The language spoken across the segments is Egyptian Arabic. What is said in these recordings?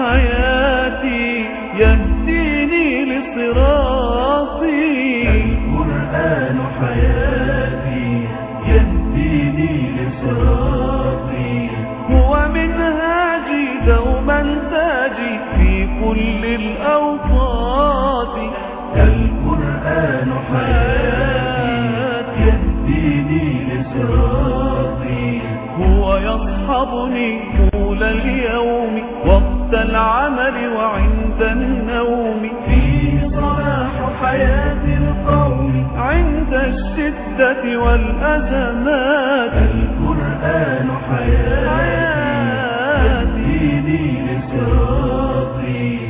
حياتي يهديني لصراطي القرآن حياتي يهديني لصراطي هو منهاجي دوما تاجي في كل الأوقات القرآن حياتي يهديني لصراطي هو يصحبني طول اليوم وقت العمل وعند النوم فيه صلاح حياة القوم عند الشدة والأزمات القرآن حياتي يهديني لصراطي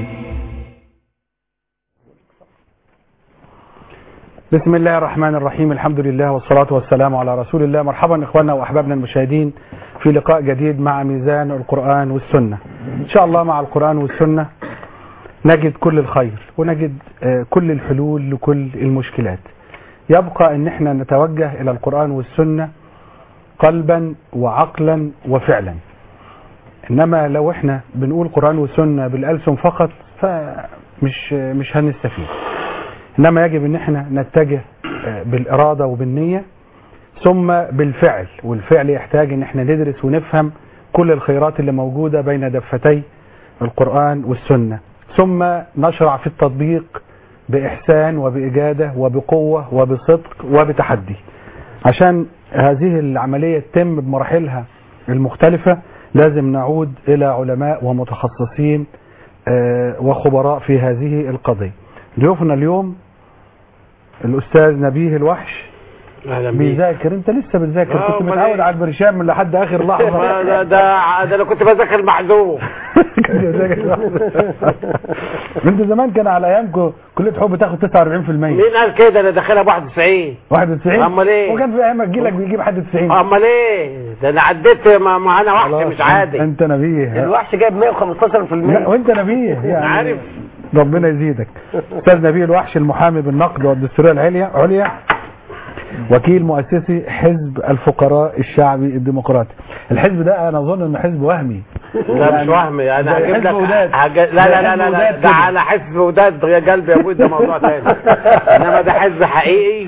بسم الله الرحمن الرحيم الحمد لله والصلاة والسلام على رسول الله مرحبا إخواننا وأحبابنا المشاهدين في لقاء جديد مع ميزان القرآن والسنة إن شاء الله مع القرآن والسنة نجد كل الخير ونجد آه، كل الحلول لكل المشكلات يبقى أن احنا نتوجه إلى القرآن والسنة قلبا وعقلا وفعلا إنما لو احنا بنقول قرآن وسنة بالألسن فقط فمش مش هنستفيد انما يجب ان احنا نتجه آه، بالاراده وبالنيه ثم بالفعل والفعل يحتاج ان احنا ندرس ونفهم كل الخيرات اللي موجوده بين دفتي القران والسنه ثم نشرع في التطبيق باحسان وباجاده وبقوه وبصدق وبتحدي عشان هذه العمليه تتم بمراحلها المختلفه لازم نعود الى علماء ومتخصصين آه، وخبراء في هذه القضيه ضيوفنا اليوم الاستاذ نبيه الوحش اهلا بيك بيذاكر انت لسه بتذاكر آه، كنت أمال متعود إيه؟ على البرشام من لحد اخر ما لحظه ده ده ده انا كنت بذاكر محذوف كان بيذاكر انت زمان كان على ايامكم كليه حب تاخد 49% مين قال كده انا داخلها ب 91 91 أمال إيه؟ وكان في ايامك جيلك بيجيب لحد 90 امال ايه ده انا عديت ما, ما انا وحش خلاص، مش عادي انت نبيه الوحش جايب 115% لا وانت نبيه يعني عارف. ربنا يزيدك استاذ نبيه الوحش المحامي بالنقد والدستوريه العليا عليا وكيل مؤسسي حزب الفقراء الشعبي الديمقراطي الحزب ده انا اظن انه حزب وهمي لا مش وهمي انا زي هجيب حزب لك وداد. هج... لا لا لا لا, حزب لا وداد ده كده. على حزب وداد يا قلبي يا ابوي ده موضوع تاني انما ده حزب حقيقي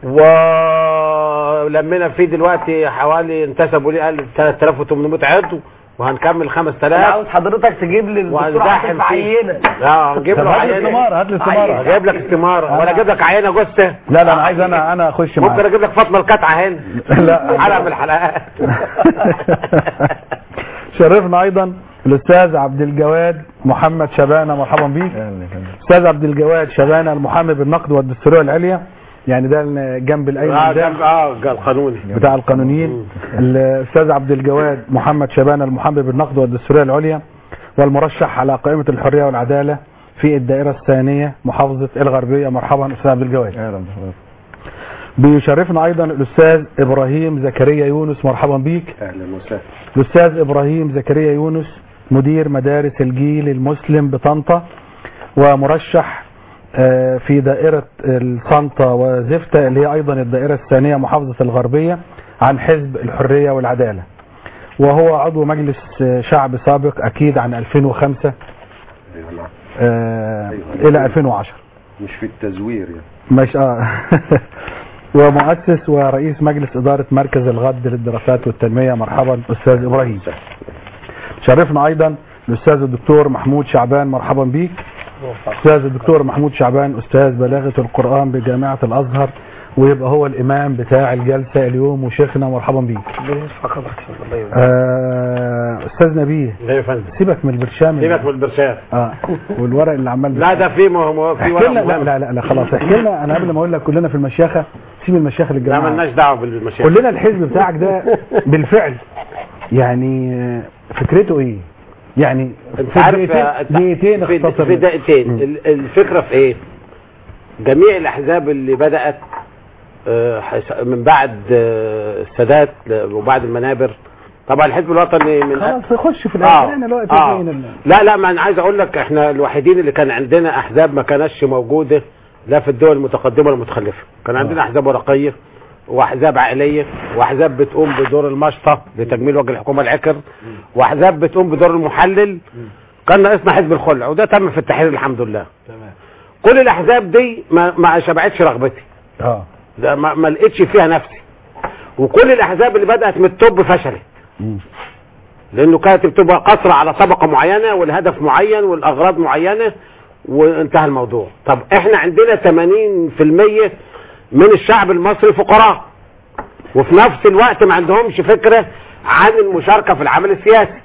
ولمينا فيه دلوقتي حوالي انتسبوا لي قال 3800 عضو وهنكمل انا 5000 عاوز حضرتك تجيب لي الدكتور وهنزاحم عاطف فيه عينه لا هنجيب طب له هات لي عينه استماره هات لي استماره هجيب لك استماره ولا اجيب لك عينه جثه لا لا انا عايز انا انا اخش ممكن معاك اجيب لك فاطمه القطعه هنا لا. حلقه من الحلقات شرفنا ايضا الاستاذ عبد الجواد محمد شبانه مرحبا بيك استاذ عبد الجواد شبانه المحامي بالنقد والدستوريه العليا يعني ده جنب اه الايمن ده جنب اه القانوني بتاع القانونيين الاستاذ عبد الجواد محمد شبانه المحامي بالنقد والدستوريه العليا والمرشح على قائمه الحريه والعداله في الدائره الثانيه محافظه الغربيه مرحبا استاذ عبد الجواد اهلا بيشرفنا ايضا الاستاذ ابراهيم زكريا يونس مرحبا بيك اهلا وسهلا الاستاذ ابراهيم زكريا يونس مدير مدارس الجيل المسلم بطنطا ومرشح آه، في دائرة الطنطا وزفتة اللي هي ايضا الدائرة الثانية محافظة الغربية عن حزب الحرية والعدالة وهو عضو مجلس آه، شعب سابق اكيد عن 2005 ايوه نعم آه، أيوة. الى 2010 مش في التزوير يعني مش اه ومؤسس ورئيس مجلس إدارة مركز الغد للدراسات والتنمية مرحبا أستاذ إبراهيم شرفنا أيضا الأستاذ الدكتور محمود شعبان مرحبا بيك أستاذ الدكتور محمود شعبان أستاذ بلاغة القرآن بجامعة الأزهر ويبقى هو الإمام بتاع الجلسة اليوم وشيخنا مرحبا بيك آه أستاذ نبيه لا يا فندم سيبك من البرشام سيبك من البرشام اه والورق اللي عمال لا ده في مه- مه- في احكي ورق لنا لا, مهم. لا لا لا خلاص احكي لنا انا قبل ما اقول لك كلنا في المشيخه سيب المشيخه لا للجماعه مالناش دعوه بالمشاكل قول لنا الحزب بتاعك ده بالفعل يعني آه، فكرته ايه؟ يعني انت في عارف دقيقتين- آه، دقيقتين في, اختصر في دقيقتين مم. ال- الفكره في ايه جميع الاحزاب اللي بدات آه، حس- من بعد آه، السادات ل- وبعد المنابر طبعا الحزب الوطني من خلاص خش في آه. الاخر احنا دلوقتي آه. فين ال- لا لا ما انا عايز اقول لك احنا الوحيدين اللي كان عندنا احزاب ما كانتش موجوده لا في الدول المتقدمه ولا المتخلفه كان عندنا احزاب ورقيه واحزاب عائليه واحزاب بتقوم بدور المشطه لتجميل وجه الحكومه العكر واحزاب بتقوم بدور المحلل كان ناقصنا حزب الخلع وده تم في التحرير الحمد لله تمام كل الاحزاب دي ما, ما شبعتش رغبتي اه ده ما, ما لقيتش فيها نفسي وكل الاحزاب اللي بدات من التوب فشلت مم. لانه كانت بتبقى قصر على طبقه معينه والهدف معين والاغراض معينه وانتهى الموضوع طب احنا عندنا 80% من الشعب المصري فقراء وفي نفس الوقت ما عندهمش فكره عن المشاركه في العمل السياسي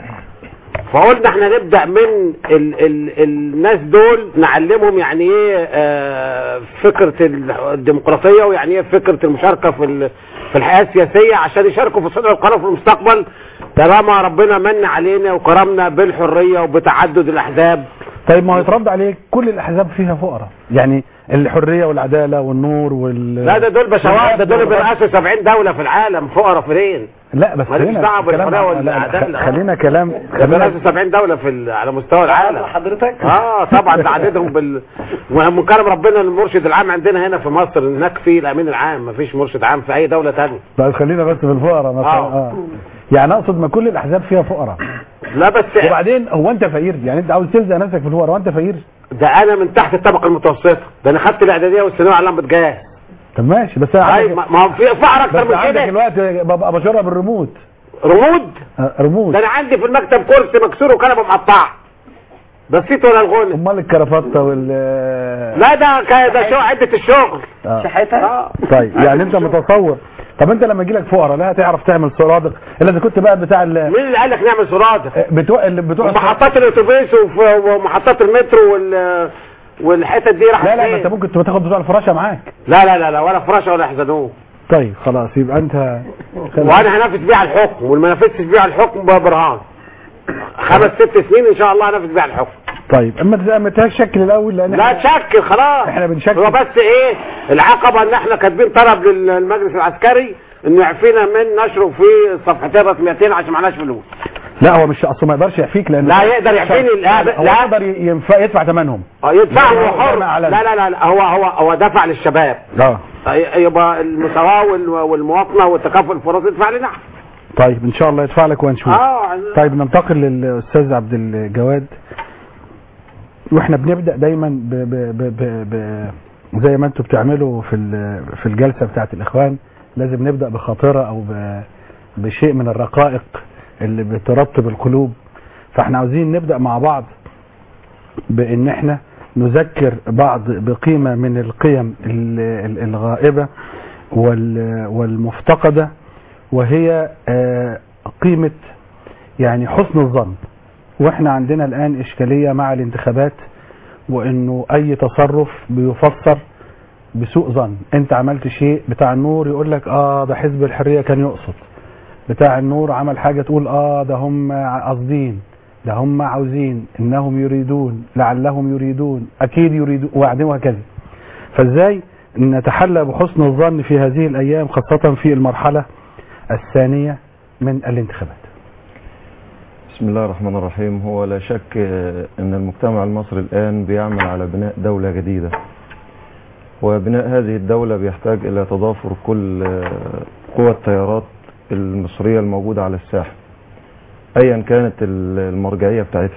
فقلنا احنا نبدا من ال ال الناس دول نعلمهم يعني ايه آه، فكره الديمقراطيه ويعني ايه فكره المشاركه في ال- في الحياه السياسيه عشان يشاركوا في صنع القرار في المستقبل طالما ربنا من علينا وكرمنا بالحريه وبتعدد الاحزاب طيب ما هو يترد عليك كل الاحزاب فيها فقراء يعني الحريه والعداله والنور وال لا ده دول بشوات ده دول بيرأسوا 70 دوله في العالم فقراء فين لا بس ماليش هنا دعوة كلام بالحرية عن- لا، لا، والعدالة. خ- خلينا كلام ده خلينا بيرأسوا 70 دوله في ال- على مستوى العالم حضرتك اه طبعا ده عددهم بال ومن كرم ربنا المرشد العام عندنا هنا في مصر هناك في الامين العام مفيش مرشد عام في اي دوله ثانيه طيب خلينا بس في الفقراء مثلا آه. اه يعني اقصد ما كل الاحزاب فيها فقراء لا بس وبعدين هو انت فقير يعني انت عاوز تلزق نفسك في الفقراء وانت فقير ده انا من تحت الطبقه المتوسطه ده انا خدت الاعداديه والثانويه على لمبه جاز طب ماشي بس انا أي عندك ما ما هو في فقر اكتر بس من عندك كده الوقت ببقى بشرب الريموت رمود آه، ريموت ده انا عندي في المكتب كرسي مكسور وكنبه مقطعه ده الصيت ولا الغنى امال الكرافته وال لا ده كا- ده شو عده الشغل آه. شحاتها اه طيب يعني انت متصور طب انت لما يجي لك فقراء لا هتعرف تعمل سرادق الا اذا كنت بقى بتاع ال... مين اللي قال لك نعمل سرادق بتوع اللي بتوع ومحطات الاتوبيس وف- ومحطات المترو وال والحتت دي راحت لا لا فين؟ ما انت ممكن تبقى تاخد بتوع الفراشه معاك لا لا لا لا ولا فراشه ولا يحزنوه طيب خلاص يبقى انت وانا هنافس بيه على الحكم واللي ما نافسش بيه على الحكم بقى برهان خمس ست سنين ان شاء الله هنافس بيه على الحكم طيب اما تز- ما تهاش شكل الاول لان لا تشكل خلاص احنا بنشكل. هو بس ايه العقبه ان احنا كاتبين طلب للمجلس العسكري انه يعفينا من نشره في الصفحتين الرسميتين عشان معناش فلوس لا هو مش اصله ما يقدرش يحفيك لان لا يقدر يعفيني لا هو لا يقدر ينفع يدفع ثمنهم آه، يدفع لا، هو لا، حر لا، لا لا، لا لا لا، هو هو هو دفع للشباب اه آه، يبقى المساواه وال- والمواطنه وتكافؤ الفرص يدفع لنا احنا طيب ان شاء الله يدفع لك وهنشوف اه طيب ننتقل للاستاذ عبد الجواد واحنا بنبدا دايما ب ب ب ب ب زي ما انتوا بتعملوا في ال- في الجلسه بتاعت الاخوان لازم نبدا بخاطره او ب بشيء من الرقائق اللي بترطب القلوب فاحنا عاوزين نبدا مع بعض بان احنا نذكر بعض بقيمه من القيم ال- ال- الغائبه وال- والمفتقده وهي آه، قيمه يعني حسن الظن واحنا عندنا الان اشكاليه مع الانتخابات وانه اي تصرف بيفسر بسوء ظن انت عملت شيء بتاع النور يقول لك اه ده حزب الحريه كان يقصد بتاع النور عمل حاجه تقول اه ده هم قاصدين ده هم عاوزين انهم يريدون لعلهم يريدون اكيد يريدون وبعدين وهكذا فازاي نتحلى بحسن الظن في هذه الايام خاصه في المرحله الثانيه من الانتخابات بسم الله الرحمن الرحيم هو لا شك آه، ان المجتمع المصري الان بيعمل على بناء دولة جديدة وبناء هذه الدولة بيحتاج الى تضافر كل آه، قوى التيارات المصرية الموجودة على الساحة ايا كانت ال- المرجعية بتاعتها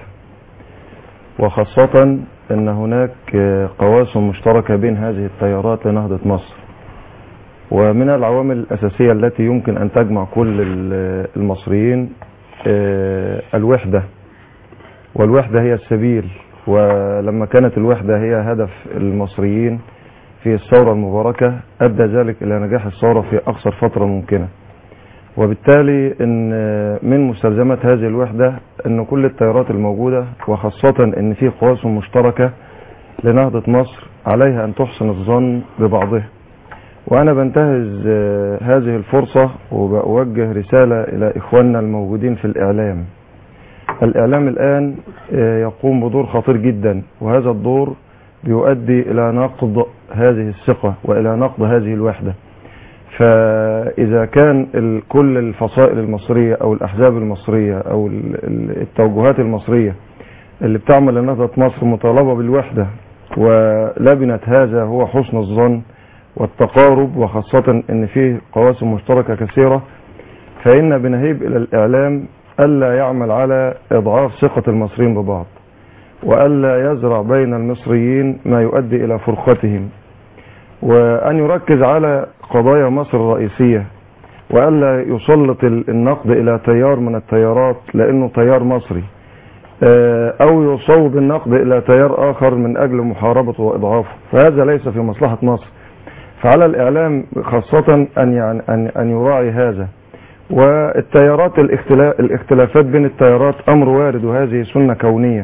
وخاصة ان هناك آه، قواسم مشتركة بين هذه التيارات لنهضة مصر ومن العوامل الأساسية التي يمكن أن تجمع كل ال- المصريين آه، الوحدة والوحدة هي السبيل ولما كانت الوحدة هي هدف المصريين في الثورة المباركة أدى ذلك إلى نجاح الثورة في أقصر فترة ممكنة وبالتالي ان من مستلزمات هذه الوحدة ان كل التيارات الموجودة وخاصة ان في قواسم مشتركة لنهضة مصر عليها ان تحسن الظن ببعضها وانا بنتهز آه، هذه الفرصة وبوجه رسالة الى اخواننا الموجودين في الاعلام الاعلام الان آه، يقوم بدور خطير جدا وهذا الدور بيؤدي الى نقض هذه الثقة والى نقض هذه الوحدة فإذا كان ال- كل الفصائل المصرية أو الأحزاب المصرية أو ال- ال- التوجهات المصرية اللي بتعمل لنهضة مصر مطالبة بالوحدة ولبنة هذا هو حسن الظن والتقارب وخاصة أن فيه قواسم مشتركة كثيرة فإن بنهيب إلى الإعلام ألا يعمل على إضعاف ثقة المصريين ببعض وألا يزرع بين المصريين ما يؤدي إلى فرقتهم وأن يركز على قضايا مصر الرئيسية وألا يسلط ال- النقد إلى تيار من التيارات لأنه تيار مصري آه، أو يصوب النقد إلى تيار آخر من أجل محاربته وإضعافه فهذا ليس في مصلحة مصر فعلى الإعلام خاصة أن يعني أن أن يراعي هذا والتيارات الاختلاف الاختلافات بين التيارات أمر وارد وهذه سنة كونية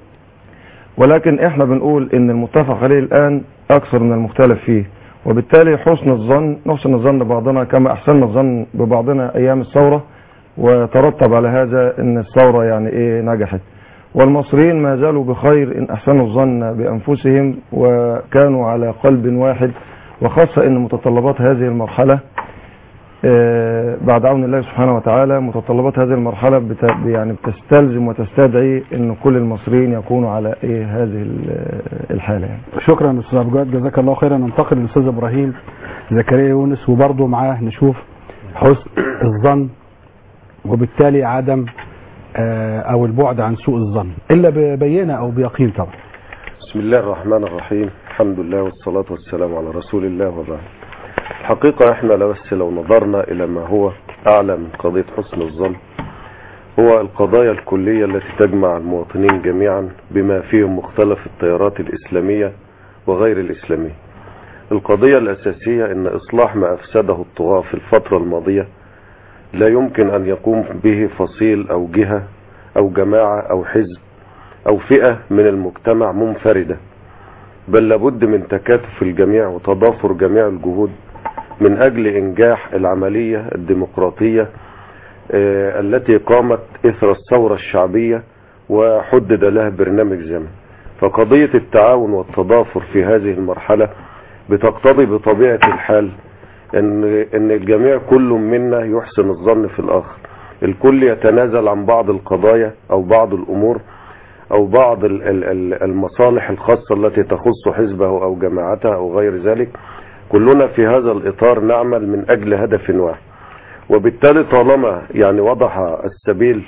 ولكن احنا بنقول ان المتفق عليه الآن أكثر من المختلف فيه وبالتالي حسن الظن نحسن الظن ببعضنا كما أحسننا الظن ببعضنا أيام الثورة وترتب على هذا ان الثورة يعني ايه نجحت والمصريين ما زالوا بخير ان احسنوا الظن بانفسهم وكانوا على قلب واحد وخاصة ان متطلبات هذه المرحلة آه، بعد عون الله سبحانه وتعالى متطلبات هذه المرحلة بت... يعني بتستلزم وتستدعي ان كل المصريين يكونوا على ايه هذه ال- الحالة يعني. شكرا استاذ ابو جاد جزاك الله خيرا ننتقل للاستاذ ابراهيم زكريا يونس وبرضه معاه نشوف حسن الظن وبالتالي عدم آه، او البعد عن سوء الظن الا ببينه او بيقين طبعا بسم الله الرحمن الرحيم الحمد لله والصلاة والسلام على رسول الله وبعد الحقيقة احنا لو بس لو نظرنا الى ما هو اعلى من قضية حسن الظن هو القضايا الكلية التي تجمع المواطنين جميعا بما فيهم مختلف التيارات الاسلامية وغير الاسلامية القضية الاساسية ان اصلاح ما افسده الطغاة في الفترة الماضية لا يمكن ان يقوم به فصيل او جهة او جماعة او حزب او فئة من المجتمع منفردة بل لابد من تكاتف الجميع وتضافر جميع الجهود من اجل انجاح العملية الديمقراطية آه، التي قامت اثر الثورة الشعبية وحدد لها برنامج زمن فقضية التعاون والتضافر في هذه المرحلة بتقتضي بطبيعة الحال ان ان الجميع كل منا يحسن الظن في الاخر الكل يتنازل عن بعض القضايا او بعض الامور او بعض ال- ال- ال- المصالح الخاصة التي تخص حزبه او جماعته او غير ذلك كلنا في هذا الاطار نعمل من اجل هدف واحد وبالتالي طالما يعني وضح السبيل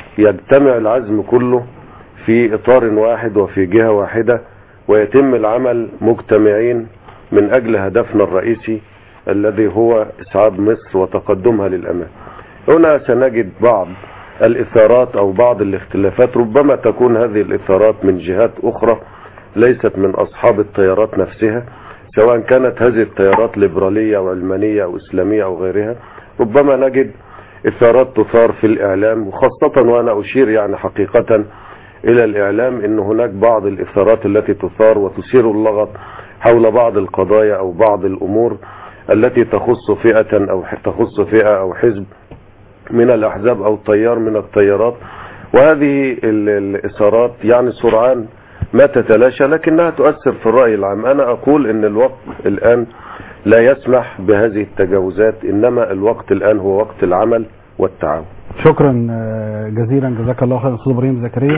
يجتمع العزم كله في اطار واحد وفي جهة واحدة ويتم العمل مجتمعين من اجل هدفنا الرئيسي الذي هو اسعاد مصر وتقدمها للامام هنا سنجد بعض الاثارات او بعض الاختلافات ربما تكون هذه الاثارات من جهات اخرى ليست من اصحاب التيارات نفسها سواء كانت هذه التيارات ليبرالية او علمانية او اسلامية او غيرها ربما نجد اثارات تثار في الاعلام وخاصة وانا اشير يعني حقيقة الى الاعلام ان هناك بعض الاثارات التي تثار وتثير اللغط حول بعض القضايا او بعض الامور التي تخص فئة او تخص فئة او حزب من الاحزاب او تيار من التيارات وهذه ال- الاثارات يعني سرعان ما تتلاشى لكنها تؤثر في الرأي العام انا اقول ان الوقت الان لا يسمح بهذه التجاوزات انما الوقت الان هو وقت العمل والتعاون شكرا آه، جزيلا جزاك الله خيرا استاذ ابراهيم زكريا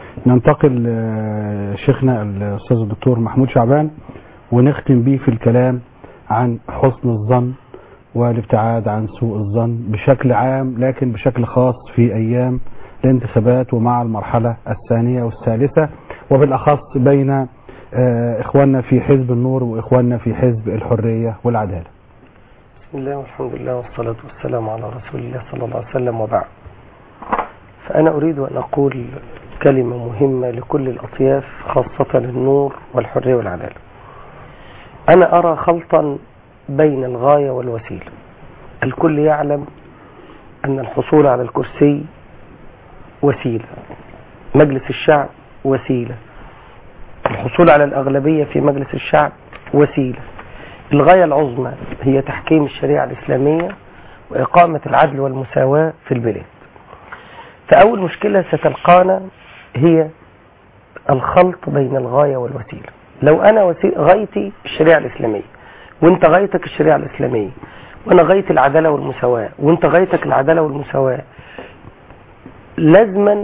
ننتقل آه، شيخنا الاستاذ الدكتور محمود شعبان ونختم بيه في الكلام عن حسن الظن والابتعاد عن سوء الظن بشكل عام لكن بشكل خاص في ايام الانتخابات ومع المرحله الثانيه والثالثه وبالاخص بين آه، اخواننا في حزب النور واخواننا في حزب الحريه والعداله. بسم الله والحمد لله والصلاة والسلام على رسول الله صلى الله عليه وسلم وبعد فأنا أريد أن أقول كلمة مهمة لكل الأطياف خاصة النور والحرية والعدالة أنا أرى خلطا بين الغاية والوسيلة الكل يعلم أن الحصول على الكرسي وسيلة مجلس الشعب وسيلة الحصول على الأغلبية في مجلس الشعب وسيلة الغاية العظمى هي تحكيم الشريعة الإسلامية وإقامة العدل والمساواة في البلاد فأول مشكلة ستلقانا هي الخلط بين الغاية والوسيلة لو أنا وسي... غايتي الشريعة الإسلامية وانت غايتك الشريعة الإسلامية وانا غايتي العدالة والمساواة وانت غايتك العدالة والمساواة لازما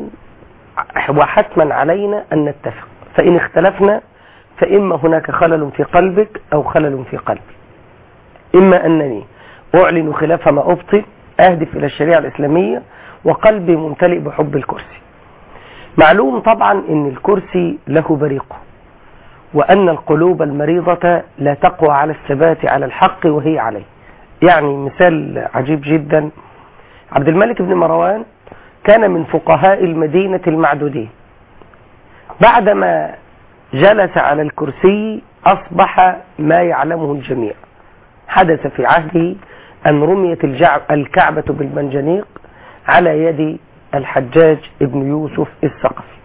وحتما علينا أن نتفق فإن اختلفنا فإما هناك خلل في قلبك أو خلل في قلبي إما أنني أعلن خلاف ما أبطل أهدف إلى الشريعة الإسلامية وقلبي ممتلئ بحب الكرسي معلوم طبعا ان الكرسي له بريقه وان القلوب المريضة لا تقوى على الثبات على الحق وهي عليه يعني مثال عجيب جدا عبد الملك بن مروان كان من فقهاء المدينة المعدودين بعدما جلس على الكرسي أصبح ما يعلمه الجميع حدث في عهده أن رميت الجع- الكعبة بالمنجنيق على يد الحجاج ابن يوسف الثقفي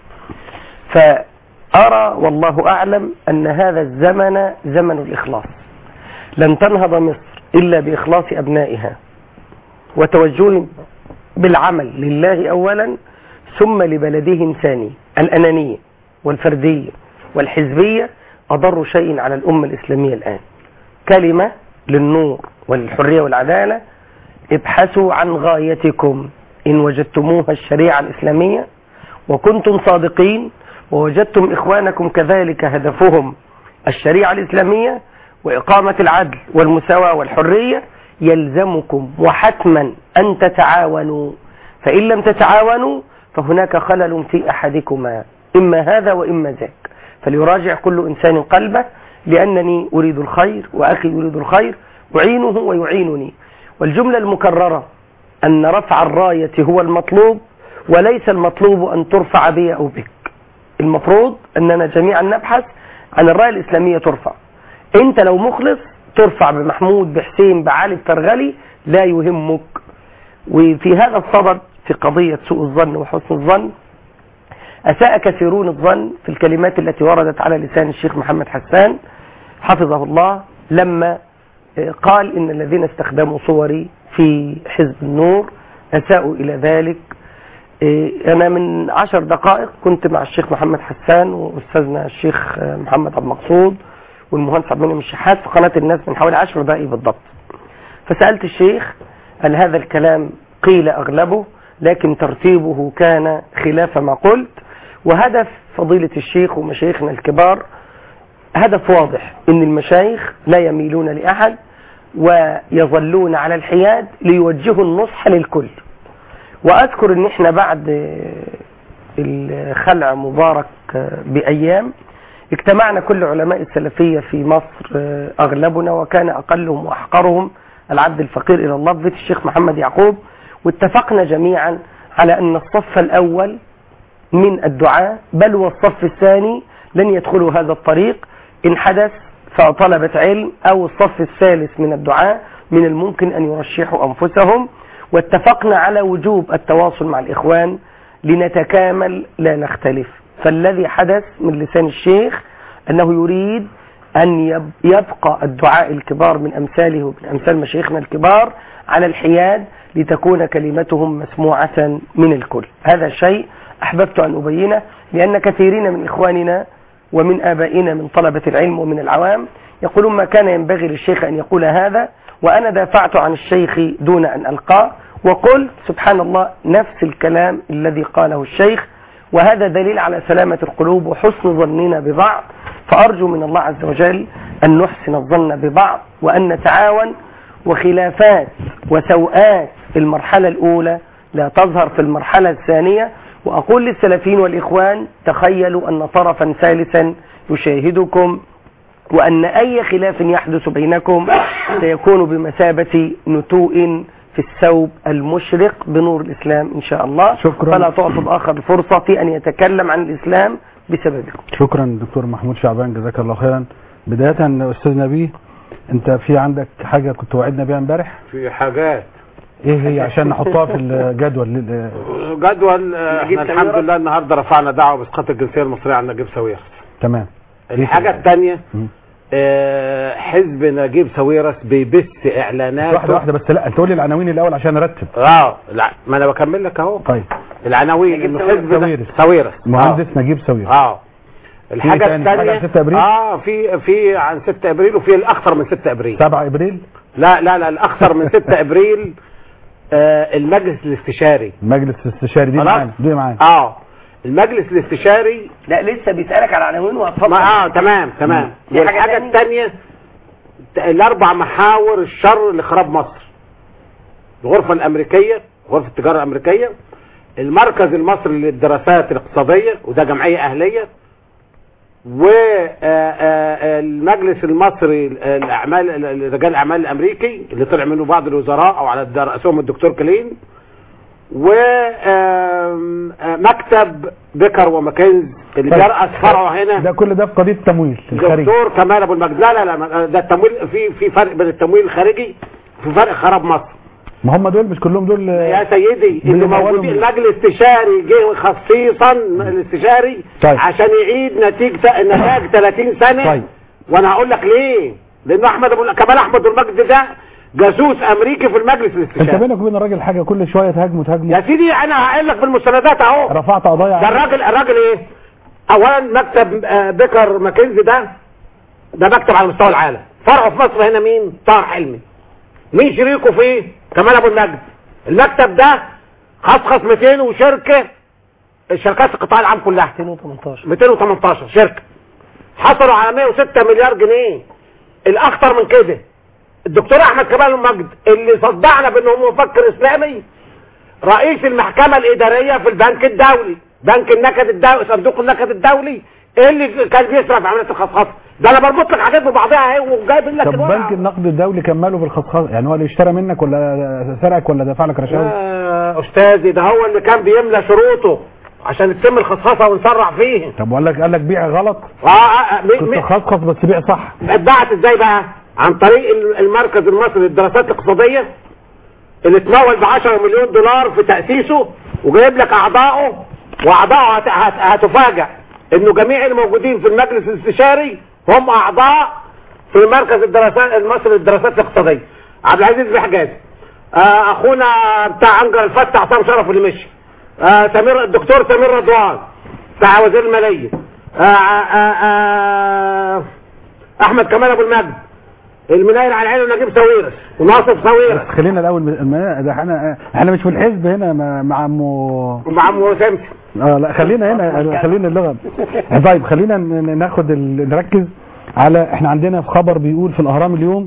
فأرى والله أعلم أن هذا الزمن زمن الإخلاص لن تنهض مصر إلا بإخلاص أبنائها وتوجههم بالعمل لله أولا ثم لبلدهم ثاني الأنانية والفردية والحزبية أضر شيء على الأمة الإسلامية الآن كلمة للنور وللحرية والعدالة ابحثوا عن غايتكم إن وجدتموها الشريعة الإسلامية وكنتم صادقين ووجدتم إخوانكم كذلك هدفهم الشريعة الإسلامية وإقامة العدل والمساواة والحرية يلزمكم وحتما أن تتعاونوا فإن لم تتعاونوا فهناك خلل في أحدكما إما هذا وإما ذاك فليراجع كل إنسان قلبه لأنني أريد الخير وأخي يريد الخير أعينه ويعينني والجملة المكررة أن رفع الراية هو المطلوب وليس المطلوب أن ترفع بي أو بك المفروض أننا جميعا نبحث عن الراية الإسلامية ترفع أنت لو مخلص ترفع بمحمود بحسين بعلي بترغلي لا يهمك وفي هذا الصدد في قضية سوء الظن وحسن الظن أساء كثيرون الظن في الكلمات التي وردت على لسان الشيخ محمد حسان حفظه الله لما آه، قال إن الذين استخدموا صوري في حزب النور أساءوا إلى ذلك آه، أنا من عشر دقائق كنت مع الشيخ محمد حسان وأستاذنا الشيخ آه، محمد عبد المقصود والمهندس عبد المنعم الشحات في قناة الناس من حوالي عشر دقائق بالضبط فسألت الشيخ هل هذا الكلام قيل أغلبه لكن ترتيبه كان خلاف ما قلت وهدف فضيلة الشيخ ومشايخنا الكبار هدف واضح ان المشايخ لا يميلون لأحد ويظلون على الحياد ليوجهوا النصح للكل وأذكر ان احنا بعد الخلع مبارك بأيام اجتمعنا كل علماء السلفية في مصر أغلبنا وكان أقلهم وأحقرهم العبد الفقير إلى الله في بيت الشيخ محمد يعقوب واتفقنا جميعا على أن الصف الأول من الدعاء بل والصف الثاني لن يدخلوا هذا الطريق إن حدث فطلبة علم أو الصف الثالث من الدعاء من الممكن أن يرشحوا أنفسهم واتفقنا على وجوب التواصل مع الإخوان لنتكامل لا نختلف فالذي حدث من لسان الشيخ أنه يريد أن يب- يبقى الدعاء الكبار من أمثاله ومن أمثال مشايخنا الكبار على الحياد لتكون كلمتهم مسموعة من الكل هذا شيء أحببت أن أبينه لأن كثيرين من إخواننا ومن آبائنا من طلبة العلم ومن العوام يقولون ما كان ينبغي للشيخ أن يقول هذا وأنا دافعت عن الشيخ دون أن ألقاه وقلت سبحان الله نفس الكلام الذي قاله الشيخ وهذا دليل على سلامة القلوب وحسن ظننا ببعض فأرجو من الله عز وجل أن نحسن الظن ببعض وأن نتعاون وخلافات وسوءات المرحلة الأولى لا تظهر في المرحلة الثانية وأقول للسلفيين والإخوان تخيلوا أن طرفا ثالثا يشاهدكم وأن أي خلاف يحدث بينكم سيكون بمثابة نتوء في الثوب المشرق بنور الإسلام إن شاء الله شكراً. فلا تعطوا الآخر الفرصة في أن يتكلم عن الإسلام بسببكم شكرا دكتور محمود شعبان جزاك الله خيرا بداية أستاذ نبيه أنت في عندك حاجة كنت وعدنا بيها امبارح في حاجات إيه هي عشان نحطها في الجدول لل- جدول آه، نجيب احنا الحمد ساويرس. لله النهارده رفعنا دعوه باسقاط الجنسيه المصريه عن نجيب ساويرس تمام الحاجه الثانيه مم. حزب نجيب ساويرس بيبث اعلانات واحدة واحدة بس لا أنت قول لي العناوين الأول عشان نرتب اه لا ما انا بكمل لك اهو طيب العناوين نجيب انه ساويرس. حزب ساويرس. ساويرس مهندس نجيب ساويرس اه, آه. الحاجه تاني؟ حاجة الثانيه عن 6 أبريل؟ اه في في عن 6 ابريل وفي الاخطر من 6 ابريل 7 إبريل لا لا لا الاخطر من 6 ابريل آه المجلس الاستشاري مجلس الاستشاري دي خلاص؟ معانا دي معانا اه المجلس الاستشاري لا لسه بيسألك على عناوين وهتفضل ما اه تمام تمام في حاجة والحاجه تانية؟ الثانيه الاربع محاور الشر لخراب مصر الغرفه الامريكيه غرفه التجاره الامريكيه المركز المصري للدراسات الاقتصادية وده جمعية أهلية والمجلس المصري الاعمال رجال الاعمال الامريكي اللي طلع منه بعض الوزراء او على راسهم الدكتور كلين ومكتب بيكر وماكنز اللي طيب. بيرأس فرعه هنا ده كل ده في قضيه التمويل الخارجي دكتور كمال ابو المجد لا لا لا ده التمويل في في فرق بين التمويل الخارجي في فرق خراب مصر ما هم دول مش كلهم دول يا سيدي اللي بيمولوا موجودين من- اللجنه الاستشاري جه خصيصا الاستشاري طيب. عشان يعيد نتيجه نتائج 30 سنه طيب. وانا هقول لك ليه لان احمد ابو كمال احمد أبو المجد ده جاسوس امريكي في المجلس انت الاستشاري بينك وبين الراجل حاجه كل شويه تهاجمه تهاجمه يا سيدي انا هقول لك بالمستندات اهو رفعت قضايا ده عليه. الراجل الراجل ايه اولا مكتب آه، بيكر ماكنزي ده ده مكتب على مستوى العالم فرعه في مصر هنا مين طاهر حلمي مين شريكه فيه كمال ابو المجد المكتب ده خصخص 200 وشركه الشركات القطاع العام كلها 2018 218 شركه حصلوا على 106 مليار جنيه الاخطر من كده الدكتور احمد كمال المجد اللي صدعنا بانه مفكر اسلامي رئيس المحكمة الإدارية في البنك الدولي بنك النكد الدولي صندوق النكد الدولي اللي كان بيسرع في عملية الخصخصة ده انا بربط لك حاجات ببعضها اهي وجايب لك طب الورقة. بنك النقد الدولي كان ماله بالخصخص يعني هو اللي اشترى منك ولا سرقك ولا دفع لك رشاوي يا استاذي ده هو اللي كان بيملى شروطه عشان تتم الخصخصة ونسرع فيه طب وقال لك قال لك بيع غلط اه اه مي- كنت مي- خصخص بس بيع صح اتبعت ازاي بقى عن طريق ال- المركز المصري للدراسات الاقتصادية اللي اتمول ب 10 مليون دولار في تأسيسه وجايب لك اعضائه واعضائه هت- هت- هتفاجأ انه جميع الموجودين في المجلس الاستشاري هم اعضاء في مركز الدراسات المصري للدراسات الاقتصادية عبد العزيز بحجازي آه اخونا بتاع انجر الفتح عصام شرف اللي مشي آه سمير الدكتور سمير رضوان بتاع وزير المالية آه آه آه احمد كمال ابو المجد المناير على العين ونجيب ساويرس وناصر ساويرس بس خلينا الاول ما- ده احنا احنا مش في الحزب هنا مع- مع عمو ومع عمو سمسم اه لا خلينا هنا خلينا اللغه طيب خلينا ن- ن- ناخد ال- نركز على احنا عندنا في خبر بيقول في الاهرام اليوم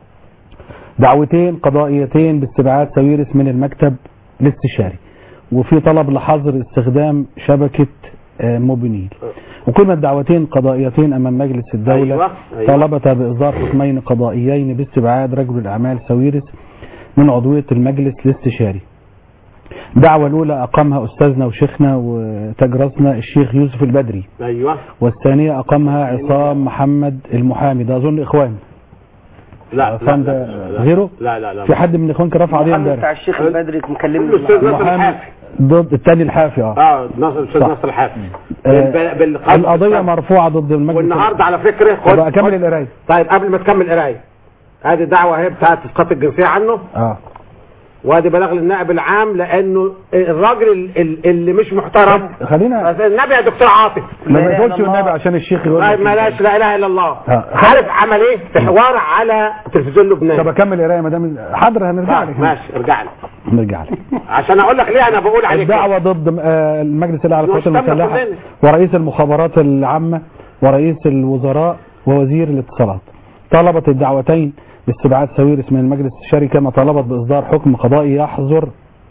دعوتين قضائيتين باستبعاد ساويرس من المكتب الاستشاري وفي طلب لحظر استخدام شبكة آه، موبينيل وقيمت دعوتين قضائيتين امام مجلس الدولة أيوة، أيوة. طلبتا باصدار حكمين قضائيين باستبعاد رجل الاعمال ساويرس من عضوية المجلس الاستشاري الدعوة الأولى أقامها أستاذنا وشيخنا وتاج راسنا الشيخ يوسف البدري ايوه والثانية أقامها عصام محمد المحامي ده أظن إخوان لا لا عصام لا, ده لا, لا غيره؟ لا لا لا في حد من إخوانك رفع قضية محمد بتاع امبارح الشيخ البدري مكلمني الأستاذ ناصر محامي الحافي ضد الثاني الحافي اه اه ناصر الاستاذ صح. ناصر الحافي آه، بال- بال- القضية مرفوعة ضد المجلس والنهارده على فكره طب خد أكمل خد- القراية طيب قبل ما تكمل قرايه هذه دعوه اهي بتاعت اسقاط الجنسيه عنه اه وادي بلاغ للنائب العام لانه الراجل ال- ال- اللي مش محترم خلينا النبي يا دكتور عاطف ما لا إله تقولش إلا الله. والنبي عشان الشيخ يقول طيب لك. ملاش لا اله الا الله آه. عارف عمل ايه في حوار على تلفزيون طب لبنان أكمل القراية ما دام حاضر هنرجع آه، لك ماشي ارجع لي نرجع لك عشان اقول لك ليه انا بقول عليك كده. الدعوة ضد آه، المجلس الأعلى للقوات مجتمع المسلحة كلنا. ورئيس المخابرات العامة ورئيس الوزراء ووزير الاتصالات طلبت الدعوتين باستبعاد ساويرس من المجلس الاستشاري كما طلبت بإصدار حكم قضائي يحظر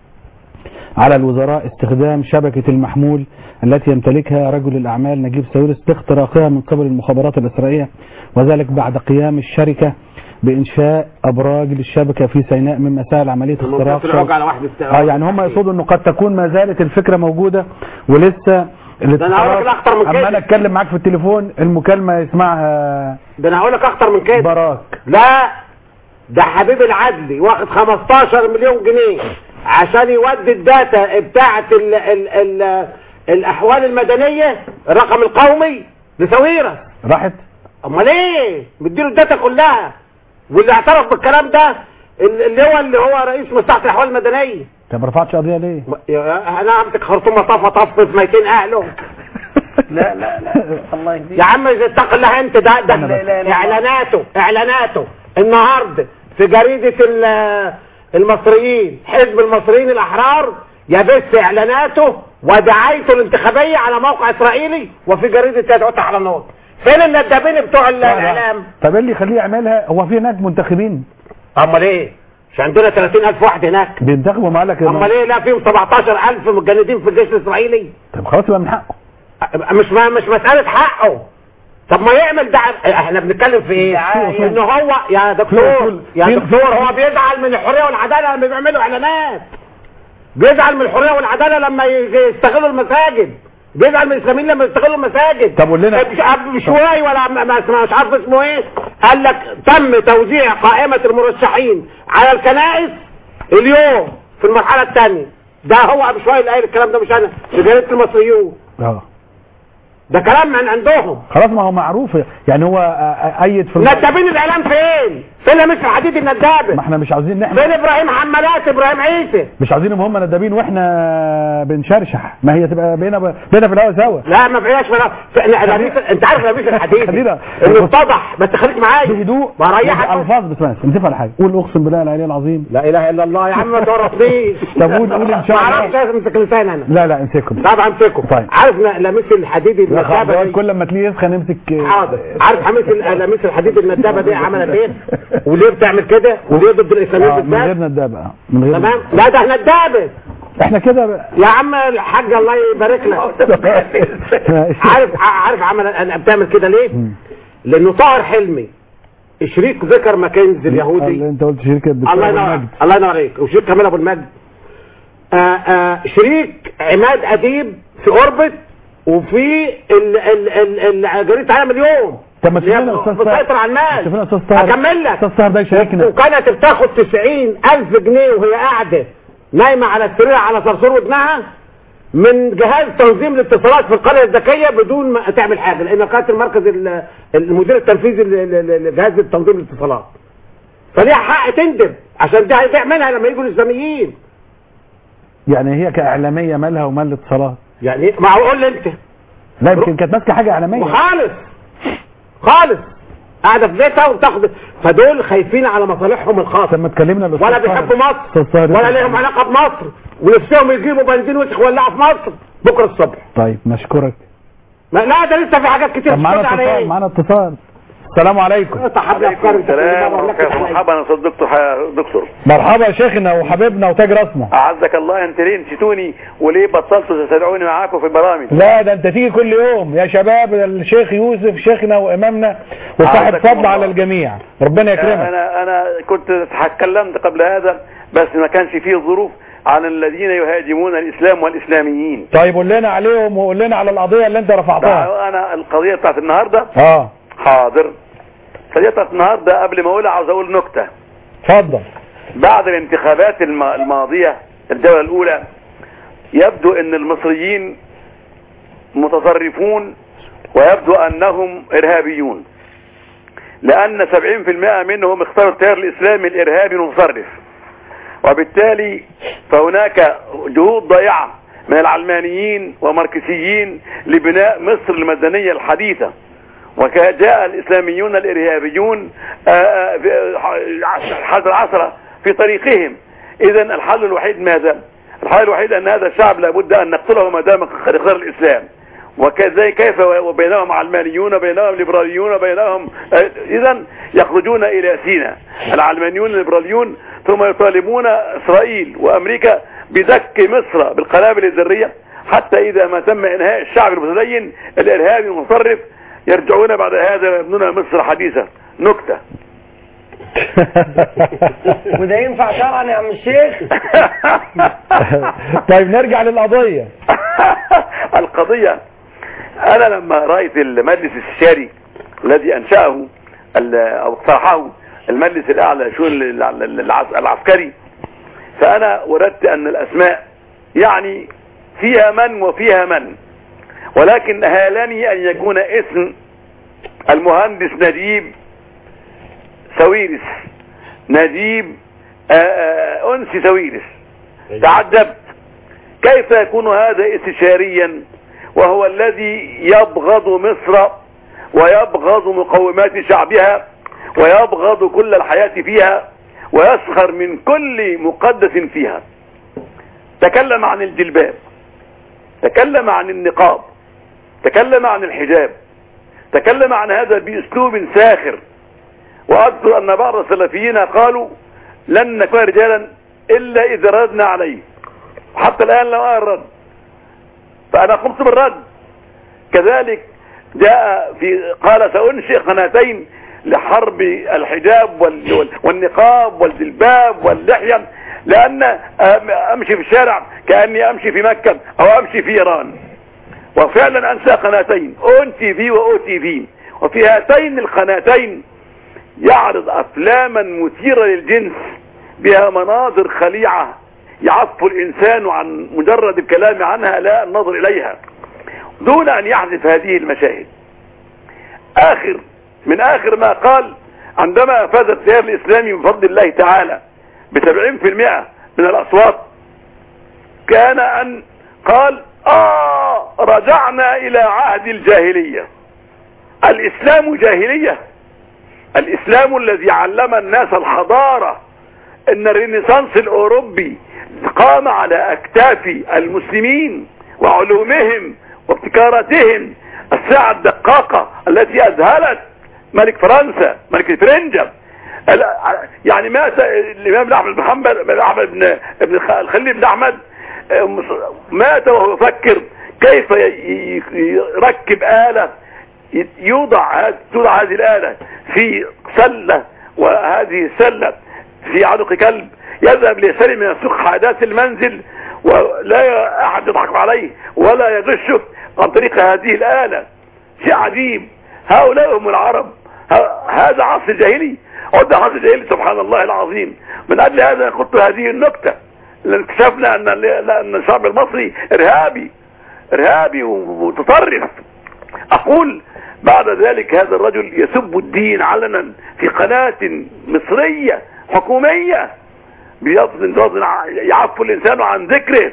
على الوزراء استخدام شبكة المحمول التي يمتلكها رجل الأعمال نجيب ساويرس لاختراقها من قبل المخابرات الإسرائيلية وذلك بعد قيام الشركة بإنشاء أبراج للشبكة في سيناء مما سهل عملية منطقة اختراق العوج شبكة على واحدة اه يعني هم يقصدوا انه قد تكون ما زالت الفكره موجوده ولسه ده أنا هقول لك الأخطر من كده. عمال اتكلم معاك في التليفون المكالمه يسمعها ده انا هقول لك اخطر من كده براك لا ده حبيب العدلي واخد 15 مليون جنيه عشان يودي الداتا بتاعت ال ال ال الاحوال المدنيه الرقم القومي لسويرة راحت امال ايه مديله الداتا كلها واللي اعترف بالكلام ده ال- اللي هو اللي هو رئيس مصلحه الاحوال المدنيه طب ما رفعتش قضيه ليه؟ م- يا- انا امسك خرطومه طفه طفت ميتين اهله لا لا لا الله يهديك يا عم اتق الله انت ده ده لا إله إلا الله. اعلاناته اعلاناته النهارده في جريدة ال- المصريين حزب المصريين الاحرار يبث اعلاناته ودعايته الانتخابية على موقع اسرائيلي وفي جريدة يدعوت على النور فين الندابين بتوع ال- الاعلام طب ايه اللي يخليه يعملها هو في هناك منتخبين امال ايه مش عندنا 30000 واحد هناك بينتخبوا ما قالك امال ايه لا فيهم 17000 متجندين في الجيش الاسرائيلي طب خلاص يبقى من حقه مش ما مش مسألة حقه طب ما يعمل ده احنا بنتكلم في ايه في- ان هو يا دكتور في- يا في- دكتور هو بيزعل من الحرية والعدالة لما بيعملوا اعلانات بيزعل من الحرية والعدالة لما ي- يستغلوا المساجد بيزعل من الاسلاميين لما يستغلوا المساجد طب قول لنا- مش مش شوي ولا ما- ما اسمه- مش عارف اسمه ايه قال لك تم توزيع قائمة المرشحين على الكنائس اليوم في المرحلة الثانية ده هو ابو شوي اللي قايل الكلام ده مش انا في جريدة المصريون اه ده كلام من عندهم خلاص ما هو معروف يعني هو آه، آه، ايد في الم- ندابين الاعلام فين فين مصر حديد الندابه ما احنا مش عاوزين نحن فين ابراهيم حمالات ابراهيم عيسى مش عاوزينهم هم ندابين واحنا بنشرشح ما هي تبقى بينا بينا في الهوا سوا لا ما فيهاش ولا ف- لبيس انت عارف لبيس الحديد خلينا- انه اتضح بس خليك معايا بهدوء بريحك بس. الفاظ بس بس نتفق على حاجه قول اقسم بالله العلي العظيم لا اله الا الله يا عم ما تورطنيش طب قول قول ان شاء ما اعرفش الله امسك لسان انا لا لا امسكهم طبعا امسكه طيب. عارف ل- لميس الحديد يا خلاص الندابه دي كل لما تلاقيه يسخن امسك حاضر عارف حميس ال- لميس الحديد الندابه دي عملت ايه وليه بتعمل كده وليه ضد آه، الاسلاميين من غير بالذات ندابه آه، من غير تمام لا ده ندابه احنا كده بقى. يا عم الحاج الله يبارك لك عارف عارف عمل انا بتعمل كده ليه لانه طاهر حلمي شريك ذكر ماكنزي اللي اليهودي انت قلت شركه الدكتور الله أبو ينور المجد. الله ينور عليك وشريك كمال ابو المجد آه آه شريك عماد اديب في اوربت وفي ال ال ال ال جريده عالم اليوم طب ما اللي هي تشوفنا استاذ طاهر. بتسيطر على الناس شوفنا استاذ طاهر اكمل لك استاذ طاهر ده يشاركنا وكانت بتاخد 90 ألف جنيه وهي قاعدة نايمة على السرير على صرصور ودنها من جهاز تنظيم الاتصالات في القرية الذكية بدون ما تعمل حاجة لأن كانت المركز ال- المدير التنفيذي ل- ل- لجهاز تنظيم الاتصالات فليها حق تندب عشان دي هيضيع منها لما يجوا الإسلاميين يعني هي كاعلاميه مالها ومال الاتصالات يعني معقول لي أنت لا يمكن كانت ماسكه حاجه اعلاميه وخالص خالص قاعدة في بيتها وبتاخد فدول خايفين على مصالحهم الخاصة لما اتكلمنا الأستاذ ولا طاهر- بيحبوا مصر أستاذ طاهر ولا يسمع. لهم علاقة بمصر ونفسهم يجيبوا بنزين وسخ يولعوا في مصر بكرة الصبح طيب نشكرك ما لا ده لسه في حاجات كتير طب معانا تشتغل على اتصال ايه معانا اتصال السلام عليكم صاحب لي افكار انت السلام كل مرة ورحمة لك الله عليا. مرحبا يا استاذ دكتور ح- دكتور مرحبا يا شيخنا وحبيبنا وتاج رسمه اعزك الله انت ليه نسيتوني وليه بطلتوا تستدعوني معاكم في البرامج لا ده انت تيجي كل يوم يا شباب الشيخ يوسف شيخنا وامامنا وصاحب أعزكم فضل الله. على الجميع ربنا يكرمك انا انا كنت تكلمت قبل هذا بس ما كانش فيه ظروف عن الذين يهاجمون الاسلام والاسلاميين طيب قول لنا عليهم وقول لنا على القضيه اللي انت رفعتها انا القضيه بتاعت النهارده اه حاضر القضيه بتاعت النهارده قبل ما اقولها عاوز اقول نكته اتفضل بعد الانتخابات الم- الماضية الدولة الأولى يبدو أن المصريين متطرفون ويبدو أنهم إرهابيون لأن 70% منهم اختاروا التيار الإسلامي الإرهابي المتطرف وبالتالي فهناك جهود ضائعة من العلمانيين وماركسيين لبناء مصر المدنية الحديثة وجاء الإسلاميون الإرهابيون آه، آه، في حذر العصر في طريقهم إذا الحل الوحيد ماذا؟ الحل الوحيد أن هذا الشعب لابد أن نقتله ما دام قد اختار الإسلام وكذا كيف وبينهم علمانيون بينهم ليبراليون بينهم اذا يخرجون الى سينا العلمانيون الليبراليون ثم يطالبون اسرائيل وامريكا بدك مصر بالقنابل الذريه حتى اذا ما تم انهاء الشعب المتدين الارهابي المتطرف يرجعون بعد هذا يبنون مصر حديثه نكته وده ينفع شرعا يا عم الشيخ طيب نرجع للقضيه القضية أنا لما رأيت المجلس الاستشاري الذي أنشأه ال- أو اقترحه المجلس الأعلى لشؤون الع- الع- العسكري فأنا وردت أن الأسماء يعني فيها من وفيها من ولكن هالني أن يكون اسم المهندس نجيب سويرس نجيب آه، آه، أنسي سويرس تعجبت كيف يكون هذا استشاريا وهو الذي يبغض مصر ويبغض مقومات شعبها ويبغض كل الحياة فيها ويسخر من كل مقدس فيها تكلم عن الجلباب تكلم عن النقاب تكلم عن الحجاب تكلم عن هذا باسلوب ساخر واذكر ان بعض السلفيين قالوا لن نكون رجالا الا اذا ردنا عليه حتى الان لم ارى الرد فانا قمت بالرد كذلك جاء في قال سأنشئ قناتين لحرب الحجاب وال- وال- والنقاب والجلباب واللحية لأن أم- أمشي في الشارع كأني أمشي في مكة أو أمشي في إيران وفعلا أنشأ قناتين أون تي في وأو تي في وفي هاتين القناتين يعرض أفلاما مثيرة للجنس بها مناظر خليعة يعف الإنسان عن مجرد الكلام عنها لا النظر إليها دون أن يحذف هذه المشاهد آخر من آخر ما قال عندما فاز التيار الإسلامي بفضل الله تعالى بسبعين في المئة من الأصوات كان أن قال آه رجعنا إلى عهد الجاهلية الإسلام جاهلية الإسلام الذي علم الناس الحضارة ان الرينيسانس الاوروبي قام على اكتاف المسلمين وعلومهم وابتكاراتهم الساعة الدقاقة التي اذهلت ملك فرنسا ملك الفرنجة ال- يعني مات الامام احمد بن حنبل بن احمد بن ابن الخ- الخليل بن احمد آه، مص- مات وهو يفكر كيف ي- ي- يركب آلة ي- يوضع هذه توضع هذه الآلة في سلة وهذه السلة في عنق كلب يذهب ليشتري من سوق حاجات المنزل ولا احد يضحك عليه ولا يغشه عن طريق هذه الآلة شيء عجيب هؤلاء هم العرب ه- هذا عصر جاهلي عد عصر جاهلي سبحان الله العظيم من أجل هذا قلت هذه النكتة لأن اكتشفنا أن أن الشعب المصري إرهابي إرهابي ومتطرف أقول بعد ذلك هذا الرجل يسب الدين علنا في قناة مصرية حكومية بيضن يعفو الإنسان عن ذكره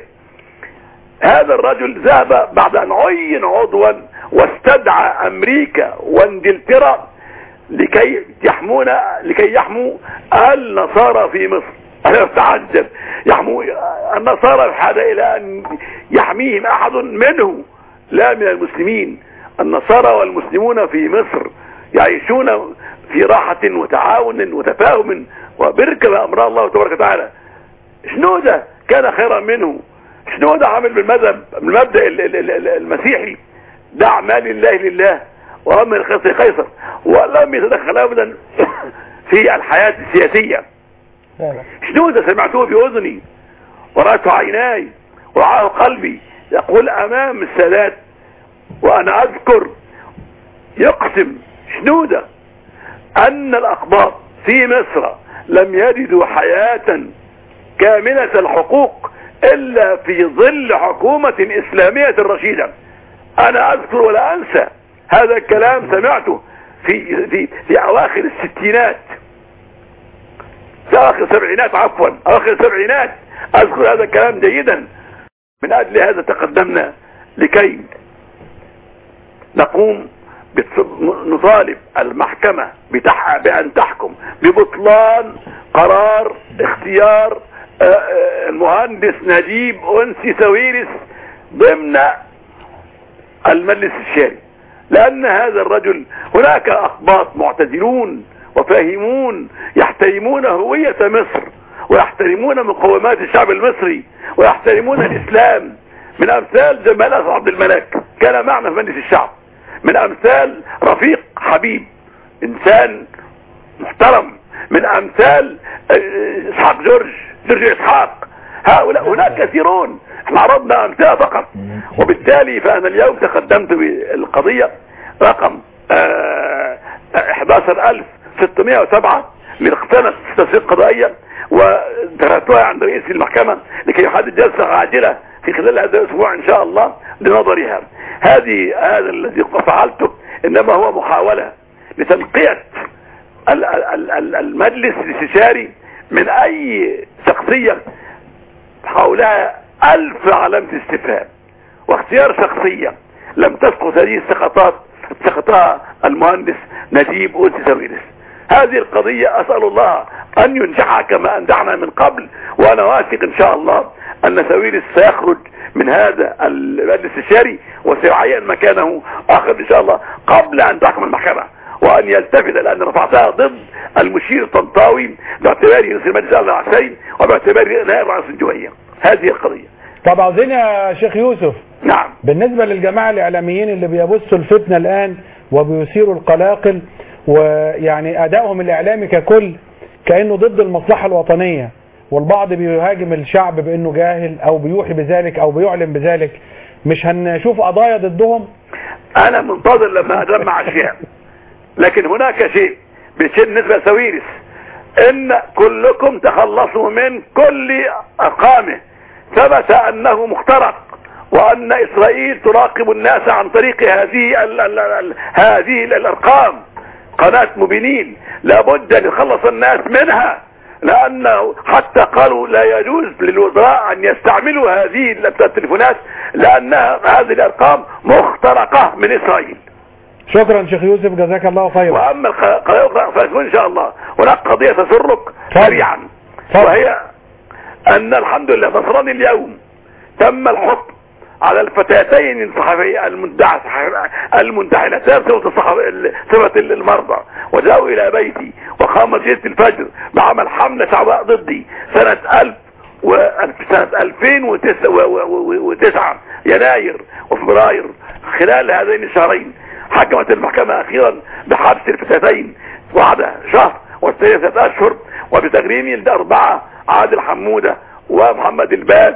هذا الرجل ذهب بعد أن عين عضوا واستدعى أمريكا وانجلترا لكي يحمون لكي يحموا النصارى في مصر أنا أتعجب يحموا النصارى بحاجة إلى أن يحميهم أحد منه لا من المسلمين النصارى والمسلمون في مصر يعيشون في راحة وتعاون وتفاهم وبركة بأمر الله تبارك وتعالى شنودة كان خيرا منه شنودة عامل بالمذهب بالمبدأ ال- ال- ال- المسيحي دع ما لله لله وأما القيصر قيصر ولم يتدخل أبدا في الحياة السياسية لا لا شنودة سمعته بأذني ورأته عيناي ورعاه قلبي يقول أمام السادات وأنا أذكر يقسم شنودة أن الأقباط في مصر لم يجدوا حياة كاملة الحقوق إلا في ظل حكومة إسلامية رشيدة أنا أذكر ولا أنسى هذا الكلام سمعته في في في أواخر الستينات في أواخر السبعينات عفوا أواخر السبعينات أذكر هذا الكلام جيدا من أجل هذا تقدمنا لكي نقوم بتص- نطالب المحكمة بتح... بأن تحكم ببطلان قرار اختيار آه، آه، المهندس نجيب أنسي سويرس ضمن المجلس الشاري لأن هذا الرجل هناك أقباط معتدلون وفاهمون يحترمون هوية مصر ويحترمون مقومات الشعب المصري ويحترمون الإسلام من أمثال جمال أسعد عبد الملك كان معنا في مجلس الشعب من أمثال رفيق حبيب إنسان محترم من أمثال آه، إسحاق جورج جورج إسحاق هؤلاء هناك كثيرون احنا عرضنا أمثلة فقط وبالتالي فأنا اليوم تقدمت بالقضية رقم آه، 11607 لسنة تسويق قضائية وتركتها عند رئيس المحكمة لكي يحدد جلسة عاجلة في خلال هذا الأسبوع إن شاء الله لنظرها هذه هذا الذي فعلته إنما هو محاولة لتنقية ال- ال- ال- المجلس الاستشاري من أي شخصية حولها ألف علامة استفهام واختيار شخصية لم تسقط هذه السقطات سقطها المهندس نجيب أنسي سويرس هذه القضية أسأل الله أن ينجحها كما أنجحنا من قبل وأنا واثق إن شاء الله أن سويرس سيخرج من هذا المجلس الشاري وسيعين مكانه آخر إن شاء الله قبل أن تحكم المحكمة وان يلتفت لان رفعتها ضد المشير الطنطاوي باعتباره رئيس المجلس الاعلى العسكري وباعتباره نائب رئيس الجمهوريه هذه القضيه طب عاوزين يا شيخ يوسف نعم بالنسبة للجماعة الإعلاميين اللي بيبثوا الفتنة الآن وبيثيروا القلاقل ويعني أدائهم الإعلامي ككل كأنه ضد المصلحة الوطنية والبعض بيهاجم الشعب بأنه جاهل أو بيوحي بذلك أو بيعلن بذلك مش هنشوف قضايا ضدهم انا منتظر لما اجمع اشياء لكن هناك شيء بالنسبه لسويرس ان كلكم تخلصوا من كل ارقامه ثبت انه مخترق وان اسرائيل تراقب الناس عن طريق هذه ال ال ال هذه الارقام قناة مبينين لابد ان يخلص الناس منها لانه حتى قالوا لا يجوز للوزراء ان يستعملوا هذه التليفونات لانها هذه الارقام مخترقة من اسرائيل شكرا شيخ يوسف جزاك الله خيرا واما القضايا فيكون ان شاء الله هناك قضية تسرك اتفضل. سريعا اتفضل. وهي ان الحمد لله نصراني اليوم تم الحكم على الفتاتين الصحفية المدعى المنتحلتان صفة الصحف- صفة المرضى وجاءوا الى بيتي وقام جيش الفجر بعمل حملة شعباء ضدي سنة 1000 و سنة 2009 يناير وفبراير خلال هذين الشهرين حكمت المحكمة اخيرا بحبس الفتاتين بعد شهر وثلاثة اشهر وبتغريم الاربعة عادل حمودة ومحمد الباد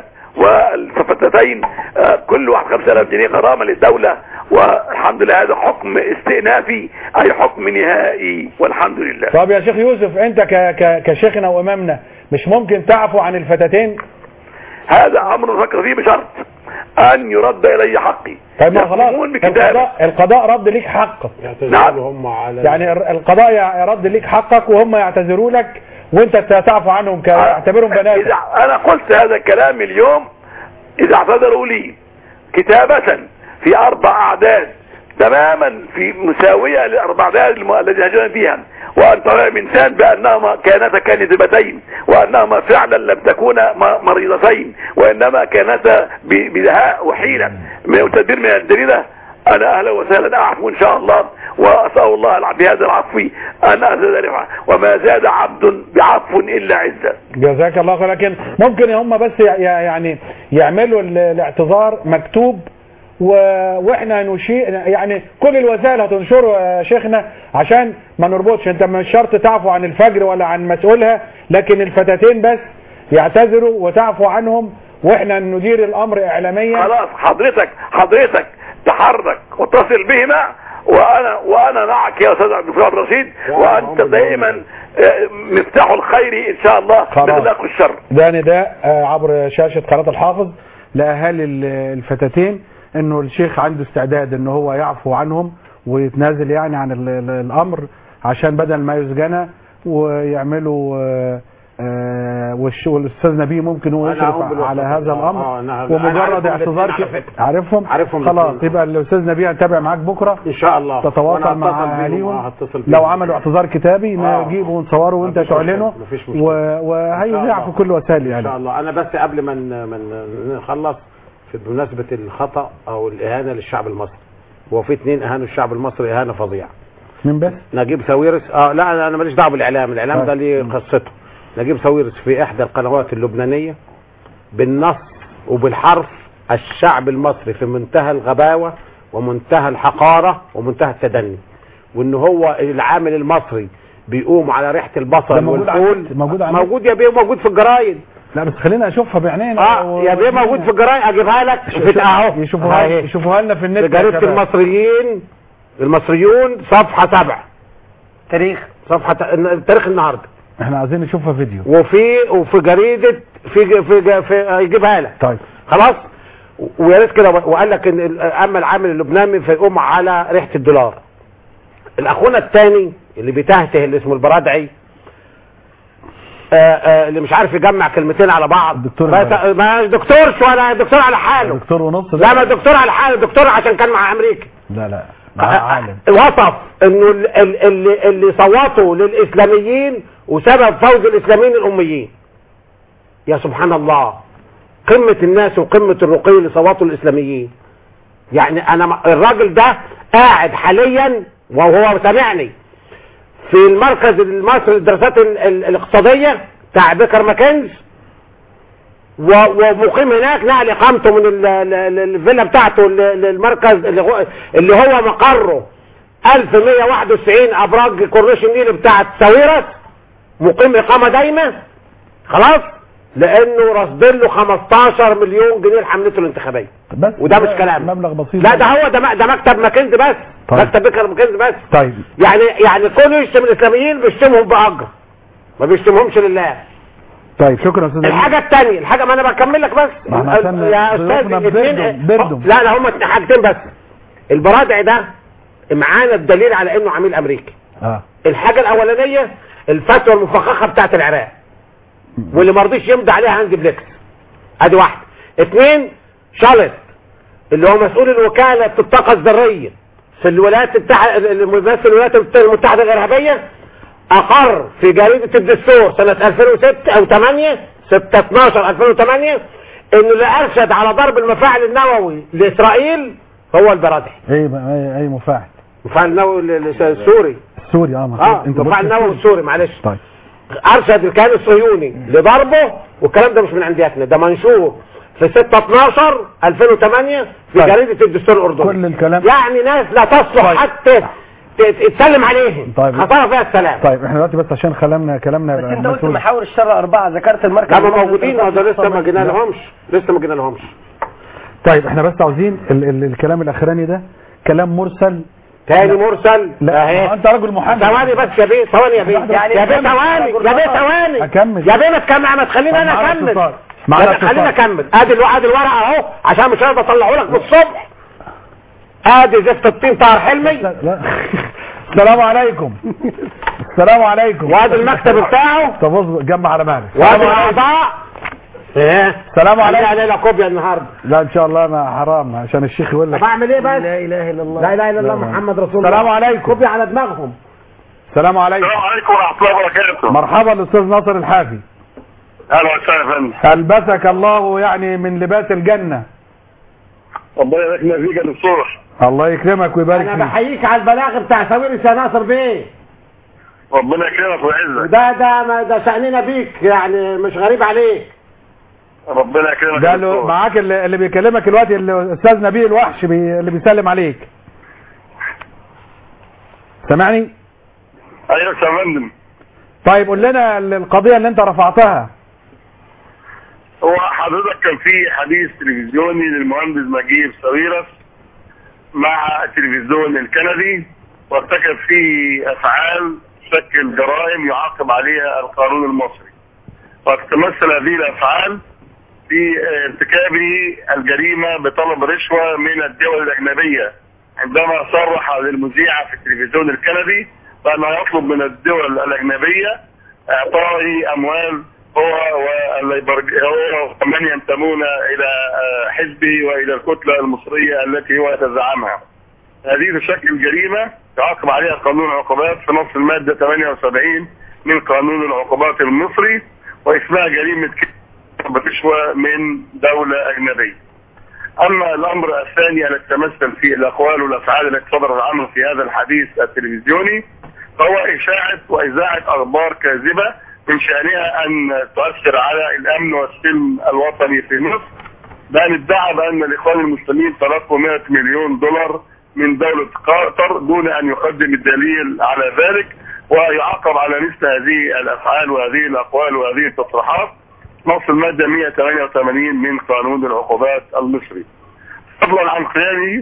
والفتاتين آه، كل واحد 5000 جنيه غرامة للدولة والحمد لله هذا حكم استئنافي اي حكم نهائي والحمد لله طب يا شيخ يوسف انت ك ك كشيخنا وامامنا مش ممكن تعفو عن الفتاتين هذا امر نفكر فيه بشرط ان يرد الي حقي طيب ما خلاص يقومون بكتابه القضاء, القضاء رد ليك حقك نعم هم على يعني الر- القضاء يع- يرد ليك حقك وهم يعتذروا لك وانت تعفو عنهم كاعتبرهم بناتك إذا انا قلت هذا الكلام اليوم اذا اعتذروا لي كتابة في اربع اعداد تماما في مساوية للاربع اعداد الم- الذي هجرنا فيها وان ترى الانسان بانهما كانتا كاذبتين وانهما فعلا لم تكونا م- مريضتين وانما كانتا ب- بدهاء وحيلة من وتدبير من الجريدة انا اهلا وسهلا اعفو ان شاء الله واسال الله الع- بهذا العفو ان ازداد رفعه وما زاد عبد بعفو الا عزه جزاك الله خير لكن ممكن هم بس ي- يعني يعملوا ال- الاعتذار مكتوب و... واحنا نشيء يعني كل الوسائل هتنشره يا شيخنا عشان ما نربطش انت مش شرط تعفو عن الفجر ولا عن مسؤولها لكن الفتاتين بس يعتذروا وتعفو عنهم واحنا ندير الامر اعلاميا خلاص حضرتك حضرتك تحرك واتصل بهما وانا وانا معك يا استاذ عبد الفتاح عبد الرشيد وانت دائما آه، مفتاح الخير ان شاء الله خلاص. باغلاق الشر ده نداء آه، عبر شاشة قناة الحافظ لأهالي ال- الفتاتين انه الشيخ عنده استعداد ان هو يعفو عنهم ويتنازل يعني عن ال- ال- الامر عشان بدل ما يسجن ويعملوا آه، آه، والش- والاستاذ نبيه ممكن هو أنا أقوم يشرف بالوسط. على هذا آه، الامر آه، أنا- أنا ومجرد عارفهم اعتذار الاثنين ك- على فكرة. عارفهم عارفهم خلاص الاثنين. يبقى الاستاذ نبيه هتابع معاك بكره ان شاء الله تتواصل وأنا مع هتصل بيهم، آه، اهاليهم هتصل لو بيهم. عملوا اعتذار كتابي آه. نجيبه ونصوره وانت مفيش مشكلة، تعلنه مفيش مشكلة. و- إن شاء وهيذاع الله. في كل وسائل ان شاء الاعلام الله انا بس قبل ما ن- ما ن- نخلص في بمناسبه الخطا او الاهانه للشعب المصري هو في اثنين اهانوا الشعب المصري اهانه فظيعه مين بس نجيب ساويرس اه لا أنا- انا ماليش دعوه بالاعلام الاعلام طيب. ده ليه قصته نجيب ساويرس في احدى القنوات اللبنانيه بالنص وبالحرف الشعب المصري في منتهى الغباوه ومنتهى الحقاره ومنتهى التدني وان هو العامل المصري بيقوم على ريحه ده البصل موجود على والفول النت، موجود على النت. موجود يا بيه موجود في الجرايد لا بس خلينا اشوفها بعينينا اه يا بيه موجود في الجرايد اجيبها لك في اهو يشوفوها أهي. يشوفوها لنا في النت في يا جريده شباب. المصريين المصريون صفحه سبع تاريخ صفحه تاريخ النهارده احنا عايزين نشوفها فيديو وفي وفي جريده في في, في يجيبها لك طيب خلاص ويا ريت كده وقال لك ان ال- اما العامل اللبناني فيقوم على ريحه الدولار الاخونا الثاني اللي بيتهته اللي اسمه البرادعي آه آه اللي مش عارف يجمع كلمتين على بعض الدكتور ما البرادعي. ما دكتورش ولا دكتور على حاله دكتور ونص لا ما دكتور على حاله دكتور عشان كان مع امريكا لا لا ده عالم وصف انه ال- ال- اللي, اللي صوتوا للاسلاميين وسبب فوز الاسلاميين الاميين يا سبحان الله قمة الناس وقمة الرقي اللي صوتوا الاسلاميين يعني انا م- الراجل ده قاعد حاليا وهو سامعني في المركز المصري للدراسات ال- ال- الاقتصادية بتاع بيكر ماكنز و- ومقيم هناك نقل اقامته من ال- ال- ال- الفيلا بتاعته ل- للمركز اللي هو, اللي هو مقره 1191 ابراج كورنيش النيل بتاعت ساويرس مقيم اقامه دايمه خلاص لانه رصد له 15 مليون جنيه لحملته الانتخابيه بس وده مش كلام مبلغ بسيط لا ده هو ده م- ده مكتب ماكنز بس طيب. مكتب بيكر ماكنز بس طيب يعني يعني كونه يشتم الاسلاميين بيشتمهم باجر ما بيشتمهمش لله طيب شكرا استاذ الحاجه الثانيه الحاجه ما انا بكمل لك بس ما احنا عشان يا استاذ ضيوفنا اتنين- بردهم- بردهم. لا لا هم حاجتين بس البرادع ده معانا الدليل على انه عميل امريكي اه الحاجه الاولانيه الفتوى المفخخه بتاعت العراق واللي ما رضيش يمضي عليها هانز بليكس ادي واحده اثنين شالت اللي هو مسؤول الوكاله الطاقه الذريه في الولايات المتحده الممثل الولايات المتحده الارهابيه اقر في جريده الدستور سنه 2006 او 8 6 12 2008 انه اللي ارشد على ضرب المفاعل النووي لاسرائيل هو البرادعي اي اي اي مفاعل المفاعل النووي ال- ال- السوري سوري اه ما اه انت المفاعل قلت النووي سوري. السوري معلش طيب ارشد الكيان الصهيوني لضربه والكلام ده مش من عندياتنا ده منشور في 6 12 2008 في طيب. جريده الدستور الاردني كل الكلام يعني ناس لا تصلح طيب. حتى ت- تسلم عليهم طيب. خطر فيها السلام طيب احنا دلوقتي بس عشان كلامنا كلامنا بس يبقى انت قلت مسؤول. محاور الشر اربعه ذكرت المركز لا ما المصري موجودين ما ده لسه ما جينا لا. لهمش لسه ما جينا لهمش طيب احنا بس عاوزين ال ال الكلام الاخراني ده كلام مرسل تاني مرسل لا اهي. ما انت راجل محامي ثواني بس يا بيه ثواني يا بيه يعني يا بيه كمل. ثواني يا بيه ثواني أكمل. يا بيه ما تكمل ما تخليني طب انا معانا اكمل اتصال. يا معانا بيه خليني اتصال. اكمل ادي الو- ادي الورقه اهو عشان مش هقدر اطلعه لك من الصبح ادي زفت الطين طاهر حلمي لا لا. السلام عليكم السلام عليكم وادي المكتب بتاعه طب اصبر جمع على مالك وادي الاعضاء ايه السلام علينا عليكم علينا كوبيا النهارده لا ان شاء الله ما حرام عشان الشيخ يقول لك طب اعمل ايه بس لا اله الا الله لا اله الا الله لا. محمد رسول الله السلام عليكم. كوبيا على دماغهم السلام عليكم السلام عليكم ورحمه الله وبركاته مرحبا الاستاذ ناصر الحافي اهلا وسهلا يا فندم البسك الله يعني من لباس الجنه ربنا يبارك فيك يا دكتور الله يكرمك ويبارك انا فيك بحييك على البلاغ بتاع ساويرس يا ناصر بيه ربنا يكرمك ويعزك وده ده ما ده شأننا بيك يعني مش غريب عليك ربنا يكرمك ده يا اللي دكتور معاك اللي, اللي بيكلمك دلوقتي الاستاذ نبيل الوحش بي اللي بيسلم عليك سامعني ايوه يا فندم طيب قول لنا ال- القضيه اللي انت رفعتها هو حضرتك كان في حديث تلفزيوني للمهندس نجيب ساويرس مع التلفزيون الكندي وارتكب فيه افعال تشكل جرائم يعاقب عليها القانون المصري وتتمثل هذه الافعال في ارتكابه الجريمه بطلب رشوه من الدول الاجنبيه عندما صرح للمذيعه في التلفزيون الكندي بانه يطلب من الدول الاجنبيه اعطائه اموال هو والليبرج- هو ومن ينتمون الى آه، حزبه والى الكتله المصريه التي هو يتزعمها. هذه تشكل جريمه يعاقب عليها قانون العقوبات في نص الماده 78 من قانون العقوبات المصري واسمها جريمه كسب رشوه من دوله اجنبيه. اما الامر الثاني الذي تمثل فيه الاقوال والافعال التي صدرت عنه في هذا الحديث التلفزيوني فهو اشاعه واذاعه اخبار كاذبه من شانها ان تؤثر على الامن والسلم الوطني في مصر بان ادعى بان الاخوان المسلمين تلقوا 100 مليون دولار من دوله قطر دون ان يقدم الدليل على ذلك ويعاقب على مثل هذه الافعال وهذه الاقوال وهذه التصريحات نص الماده 188 من قانون العقوبات المصري. فضلا عن قيامه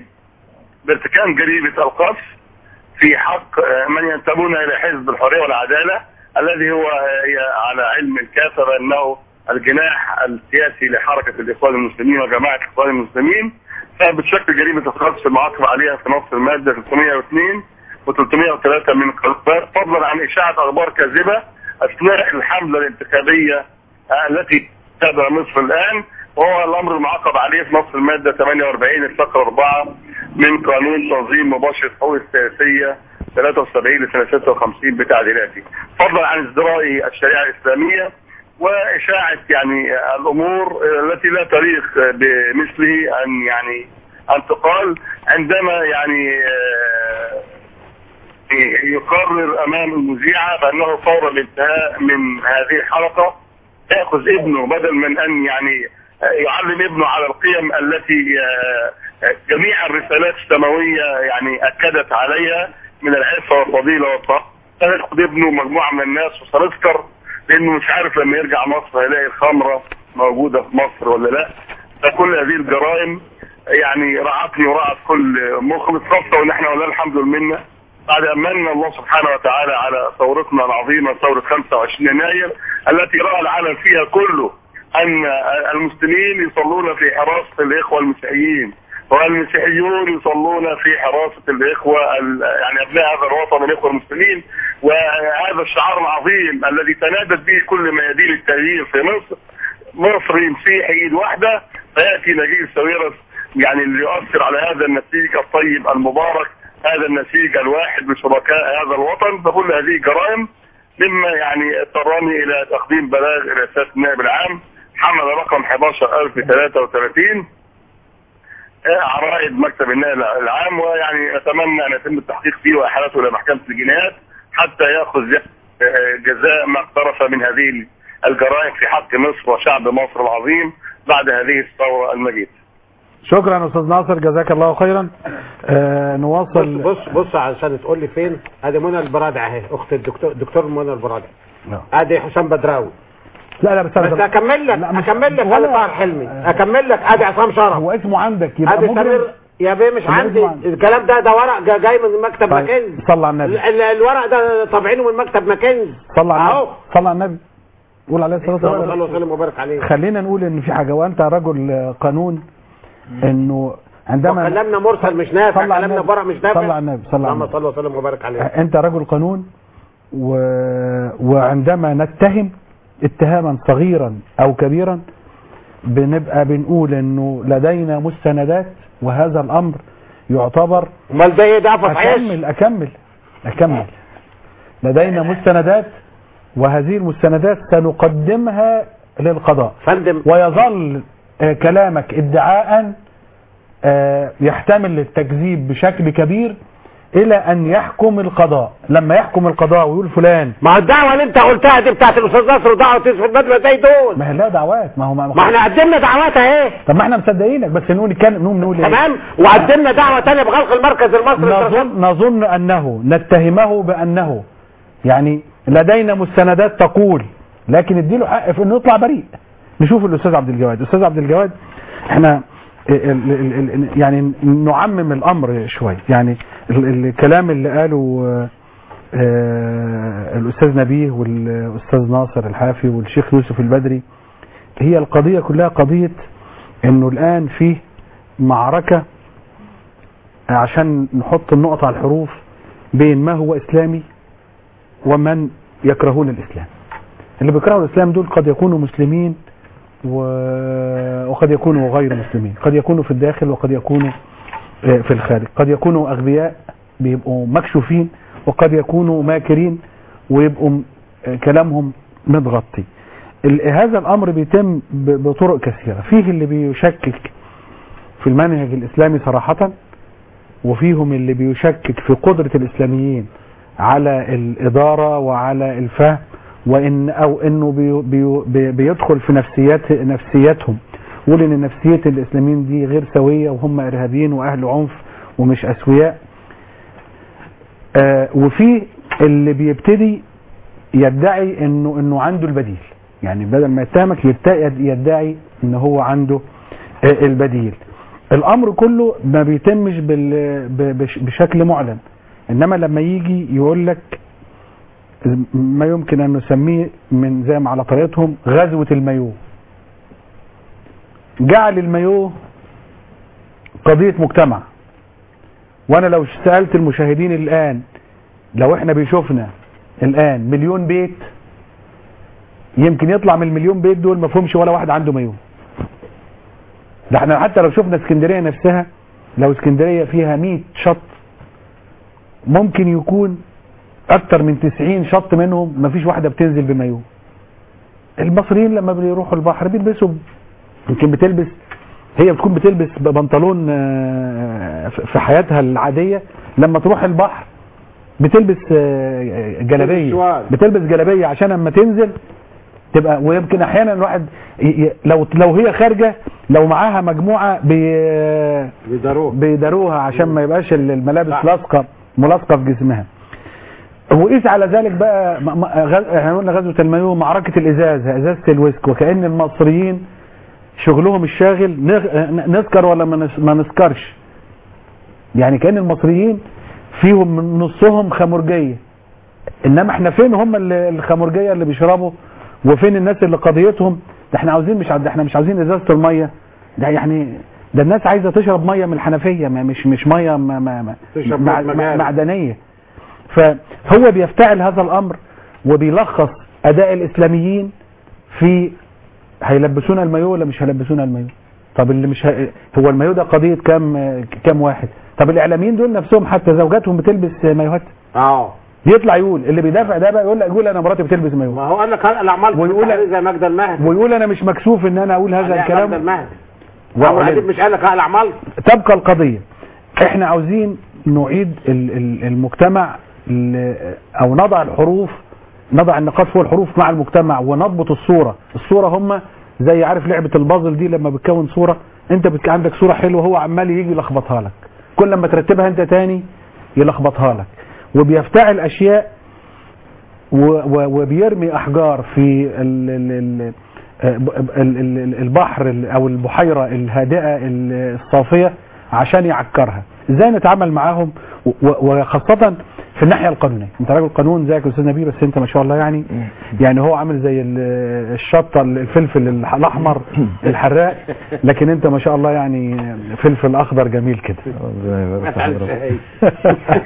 بارتكاب جريمه القذف في حق آه، من ينتمون الى حزب الحريه والعداله الذي هو آه، على علم كافه بانه الجناح السياسي لحركه الاخوان المسلمين وجماعه الاخوان المسلمين فبتشكل جريمه القذف المعاقب عليها في نص الماده 302 و303 من القانون فضلا عن اشاعه اخبار كاذبه اثناء الحمله الانتخابيه آه، التي تابع مصر الان وهو الامر المعاقب عليه في نص الماده 48 الفقره 4 من قانون تنظيم مباشر الحقوق السياسيه 73 لسنه 56 بتعديلاته فضلا عن ازدراء الشريعه الاسلاميه واشاعه يعني الامور التي لا تليق بمثله ان يعني ان تقال عندما يعني آه، يقرر امام المذيعه بانه فور الانتهاء من هذه الحلقه ياخذ ابنه بدل من ان يعني يعلم ابنه على القيم التي آه، جميع الرسالات السماويه يعني اكدت عليها من العفه والفضيله والطاعه ياخذ ابنه مجموعه من الناس وسنذكر لانه مش عارف لما يرجع مصر هيلاقي الخمره موجوده في مصر ولا لا فكل هذه الجرائم يعني رعتني ورعت كل مخلص خاصه وان احنا ولله الحمد والمنه بعد ان من الله سبحانه وتعالى على ثورتنا العظيمه ثوره 25 يناير التي راى العالم فيها كله ان المسلمين يصلون في حراسه الاخوه المسيحيين والمسيحيون يصلون في حراسه الاخوه ال- يعني ابناء هذا الوطن الاخوه المسلمين وهذا الشعار العظيم الذي تنادت به كل ميادين التغيير في مصر مصر مسيحي ايد واحده فياتي نجيب ساويرس يعني اللي يؤثر على هذا النسيج الطيب المبارك هذا النسيج الواحد بشركاء هذا الوطن فكل هذه جرائم مما يعني اضطرني الى تقديم بلاغ الى سياده النائب العام حمل رقم 11033 عرائد مكتب النائب العام ويعني اتمنى ان يتم التحقيق فيه واحالته الى محكمه الجنايات حتى ياخذ جزاء ما اقترف من هذه الجرائم في حق مصر وشعب مصر العظيم بعد هذه الثوره المجيده. شكرا استاذ ناصر جزاك الله خيرا آه بص نواصل بص بص عشان تقول لي فين ادي منى البرادع اهي اخت الدكتور دكتور منى البرادع نعم. ادي حسام بدراوي لا لا بس بس اكمل لك لا، مش- اكمل لك ولا- ادي طاهر حلمي اكمل لك ادي عصام شرف هو اسمه عندك يبقى ادي مجرم سمير يا بيه مش يبقى عندي اسمه عندي. الكلام ده ده ورق جا- جاي من مكتب طيب، ماكنز صلى على النبي ال- ال- الورق ده طابعينه من مكتب ماكنز صلى على اهو النبي صلى على النبي قول عليه الصلاه صلى الله عليه والسلام وسلم وبارك عليه خلينا نقول ان في حاجه وانت رجل قانون انه عندما وكلامنا مرسل مش نافع صلى على كلامنا النبي. برق مش نافع صلى على النبي صلى على اللهم النبي صل وسلم وبارك عليه انت رجل قانون و... وعندما نتهم اتهاما صغيرا او كبيرا بنبقى بنقول انه لدينا مستندات وهذا الامر يعتبر امال ده ايه ده قفص عيش اكمل اكمل اكمل لدينا مستندات وهذه المستندات سنقدمها للقضاء فندم ويظل آه، كلامك ادعاء آه، يحتمل التكذيب بشكل كبير الى ان يحكم القضاء لما يحكم القضاء ويقول فلان ما هو الدعوه اللي انت قلتها دي بتاعت الاستاذ نصر ودعوه تسفل بدر زي دول ما هي لها دعوات ما هو ما, ما احنا قدمنا دعوات اهي طب ما احنا مصدقينك بس نقول نتكلم نقوم نقول ايه تمام وقدمنا دعوه ثانيه بغلق المركز المصري للترشيد. نظن نظن انه نتهمه بانه يعني لدينا مستندات تقول لكن اديله حق في انه يطلع بريء نشوف الاستاذ عبد الجواد الاستاذ عبد الجواد احنا ال- ال- ال- ال- يعني نعمم الامر شوي يعني ال- الكلام اللي قاله آه، آه، الاستاذ نبيه والاستاذ ناصر الحافي والشيخ يوسف البدري هي القضيه كلها قضيه انه الان فيه معركه عشان نحط النقط على الحروف بين ما هو اسلامي ومن يكرهون الاسلام اللي بيكرهوا الاسلام دول قد يكونوا مسلمين و- وقد يكونوا غير مسلمين قد يكونوا في الداخل وقد يكونوا آه، في الخارج قد يكونوا اغبياء بيبقوا مكشوفين وقد يكونوا ماكرين ويبقوا م- آه، كلامهم متغطي ال- هذا الامر بيتم ب- بطرق كثيره فيه اللي بيشكك في المنهج الاسلامي صراحه وفيهم اللي بيشكك في قدرة الإسلاميين على الإدارة وعلى الفهم وإن أو إنه بي بي بي بيدخل في نفسيات نفسياتهم يقول إن نفسية الإسلاميين دي غير سوية وهم إرهابيين وأهل عنف ومش أسوياء آه وفي اللي بيبتدي يدعي إنه إنه عنده البديل يعني بدل ما يتهمك يبتدي يدعي إن هو عنده آه البديل الامر كله ما بيتمش بال... ب- بش- بشكل معلن انما لما يجي يقول لك ما يمكن ان نسميه من زي ما على طريقتهم غزوة المايو جعل المايو قضية مجتمع وانا لو سألت المشاهدين الان لو احنا بيشوفنا الان مليون بيت يمكن يطلع من المليون بيت دول ما فيهمش ولا واحد عنده مايو ده احنا حتى لو شفنا اسكندريه نفسها لو اسكندريه فيها 100 شط ممكن يكون اكتر من 90 شط منهم مفيش واحده بتنزل بمايو المصريين لما بيروحوا البحر بيلبسوا يمكن بتلبس هي بتكون بتلبس بنطلون آه، في حياتها العاديه لما تروح البحر بتلبس آه، جلابيه شوال. بتلبس جلابيه عشان اما تنزل تبقى ويمكن احيانا الواحد ي- ي- لو لو هي خارجه لو معاها مجموعه بي بيداروه بيداروها عشان ما يبقاش ال- الملابس لاصقه ملاصقه في جسمها وقيس على ذلك بقى م- م- غز- احنا قلنا غزوه المايو معركه الازاز ازازه الويسك وكان المصريين شغلهم الشاغل نغ- نسكر ولا ما نس- ما نسكرش يعني كان المصريين فيهم من نصهم خمرجيه انما احنا فين هم اللي- الخمرجيه اللي بيشربوا وفين الناس اللي قضيتهم ده احنا عاوزين مش عاوز- احنا مش عاوزين ازازه الميه ده يعني ده الناس عايزه تشرب ميه من الحنفيه ما مش مش ميه ما ما ما تشرب مع مية مع- مجاري. معدنيه فهو بيفتعل هذا الامر وبيلخص اداء الاسلاميين في هيلبسونا المايو ولا مش هيلبسونا المايو طب اللي مش ه... هو المايو ده قضيه كام كام واحد طب الاعلاميين دول نفسهم حتى زوجاتهم بتلبس مايوهات اه بيطلع يقول اللي بيدافع ده بقى يقول لك يقول انا مراتي بتلبس مايو ما هو قال لك الاعمال ويقول- بتاعت زي مجد المهدي ويقول انا مش مكسوف ان انا اقول هذا عليها مجد الكلام المهدي عمرو وأعلن. اديب مش قال لك الاعمال تبقى القضية احنا عاوزين نعيد ال- ال- المجتمع ال- او نضع الحروف نضع النقاط فوق الحروف مع المجتمع ونضبط الصورة الصورة هم زي عارف لعبة البازل دي لما بتكون صورة انت بتك عندك صورة حلوة هو عمال يجي يلخبطها لك كل لما ترتبها انت تاني يلخبطها لك وبيفتعل اشياء و- و- وبيرمي احجار في ال- ال- ال- ال- ال- البحر ال- او البحيره الهادئه ال- الصافيه عشان يعكرها ازاي نتعامل معاهم و- و- وخاصه في الناحيه القانونيه انت راجل قانون زيك يا استاذ نبيل بس انت ما شاء الله يعني يعني هو عامل زي ال- الشطه الفلفل الح- الاحمر الحراق لكن انت ما شاء الله يعني فلفل اخضر جميل كده ربنا يبارك في حضرتك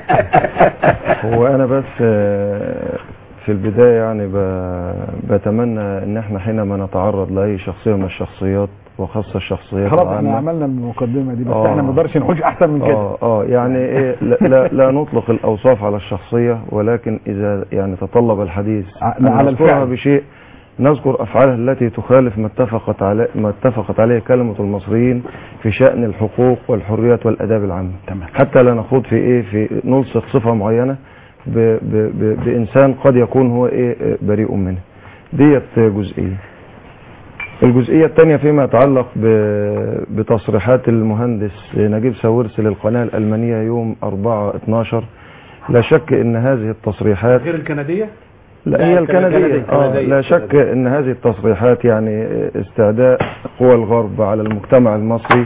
هو انا بس آه، في البداية يعني ب- بتمنى ان احنا حينما نتعرض لاي شخصية من الشخصيات وخاصة الشخصيات خلاص احنا العامة عملنا المقدمه دي بس آه. احنا ما نقدرش نقولش احسن من كده اه اه يعني إيه لا, لا, لا نطلق الاوصاف على الشخصيه ولكن اذا يعني تطلب الحديث ع- أن على نذكرها الفعل. بشيء نذكر افعالها التي تخالف ما اتفقت عليه ما اتفقت عليه كلمه المصريين في شان الحقوق والحريات والاداب العامه تمام. حتى لا نخوض في ايه في نلصق صفه معينه ب ب ب بانسان قد يكون هو ايه بريء منه ديت جزئيه الجزئية الثانية فيما يتعلق ب- بتصريحات المهندس نجيب ساورس للقناة الألمانية يوم 4 12 لا شك ان هذه التصريحات غير الكنديه لا هي الكندية الكندية. آه الكندية. لا شك ان هذه التصريحات يعني استعداء قوى الغرب على المجتمع المصري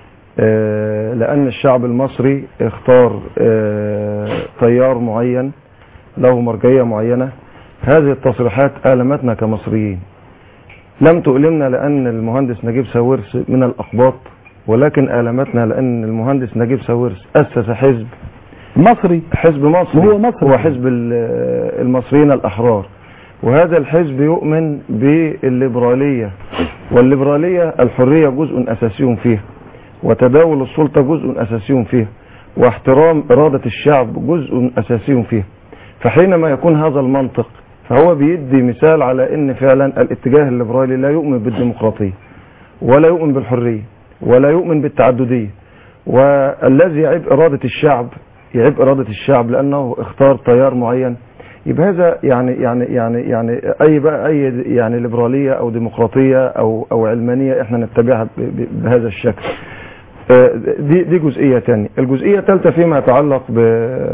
آه، لأن الشعب المصري اختار آه، تيار معين له مرجعية معينة هذه التصريحات آلمتنا كمصريين لم تؤلمنا لأن المهندس نجيب ساورس من الأقباط ولكن آلمتنا لأن المهندس نجيب ساورس أسس حزب مصري حزب مصري وهو مصري. هو حزب ال- المصريين الأحرار وهذا الحزب يؤمن بالليبرالية والليبرالية الحرية جزء أساسي فيها وتداول السلطة جزء أساسي فيها واحترام إرادة الشعب جزء أساسي فيها فحينما يكون هذا المنطق فهو بيدي مثال على ان فعلا الاتجاه الليبرالي لا يؤمن بالديمقراطية ولا يؤمن بالحرية ولا يؤمن بالتعددية والذي يعيب إرادة الشعب يعيب إرادة الشعب لأنه اختار تيار معين يبقى هذا يعني يعني يعني يعني اي بقى اي يعني ليبراليه او ديمقراطيه او او علمانيه احنا نتبعها ب- ب- بهذا الشكل. آه، دي دي جزئيه ثانيه، الجزئيه الثالثه فيما يتعلق ب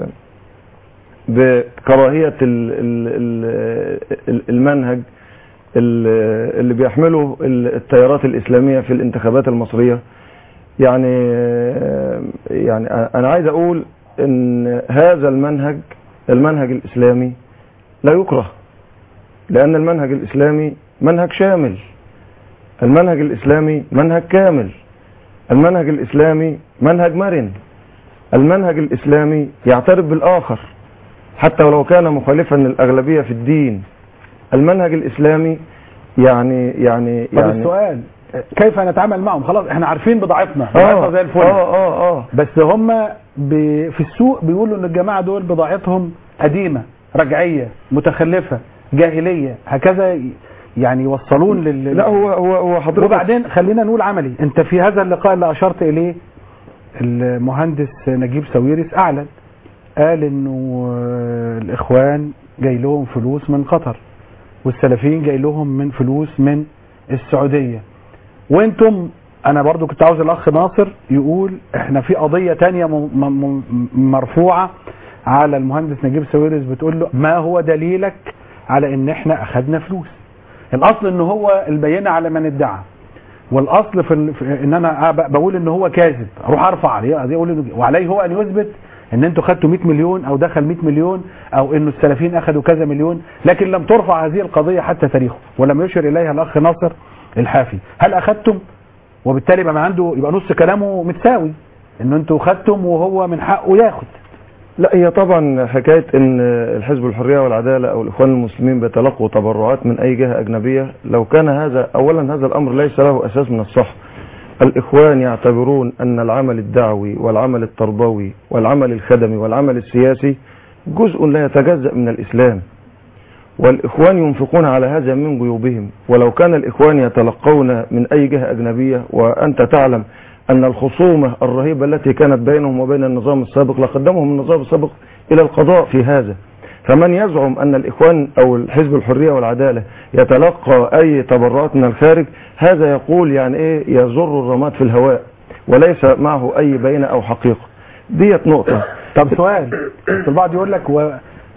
بكراهيه ال- ال- ال- المنهج ال- اللي بيحمله ال- التيارات الاسلاميه في الانتخابات المصريه يعني يعني انا عايز اقول ان هذا المنهج المنهج الاسلامي لا يكره لان المنهج الاسلامي منهج شامل المنهج الاسلامي منهج كامل المنهج الاسلامي منهج مرن المنهج الاسلامي يعترف بالاخر حتى ولو كان مخالفا للاغلبيه في الدين المنهج الاسلامي يعني يعني طب يعني السؤال كيف نتعامل معهم خلاص احنا عارفين بضاعتنا بضاعتنا زي الفل اه اه اه بس هم ب... في السوق بيقولوا ان الجماعه دول بضاعتهم قديمه رجعيه متخلفه جاهليه هكذا ي- يعني يوصلون لل لا هو هو هو حضرتك وبعدين خلينا نقول عملي انت في هذا اللقاء اللي اشرت اليه المهندس نجيب ساويرس اعلن قال انه آه، الاخوان جاي لهم فلوس من قطر والسلفيين جاي لهم من فلوس من السعودية وانتم انا برضو كنت عاوز الاخ ناصر يقول احنا في قضية تانية م- م- م- مرفوعة على المهندس نجيب ساويرس بتقول له ما هو دليلك على ان احنا اخدنا فلوس الاصل ان هو البينة على من ادعى والاصل في, ال- في ان انا ب- بقول ان هو كاذب اروح ارفع عليه قضية اقول إنه- وعليه هو ان يثبت ان انتوا خدتوا 100 مليون او دخل 100 مليون او انه السلفيين اخذوا كذا مليون لكن لم ترفع هذه القضية حتى تاريخه ولم يشر اليها الاخ ناصر الحافي هل اخذتم وبالتالي يبقى ما عنده يبقى نص كلامه متساوي ان انتوا خدتم وهو من حقه ياخد لا هي طبعا حكاية ان الحزب الحرية والعدالة او الاخوان المسلمين بيتلقوا تبرعات من اي جهة اجنبية لو كان هذا اولا هذا الامر ليس له اساس من الصح الاخوان يعتبرون ان العمل الدعوي والعمل التربوي والعمل الخدمي والعمل السياسي جزء لا يتجزأ من الاسلام والإخوان ينفقون على هذا من جيوبهم ولو كان الإخوان يتلقون من أي جهة أجنبية وأنت تعلم أن الخصومة الرهيبة التي كانت بينهم وبين النظام السابق لقدمهم النظام السابق إلى القضاء في هذا فمن يزعم أن الإخوان أو الحزب الحرية والعدالة يتلقى أي تبرعات من الخارج هذا يقول يعني إيه يزر الرماد في الهواء وليس معه أي بينة أو حقيقة ديت نقطة طب سؤال بس البعض يقول لك و...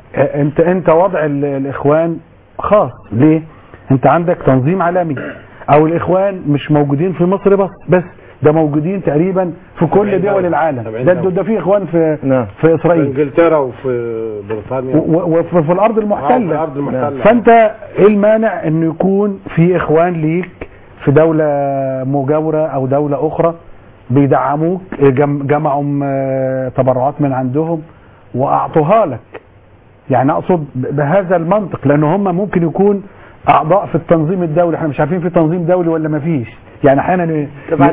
انت انت وضع ال- الاخوان خاص ليه انت عندك تنظيم عالمي او الاخوان مش موجودين في مصر بس بس ده موجودين تقريبا في كل دول العالم ده ده, ده في اخوان في نعم في في اسرائيل انجلترا وفي بريطانيا و- و- وفي في الارض آه، في المحتله الارض المحتله فانت ايه المانع انه يكون في اخوان ليك في دولة مجاورة او دولة اخرى بيدعموك جم- جمعوا م- تبرعات من عندهم واعطوها لك يعني اقصد ب- بهذا المنطق لان هم ممكن يكون اعضاء في التنظيم الدولي احنا مش عارفين في تنظيم دولي ولا ما فيش يعني احيانا ي-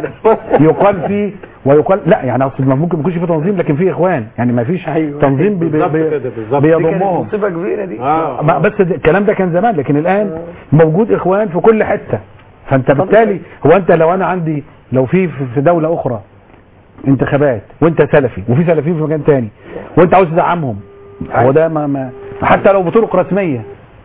يقال فيه ويقال لا يعني اقصد ما ممكن ما يكونش في تنظيم لكن في اخوان يعني ما فيش أيوة. تنظيم بي- بالظبط بي- كده، بالظبط. دي كانت بيضمهم مصيبة كبيرة دي اه ما بس ده- الكلام ده كان زمان لكن الان موجود اخوان في كل حته فانت بالتالي هو انت لو انا عندي لو في في دوله اخرى انتخابات وانت سلفي وفي سلفيين في مكان تاني وانت عاوز تدعمهم هو ده ما, ما حتى لو بطرق رسميه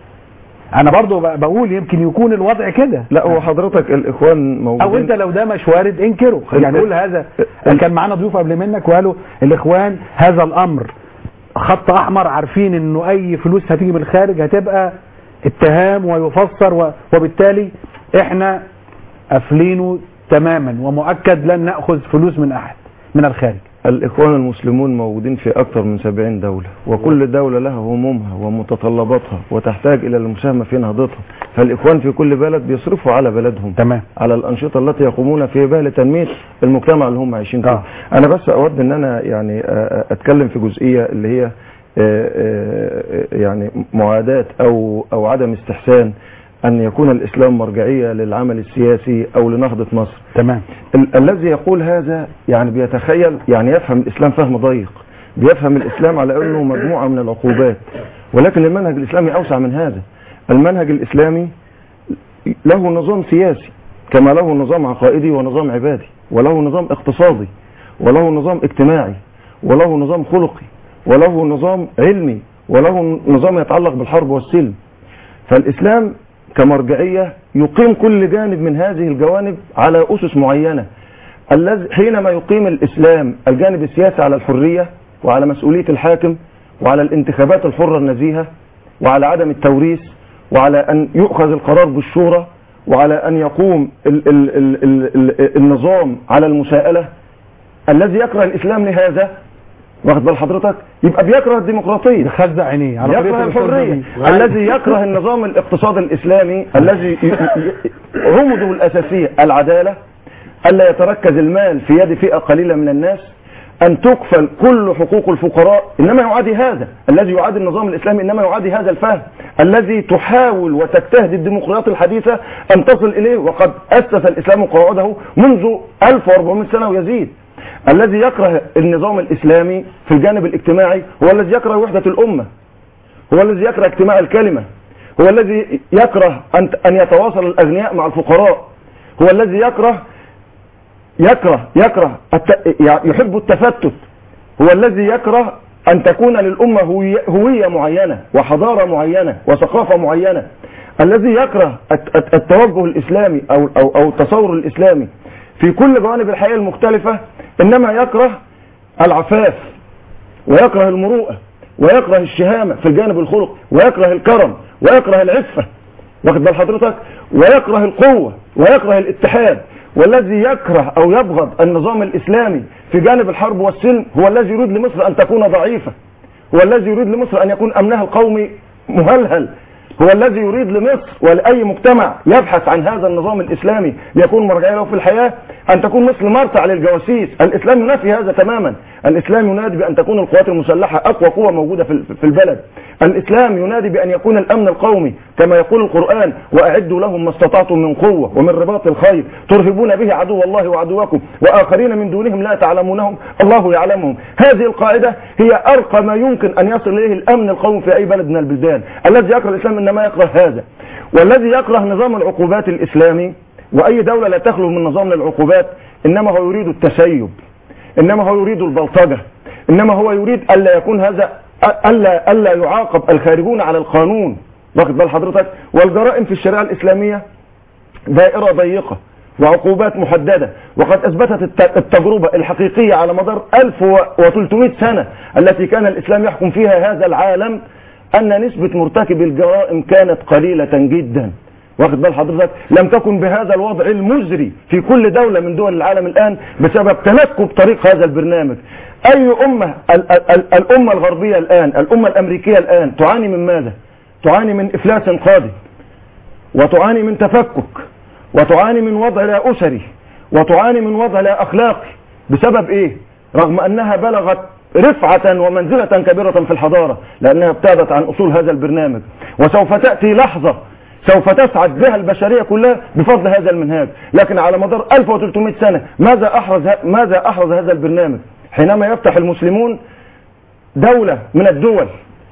انا برضو ب- بقول يمكن يكون الوضع كده لا هو حضرتك الإخوان موجودين او انت لو ده مش وارد انكره يعني قول هذا كان معانا ضيوف قبل منك وقالوا الاخوان هذا الامر خط احمر عارفين انه اي فلوس هتيجي من الخارج هتبقى اتهام ويفسر و- وبالتالي احنا قافلينه تماما ومؤكد لن ناخذ فلوس من احد من الخارج الإخوان المسلمون موجودين في أكثر من 70 دولة وكل دولة لها همومها ومتطلباتها وتحتاج إلى المساهمة في نهضتها فالإخوان في كل بلد بيصرفوا على بلدهم تمام على الأنشطة التي يقومون فيها بها لتنمية المجتمع اللي هم عايشين فيه آه. أنا بس أود أن أنا يعني آه، آه، أتكلم في جزئية اللي هي آه، آه، يعني معاداة أو أو عدم استحسان أن يكون الإسلام مرجعية للعمل السياسي أو لنهضة مصر تمام ال- الذي يقول هذا يعني بيتخيل يعني يفهم الإسلام فهم ضيق بيفهم الإسلام على أنه مجموعة من العقوبات ولكن المنهج الإسلامي أوسع من هذا المنهج الإسلامي له نظام سياسي كما له نظام عقائدي ونظام عبادي وله نظام اقتصادي وله نظام اجتماعي وله نظام خلقي وله نظام علمي وله نظام يتعلق بالحرب والسلم فالإسلام كمرجعية يقيم كل جانب من هذه الجوانب على أسس معينة الذي حينما يقيم الإسلام الجانب السياسي على الحرية وعلى مسؤولية الحاكم وعلى الانتخابات الحرة النزيهة وعلى عدم التوريث وعلى أن يؤخذ القرار بالشورى وعلى أن يقوم ال ال ال ال ال النظام على المساءلة الذي يكره الإسلام لهذا واخد بال حضرتك يبقى بيكره الديمقراطية يخزع عينيه على يكره طريقة الأستاذ الحرية نبيل. الذي يكره النظام الاقتصادي الإسلامي الذي ي- ي- عمده الأساسية العدالة ألا يتركز المال في يد فئة قليلة من الناس أن تكفل كل حقوق الفقراء إنما يعادي هذا الذي يعادي النظام الإسلامي إنما يعادي هذا الفهم الذي تحاول وتجتهد الديمقراطية الحديثة أن تصل إليه وقد أسس الإسلام قواعده منذ 1400 سنة ويزيد الذي يكره النظام الإسلامي في الجانب الاجتماعي هو الذي يكره وحدة الأمة هو الذي يكره اجتماع الكلمة هو الذي يكره أن أن يتواصل الأغنياء مع الفقراء هو الذي يكره يكره يكره الت... يحب التفتت هو الذي يكره أن تكون للأمة هوية- هوية معينة وحضارة معينة وثقافة معينة الذي يكره الت- الت- التوجه الإسلامي أو, أو, أو التصور الإسلامي في كل جوانب الحياة المختلفة إنما يكره العفاف ويكره المروءة ويكره الشهامة في الجانب الخلق ويكره الكرم ويكره العفة واخد بال حضرتك ويكره القوة ويكره الاتحاد والذي يكره او يبغض النظام الاسلامي في جانب الحرب والسلم هو الذي يريد لمصر ان تكون ضعيفة هو الذي يريد لمصر ان يكون امنها القومي مهلهل هو الذي يريد لمصر ولأي مجتمع يبحث عن هذا النظام الإسلامي ليكون مرجعية له في الحياة أن تكون مصر مرتع للجواسيس الإسلام ينافي هذا تماما الإسلام ينادي بأن تكون القوات المسلحة أقوى قوة موجودة في في البلد الإسلام ينادي بأن يكون الأمن القومي كما يقول القرآن وأعدوا لهم ما استطعتم من قوة ومن رباط الخير ترهبون به عدو الله وعدوكم وآخرين من دونهم لا تعلمونهم الله يعلمهم هذه القاعدة هي أرقى ما يمكن أن يصل إليه الأمن القومي في أي بلد من البلدان الذي يكره الإسلام إنما يكره هذا والذي يكره نظام العقوبات الإسلامي وأي دولة لا تخلو من نظام العقوبات إنما هو يريد التسيب إنما هو يريد البلطجة إنما هو يريد ألا يكون هذا ألا ألا يعاقب الخارجون على القانون واخد بال حضرتك والجرائم في الشريعة الإسلامية دائرة ضيقة وعقوبات محددة وقد أثبتت الت- التجربة الحقيقية على مدار 1300 سنة التي كان الإسلام يحكم فيها هذا العالم أن نسبة مرتكب الجرائم كانت قليلة جدا واخد بال حضرتك لم تكن بهذا الوضع المزري في كل دولة من دول العالم الآن بسبب تنكب طريق هذا البرنامج أي أمة ال- ال- ال- الأمة الغربية الآن الأمة الأمريكية الآن تعاني من ماذا تعاني من إفلاس قادم وتعاني من تفكك وتعاني من وضع لا أسري وتعاني من وضع لا أخلاقي بسبب إيه رغم أنها بلغت رفعة ومنزلة كبيرة في الحضارة لأنها ابتعدت عن أصول هذا البرنامج وسوف تأتي لحظة سوف تسعد بها البشرية كلها بفضل هذا المنهاج لكن على مدار 1300 سنة ماذا أحرز, ماذا أحرز هذا البرنامج حينما يفتح المسلمون دولة من الدول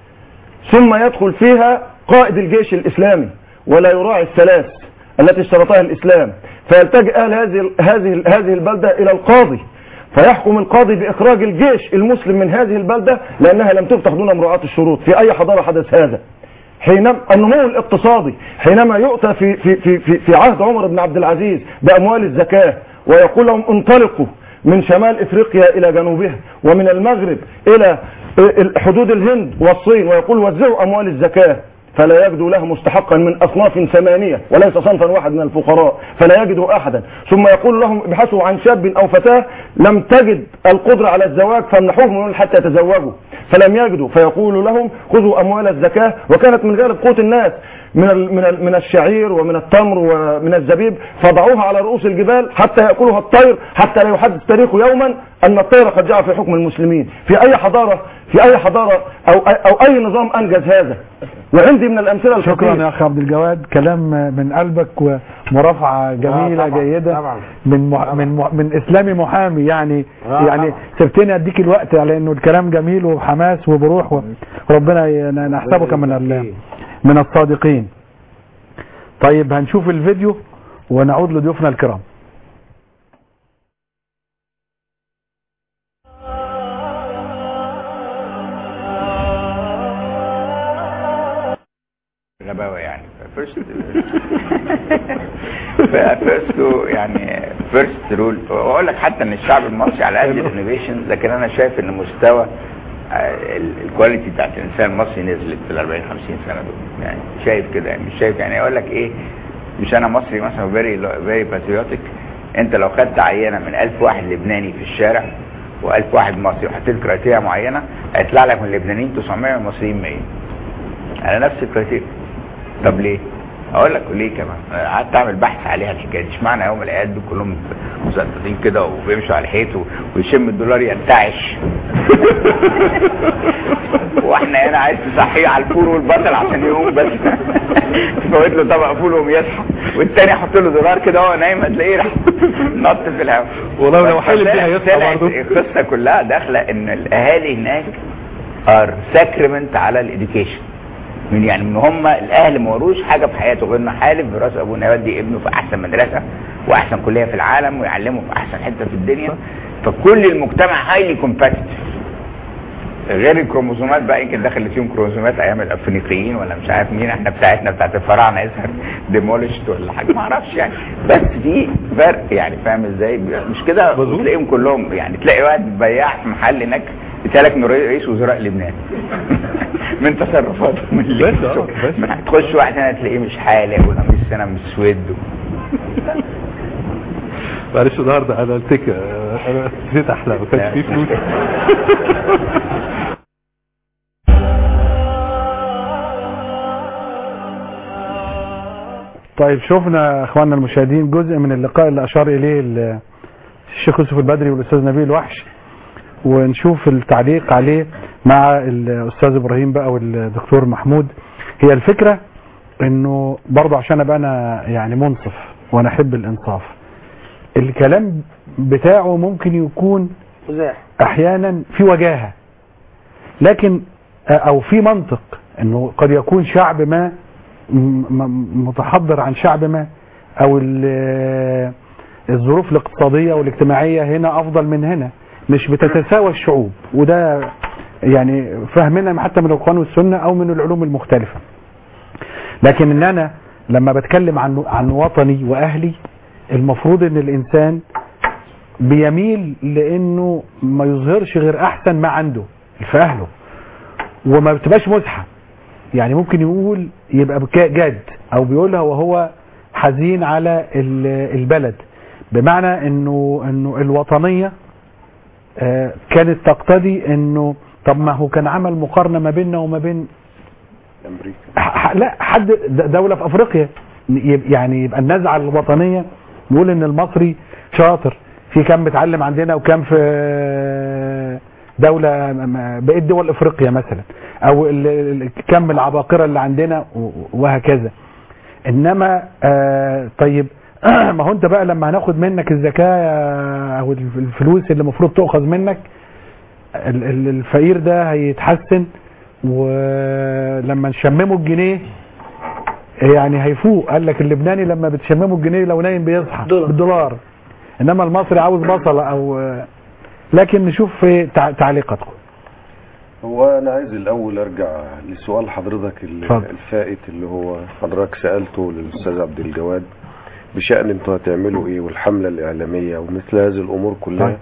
ثم يدخل فيها قائد الجيش الإسلامي ولا يراعي الثلاث التي اشترطها الإسلام فيلتجئ أهل هذه هذه هذه البلدة إلى القاضي فيحكم القاضي بإخراج الجيش المسلم من هذه البلدة لأنها لم تفتح دون مراعاة الشروط في أي حضارة حدث هذا حينما النمو الاقتصادي حينما يؤتى في في في في, في عهد عمر بن عبد العزيز بأموال الزكاة ويقول لهم انطلقوا من شمال افريقيا الى جنوبها ومن المغرب الى حدود الهند والصين ويقول وزعوا اموال الزكاه فلا يجدوا له مستحقا من اصناف ثمانيه وليس صنفا واحد من الفقراء فلا يجدوا احدا ثم يقول لهم ابحثوا عن شاب او فتاه لم تجد القدره على الزواج فامنحوهم حتى يتزوجوا فلم يجدوا فيقول لهم خذوا اموال الزكاه وكانت من غالب قوت الناس من ال من ال من الشعير ومن التمر ومن الزبيب فضعوها على رؤوس الجبال حتى ياكلها الطير حتى لا يحدث تاريخ يوما ان الطير قد جاء في حكم المسلمين في اي حضاره في اي حضاره او او اي نظام انجز هذا وعندي من الامثله شكرا الكثير يا اخ عبد الجواد كلام من قلبك ومرافعه جميله آه طبعاً، جيده طبعاً. من مح من مح من اسلامي محامي يعني آه يعني طبعاً. سبتني اديك الوقت على انه الكلام جميل وحماس وبروح وربنا ي- نحسبك من ال- من الصادقين طيب هنشوف الفيديو ونعود لضيوفنا الكرام غباوة يعني فيرست فيرست يعني فيرست رول واقول لك حتى ان الشعب المصري على قد الانوفيشن لكن انا شايف ان مستوى آه، ال- الكواليتي بتاعت الانسان المصري نزلت في ال 40 50 سنه دول يعني شايف كده يعني مش شايف يعني اقول لك ايه مش انا مصري مثلا فيري فيري باتريوتيك انت لو خدت عينه من 1000 واحد لبناني في الشارع و1000 واحد مصري وحطيت كرايتيريا معينه هيطلع لك من اللبنانيين 900 والمصريين 100 على نفس الكرايتيريا طب ليه؟ اقول لك ليه كمان أنا قعدت اعمل بحث عليها الحكايه دي اشمعنى يوم العيال دول كلهم مسددين كده وبيمشوا على الحيط و- ويشم الدولار ينتعش واحنا هنا عايز تصحيه على الفول والبصل عشان يقوم بس تفوت له طبق فول ويقوم يصحى والتاني يحط له دولار كده وهو نايم هتلاقيه راح نط في الهواء والله لو بس حلم طلعت- بيها يصحى طلعت برضه. القصه كلها داخله ان الاهالي هناك ار ساكرمنت على الاديوكيشن من يعني من هم الاهل ما وروش حاجه في حياته غير انه حالف براس ابوه يودي ابنه في احسن مدرسه واحسن كليه في العالم ويعلمه في احسن حته في الدنيا فكل المجتمع هايلي كومباتيتيف غير الكروموسومات بقى يمكن دخلت فيهم كروموسومات ايام الافريقيين ولا مش عارف مين احنا بتاعتنا بتاعت الفراعنه يظهر ديمولشت ولا حاجه ما اعرفش يعني بس في فرق يعني فاهم ازاي مش كده تلاقيهم كلهم يعني تلاقي واحد بياع في محل هناك بتالك انه رئيس وزراء لبنان من تصرفاته من اللي بس اه بس تخش واحد هنا تلاقيه مش حالق وقميص سنه مسود معلش النهارده انا قلت لك آه، انا نسيت احلى ما كانش فيه فلوس طيب شفنا اخواننا المشاهدين جزء من اللقاء اللي اشار اليه ال- الشيخ يوسف البدري والاستاذ نبيل الوحش ونشوف التعليق عليه مع الاستاذ ابراهيم بقى والدكتور محمود هي الفكره انه برضه عشان ابقى انا يعني منصف وانا احب الانصاف الكلام بتاعه ممكن يكون مزاح احيانا في وجاهه لكن او في منطق انه قد يكون شعب ما م- م- متحضر عن شعب ما او ال- الظروف الاقتصاديه والاجتماعيه هنا افضل من هنا مش بتتساوى الشعوب وده يعني فهمنا حتى من القران والسنه او من العلوم المختلفه لكن ان انا لما بتكلم عن عن وطني واهلي المفروض ان الانسان بيميل لانه ما يظهرش غير احسن ما عنده في اهله وما بتبقاش مزحه يعني ممكن يقول يبقى بكا- جاد او بيقولها وهو حزين على ال- البلد بمعنى انه انه الوطنيه آه، كانت تقتضي انه طب ما هو كان عمل مقارنه ما بيننا وما بين امريكا ح- ح- لا حد د- دولة في افريقيا يب- يعني يبقى النزعة الوطنية نقول ان المصري شاطر في كم متعلم عندنا وكم في دولة م- م- بقية دول افريقيا مثلا او ال- ال- كم العباقرة اللي عندنا و- وهكذا انما آه طيب ما هو انت بقى لما هناخد منك الزكاة او الف- الفلوس اللي المفروض تؤخذ منك ال- ال- الفقير ده هيتحسن ولما نشممه الجنيه يعني هيفوق قال لك اللبناني لما بتشممه الجنيه لو نايم بيصحى دولار. بالدولار انما المصري عاوز بصله او لكن نشوف في تع- تعليقاتكم هو انا عايز الاول ارجع لسؤال حضرتك ال- اتفضل. الفائت اللي هو حضرتك سالته للاستاذ عبد الجواد بشان انتوا هتعملوا ايه والحمله الاعلاميه ومثل هذه الامور كلها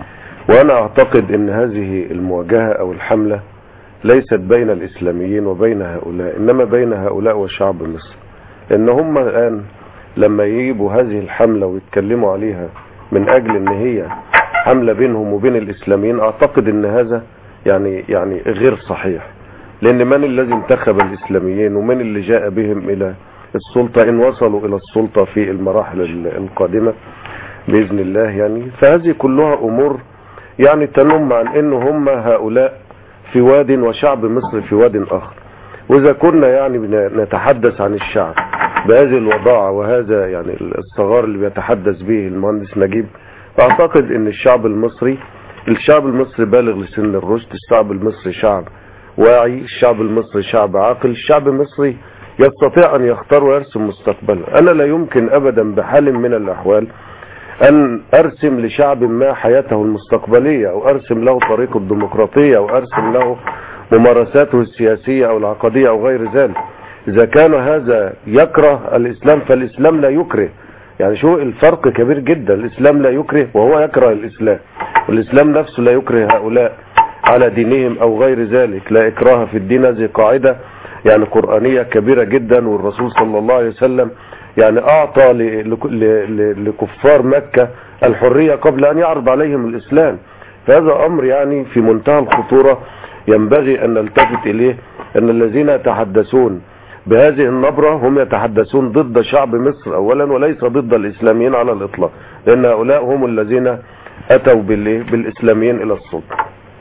وانا اعتقد ان هذه المواجهه او الحمله ليست بين الاسلاميين وبين هؤلاء انما بين هؤلاء وشعب مصر ان هم الان لما يجيبوا هذه الحمله ويتكلموا عليها من اجل ان هي حمله بينهم وبين الاسلاميين اعتقد ان هذا يعني يعني غير صحيح لان من الذي انتخب الاسلاميين ومن اللي جاء بهم الى السلطه ان وصلوا الى السلطه في المراحل ال- القادمه باذن الله يعني فهذه كلها امور يعني تنم عن ان هم هؤلاء في واد وشعب مصر في واد اخر واذا كنا يعني بن- نتحدث عن الشعب بهذه الوضاعه وهذا يعني الصغار اللي بيتحدث به المهندس نجيب فاعتقد ان الشعب المصري الشعب المصري بالغ لسن الرشد الشعب المصري شعب واعي الشعب المصري شعب عاقل الشعب المصري يستطيع ان يختار ويرسم مستقبله انا لا يمكن ابدا بحال من الاحوال ان ارسم لشعب ما حياته المستقبليه او ارسم له طريق الديمقراطيه او ارسم له ممارساته السياسيه او العقديه او غير ذلك اذا كان هذا يكره الاسلام فالاسلام لا يكره يعني شو الفرق كبير جدا الاسلام لا يكره وهو يكره الاسلام والاسلام نفسه لا يكره هؤلاء على دينهم او غير ذلك لا اكراه في الدين هذه قاعده يعني قرانيه كبيره جدا والرسول صلى الله عليه وسلم يعني اعطى ل- لك- ل- ل- لكفار مكه الحريه قبل ان يعرض عليهم الاسلام فهذا امر يعني في منتهى الخطوره ينبغي ان نلتفت اليه ان الذين يتحدثون بهذه النبرة هم يتحدثون ضد شعب مصر اولا وليس ضد الاسلاميين على الاطلاق لان هؤلاء هم الذين اتوا بالإيه؟ بالاسلاميين الى السلطة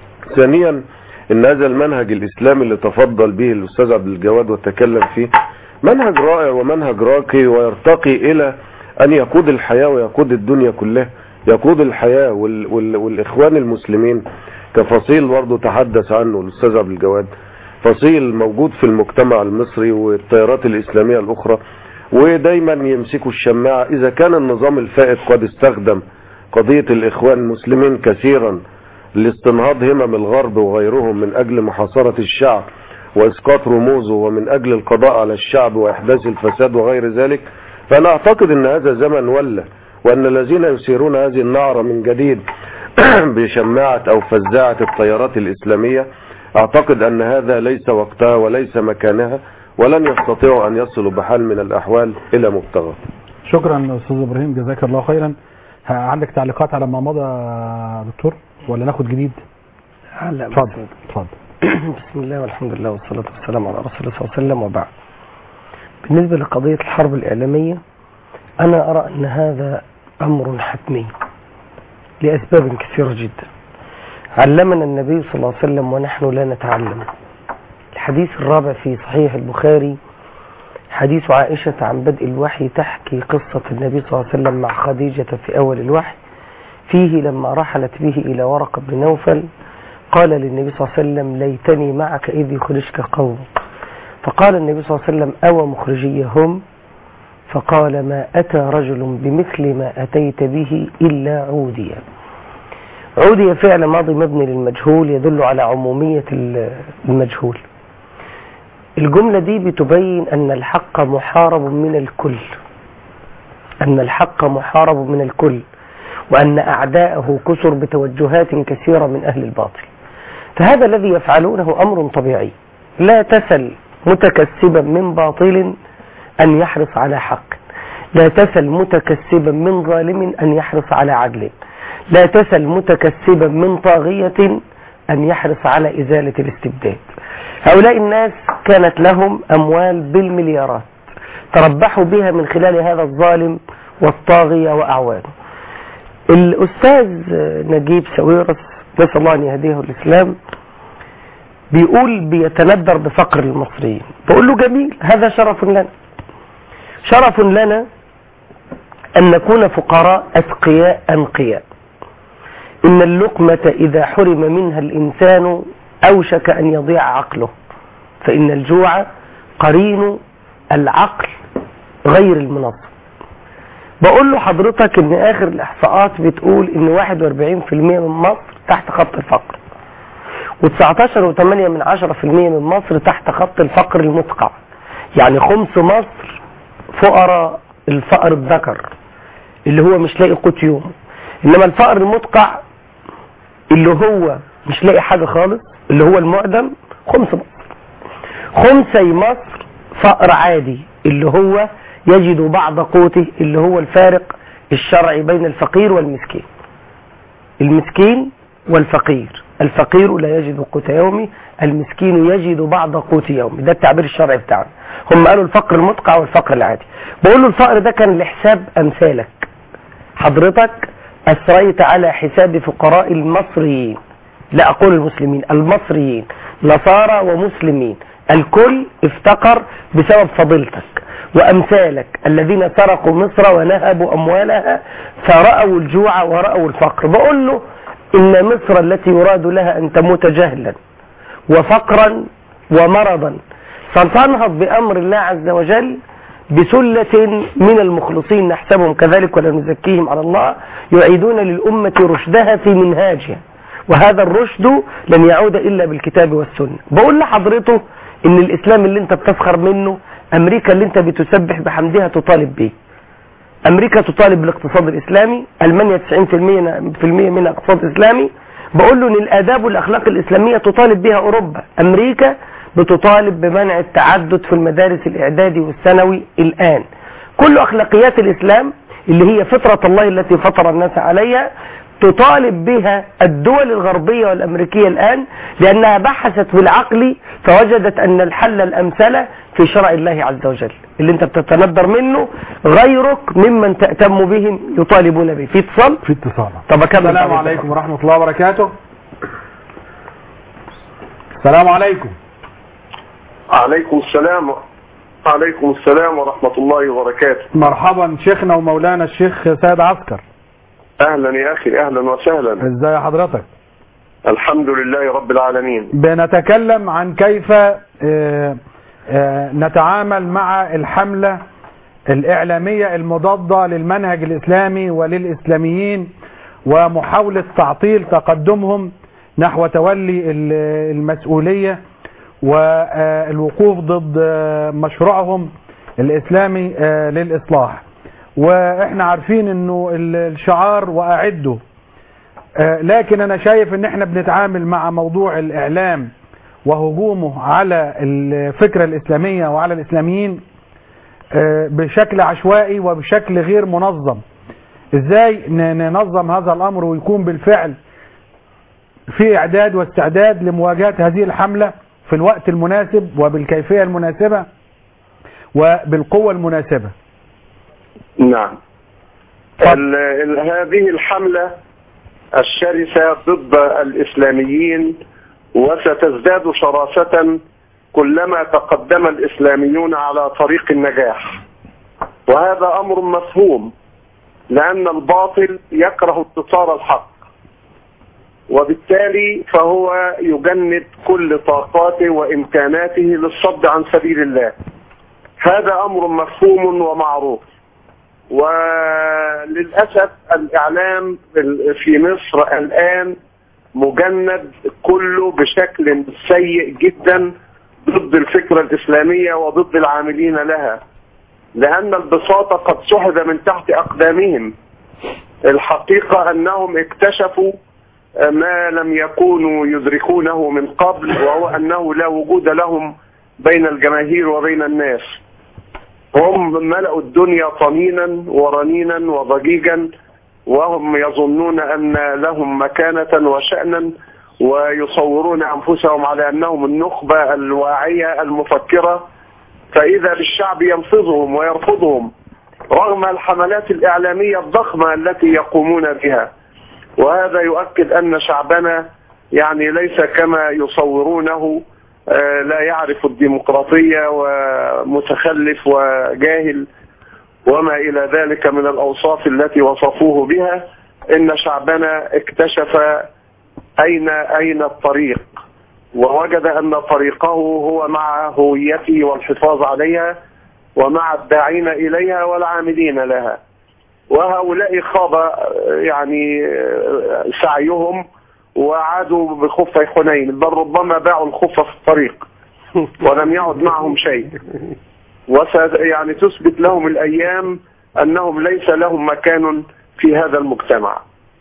ثانيا ان هذا المنهج الاسلامي اللي تفضل به الاستاذ عبد الجواد وتكلم فيه منهج رائع ومنهج راقي ويرتقي الى ان يقود الحياة ويقود الدنيا كلها يقود الحياة وال وال والاخوان المسلمين كفصيل برضه تحدث عنه الاستاذ عبد الجواد فصيل موجود في المجتمع المصري والتيارات الاسلامية الاخرى ودايما يمسكوا الشماعة اذا كان النظام الفائت قد استخدم قضية الاخوان المسلمين كثيرا لاستنهاض همم الغرب وغيرهم من أجل محاصرة الشعب وإسقاط رموزه ومن أجل القضاء على الشعب وإحداث الفساد وغير ذلك فأنا أعتقد أن هذا زمن ولى وأن الذين يثيرون هذه النعرة من جديد بشماعة أو فزاعة الطيارات الإسلامية أعتقد أن هذا ليس وقتها وليس مكانها ولن يستطيعوا أن يصلوا بحال من الأحوال إلى مبتغى شكرا استاذ ابراهيم جزاك الله خيرا ها، عندك تعليقات على ما مضى يا دكتور ولا ناخد جديد لا اتفضل اتفضل بسم الله والحمد لله والصلاة والسلام على رسول الله صلى الله عليه وسلم وبعد بالنسبة لقضية الحرب الإعلامية أنا أرى أن هذا أمر حتمي لأسباب كثيرة جدا علمنا النبي صلى الله عليه وسلم ونحن لا نتعلم الحديث الرابع في صحيح البخاري حديث عائشة عن بدء الوحي تحكي قصة النبي صلى الله عليه وسلم مع خديجة في أول الوحي فيه لما رحلت به إلى ورق بن نوفل قال للنبي صلى الله عليه وسلم ليتني معك إذ يخرجك قوم فقال النبي صلى الله عليه وسلم أو مخرجي هم فقال ما أتى رجل بمثل ما أتيت به إلا عوديا عودي فعل ماضي مبني للمجهول يدل على عمومية المجهول الجملة دي بتبين أن الحق محارب من الكل أن الحق محارب من الكل وأن أعداءه كثر بتوجهات كثيرة من أهل الباطل فهذا الذي يفعلونه أمر طبيعي لا تسل متكسبا من باطل أن يحرص على حق لا تسل متكسبا من ظالم أن يحرص على عدل لا تسل متكسبا من طاغية أن يحرص على إزالة الاستبداد هؤلاء الناس كانت لهم أموال بالمليارات تربحوا بها من خلال هذا الظالم والطاغية وأعوانه الأستاذ نجيب ساويرس نسأل الله أن يهديه الإسلام بيقول بيتندر بفقر المصريين بقول له جميل هذا شرف لنا شرف لنا أن نكون فقراء أتقياء أنقياء إن اللقمة إذا حرم منها الإنسان أوشك أن يضيع عقله فإن الجوع قرين العقل غير المنظم بقول له حضرتك ان اخر الاحصاءات بتقول ان 41% من مصر تحت خط الفقر و19.8 من 10% من مصر تحت خط الفقر المدقع يعني خمس مصر فقراء الفقر الذكر اللي هو مش لاقي قوت يومه انما الفقر المدقع اللي هو مش لاقي حاجة خالص اللي هو المعدم خمس مصر خمسي مصر فقر عادي اللي هو يجد بعض قوته اللي هو الفارق الشرعي بين الفقير والمسكين المسكين والفقير الفقير لا يجد قوت يومي المسكين يجد بعض قوت يومي ده التعبير الشرعي بتاعنا هم قالوا الفقر المدقع والفقر العادي بقول له الفقر ده كان لحساب امثالك حضرتك اسريت على حساب فقراء المصريين لا اقول المسلمين المصريين نصارى ومسلمين الكل افتقر بسبب فضيلتك وأمثالك الذين سرقوا مصر ونهبوا أموالها فرأوا الجوع ورأوا الفقر بقول له إن مصر التي يراد لها أن تموت جهلا وفقرا ومرضا ستنهض بأمر الله عز وجل بسلة من المخلصين نحسبهم كذلك ولا نزكيهم على الله يعيدون للأمة رشدها في منهاجها وهذا الرشد لن يعود إلا بالكتاب والسنة بقول لحضرته إن الإسلام اللي انت بتفخر منه امريكا اللي انت بتسبح بحمدها تطالب به امريكا تطالب بالاقتصاد الاسلامي المانيا 90% منها اقتصاد اسلامي بقول له ان الاداب والاخلاق الاسلاميه تطالب بها اوروبا امريكا بتطالب بمنع التعدد في المدارس الاعدادي والثانوي الان كل اخلاقيات الاسلام اللي هي فطره الله التي فطر الناس عليها تطالب بها الدول الغربية والأمريكية الآن لأنها بحثت بالعقل فوجدت أن الحل الأمثل في شرع الله عز وجل اللي انت بتتندر منه غيرك ممن تأتم بهم يطالبون به في اتصال في اتصال طب أكمل السلام بعد عليكم ورحمة الله وبركاته السلام عليكم عليكم السلام عليكم السلام ورحمة الله وبركاته مرحبا شيخنا ومولانا الشيخ سيد عسكر أهلا يا أخي أهلا وسهلا ازاي حضرتك الحمد لله رب العالمين بنتكلم عن كيف آه، آه، نتعامل مع الحملة الإعلامية المضادة للمنهج الإسلامي وللإسلاميين ومحاولة تعطيل تقدمهم نحو تولي ال- المسؤولية والوقوف ضد آه، مشروعهم الإسلامي آه، للإصلاح وإحنا عارفين أنه ال- الشعار وأعده آه، لكن أنا شايف أن إحنا بنتعامل مع موضوع الإعلام وهجومه على الفكرة الإسلامية وعلى الإسلاميين آه، بشكل عشوائي وبشكل غير منظم ازاي ن- ننظم هذا الامر ويكون بالفعل في اعداد واستعداد لمواجهة هذه الحملة في الوقت المناسب وبالكيفية المناسبة وبالقوة المناسبة نعم ال- ال- هذه الحملة الشرسة ضد الإسلاميين وستزداد شراسة كلما تقدم الإسلاميون على طريق النجاح وهذا أمر مفهوم لأن الباطل يكره انتصار الحق وبالتالي فهو يجند كل طاقاته وإمكاناته للصد عن سبيل الله هذا أمر مفهوم ومعروف وللأسف الإعلام في مصر الآن مجند كله بشكل سيء جدا ضد الفكرة الإسلامية وضد العاملين لها لأن البساطة قد سحب من تحت أقدامهم الحقيقة أنهم اكتشفوا ما لم يكونوا يدركونه من قبل وهو أنه لا وجود لهم بين الجماهير وبين الناس هم ملأوا الدنيا طنينا ورنينا وضجيجا وهم يظنون أن لهم مكانة وشأنا ويصورون أنفسهم على أنهم النخبة الواعية المفكرة فإذا بالشعب يلفظهم ويرفضهم رغم الحملات الإعلامية الضخمة التي يقومون بها وهذا يؤكد أن شعبنا يعني ليس كما يصورونه آه، لا يعرف الديمقراطية ومتخلف وجاهل وما إلى ذلك من الأوصاف التي وصفوه بها إن شعبنا اكتشف أين أين الطريق ووجد أن طريقه هو مع هويته والحفاظ عليها ومع الداعين إليها والعاملين لها وهؤلاء خاب آه، يعني آه، سعيهم وعادوا بخف حنين بل ربما باعوا الخف في الطريق ولم يعد معهم شيء وس يعني تثبت لهم الأيام أنهم ليس لهم مكان في هذا المجتمع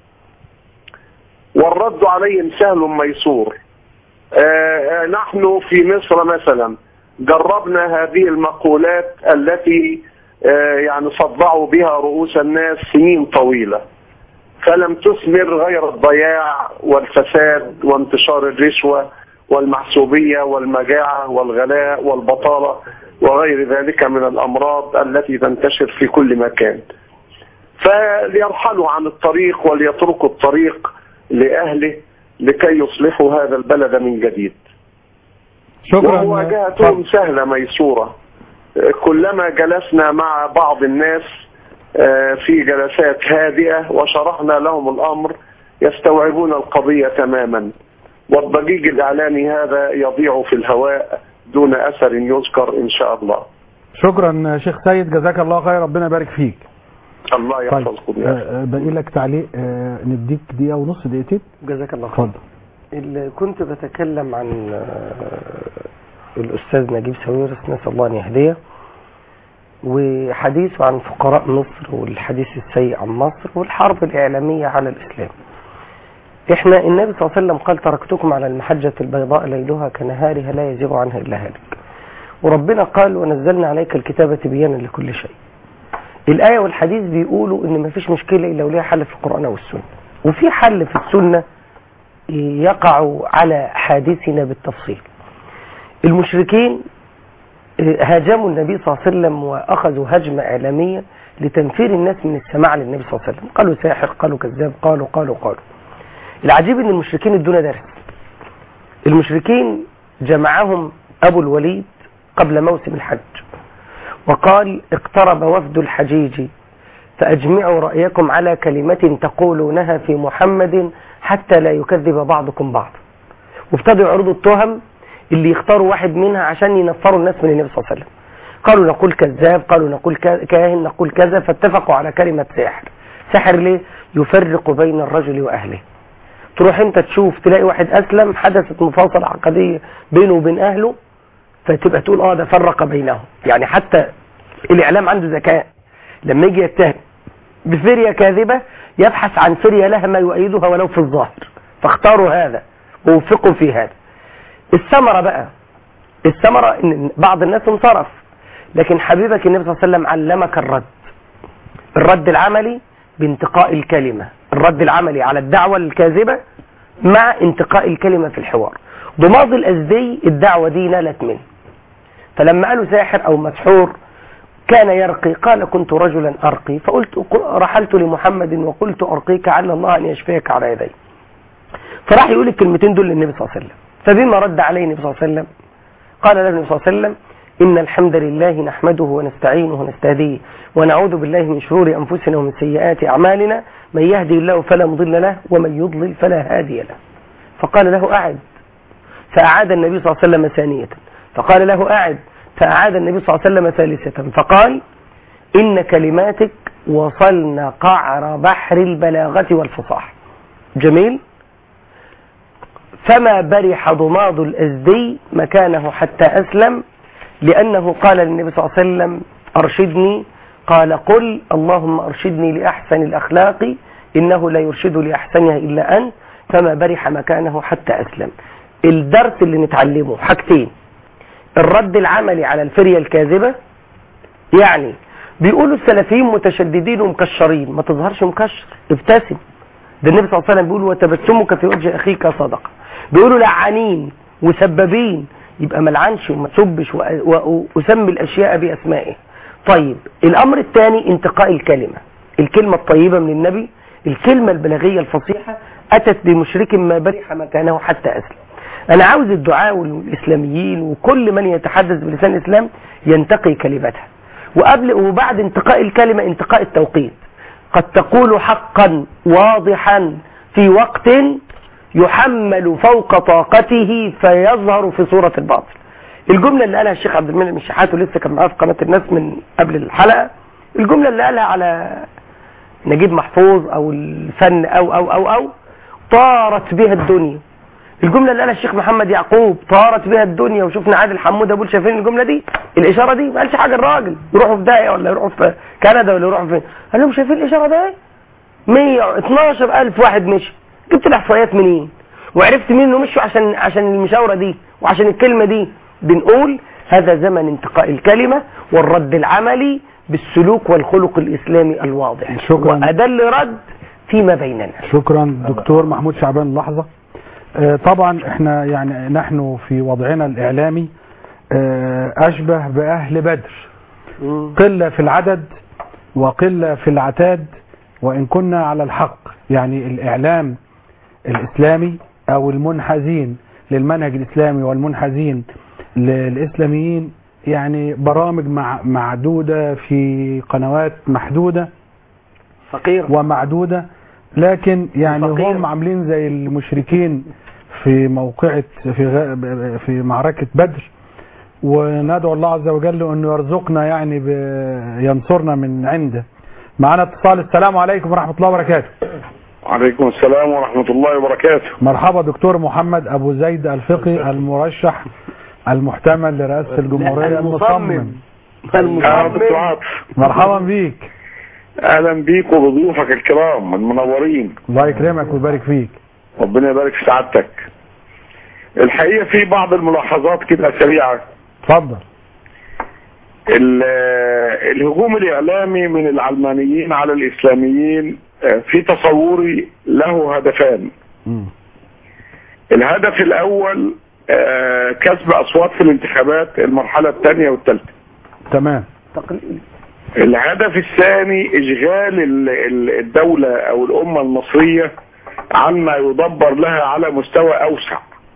والرد عليهم سهل ميسور آه، نحن في مصر مثلا جربنا هذه المقولات التي آه، يعني صدعوا بها رؤوس الناس سنين طويلة فلم تثمر غير الضياع والفساد وانتشار الرشوة والمحسوبية والمجاعة والغلاء والبطالة وغير ذلك من الأمراض التي تنتشر في كل مكان فليرحلوا عن الطريق وليتركوا الطريق لأهله لكي يصلحوا هذا البلد من جديد شكرا ومواجهتهم سهلة ميسورة كلما جلسنا مع بعض الناس آه، في جلسات هادئة وشرحنا لهم الأمر يستوعبون القضية تماما والضجيج الإعلامي هذا يضيع في الهواء دون أثر يذكر إن شاء الله شكرا شيخ سيد جزاك الله خير ربنا يبارك فيك الله طيب يحفظكم يا أخي. آه، آه، باقي لك تعليق آه، نديك دقيقة ونص دقيقتين جزاك الله خير اتفضل اللي كنت بتكلم عن آه، الأستاذ نجيب ساويرس نسأل الله أن يهديه وحديثه عن فقراء مصر والحديث السيء عن مصر والحرب الإعلامية على الإسلام احنا النبي صلى الله عليه وسلم قال تركتكم على المحجة البيضاء ليلها كنهارها لا يزيغ عنها إلا هالك وربنا قال ونزلنا عليك الكتاب تبيانا لكل شيء الآية والحديث بيقولوا إن مفيش مشكلة إلا وليها حل في القرآن والسنة وفي حل في السنة يقع على حادثنا بالتفصيل المشركين هاجموا النبي صلى الله عليه وسلم واخذوا هجمه اعلاميه لتنفير الناس من السماع للنبي صلى الله عليه وسلم قالوا ساحر قالوا كذاب قالوا قالوا قالوا العجيب ان المشركين ادونا درس المشركين جمعهم ابو الوليد قبل موسم الحج وقال اقترب وفد الحجيج فاجمعوا رايكم على كلمه تقولونها في محمد حتى لا يكذب بعضكم بعض وابتدوا يعرضوا التهم اللي يختاروا واحد منها عشان ينفروا الناس من النبي صلى الله عليه وسلم قالوا نقول كذاب قالوا نقول كا- كاهن نقول كذا فاتفقوا على كلمة ساحر ساحر ليه يفرق بين الرجل وأهله تروح انت تشوف تلاقي واحد اسلم حدثت مفاصله عقديه بينه وبين اهله فتبقى تقول اه ده فرق بينهم يعني حتى الاعلام عنده ذكاء لما يجي يتهم بفريه كاذبه يبحث عن فريه لها ما يؤيدها ولو في الظاهر فاختاروا هذا ووفقوا في هذا الثمره بقى الثمره ان بعض الناس انصرف لكن حبيبك النبي صلى الله عليه وسلم علمك الرد الرد العملي بانتقاء الكلمة الرد العملي على الدعوة الكاذبة مع انتقاء الكلمة في الحوار ضماض الأزدي الدعوة دي نالت منه فلما قالوا ساحر أو مسحور كان يرقي قال كنت رجلا أرقي فقلت رحلت لمحمد وقلت أرقيك على الله أن يشفيك على يدي فراح يقول الكلمتين دول للنبي صلى الله عليه وسلم فبما رد عليه النبي صلى الله عليه وسلم قال له النبي صلى الله عليه وسلم إن الحمد لله نحمده ونستعينه ونستهديه ونعوذ بالله من شرور أنفسنا ومن سيئات أعمالنا من يهدي الله فلا مضل له ومن يضلل فلا هادي له فقال له أعد فأعاد النبي صلى الله عليه وسلم ثانية فقال له أعد فأعاد النبي صلى الله عليه وسلم ثالثة فقال إن كلماتك وصلن قعر بحر البلاغة والفصاحة جميل فما برح ضماض الأزدي مكانه حتى أسلم لأنه قال للنبي صلى الله عليه وسلم أرشدني قال قل اللهم أرشدني لأحسن الأخلاق إنه لا يرشد لأحسنها إلا أنت فما برح مكانه حتى أسلم الدرس اللي نتعلمه حاجتين الرد العملي على الفرية الكاذبة يعني بيقولوا السلفيين متشددين ومكشرين ما تظهرش مكشر ابتسم ده النبي صلى الله عليه وسلم بيقول وتبسمك في وجه أخيك صدقة بيقولوا لعانين وسبابين يبقى ما لعنش وما تسبش واسمي الاشياء باسمائه طيب الامر الثاني انتقاء الكلمه الكلمه الطيبه من النبي الكلمه البلاغيه الفصيحه اتت بمشرك ما برح مكانه حتى اسلم انا عاوز الدعاء والاسلاميين وكل من يتحدث بلسان الاسلام ينتقي كلمتها وقبل وبعد انتقاء الكلمه انتقاء التوقيت قد تقول حقا واضحا في وقت يحمل فوق طاقته فيظهر في صورة الباطل الجملة اللي قالها الشيخ عبد المنعم الشحات ولسه كان معاه في قناة الناس من قبل الحلقة الجملة اللي قالها على نجيب محفوظ او الفن او او او او طارت بها الدنيا الجملة اللي قالها الشيخ محمد يعقوب طارت بها الدنيا وشفنا عادل حمودة بيقول شايفين الجملة دي الإشارة دي ما قالش حاجة الراجل يروحوا في داهية ولا يروحوا في كندا ولا يروحوا فين قال لهم شايفين الإشارة دي 112 ألف واحد مشي جبت الإحصائيات منين وعرفت مين انه مشوا عشان عشان المشاوره دي وعشان الكلمه دي بنقول هذا زمن انتقاء الكلمه والرد العملي بالسلوك والخلق الاسلامي الواضح شكرا. وادل رد فيما بيننا شكرا دكتور محمود شعبان لحظة آه، طبعا احنا يعني نحن في وضعنا الاعلامي آه، اشبه باهل بدر قلة في العدد وقلة في العتاد وان كنا على الحق يعني الاعلام الاسلامي او المنحازين للمنهج الاسلامي والمنحازين للاسلاميين يعني برامج مع معدودة في قنوات محدودة فقير ومعدودة لكن يعني فقير. هم عاملين زي المشركين في موقعة في غ- في معركة بدر وندعو الله عز وجل انه يرزقنا يعني ب- ينصرنا من عنده معنا اتصال السلام عليكم ورحمة الله وبركاته وعليكم السلام ورحمة الله وبركاته مرحبا دكتور محمد ابو زيد الفقي المرشح المحتمل لرئاسة الجمهورية المصمم آه، دكتور عاطف مرحبا بيك اهلا بيك وبضيوفك الكرام المنورين الله يكرمك ويبارك فيك ربنا يبارك في سعادتك الحقيقة في بعض الملاحظات كده سريعة اتفضل ال- الهجوم الإعلامي من العلمانيين على الإسلاميين آه، في تصوري له هدفان مم. الهدف الأول آه، كسب أصوات في الانتخابات المرحلة الثانية والثالثة تمام تقليل الهدف الثاني اشغال ال- ال- الدولة او الامة المصرية عما يدبر لها على مستوى اوسع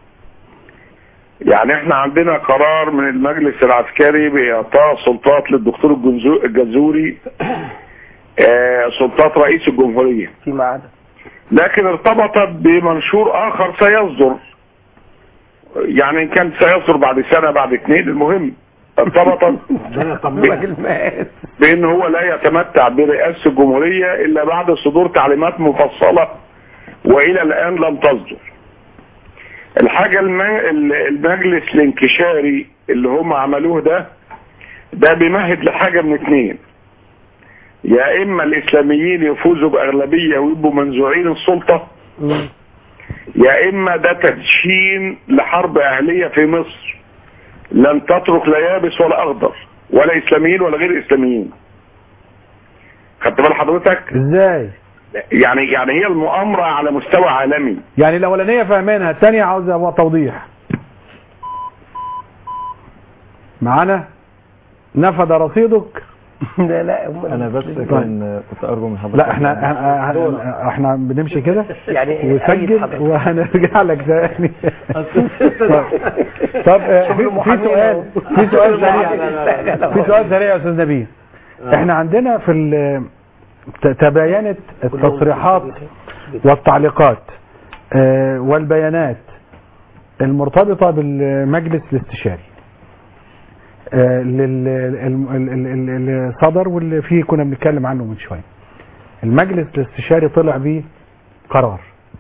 يعني احنا عندنا قرار من المجلس العسكري باعطاء سلطات للدكتور الجنزو- الجزوري آه، سلطات رئيس الجمهورية فيما عدا لكن ارتبطت بمنشور اخر سيصدر يعني ان كان سيصدر بعد سنة بعد اثنين المهم ارتبطت طمنك الماس بان هو لا يتمتع برئاسة الجمهورية الا بعد صدور تعليمات مفصلة والى الان لم تصدر الحاجة الم- ال- المجلس الانكشاري اللي هم عملوه ده ده بيمهد لحاجة من اتنين يا اما الاسلاميين يفوزوا باغلبية ويبقوا منزوعين السلطة يا اما ده تدشين لحرب اهلية في مصر لن تترك لا يابس ولا اخضر ولا اسلاميين ولا غير اسلاميين خدت بال حضرتك ازاي يعني يعني هي المؤامرة على مستوى عالمي يعني الاولانيه فاهمينها الثانيه عاوز أبقى توضيح معانا نفد رصيدك لا لا هم انا بس كان كنت ارجو من حضرتك لا احنا احنا, احنا بنمشي كده يعني وسجل حضرتك. وهنرجع لك تاني طب طب آه، في في سؤال في سؤال سريع في سؤال سريع يا استاذ نبيل احنا عندنا في ال- ت- تباينت التصريحات والتعليقات آه، والبيانات المرتبطة بالمجلس الاستشاري آه، لل- الم- ال- ال- ال- اللي صدر واللي فيه كنا بنتكلم عنه من شوية المجلس الاستشاري طلع بيه قرار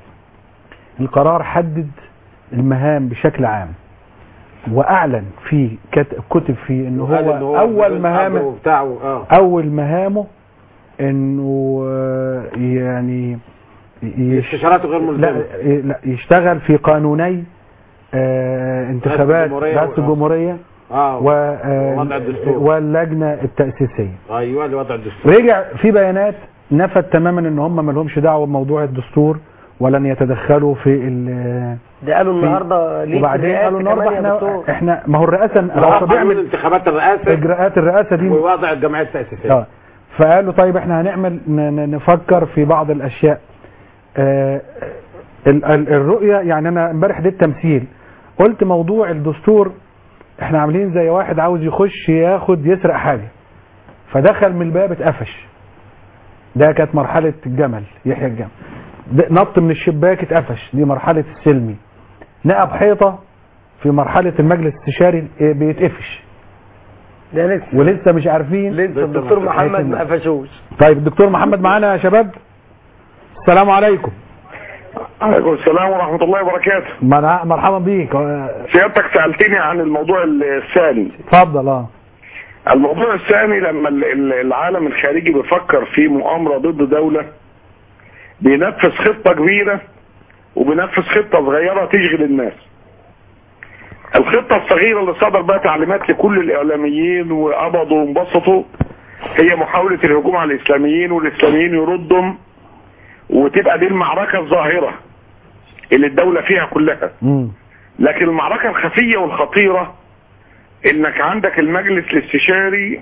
القرار حدد المهام بشكل عام واعلن في كت- كتب فيه ان وقال إن هو اول الأمر مهامه بتاعه اه اول مهامه انه آه، يعني يش- استشاراته غير ملزمة. لا, لا يشتغل في قانوني آه، انتخابات الجمهورية رئاسة و- الجمهورية اه و- آه، ووضع الدستور. واللجنة التأسيسية ايوه لوضع الدستور رجع في بيانات نفت تماما ان هم ما لهمش دعوه بموضوع الدستور ولن يتدخلوا في ال ده قالوا في- النهارده ليه وبعدين رئاسة قالوا النهارده كمان يا احنا دكتور؟ احنا ما هو الرئاسه هو هو قانون بيعمل انتخابات الرئاسة اجراءات الرئاسه دي ووضع الجمعية التأسيسية اه فقالوا طيب احنا هنعمل ن- ن- نفكر في بعض الاشياء آه، ال- ال- الرؤيه يعني انا امبارح اديت تمثيل قلت موضوع الدستور احنا عاملين زي واحد عاوز يخش ياخد يسرق حاجه فدخل من الباب اتقفش ده كانت مرحله الجمل يحيى الجمل ده نط من الشباك اتقفش دي مرحله السلمي نقب حيطه في مرحله المجلس الاستشاري اه، بيتقفش ده لسه ولسه مش عارفين لسه الدكتور محمد ما قفشوش طيب الدكتور محمد معانا يا شباب السلام عليكم عليكم السلام ورحمة الله وبركاته مرح- مرحبا بيك اه، سيادتك سألتني عن الموضوع الثاني اتفضل اه الموضوع الثاني لما ال- ال- العالم الخارجي بيفكر في مؤامرة ضد دولة بينفذ خطة كبيرة وبينفذ خطة صغيرة تشغل الناس الخطة الصغيرة اللي صدر بها تعليمات لكل الإعلاميين وقبضوا وانبسطوا هي محاولة الهجوم على الإسلاميين والإسلاميين يردهم وتبقى دي المعركة الظاهرة اللي الدولة فيها كلها مم. لكن المعركة الخفية والخطيرة انك عندك المجلس الاستشاري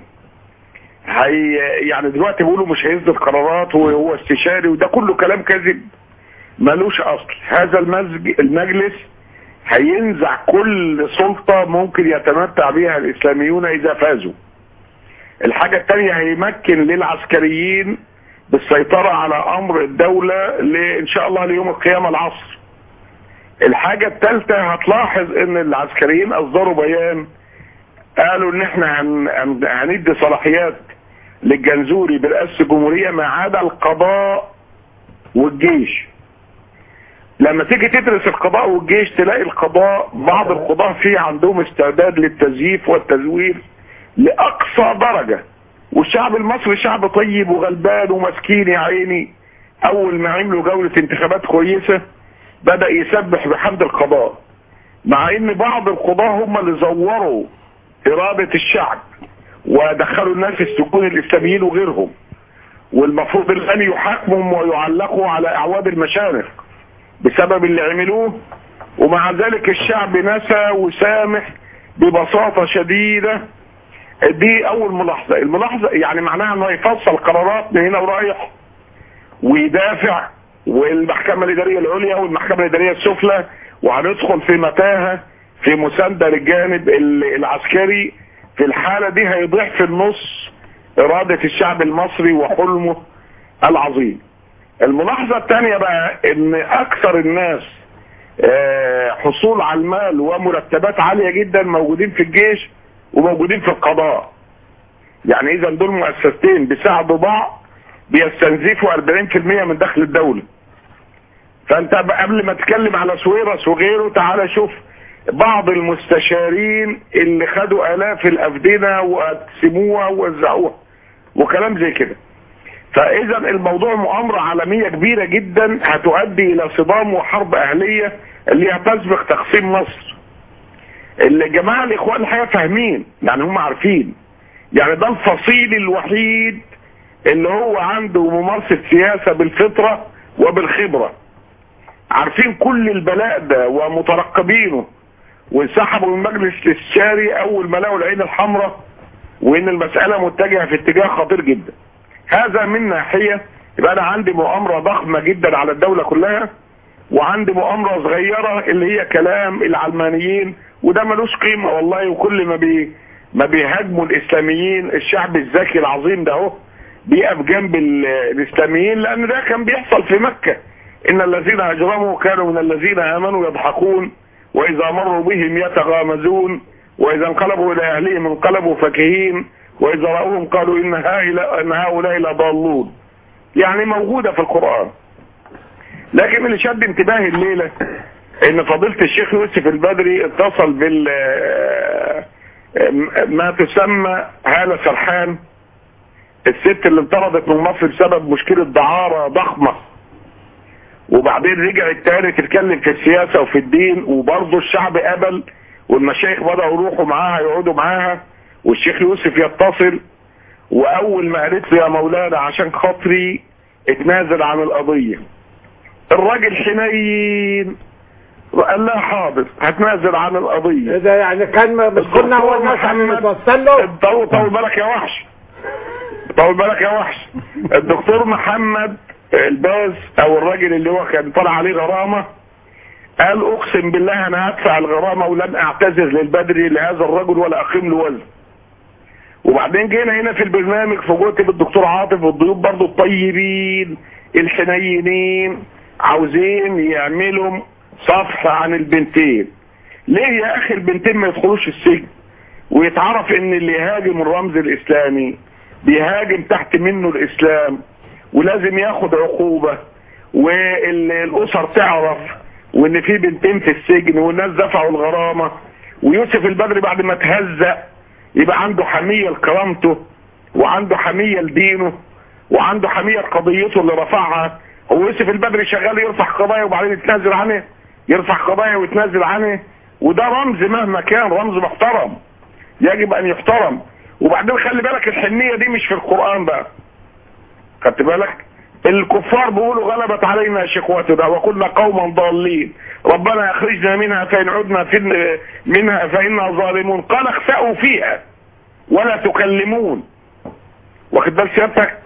هي يعني دلوقتي بيقولوا مش هيصدر قرارات وهو استشاري وده كله كلام كذب ملوش اصل هذا المزج المجلس هينزع كل سلطة ممكن يتمتع بها الاسلاميون اذا فازوا الحاجة التانية هيمكن للعسكريين بالسيطرة على امر الدولة ل- ان شاء الله ليوم القيامة العصر الحاجة الثالثة هتلاحظ ان العسكريين اصدروا بيان قالوا ان احنا هن... هن... هندي صلاحيات للجنزوري برئاسة الجمهورية ما عدا القضاء والجيش لما تيجي تدرس القضاء والجيش تلاقي القضاء بعض القضاة فيه عندهم استعداد للتزييف والتزوير لأقصى درجة والشعب المصري شعب طيب وغلبان ومسكين يا عيني أول ما عملوا جولة انتخابات كويسة بدأ يسبح بحمد القضاء مع ان بعض القضاة هم اللي زوروا ارادة الشعب ودخلوا الناس السجون الاسلاميين وغيرهم والمفروض الان يحاكموا ويعلقوا على اعواد المشارق بسبب اللي عملوه ومع ذلك الشعب نسى وسامح ببساطة شديدة دي اول ملاحظة الملاحظة يعني معناها انه يفصل قرارات من هنا ورايح ويدافع والمحكمة الإدارية العليا والمحكمة الإدارية السفلى وهندخل في متاهة في مساندة للجانب ال- العسكري في الحالة دي هيضيع في النص إرادة الشعب المصري وحلمه العظيم الملاحظة الثانية بقى إن أكثر الناس آه، حصول على المال ومرتبات عالية جدا موجودين في الجيش وموجودين في القضاء يعني إذا دول مؤسستين بيساعدوا بعض بيستنزفوا 40% من دخل الدولة فانت ب- قبل ما تتكلم على سويرس وغيره تعالى شوف بعض المستشارين اللي خدوا الاف الافدنه وقسموها ووزعوها وكلام زي كده فاذا الموضوع مؤامره عالميه كبيره جدا هتؤدي الى صدام وحرب اهليه اللي هتسبق تقسيم مصر الجماعه الاخوان الحقيقه فاهمين يعني هم عارفين يعني ده الفصيل الوحيد اللي هو عنده ممارسه سياسه بالفطره وبالخبره عارفين كل البلاء ده ومترقبينه وانسحبوا من مجلس الاستشاري اول ما لقوا العين الحمراء وان المساله متجهه في اتجاه خطير جدا هذا من ناحيه يبقى انا عندي مؤامره ضخمه جدا على الدوله كلها وعندي مؤامره صغيره اللي هي كلام العلمانيين وده ملوش قيمه والله وكل ما بي ما بيهاجموا الاسلاميين الشعب الذكي العظيم ده اهو بيقف جنب ال- الاسلاميين لان ده كان بيحصل في مكه ان الذين اجرموا كانوا من الذين امنوا يضحكون واذا مروا بهم يتغامزون واذا انقلبوا الى اهلهم انقلبوا فكهين واذا راوهم قالوا ان هؤلاء ان هؤلاء لضالون يعني موجوده في القران لكن اللي شد انتباهي الليله ان فضيله الشيخ يوسف البدري اتصل بال ما تسمى هاله سرحان الست اللي انطردت من مصر بسبب مشكله دعاره ضخمه وبعدين رجعت تاني تتكلم في السياسه وفي الدين وبرضه الشعب قبل والمشايخ بداوا يروحوا معاها يقعدوا معاها والشيخ يوسف يتصل واول ما قالت له يا مولانا عشان خاطري اتنازل عن القضيه الراجل حنين قال لها حاضر هتنازل عن القضيه ده يعني كان مش كنا هو الناس اللي متوصل له طول طول بالك يا وحش طول بالك يا وحش الدكتور محمد الباز او الراجل اللي هو كان طلع عليه غرامه قال اقسم بالله انا هدفع الغرامه ولن اعتذر للبدري لهذا الرجل ولا اقيم له وزن وبعدين جينا هنا في البرنامج فوجئت بالدكتور عاطف والضيوف برضو الطيبين الحنينين عاوزين يعملوا صفحة عن البنتين ليه يا اخي البنتين ما يدخلوش السجن ويتعرف ان اللي يهاجم الرمز الاسلامي بيهاجم تحت منه الاسلام ولازم ياخد عقوبة والاسر تعرف وان في بنتين في السجن والناس دفعوا الغرامة ويوسف البدري بعد ما تهزأ يبقى عنده حمية لكرامته وعنده حمية لدينه وعنده حمية لقضيته اللي رفعها هو يوسف البدري شغال يرفع قضايا وبعدين يتنازل عنه يرفع قضايا ويتنازل عنه وده رمز مهما كان رمز محترم يجب ان يحترم وبعدين خلي بالك الحنية دي مش في القرآن بقى خدت بالك الكفار بيقولوا غلبت علينا شقوتنا وكنا قوما ضالين ربنا اخرجنا منها فان عدنا في منها فانا ظالمون قال اخسأوا فيها ولا تكلمون واخد بال سيادتك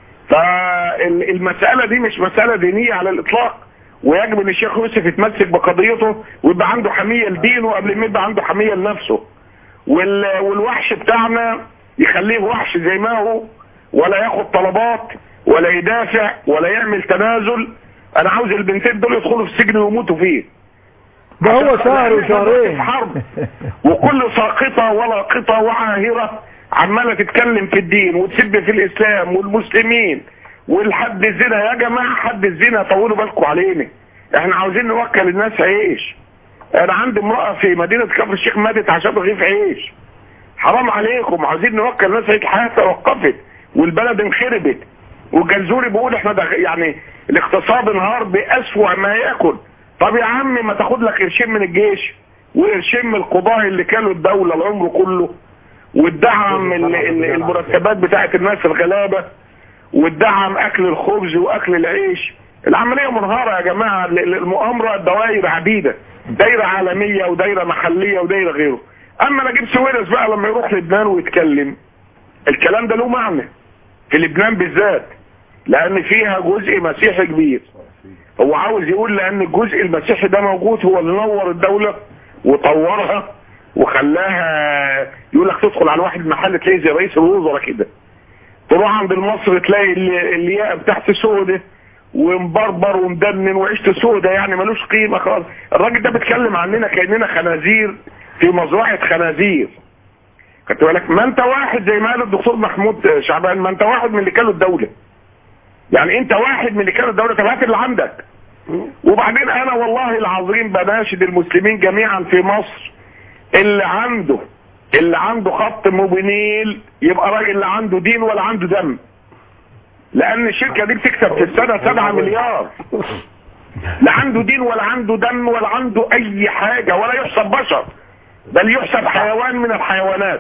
فالمسألة دي مش مسألة دينية على الإطلاق ويجب ان الشيخ يوسف يتمسك بقضيته ويبقى عنده حمية لدينه قبل ما يبقى عنده حمية لنفسه وال... والوحش بتاعنا يخليه وحش زي ما هو ولا ياخد طلبات ولا يدافع ولا يعمل تنازل انا عاوز البنتين دول يدخلوا في السجن ويموتوا فيه ده هو شهر وشهرين حرب وكل ساقطة ولاقطة وعاهرة عمالة تتكلم في الدين وتسب في الإسلام والمسلمين والحد الزنا يا جماعة حد الزنا طولوا بالكم علينا احنا عاوزين نوكل الناس عيش انا عندي امرأة في مدينة كفر الشيخ ماتت عشان رغيف عيش حرام عليكم عاوزين نوكل الناس عيش الحياة توقفت والبلد انخربت والجنزوري بيقول احنا ده يعني الاقتصاد انهار بأسوأ ما يكن طب يا عم ما تاخد لك قرشين من الجيش وقرشين من القضاء اللي كانوا الدولة العمر كله وادعم ال- ال- المرتبات بتاعت الناس الغلابة وادعم اكل الخبز واكل العيش العملية منهارة يا جماعة ال- ال- المؤامرة دوائر عديدة دايرة عالمية ودايرة محلية ودايرة غيره اما نجيب سويرس بقى لما يروح لبنان ويتكلم الكلام ده له معنى في لبنان بالذات لان فيها جزء مسيحي كبير هو عاوز يقول لان الجزء المسيحي ده موجود هو اللي نور الدولة وطورها وخلاها يقول لك تدخل على واحد محل تلاقي زي رئيس الوزراء كده تروح عند المصري تلاقي اللي- الياقه بتاعت سودة ومبربر ومدنن وعيشته سودة يعني ملوش قيمة خالص الراجل ده بيتكلم عننا كأننا خنازير في مزرعة خنازير خدت بالك ما انت واحد زي ما قال الدكتور محمود شعبان ما انت واحد من اللي كانوا الدولة يعني انت واحد من اللي كانوا الدولة طب هات اللي عندك وبعدين انا والله العظيم بناشد المسلمين جميعا في مصر اللي عنده اللي عنده خط موبينيل يبقى راجل لا عنده دين ولا عنده دم لان الشركه دي بتكسب في السنه 7 مليار لا عنده دين ولا عنده دم ولا عنده اي حاجه ولا يحسب بشر بل يحسب حيوان من الحيوانات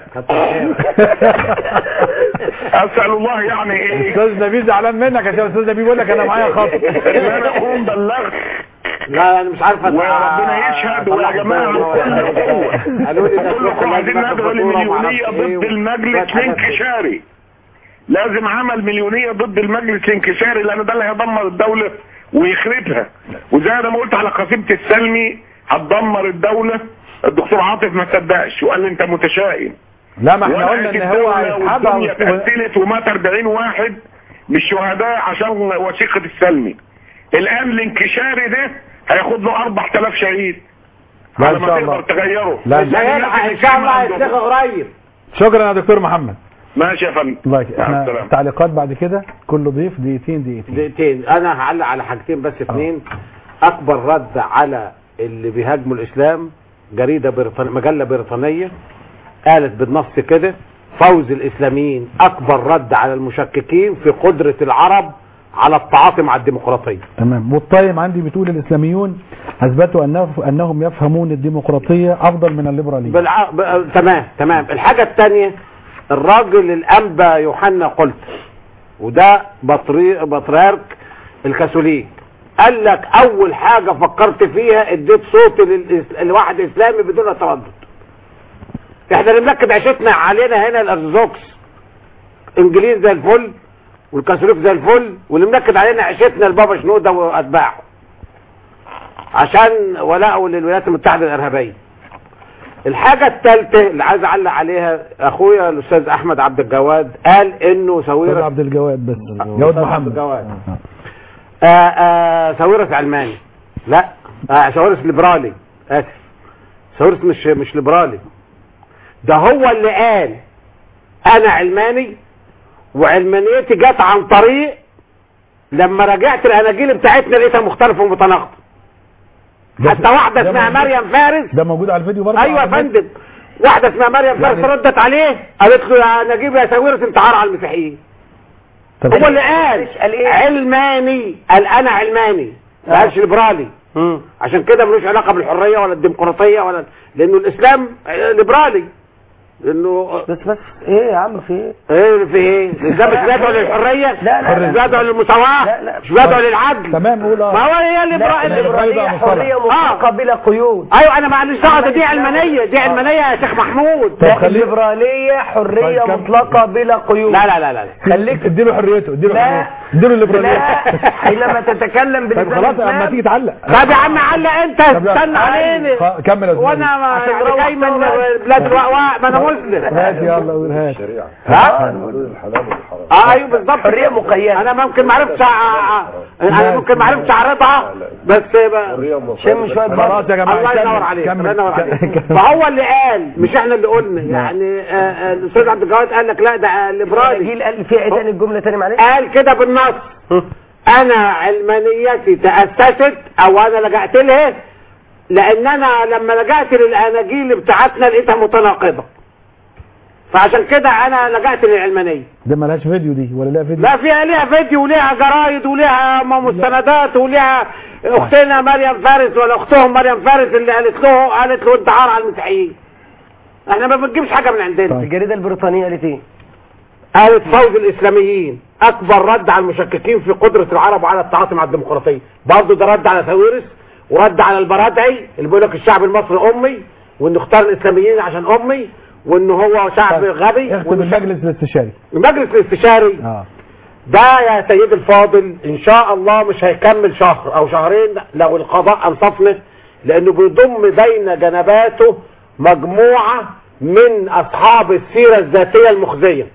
اسال الله يعني ايه استاذ نبيل زعلان منك عشان استاذ نبيل بيقول لك انا معايا خط اللي انا اكون بلغت لا انا مش عارف أت- وربنا يشهد ويا جماعه بكل قوه قالوا لي ده كلكم عايزين ندعو لمليونيه ضد المجلس الانكشاري لازم عمل مليونيه ضد المجلس الانكشاري لان ده اللي هيدمر الدوله ويخربها وزي انا ما قلت على قصيمه السلمي هتدمر الدوله الدكتور عاطف ما صدقش وقال لي انت متشائم لا ما احنا ولا قلنا ان الدولة هو هيسحبها والدنيا و- اتقتلت ومات 40 واحد من الشهداء عشان وثيقه السلمي الان الانكشاري ده هياخد له 4000 شهيد لا على ان ما شاء تقدر الله تغيره لا مش هيلحق ان شاء الله هيتلغى قريب شكرا يا دكتور محمد ماشي يا فندم الله يك- مع احنا السلامة. تعليقات بعد كده كل ضيف دقيقتين دقيقتين دقيقتين انا هعلق على حاجتين بس اتنين اكبر رد على اللي بيهاجموا الاسلام جريده بريطانيه مجله بريطانيه قالت بالنص كده فوز الاسلاميين اكبر رد على المشككين في قدره العرب على التعاطي مع الديمقراطيه تمام والطايم عندي بتقول الاسلاميون اثبتوا انه انهم يفهمون الديمقراطيه افضل من الليبراليه بالع... ب... تمام تمام الحاجة الثانية الراجل الأنبا يوحنا قلت وده بطري... بطريرك الكاثوليك قال لك أول حاجة فكرت فيها اديت صوت للإس... لواحد إسلامي بدون تردد احنا اللي منكد عيشتنا علينا هنا الأرثوذكس إنجليز زي الفل والكاثوليك زي الفل واللي منكد علينا عيشتنا البابا شنودة وأتباعه عشان ولاءه للولايات المتحدة الإرهابية الحاجة الثالثة اللي عايز اعلق عليها اخويا الاستاذ احمد عبد الجواد قال انه استاذ ساويرس عبد الجواد بس جواد أستاذ عبد محمد الجواد آه آه ساويرس علماني لا آه ساويرس ليبرالي اسف ساويرس مش مش ليبرالي ده هو اللي قال انا علماني وعلمانيتي جت عن طريق لما راجعت الاناجيل بتاعتنا لقيتها مختلفه ومتناقضه حتى واحده ده اسمها موجود- مريم فارس ده موجود على الفيديو برضه ايوه يا على النت. فندم واحده اسمها مريم فارس يعني- ردت عليه قالت له يا نجيب يا ساويرس انت عار على المسيحيين طب هو اللي قال قال إيه؟ علماني قال انا علماني ما قالش ليبرالي عشان كده ملوش علاقه بالحريه ولا الديمقراطيه ولا لانه الاسلام ليبرالي لانه بس بس ايه يا عم في ايه ايه في ايه الاسلام مش بيدعو للحريه لا، لا، لا. مش بيدعو للمساواه لا، لا. مش بيدعو للعدل تمام قول ما اه هو هي لا الليبراليه الليبرالية بقى مصطلح. حرية مطلقة بلا قيود ايوه انا معلش دعوه ده دي علمانيه دي علمانيه يا شيخ محمود طب لا خليه- الليبرالية حرية طيب كم- مطلقة بلا قيود لا لا لا لا خليك اديله حريته اديله لا. حريته اديله الليبراليه لا حينما تتكلم طيب بلسان خلاص اما الإسلام تيجي تعلق طب يا عم علق انت طب لا. استنى علينا خ- كمل يا أستاذ وانا ما عشان يعني نروح جاي من طبعا. بلاد الوقواء ما انا مسلم هات يلا قول هات الشريعة ها حدود الحلال والحرام اه ايوه بالظبط حرية مقيدة. انا ممكن ما عرفتش أ- انا ممكن ما عرفتش اعرضها بس ب- حرية مقيدة شم شوية بالحلال. خلاص يا جماعه الله كمل. ينور عليك كمل. الله ينور عليك كمل. فهو اللي قال مش احنا اللي قلنا يعني آه، آه، الاستاذ عبد الجواد قال لك لا ده ليبرالي جيل قال في ايه تاني الجملة تاني معلش قال كده بالنص انا علمانيتي تأسست او انا لجأت لها لان انا لما لجأت للاناجيل بتاعتنا لقيتها متناقضة فعشان كده انا لجأت للعلمانية ده ملهاش فيديو دي ولا لها فيديو لا فيها ليها فيديو وليها جرايد وليها م- مستندات وليها اختنا مريم فارس ولا اختهم مريم فارس اللي قالت له قالت له انت عار على المسيحيين احنا ما بنجيبش حاجه من عندنا طيب. الجريدة البريطانية قالت ايه قالت فوز الاسلاميين اكبر رد على المشككين في قدره العرب على التعاطي مع الديمقراطيه برضه ده رد على ساويرس ورد على البرادعي اللي بيقول لك الشعب المصري امي وانه اختار الاسلاميين عشان امي وان هو شعب طيب. غبي اختم وإنه المجلس الاستشاري المجلس الاستشاري اه ده يا سيد الفاضل ان شاء الله مش هيكمل شهر او شهرين لو القضاء انصفنا لانه بيضم بين جنباته مجموعة من اصحاب السيرة الذاتية المخزية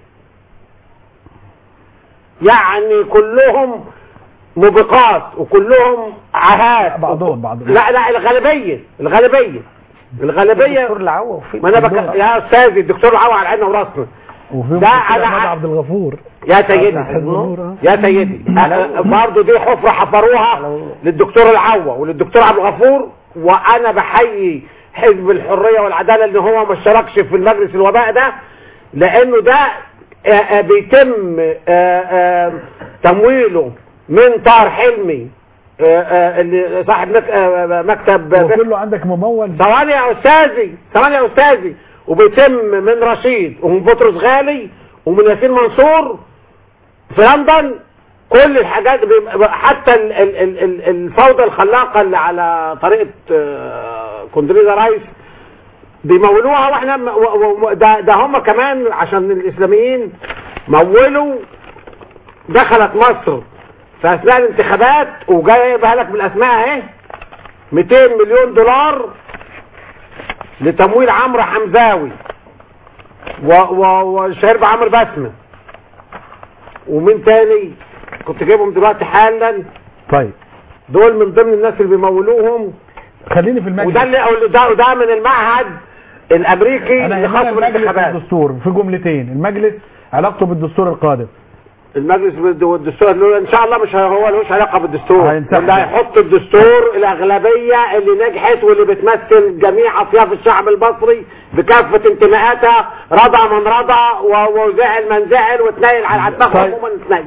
يعني كلهم موبقات وكلهم عاهات بعضهم بعضهم لا لا الغالبية الغالبية الغالبية دكتور العوا وفي ما انا بك... يا استاذي الدكتور العوا على عيننا وراسنا وفيهم ده الدكتور أنا احمد ع- عبد الغفور يا سيدي يا سيدي برضه دي حفرة حفروها للدكتور العوة وللدكتور عبد الغفور وانا بحيي حزب الحرية والعدالة ان هو ما اشتركش في المجلس الوباء ده لانه ده آه، آه، بيتم آه، آه، تمويله من طاهر حلمي آه، آه، اللي صاحب مك- آه، مكتب وكله عندك ممول ثواني يا استاذي ثواني يا استاذي وبيتم من رشيد ومن بطرس غالي ومن ياسين منصور في لندن كل الحاجات بيبقى- حتى ال- ال- ال- ال- الفوضى الخلاقه اللي على طريقه آه، كوندريزا رايس بيمولوها واحنا م- و- و- ده, ده هم كمان عشان الاسلاميين مولوا دخلت مصر في اثناء الانتخابات وجايبها لك بالاسماء اهي 200 مليون دولار لتمويل عمرو حمزاوي و- و- وشهير عمرو بسمة ومين تاني كنت جايبهم دلوقتي حالا طيب دول من ضمن الناس اللي بيمولوهم خليني في المجلس وده اللي أو ده, وده من المعهد الامريكي انا اللي خاص يهمنا المجلس بالانتخابات والدستور في جملتين المجلس علاقته بالدستور القادم المجلس بالد- والدستور اللي ان شاء الله مش هو ملوش علاقه بالدستور هينسحب. اللي هيحط الدستور الاغلبيه اللي نجحت واللي بتمثل جميع اطياف الشعب المصري بكافه انتماءاتها رضى من رضى و- وزعل من زعل وتنيل على عتبه طيب. عموما تنيل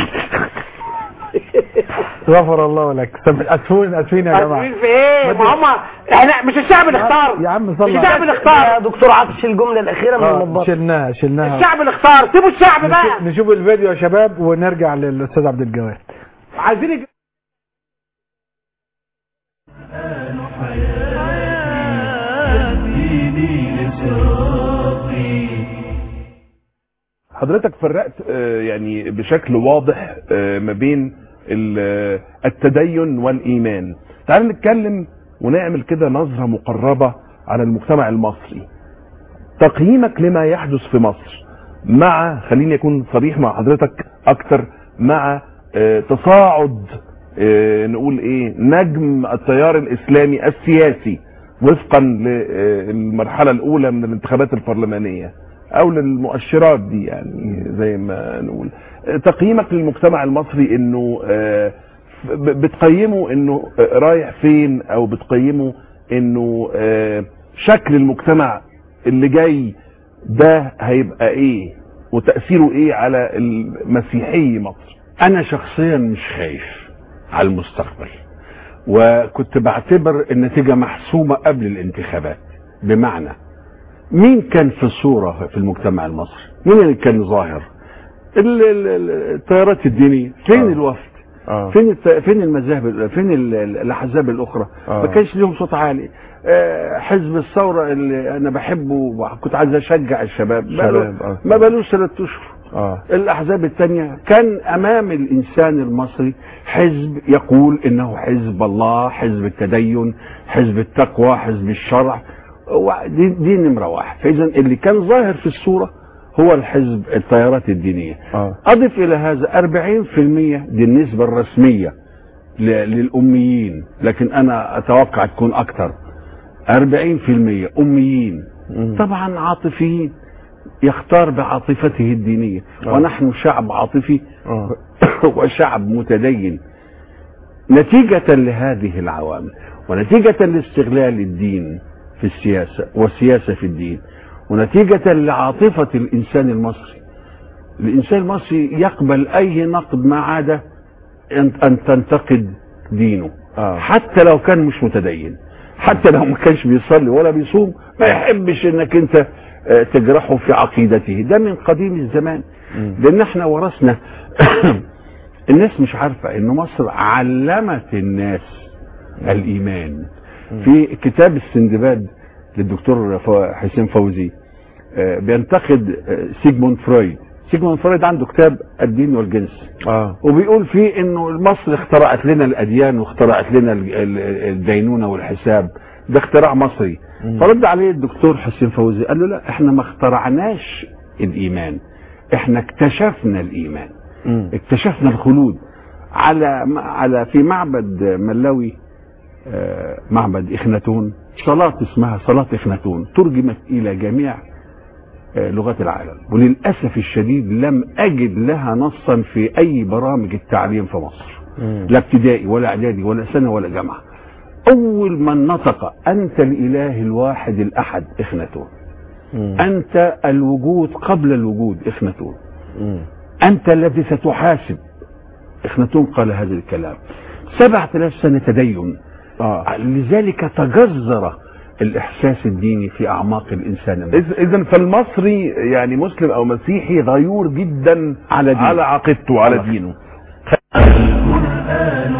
غفر الله لك سب- اسفين اسفين يا جماعه اسفين في ايه ما هم احنا مش الشعب اللي اختار يا عم مش صلى الشعب اللي يا اختار دكتور عاطش الجملة الأخيرة من آه، المطبخ شلناها شلناها الشعب اللي اختار سيبوا الشعب بقى نشوف- نشوف الفيديو يا شباب ونرجع للاستاذ عبد الجواد عايزين يج- ديني لصراطي حضرتك فرقت آه، يعني بشكل واضح آه، ما بين ال- آه، التدين والإيمان تعال نتكلم ونعمل كده نظرة مقربة على المجتمع المصري تقييمك لما يحدث في مصر مع خليني أكون صريح مع حضرتك أكتر مع آه، تصاعد آه، نقول إيه نجم التيار الإسلامي السياسي وفقا للمرحلة الأولى من الانتخابات البرلمانية او للمؤشرات دي يعني زي ما نقول تقييمك للمجتمع المصري انه آه، ب- بتقيمه انه آه، رايح فين او بتقيمه انه آه، شكل المجتمع اللي جاي ده هيبقى ايه وتأثيره ايه على المسيحي مصر انا شخصيا مش خايف على المستقبل وكنت بعتبر النتيجة محسومة قبل الانتخابات بمعنى مين كان في الصورة في المجتمع المصري مين اللي كان ظاهر ال- ال- ال- التيارات الدينية فين آه. الوفد آه. فين الت... فين المذاهب ال- فين ال- ال- الاحزاب الاخرى آه. ما كانش ليهم صوت عالي آه، حزب الثوره اللي انا بحبه وكنت عايز اشجع الشباب بقاله- شباب، آه. ما بقالوش ثلاث اشهر اه الاحزاب الثانيه كان امام الانسان المصري حزب يقول انه حزب الله حزب التدين حزب التقوى حزب الشرع و- دي, دي نمره واحد فاذا اللي كان ظاهر في الصوره هو الحزب التيارات الدينيه اه اضف الى هذا 40% دي النسبه الرسميه ل- للاميين لكن انا اتوقع تكون اكثر 40% اميين مم. طبعا عاطفيين يختار بعاطفته الدينيه آه. ونحن شعب عاطفي اه وشعب متدين نتيجة لهذه العوامل ونتيجة لاستغلال الدين في السياسة والسياسة في الدين ونتيجة لعاطفة الإنسان المصري الإنسان المصري يقبل أي نقد ما عدا أن أن تنتقد دينه اه حتى لو كان مش متدين حتى لو ما كانش بيصلي ولا بيصوم ما يحبش انك انت آه، تجرحه في عقيدته ده من قديم الزمان مم. لان احنا ورثنا الناس مش عارفة ان مصر علمت الناس الايمان في كتاب السندباد للدكتور ف- حسين فوزي آه، بينتقد آه، سيجموند فرويد سيجموند فرويد عنده كتاب الدين والجنس اه وبيقول فيه انه مصر اخترعت لنا الاديان واخترعت لنا ال- ال- الدينونه والحساب ده اختراع مصري مم. فرد عليه الدكتور حسين فوزي قال له لا احنا ما اخترعناش الايمان احنا اكتشفنا الايمان مم. اكتشفنا الخلود على على في معبد ملوي آه، معبد اخناتون صلاة اسمها صلاة اخناتون ترجمت الى جميع آه، لغات العالم وللأسف الشديد لم أجد لها نصا في أي برامج التعليم في مصر لا ابتدائي ولا اعدادي ولا سنه ولا جامعه اول من نطق انت الاله الواحد الاحد اخناتون انت الوجود قبل الوجود اخناتون انت الذي ستحاسب اخناتون قال هذا الكلام سبعة آلاف سنة تدين آه. لذلك تجذر الإحساس الديني في أعماق الإنسان المصري. اذا فالمصري يعني مسلم او مسيحي غيور جدا على دينه. على عقيدته وعلى على- دينه القرآن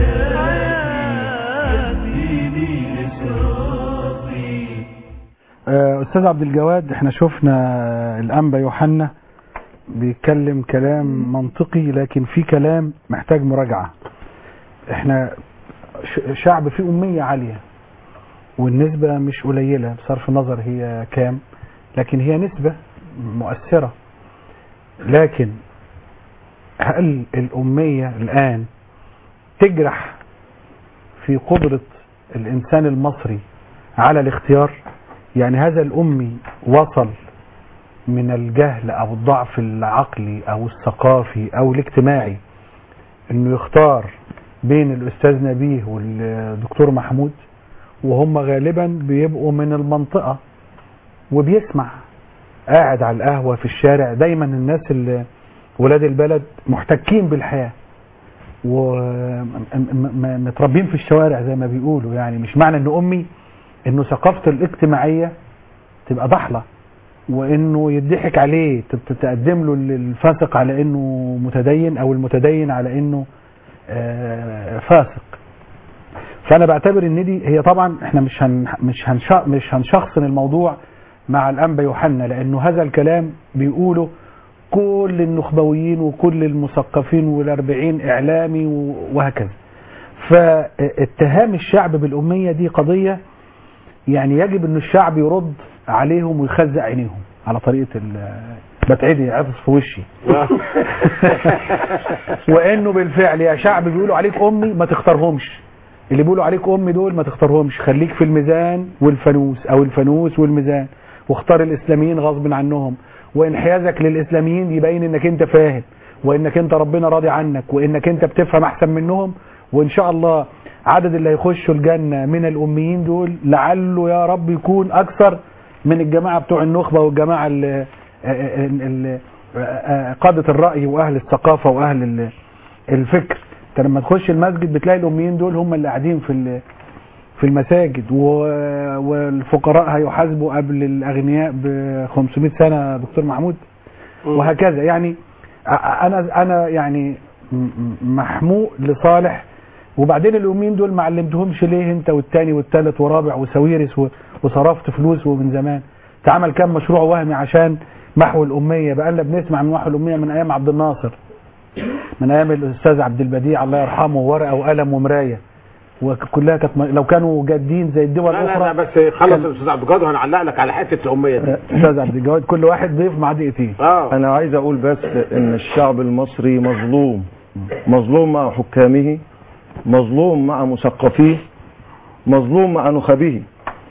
حياتي دين إسرائي آه، استاذ عبد الجواد احنا شفنا الانبا يوحنا بيتكلم كلام منطقي لكن في كلام محتاج مراجعة احنا ش- شعب فيه أمية عالية والنسبة مش قليلة بصرف النظر هي كام لكن هي نسبة مؤثرة لكن هل الأمية الآن تجرح في قدرة الإنسان المصري على الاختيار يعني هذا الأمي وصل من الجهل أو الضعف العقلي أو الثقافي أو الاجتماعي إنه يختار بين الأستاذ نبيه والدكتور محمود وهم غالبا بيبقوا من المنطقة وبيسمع قاعد على القهوة في الشارع دايما الناس اللي ولاد البلد محتكين بالحياة ومتربين في الشوارع زي ما بيقولوا يعني مش معنى ان امي انه ثقافته الاجتماعية تبقى ضحلة وانه يضحك عليه تت- تقدم له الفاسق على انه متدين او المتدين على انه آه، فاسق فانا بعتبر ان دي هي طبعا احنا مش هن مش هنش مش هنشخصن الموضوع مع الانبا يوحنا لانه هذا الكلام بيقوله كل النخبويين وكل المثقفين والاربعين اعلامي و- وهكذا فاتهام الشعب بالاميه دي قضيه يعني يجب ان الشعب يرد عليهم ويخزق عينيهم على طريقه ال بتعدي عطس في وشي وانه بالفعل يا شعب بيقولوا عليك امي ما تختارهمش اللي بيقولوا عليك امي دول ما تختارهمش خليك في الميزان والفانوس او الفانوس والميزان واختار الاسلاميين غصب عنهم وانحيازك للاسلاميين يبين انك انت فاهم وانك انت ربنا راضي عنك وانك انت بتفهم احسن منهم وان شاء الله عدد اللي هيخشوا الجنة من الاميين دول لعله يا رب يكون اكثر من الجماعة بتوع النخبة والجماعة ال- ال- ال- قادة الرأي واهل الثقافة واهل ال- الفكر انت لما تخش المسجد بتلاقي الاميين دول هم اللي قاعدين في ال- في المساجد و- والفقراء هيحاسبوا قبل الاغنياء ب 500 سنه يا دكتور محمود وهكذا يعني ا- انا انا يعني م- م- محموق لصالح وبعدين الاميين دول ما علمتهمش ليه انت والتاني والتالت ورابع وسويرس و- وصرفت فلوس ومن زمان اتعمل كام مشروع وهمي عشان محو الاميه بقى لنا بنسمع من محو الاميه من ايام عبد الناصر من ايام الاستاذ عبد البديع الله يرحمه ورقه وقلم ومرايه وكلها كانت م- لو كانوا جادين زي الدول لا لا الاخرى لا بس خلص الاستاذ عبد القادر هنعلق لك على حته الاميه دي استاذ عبد الجواد كل واحد ضيف مع دقيقتين اه انا عايز اقول بس ان الشعب المصري مظلوم مظلوم مع حكامه مظلوم مع مثقفيه مظلوم مع نخبه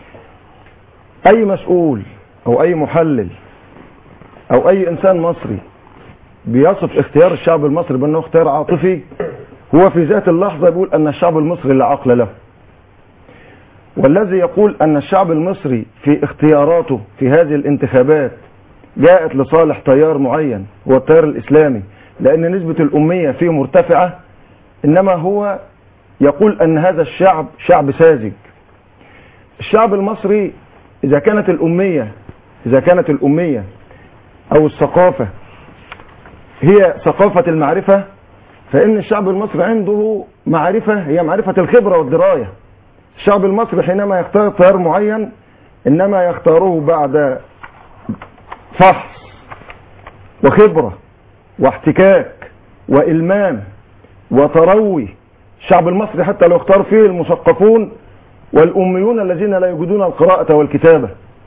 اي مسؤول او اي محلل او اي انسان مصري بيصف اختيار الشعب المصري بانه اختيار عاطفي هو في ذات اللحظه بيقول ان الشعب المصري لا عقل له والذي يقول ان الشعب المصري في اختياراته في هذه الانتخابات جاءت لصالح تيار معين هو التيار الاسلامي لان نسبه الاميه فيه مرتفعه انما هو يقول ان هذا الشعب شعب ساذج الشعب المصري اذا كانت الاميه اذا كانت الاميه او الثقافه هي ثقافه المعرفه فان الشعب المصري عنده معرفه هي معرفه الخبره والدرايه الشعب المصري حينما يختار تيار معين انما يختاره بعد فحص وخبره واحتكاك والمام وتروي الشعب المصري حتى لو اختار فيه المثقفون والاميون الذين لا يجدون القراءه والكتابه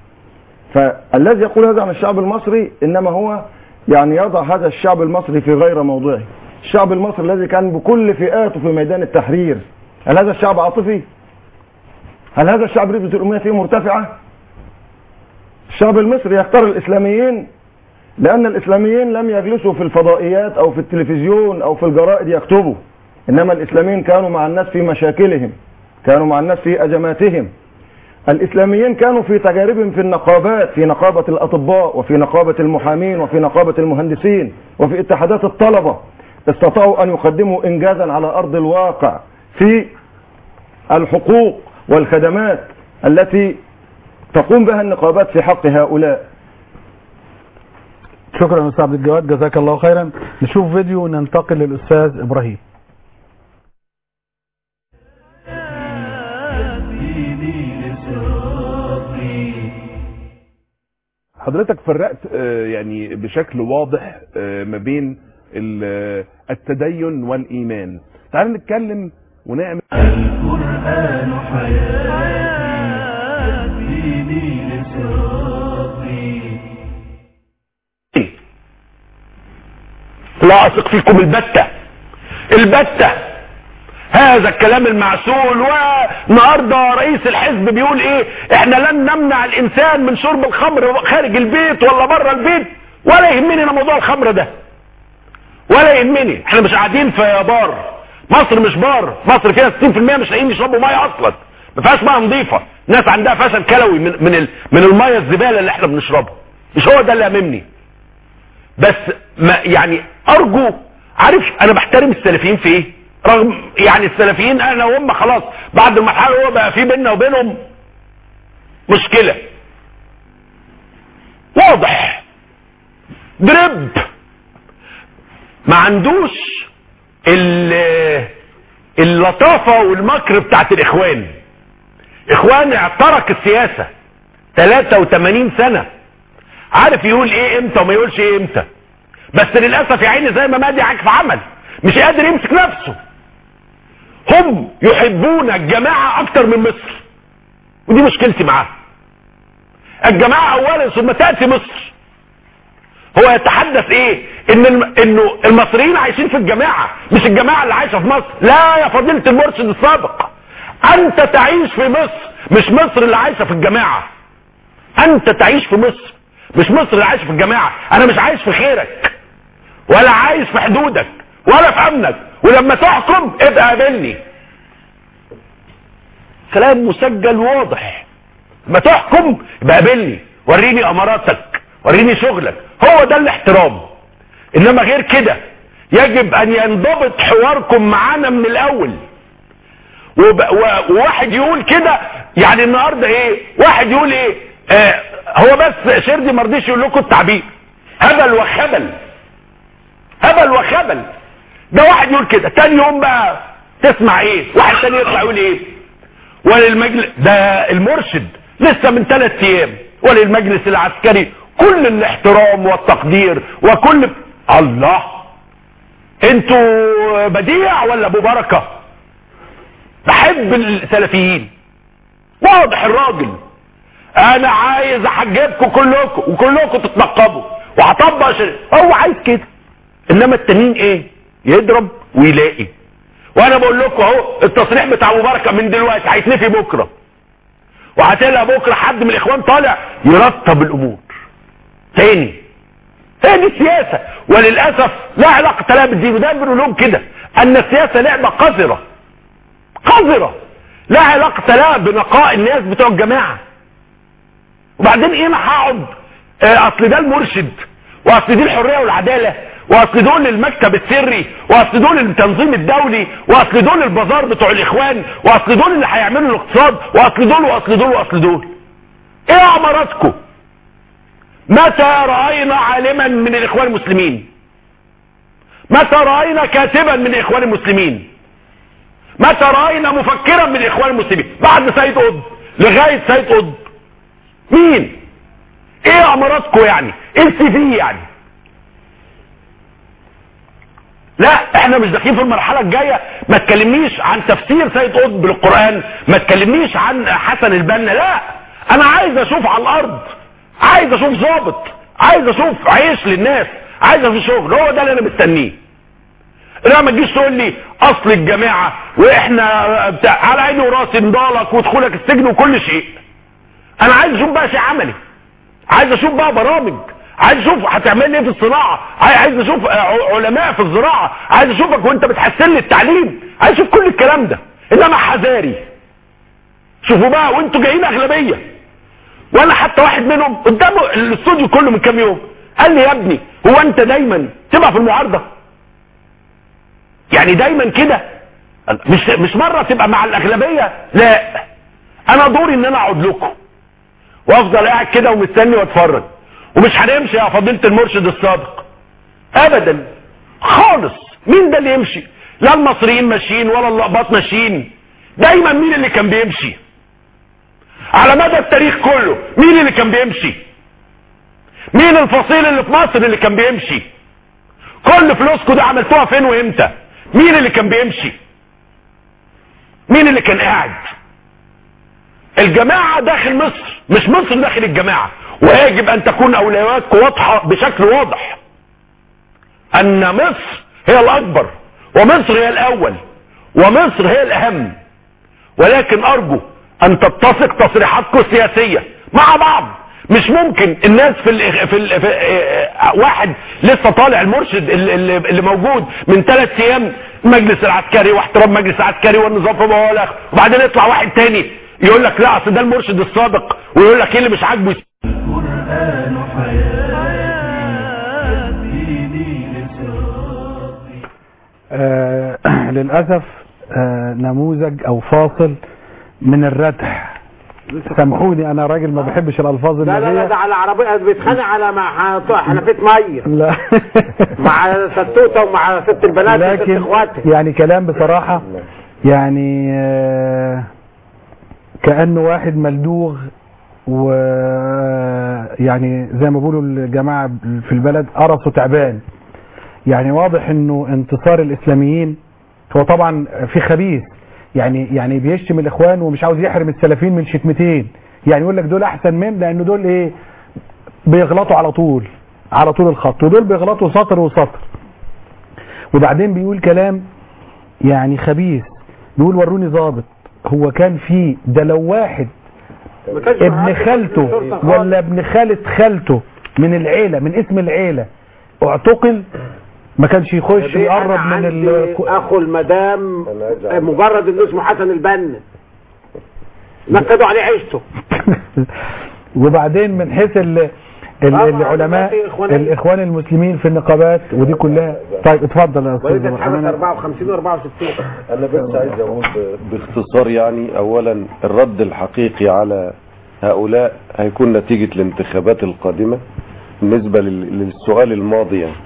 فالذي يقول هذا عن الشعب المصري انما هو يعني يضع هذا الشعب المصري في غير موضعه الشعب المصري الذي كان بكل فئاته في ميدان التحرير هل هذا الشعب عاطفي هل هذا الشعب نسبة الأمية فيه مرتفعة الشعب المصري يختار الإسلاميين لأن الإسلاميين لم يجلسوا في الفضائيات أو في التلفزيون أو في الجرائد يكتبوا إنما الإسلاميين كانوا مع الناس في مشاكلهم كانوا مع الناس في أزماتهم الإسلاميين كانوا في تجاربهم في النقابات في نقابة الأطباء وفي نقابة المحامين وفي نقابة المهندسين وفي اتحادات الطلبة استطاعوا أن يقدموا إنجازا على أرض الواقع في الحقوق والخدمات التي تقوم بها النقابات في حق هؤلاء شكرا استاذ عبد الجواد جزاك الله خيرا نشوف فيديو وننتقل للاستاذ ابراهيم حضرتك فرقت آه، يعني بشكل واضح آه، ما بين ال- آه، التدين والإيمان تعال نتكلم ونعمل القرآن حياتي ديني لصراطي لا اثق فيكم البتة البتة هذا الكلام المعسول والنهارده رئيس الحزب بيقول ايه احنا لن نمنع الانسان من شرب الخمر خارج البيت ولا بره البيت ولا يهمني انا موضوع الخمر ده ولا يهمني احنا مش قاعدين في بار مصر مش بار مصر فيها 60% مش لاقيين يشربوا ميه اصلا ما فيهاش ميه نظيفه ناس عندها فشل كلوي من من ال- من الميه الزباله اللي احنا بنشربها مش هو ده اللي يهمني بس ما يعني ارجو عارف انا بحترم السلفيين في ايه رغم يعني السلفيين انا وهم خلاص بعد المرحله هو بقى في بيننا وبينهم مشكله واضح درب ما عندوش ال- اللطافه والمكر بتاعت الاخوان اخوان اعترك السياسه 83 سنه عارف يقول ايه امتى وما يقولش ايه امتى بس للاسف يا عيني زي ما مادي عكف عمل مش قادر يمسك نفسه هم يحبون الجماعة اكتر من مصر ودي مشكلتي معاه الجماعة اولا ثم تأتي مصر هو يتحدث ايه ان الم... انه المصريين عايشين في الجماعة مش الجماعة اللي عايشة في مصر لا يا فضيلة المرشد السابق انت تعيش في مصر مش مصر اللي عايشة في الجماعة انت تعيش في مصر مش مصر اللي عايش في الجماعة انا مش عايش في خيرك ولا عايش في حدودك ولا في امنك ولما تحكم ابقى قابلني كلام مسجل واضح ما تحكم يبقى قابلني وريني اماراتك وريني شغلك هو ده الاحترام انما غير كده يجب ان ينضبط حواركم معانا من الاول وب... و... وواحد يقول كده يعني النهارده ايه واحد يقول ايه آه هو بس شردي ما رضيش يقول لكم التعبير هبل وخبل هبل وخبل ده واحد يقول كده تاني يوم بقى تسمع ايه واحد تاني يطلع يقول ايه وللمجلس ده المرشد لسه من ثلاث ايام وللمجلس العسكري كل الاحترام والتقدير وكل الله انتوا بديع ولا ابو بركه بحب السلفيين واضح الراجل انا عايز احجبكم كلكم وكلكم تتنقبوا وهطبق شر... هو عايز كده انما التانيين ايه يضرب ويلاقي وانا بقول لكم اهو التصريح بتاع ابو بركه من دلوقتي هيتنفي بكره وهتلاقي بكره حد من الاخوان طالع يرتب الامور تاني هي دي السياسه وللاسف لا علاقه لها بالدين وده بنقول لهم كده ان السياسه لعبه قذره قذره لا علاقه لها بنقاء الناس بتوع الجماعه وبعدين ايه ما هقعد آه، اصل ده المرشد واصل دي الحريه والعداله واصل دول المكتب السري واصل دول التنظيم الدولي واصل دول البازار بتوع الاخوان واصل دول اللي هيعملوا الاقتصاد واصل دول واصل دول واصل دول ايه اعماراتكم متى راينا عالما من الاخوان المسلمين متى راينا كاتبا من الاخوان المسلمين متى راينا مفكرا من الاخوان المسلمين بعد سيد قطب لغايه سيد قطب مين ايه اعماراتكم يعني ايه السي في يعني لا احنا مش داخلين في المرحله الجايه ما تكلمنيش عن تفسير سيد قطب للقران ما تكلمنيش عن حسن البنا لا انا عايز اشوف على الارض عايز اشوف ظابط عايز اشوف عيش للناس عايز اشوف شغل هو ده اللي انا مستنيه لا ما تجيش تقول لي اصل الجماعه واحنا بتاع على عيني وراسي نضالك ودخولك السجن وكل شيء انا عايز اشوف بقى شيء عملي عايز اشوف بقى برامج عايز اشوف هتعمل ايه في الصناعه عاي- عايز اشوف آه، ع- علماء في الزراعه عايز اشوفك وانت بتحسن لي التعليم عايز اشوف كل الكلام ده انما حذاري شوفوا بقى وانتوا جايين اغلبيه ولا حتى واحد منهم قدامه الاستوديو كله من كام يوم قال لي يا ابني هو انت دايما تبقى في المعارضه يعني دايما كده مش مش مره تبقى مع الاغلبيه لا انا دوري ان انا اقعد لكم وافضل قاعد كده ومستني واتفرج ومش هنمشي يا فضيله المرشد السابق ابدا خالص مين ده اللي يمشي لا المصريين ماشيين ولا اللقباط ماشيين دايما مين اللي كان بيمشي على مدى التاريخ كله مين اللي كان بيمشي مين الفصيل اللي في مصر اللي كان بيمشي كل فلوسكم دي عملتوها فين وامتى مين اللي كان بيمشي مين اللي كان قاعد الجماعة داخل مصر مش مصر داخل الجماعة ويجب ان تكون اولوياتكم واضحة بشكل واضح ان مصر هي الاكبر ومصر هي الاول ومصر هي الاهم ولكن ارجو ان تتفق تصريحاتكم السياسية مع بعض مش ممكن الناس في, ال في, ال في اه واحد لسه طالع المرشد اللي, اللي اللي موجود من ثلاث ايام المجلس العسكري واحترام المجلس العسكري والنظام في موالاخ وبعدين يطلع واحد تاني يقول لك لا اصل ده المرشد السابق ويقول لك ايه اللي مش عاجبه القرآن حياتي ديني لصراطي آه للأسف آه نموذج أو فاصل من الردح سامحوني أنا راجل ما بحبش الألفاظ لا لا لا النبية ده على عربية بيتخانق على مع حنفية مية لا مع ستوته ومع ست البنات وست لكن اخواتها يعني كلام بصراحة يعني آه، كأنه واحد ملدوغ و يعني زي ما بيقولوا الجماعة في البلد قرصه تعبان يعني واضح انه انتصار الاسلاميين هو طبعا في خبيث يعني يعني بيشتم الاخوان ومش عاوز يحرم السلفيين من شتمتين يعني يقول لك دول احسن من لان دول ايه بيغلطوا على طول على طول الخط ودول بيغلطوا سطر وسطر وبعدين بيقول كلام يعني خبيث بيقول وروني ضابط هو كان في ده لو واحد ما كانش ابن معاه خالته شرطة خالص. ولا ابن خالة خالته من العيلة من اسم العيلة اعتقل ما كانش يخش دي يقرب أنا من عندي ال... اخو المدام مجرد انه اسمه حسن البنا نكدوا عليه عيشته وبعدين من حيث ال... ال... طبعاً العلماء دلوقتي إخوانية. الاخوان المسلمين في النقابات ودي كلها طيب اتفضل يا استاذ وليد اتحبس محمد 54 و64 انا بس عايز اقول ب- باختصار يعني اولا الرد الحقيقي على هؤلاء هيكون نتيجة الانتخابات القادمة بالنسبة لل- للسؤال الماضي يعني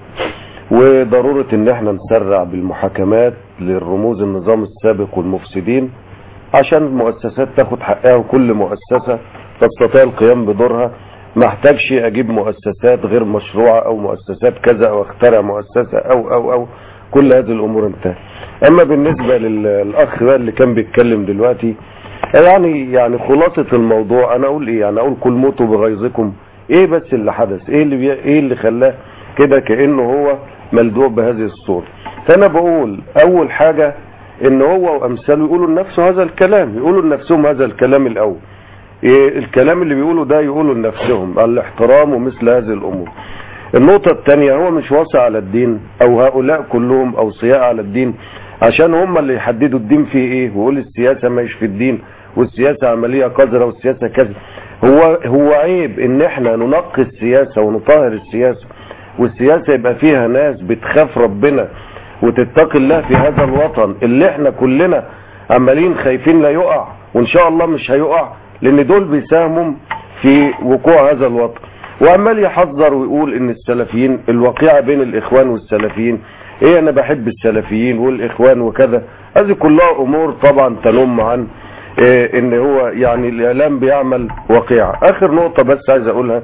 وضرورة ان احنا نسرع بالمحاكمات للرموز النظام السابق والمفسدين عشان المؤسسات تاخد حقها وكل مؤسسة تستطيع القيام بدورها ما احتاجش اجيب مؤسسات غير مشروعة او مؤسسات كذا او اخترع مؤسسة او او او كل هذه الامور انتهت اما بالنسبة لل- للاخ بقى اللي كان بيتكلم دلوقتي يعني يعني خلاصة الموضوع انا اقول ايه يعني اقول كل موتوا بغيظكم ايه بس اللي حدث ايه اللي بي... ايه اللي خلاه كده كانه هو ملدوع بهذه الصورة فانا بقول اول حاجة ان هو وامثاله يقولوا لنفسه هذا الكلام يقولوا لنفسهم هذا الكلام الاول إيه الكلام اللي بيقولوا ده يقولوا لنفسهم الاحترام ومثل هذه الامور النقطة الثانية هو مش واصي على الدين او هؤلاء كلهم اوصياء على الدين عشان هم اللي يحددوا الدين فيه ايه ويقول السياسة مش في الدين والسياسة عملية قذرة والسياسة كذا هو هو عيب ان احنا ننقي السياسة ونطهر السياسة والسياسة يبقى فيها ناس بتخاف ربنا وتتقي الله في هذا الوطن اللي احنا كلنا عمالين خايفين لا يقع وان شاء الله مش هيقع لان دول بيساهموا في وقوع هذا الوطن وعمال يحذر ويقول ان السلفيين الواقعة بين الاخوان والسلفيين ايه انا بحب السلفيين والاخوان وكذا هذه كلها امور طبعا تنم عن إيه ان هو يعني الاعلام بيعمل واقعة اخر نقطة بس عايز اقولها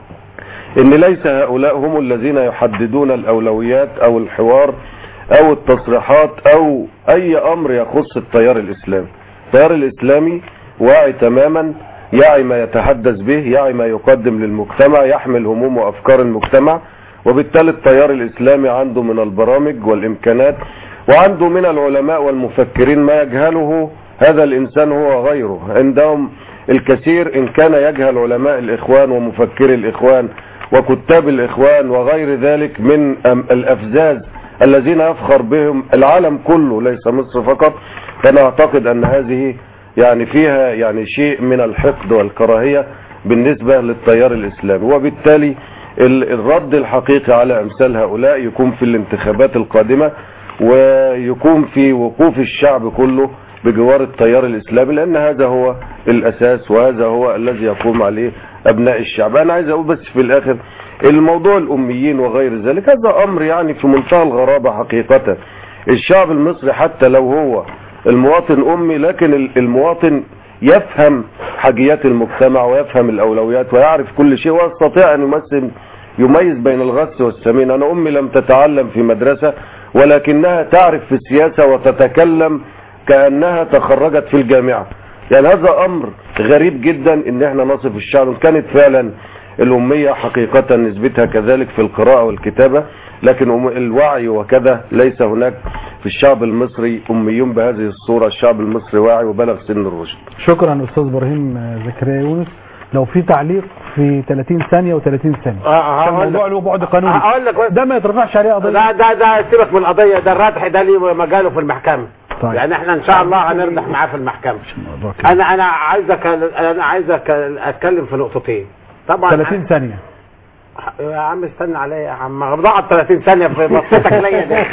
ان ليس هؤلاء هم الذين يحددون الاولويات او الحوار او التصريحات او اي امر يخص التيار الاسلامي التيار الاسلامي واعي تماما يعي ما يتحدث به يعي ما يقدم للمجتمع يحمل هموم وافكار المجتمع وبالتالي التيار الاسلامي عنده من البرامج والامكانات وعنده من العلماء والمفكرين ما يجهله هذا الانسان هو غيره عندهم الكثير إن كان يجهل علماء الإخوان ومفكري الإخوان وكتاب الإخوان وغير ذلك من أم- الأفزاز الذين يفخر بهم العالم كله ليس مصر فقط فأنا أعتقد أن هذه يعني فيها يعني شيء من الحقد والكراهية بالنسبة للتيار الإسلامي وبالتالي ال- الرد الحقيقي على أمثال هؤلاء يكون في الانتخابات القادمة ويكون في وقوف الشعب كله بجوار التيار الإسلامي لأن هذا هو الأساس وهذا هو الذي يقوم عليه أبناء الشعب أنا عايز أقول بس في الآخر الموضوع الأميين وغير ذلك هذا أمر يعني في منتهى الغرابة حقيقة الشعب المصري حتى لو هو المواطن أمي لكن ال- المواطن يفهم حاجيات المجتمع ويفهم الأولويات ويعرف كل شيء ويستطيع أن يمثل يميز بين الغث والسمين أنا أمي لم تتعلم في مدرسة ولكنها تعرف في السياسة وتتكلم كأنها تخرجت في الجامعة يعني هذا أمر غريب جدا ان احنا نصف الشعب إن كانت فعلا الأمية حقيقة نسبتها كذلك في القراءة والكتابة لكن أم- الوعي وكذا ليس هناك في الشعب المصري أميون بهذه الصورة الشعب المصري واعي وبلغ سن الرشد شكرا استاذ ابراهيم زكريا يونس لو في تعليق في 30 ثانيه و30 ثانيه آه، عشان هقول الموضوع لك. له بعد قانوني هقول لك ده ما يترفعش عليه قضيه ده ده ده سيبك من القضيه ده الردح ده ليه مجاله في المحكمه طيب. يعني احنا ان شاء الله هنردح معاه في المحكمه انا انا عايزك انا عايزك اتكلم في نقطتين طبعا 30 ثانيه يا عم استنى عليا يا عم ضاعت 30 ثانيه في بصتك ليا دي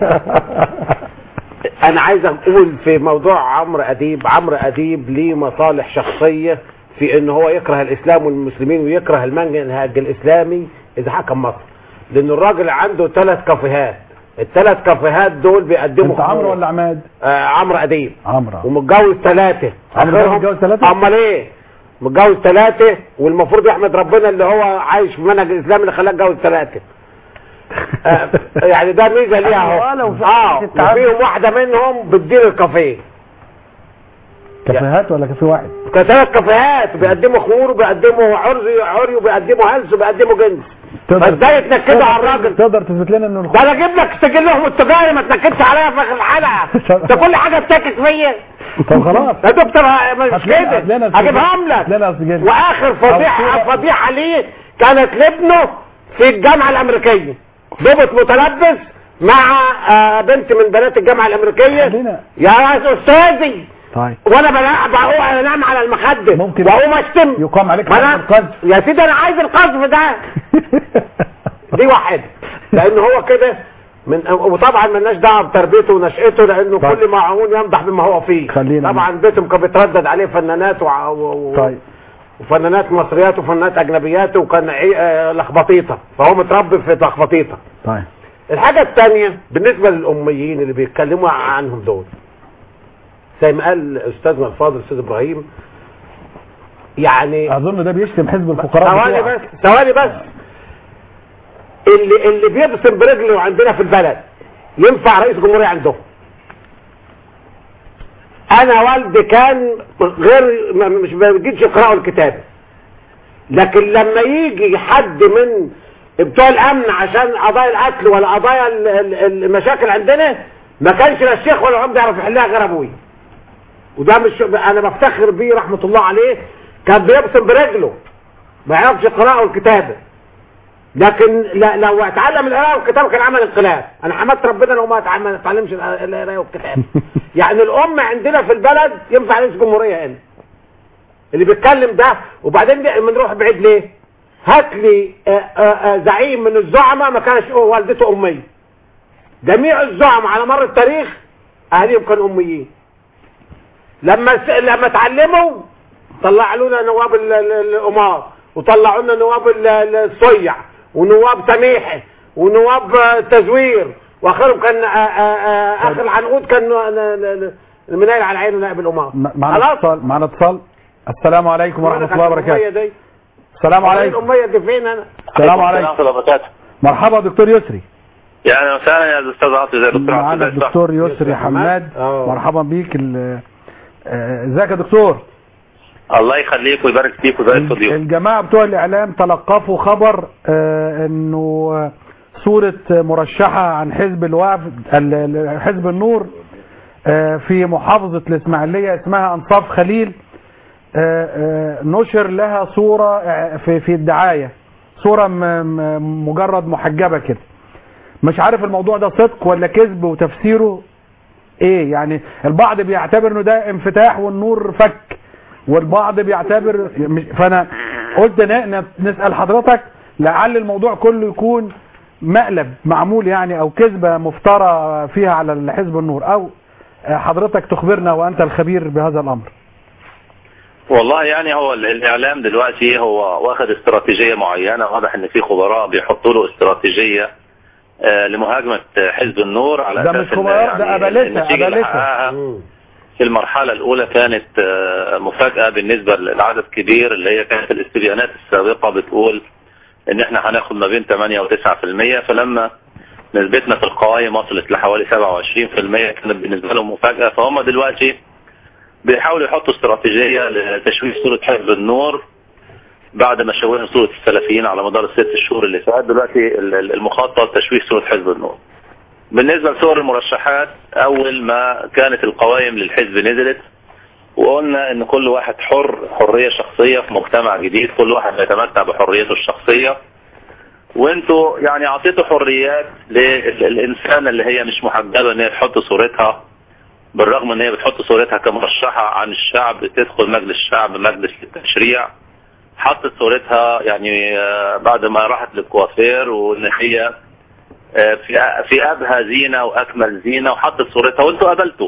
انا عايز اقول في موضوع عمرو اديب عمرو اديب ليه مصالح شخصيه في ان هو يكره الاسلام والمسلمين ويكره المنهج الاسلامي اذا حكم مصر لان الراجل عنده ثلاث كافيهات الثلاث كافيهات دول بيقدموا انت عمرو خمور. ولا عماد آه عمرو اديب عمرو ومتجوز ثلاثه عمرو ده آخرهم- متجوز ثلاثة؟ امال ايه متجوز ثلاثه والمفروض يحمد ربنا اللي هو عايش في منهج الاسلام اللي خلاه يتجوز ثلاثه آه، يعني ده ميزه ليها اهو اه وفيهم واحده منهم بتدير الكافيه كافيهات ولا كافيه واحد كثلاث كافيهات بيقدموا خمور وبيقدموا عري عري وبيقدموا هلس وبيقدموا جنس فازاي تنكدوا على الراجل تقدر تثبت لنا انه ده انا اجيب لك سجلهم التجاري ما تنكدش عليا في اخر الحلقه ده كل حاجه بتاكد فيا طب خلاص يا دكتور مش هات لنا- هات لنا كده السجل. هجيبهم هات لك لنا السجل. واخر أو فضيحه صورة. فضيحه ليه كانت لابنه في الجامعه الامريكيه ضابط متلبس مع آه، بنت من بنات الجامعه الامريكيه يا استاذي طيب وانا بلا- بقوم انام على المخده ممكن واقوم اشتم يقام عليك ما حد أنا- القذف يا سيدي انا عايز القذف ده دي واحده لان هو كده من وطبعا ملناش دعوه بتربيته ونشأته لانه طيب. كل معون يمدح بما هو فيه خلينا طبعا بيتهم كان بيتردد عليه فنانات وع- و... و... طيب وفنانات مصريات وفنانات اجنبيات وكان عي- آه، لخبطيطه فهو متربي في لخبطيطه طيب الحاجه الثانيه بالنسبه للاميين اللي بيتكلموا عنهم دول زي ما قال استاذنا الفاضل استاذ ابراهيم يعني اظن ده بيشتم حزب الفقراء ثواني بتوعك. بس ثواني بس اللي اللي بيبصم برجله عندنا في البلد ينفع رئيس جمهورية عندهم انا والدي كان غير ما- مش ما بيجيش يقرأوا الكتاب لكن لما يجي حد من بتوع الامن عشان قضايا القتل ولا قضايا ال- ال- المشاكل عندنا ما كانش لا الشيخ ولا العمده يعرف يحلها غير ابوي وده مش انا بفتخر بيه رحمه الله عليه كان بيبصم برجله ما يعرفش القراءه والكتابه لكن لا لو اتعلم القراءه والكتابه كان عمل انقلاب انا حمدت ربنا لو ما اتعلم- ما اتعلمش القراءه القراءة والكتابه يعني الام عندنا في البلد ينفع رئيس جمهوريه هنا اللي بيتكلم ده وبعدين دي- بنروح بعيد ليه هات لي آه، آه، آه، زعيم من الزعماء ما كانش والدته اميه جميع الزعماء على مر التاريخ اهاليهم كانوا اميين لما س- لما اتعلموا طلع لنا نواب ال- ال- الامار وطلعوا لنا نواب ال- ال- الصيع ونواب سميحه ونواب آه، تزوير واخرهم كان آه، آه، آه، اخر العنقود كان ن- ن- ن- المنايل على عينه نائب الامار م- معنا اتصال معنا اتصال السلام عليكم ورحمه الله وبركاته دي. السلام عليكم الاميه دي فين انا السلام عليكم ورحمة الله وبركاته مرحبا دكتور يسري يا اهلا وسهلا يا استاذ عاطي زي الدكتور عبد معنا الله الدكتور يسري حماد مرحبا بيك ال- آه، ازيك يا دكتور الله يخليك ويبارك فيك ويبارك في ضيوفك الجماعة بتوع الإعلام تلقفوا خبر آه، إنه آه، صورة مرشحة عن حزب الوفد ال- ال- حزب النور آه، في محافظة الإسماعيلية اسمها أنصاف خليل آه، آه، نشر لها صورة آه، في في الدعاية صورة م- م- مجرد محجبة كده مش عارف الموضوع ده صدق ولا كذب وتفسيره ايه يعني البعض بيعتبر انه ده انفتاح والنور فك والبعض بيعتبر مش- فانا قلت ن- ن- نسأل حضرتك لعل الموضوع كله يكون مقلب معمول يعني او كذبة مفترى فيها على حزب النور او آه، حضرتك تخبرنا وانت الخبير بهذا الامر والله يعني هو ال- الاعلام دلوقتي هو واخد استراتيجية معينة واضح ان في خبراء بيحطوا له استراتيجية آه، لمهاجمة آه، حزب النور على ده اساس مش إن خبراء، ده يعني أبالسة، النتيجة اللي أبالسة. حققها في المرحلة الأولى كانت آه، مفاجأة بالنسبة لعدد كبير اللي هي كانت الاستبيانات السابقة بتقول إن إحنا هناخد ما بين 8 و 9% فلما نسبتنا في القوائم وصلت لحوالي 27% كانت بالنسبة لهم مفاجأة فهم دلوقتي بيحاولوا يحطوا استراتيجية لتشويه صورة حزب النور بعد ما شوهوا صورة السلفيين على مدار الست شهور اللي فات دلوقتي ال- ال- المخطط تشويه صورة حزب النور بالنسبة لصور المرشحات أول ما كانت القوائم للحزب نزلت وقلنا إن كل واحد حر حرية شخصية في مجتمع جديد كل واحد يتمتع بحريته الشخصية وانتوا يعني اعطيتوا حريات للإنسان اللي هي مش محجبة إن هي تحط صورتها بالرغم ان هي بتحط صورتها كمرشحة عن الشعب تدخل مجلس الشعب مجلس التشريع حطت صورتها يعني آه، بعد ما راحت للكوافير وان هي آه، في في ابهى زينه واكمل زينه وحطت صورتها وانتوا قبلتوا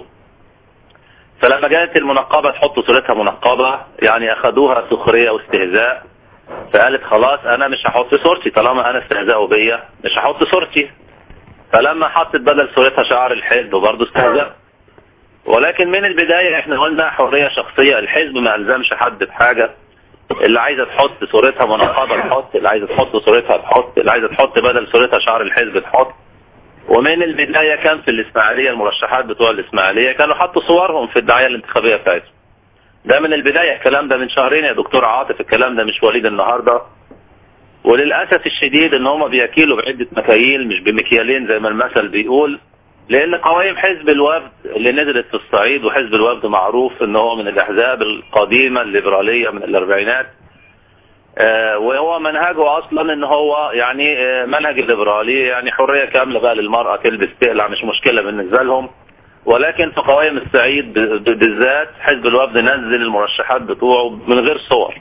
فلما جاءت المنقبه تحط صورتها منقبه يعني اخذوها سخريه واستهزاء فقالت خلاص انا مش هحط صورتي طالما انا استهزأوا بيا مش هحط صورتي فلما حطت بدل صورتها شعار الحزب برضه استهزأ ولكن من البداية احنا قلنا حرية شخصية الحزب ما ألزمش حد بحاجة اللي عايزة تحط صورتها منقبة تحط اللي عايزة تحط صورتها تحط اللي عايزة تحط بدل صورتها شعار الحزب تحط ومن البداية كان في الإسماعيلية المرشحات بتوع الإسماعيلية كانوا حطوا صورهم في الدعاية الانتخابية بتاعتهم ده من البداية الكلام ده من شهرين يا دكتور عاطف الكلام ده مش وليد النهاردة وللأسف الشديد ان هم بيكيلوا بعدة مكاييل مش بمكيالين زي ما المثل بيقول لان قوائم حزب الوفد اللي نزلت في الصعيد وحزب الوفد معروف ان هو من الاحزاب القديمة الليبرالية من الاربعينات آه، وهو منهجه اصلا ان هو يعني آه، منهج الليبرالي يعني حرية كاملة بقى للمرأة تلبس تقلع مش مشكلة بالنسبة لهم ولكن في قوائم الصعيد ب- ب- بالذات حزب الوفد نزل المرشحات بتوعه من غير صور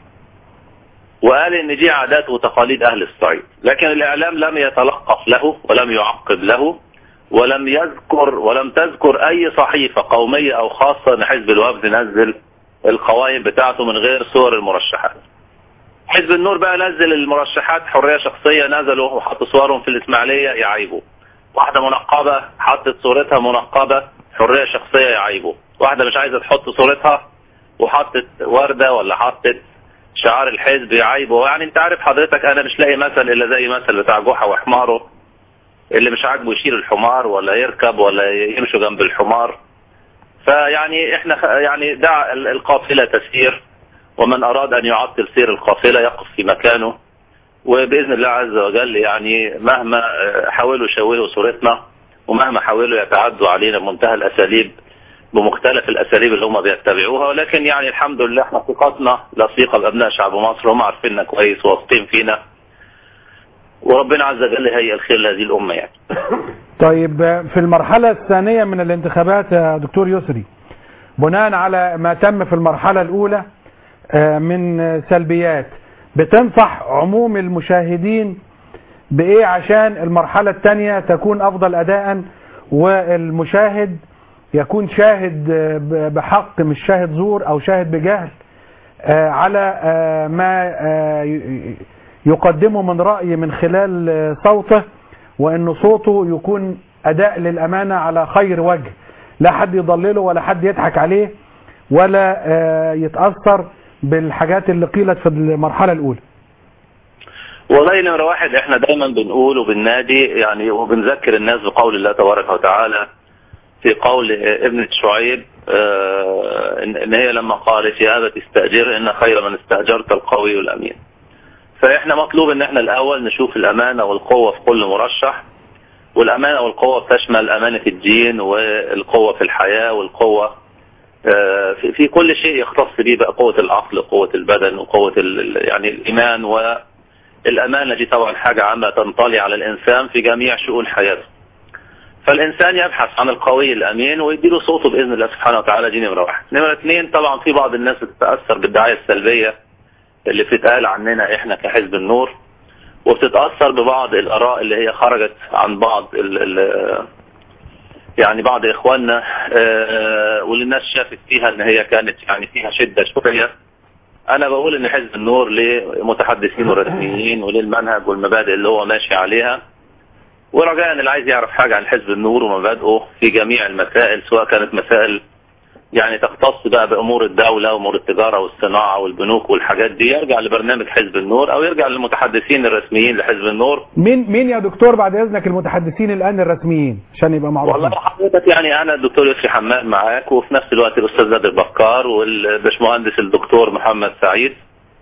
وقال ان دي عادات وتقاليد اهل الصعيد لكن الاعلام لم يتلقف له ولم يعقب له ولم يذكر ولم تذكر اي صحيفة قومية او خاصة ان حزب الوفد نزل القوائم بتاعته من غير صور المرشحات حزب النور بقى نزل المرشحات حرية شخصية نزلوا وحطوا صورهم في الاسماعيلية يعيبوا واحدة منقبة حطت صورتها منقبة حرية شخصية يعيبوا واحدة مش عايزة تحط صورتها وحطت وردة ولا حطت شعار الحزب يعيبوا يعني انت عارف حضرتك انا مش لاقي مثل الا زي مثل بتاع جحا وحماره اللي مش عاجبه يشيل الحمار ولا يركب ولا يمشوا جنب الحمار فيعني احنا خ- يعني دع ال- القافلة تسير ومن اراد ان يعطل سير القافلة يقف في مكانه وباذن الله عز وجل يعني مهما آه، حاولوا يشوهوا صورتنا ومهما حاولوا يتعدوا علينا بمنتهى الاساليب بمختلف الاساليب اللي هم بيتبعوها ولكن يعني الحمد لله احنا ثقتنا لصيقه بابناء شعب مصر هم عارفيننا كويس واثقين فينا وربنا عز وجل هيئ الخير لهذه الامه يعني طيب آه، في المرحلة الثانية من الانتخابات يا دكتور يسري بناء على ما تم في المرحلة الأولى آه، من آه، سلبيات بتنصح عموم المشاهدين بإيه عشان المرحلة الثانية تكون أفضل أداء والمشاهد يكون شاهد آه، ب- بحق مش شاهد زور أو شاهد بجهل آه، على آه، ما آه، ي- يقدمه من رأي من خلال آه، صوته وأن صوته يكون أداء للأمانة على خير وجه لا حد يضلله ولا حد يضحك عليه ولا آه، يتأثر بالحاجات اللي قيلت في المرحلة الأولى والله نمرة واحد احنا دايما بنقول وبننادي يعني وبنذكر الناس بقول الله تبارك وتعالى في قول ابنة شعيب اه ان إن هي لما قالت يا أبت استأجر إن خير من استأجرت القوي الأمين فاحنا مطلوب ان احنا الأول نشوف الأمانة والقوة في كل مرشح والأمانة والقوة بتشمل أمانة الدين والقوة في الحياة والقوة آه، في في كل شيء يختص به بقى قوة العقل وقوة البدن وقوة ال- ال- يعني الإيمان والأمانة دي طبعا حاجة عامة تنطلي على الإنسان في جميع شؤون حياته فالإنسان يبحث عن القوي الأمين ويديله صوته بإذن الله سبحانه وتعالى دي نمرة واحد نمرة اثنين طبعا في بعض الناس بتتأثر بالدعاية السلبية اللي بتتقال عننا إحنا كحزب النور وبتتأثر ببعض الآراء اللي هي خرجت عن بعض ال ال يعني بعض إخواننا آه، واللي الناس شافت فيها إن هي كانت يعني فيها شدة شوية أنا بقول إن حزب النور لمتحدثين ورسميين وللمنهج والمبادئ اللي هو ماشي عليها ورجاء اللي عايز يعرف حاجة عن حزب النور ومبادئه في جميع المسائل سواء كانت مسائل يعني تختص بقى بأمور الدولة وأمور التجارة والصناعة والبنوك والحاجات دي يرجع لبرنامج حزب النور أو يرجع للمتحدثين الرسميين لحزب النور مين مين يا دكتور بعد اذنك المتحدثين الان الرسميين عشان يبقى معروف والله حضرتك يعني أنا الدكتور يسري حماد معاك وفي نفس الوقت الأستاذ نادر بكار والباشمهندس الدكتور محمد سعيد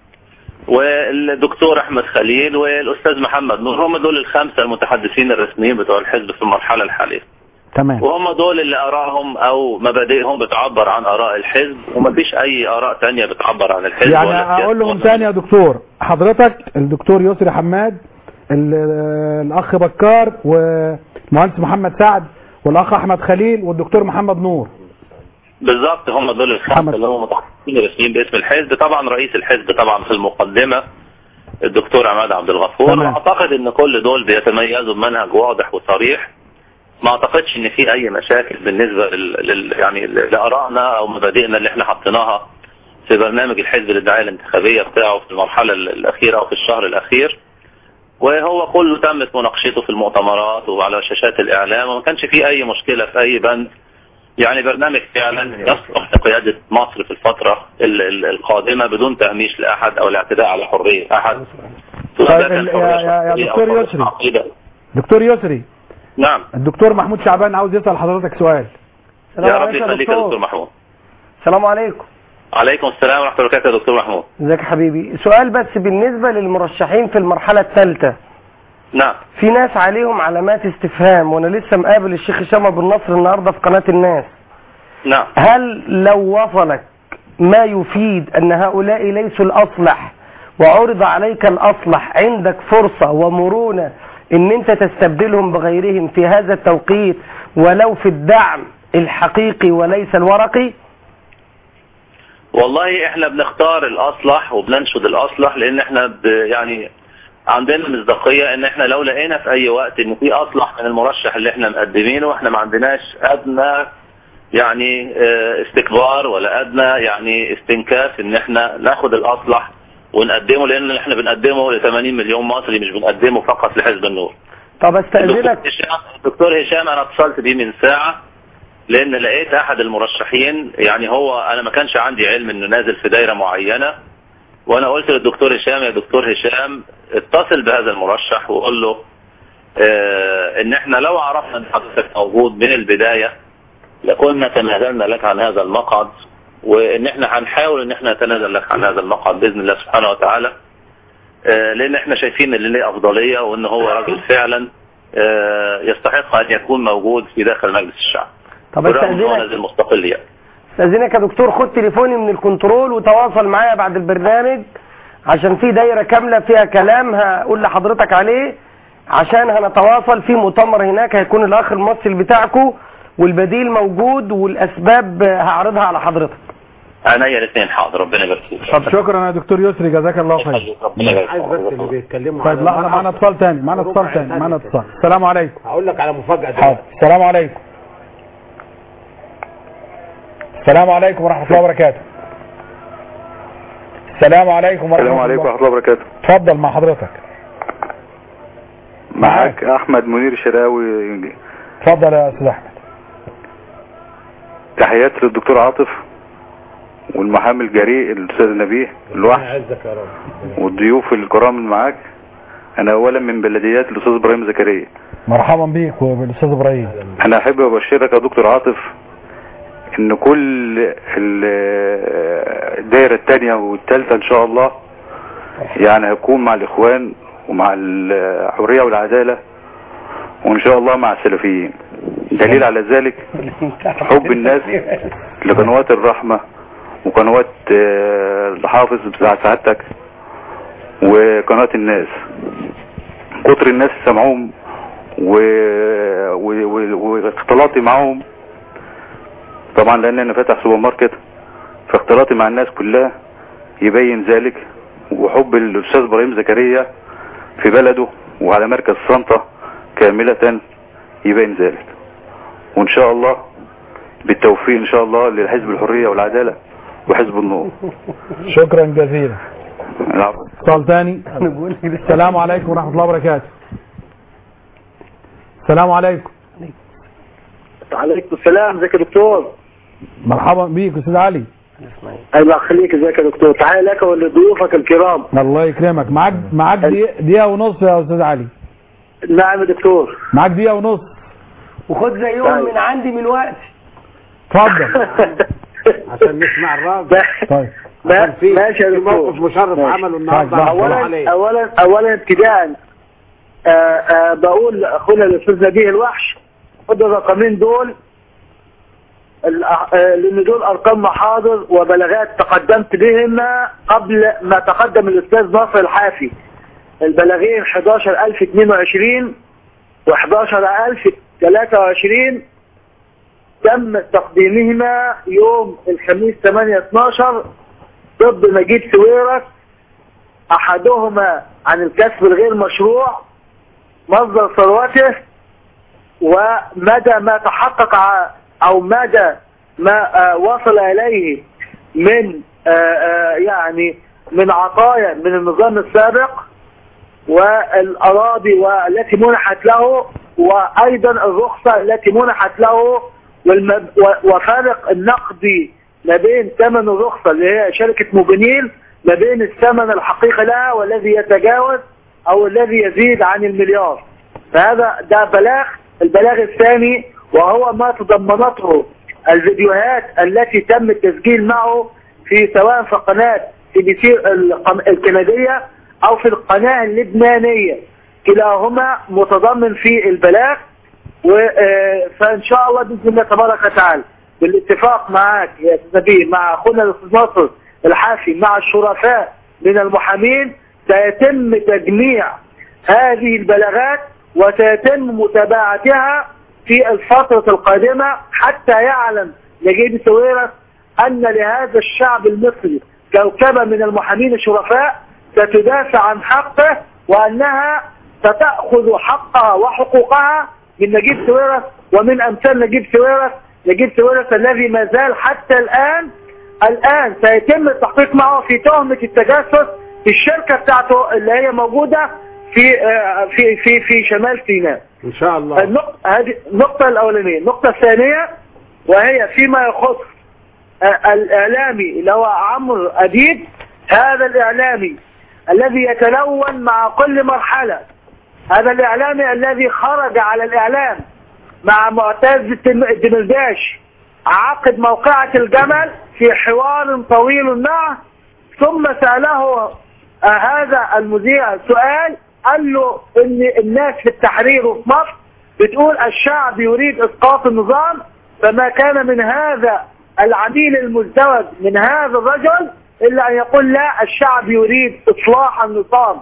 والدكتور أحمد خليل والأستاذ محمد نور هم دول الخمسة المتحدثين الرسميين بتوع الحزب في المرحلة الحالية تمام وهم دول اللي آرائهم أو مبادئهم بتعبر عن آراء الحزب ومفيش أي آراء تانية بتعبر عن الحزب يعني ولا اقول لهم تاني يا دكتور حضرتك الدكتور يسري حماد ال- الاخ بكار والمهندس محمد سعد والاخ احمد خليل والدكتور محمد نور بالظبط هم دول الخمسة اللي هم متحدثين رسميين باسم الحزب طبعا رئيس الحزب طبعا في المقدمة الدكتور عماد عبد الغفور تمام. واعتقد ان كل دول بيتميزوا بمنهج واضح وصريح ما اعتقدش ان في اي مشاكل بالنسبة لل... لل... يعني لارائنا او مبادئنا اللي احنا حطيناها في برنامج الحزب للدعاية الانتخابية بتاعه في المرحلة ال- الاخيرة او في الشهر الاخير وهو كله تمت مناقشته في المؤتمرات وعلى شاشات الاعلام وما كانش فيه اي مشكلة في اي بند يعني برنامج فعلا يصلح لقيادة مصر في الفترة ال- ال- القادمة بدون تهميش لأحد أو الاعتداء على حرية أحد سواء طيب كان ال- حرية يا- يا- يا شخصية أو دكتور حرية يسري. عقيدة. دكتور يسري نعم الدكتور محمود شعبان عاوز يسأل حضرتك سؤال يا رب يخليك يا دكتور محمود السلام عليكم عليكم السلام ورحمة الله وبركاته يا دكتور محمود ازيك يا حبيبي سؤال بس بالنسبة للمرشحين في المرحلة الثالثة نعم في ناس عليهم علامات استفهام وانا لسه مقابل الشيخ هشام ابو النصر النهارده في قناة الناس نعم هل لو وصلك ما يفيد ان هؤلاء ليسوا الاصلح وعرض عليك الاصلح عندك فرصة ومرونة ان انت تستبدلهم بغيرهم في هذا التوقيت ولو في الدعم الحقيقي وليس الورقي والله احنا بنختار الأصلح وبننشد الأصلح لأن احنا ب يعني عندنا مصداقية ان احنا لو لقينا في اي وقت ان في اصلح من المرشح اللي احنا مقدمينه واحنا ما عندناش ادنى يعني اه، استكبار ولا ادنى يعني استنكاف ان احنا ناخد الاصلح ونقدمه لان اللي احنا بنقدمه ل 80 مليون مصري مش بنقدمه فقط لحزب النور طب استأذنك هشام الدكتور هشام انا اتصلت بيه من ساعة لان لقيت احد المرشحين يعني هو انا ما كانش عندي علم انه نازل في دايرة معينة وانا قلت للدكتور هشام يا دكتور هشام اتصل بهذا المرشح وقول له اه ان احنا لو عرفنا ان حضرتك موجود من البداية لكنا تنازلنا لك عن هذا المقعد وان احنا هنحاول ان احنا نتنازل لك عن هذا المقعد باذن الله سبحانه وتعالى آه، لان احنا شايفين ان ليه افضلية وان هو راجل فعلا آه، يستحق ان يكون موجود في داخل مجلس الشعب طب بالرغم ان هو استأذنك نازل مستقل يعني استاذنك يا دكتور خد تليفوني من الكنترول وتواصل معايا بعد البرنامج عشان في دايرة كاملة فيها كلام هقول لحضرتك عليه عشان هنتواصل في مؤتمر هناك هيكون الاخ الممثل بتاعكم والبديل موجود والاسباب هعرضها على حضرتك عينيا الاثنين حاضر ربنا يبارك فيك شكرا يا دكتور يسري جزاك الله خير ربنا يبارك عايز بس اللي بيتكلموا طيب لا معانا اتصال تاني معانا اتصال تاني معانا اتصال السلام عليكم هقول لك على مفاجأة حاضر السلام عليكم السلام عليكم ورحمة الله وبركاته السلام عليكم ورحمة السلام الله عليكم ورحمة الله وبركاته اتفضل مع حضرتك معاك أحمد منير شراوي اتفضل يا استاذ احمد تحياتي للدكتور عاطف والمحامي الجريء الأستاذ نبيه الوحش يعزك يا رب والضيوف الكرام اللي معاك أنا أولا من بلديات الأستاذ إبراهيم زكريا مرحبا بيك وبالاستاذ ابراهيم أنا أحب أبشرك يا دكتور عاطف إن كل ال- الدائرة الثانية والثالثة إن شاء الله يعني هيكون مع الإخوان ومع الحرية والعدالة وإن شاء الله مع السلفيين دليل على ذلك حب الناس لقنوات الرحمة وقنوات آه، الحافظ بتاع سعادتك وقناة الناس كتر الناس سمعوهم و... و... و... واختلاطي معاهم طبعا لان انا فاتح سوبر ماركت فاختلاطي مع الناس كلها يبين ذلك وحب الاستاذ ابراهيم زكريا في بلده وعلى مركز صنطة كاملة يبين ذلك وان شاء الله بالتوفيق ان شاء الله للحزب الحرية والعدالة وحزب النور شكرا جزيلا العفو. اتصال تاني السلام عليكم ورحمة الله وبركاته السلام عليكم عليكم السلام ازيك يا دكتور مرحبا بيك استاذ علي الله يخليك ازيك يا دكتور تعالى لك ولضيوفك الكرام الله يكرمك معاك معاك دقيقة, دقيقة ونص يا استاذ علي نعم يا دكتور معاك دقيقة ونص وخد زيهم من عندي من وقت اتفضل عشان نسمع الراجل طيب ما- في ماشي يا في دكتور موقف مشرف ماشي. عمله النهارده طيب، الله اولا عليه اولا اولا ابتداء آه، آه، بقول لاخونا الاستاذ نبيه الوحش خد الرقمين دول الأ- آه، لان دول ارقام محاضر وبلاغات تقدمت بهما قبل ما تقدم الاستاذ ناصر الحافي البلاغين 11022 و 11023 تم تقديمهما يوم الخميس 8 12 ضد نجيب سويرس احدهما عن الكسب الغير مشروع مصدر ثروته ومدى ما تحقق ع- او مدى ما آه، وصل اليه من آه، آه، يعني من عطايا من النظام السابق والاراضي والتي منحت له وايضا الرخصة التي منحت له والمب... و- وفارق النقدي ما بين ثمن الرخصة اللي هي شركة موبينيل ما بين الثمن الحقيقي لها والذي يتجاوز او الذي يزيد عن المليار فهذا ده بلاغ البلاغ الثاني وهو ما تضمنته الفيديوهات التي تم التسجيل معه في سواء في قناة سي بي سي القن- الكندية او في القناة اللبنانية كلاهما متضمن في البلاغ و آه، فان شاء الله باذن الله تبارك وتعالى بالاتفاق معاك يا استاذ نبيل مع اخونا الاستاذ ناصر الحافي مع الشرفاء من المحامين سيتم تجميع هذه البلاغات وسيتم متابعتها في الفترة القادمة حتى يعلم نجيب سويرس أن لهذا الشعب المصري كوكبة من المحامين الشرفاء ستدافع عن حقه وأنها ستأخذ حقها وحقوقها من نجيب سويرس ومن أمثال نجيب سويرس نجيب سويرس الذي ما زال حتى الآن الآن سيتم التحقيق معه في تهمة التجسس في الشركة بتاعته اللي هي موجودة في آه، في في في شمال سيناء ان شاء الله النقطة هذه النقطة الأولانية النقطة الثانية وهي فيما يخص آه، الإعلامي اللي هو عمرو أديب هذا الإعلامي الذي يتلون مع كل مرحلة هذا الإعلامي الذي خرج على الإعلام مع معتز الدم- الدمرداش عقد موقعة الجمل في حوار طويل معه ثم سأله آه، هذا المذيع سؤال قال له ان الناس في التحرير وفي مصر بتقول الشعب يريد اسقاط النظام فما كان من هذا العميل المزدوج من هذا الرجل الا ان يقول لا الشعب يريد اصلاح النظام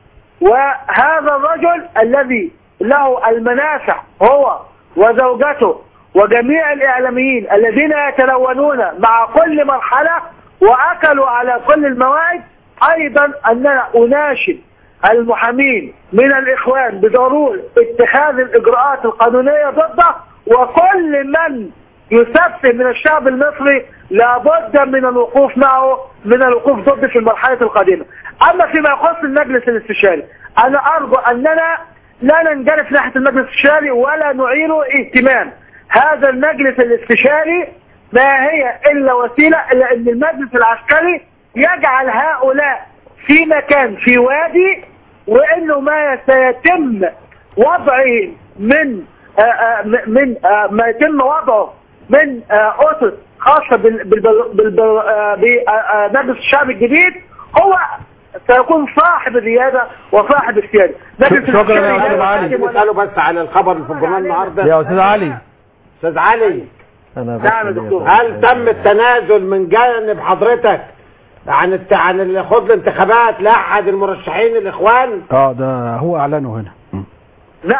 وهذا الرجل الذي له المنافع هو وزوجته وجميع الإعلاميين الذين يتلونون مع كل مرحلة وأكلوا على كل الموائد أيضا أننا أناشد المحامين من الإخوان بضرورة اتخاذ الإجراءات القانونية ضده وكل من يسفه من الشعب المصري لابد من الوقوف معه من الوقوف ضده في المرحلة القادمة أما فيما يخص المجلس الاستشاري أنا أرجو أننا لا ننجرف ناحية المجلس الاستشاري ولا نعيره اهتمام هذا المجلس الاستشاري ما هي إلا وسيلة إلا أن المجلس العسكري يجعل هؤلاء في مكان في وادي وأنه ما سيتم وضعه من آآ آآ من آآ ما يتم وضعه من آآ أسس خاصة بال- بال- بال- آه، بمجلس الشعب الجديد هو سيكون صاحب الريادة وصاحب السيادة مجلس شكرا يا الشعب أستاذ علي. نسأله بس على الخبر اللي في الجورنال النهارده يا استاذ علي استاذ علي انا نعم يا بس دكتور ليا- هل تم التنازل من جانب حضرتك عن الت... عن ال- خوض الانتخابات لاحد المرشحين الاخوان اه ده هو اعلنه هنا لا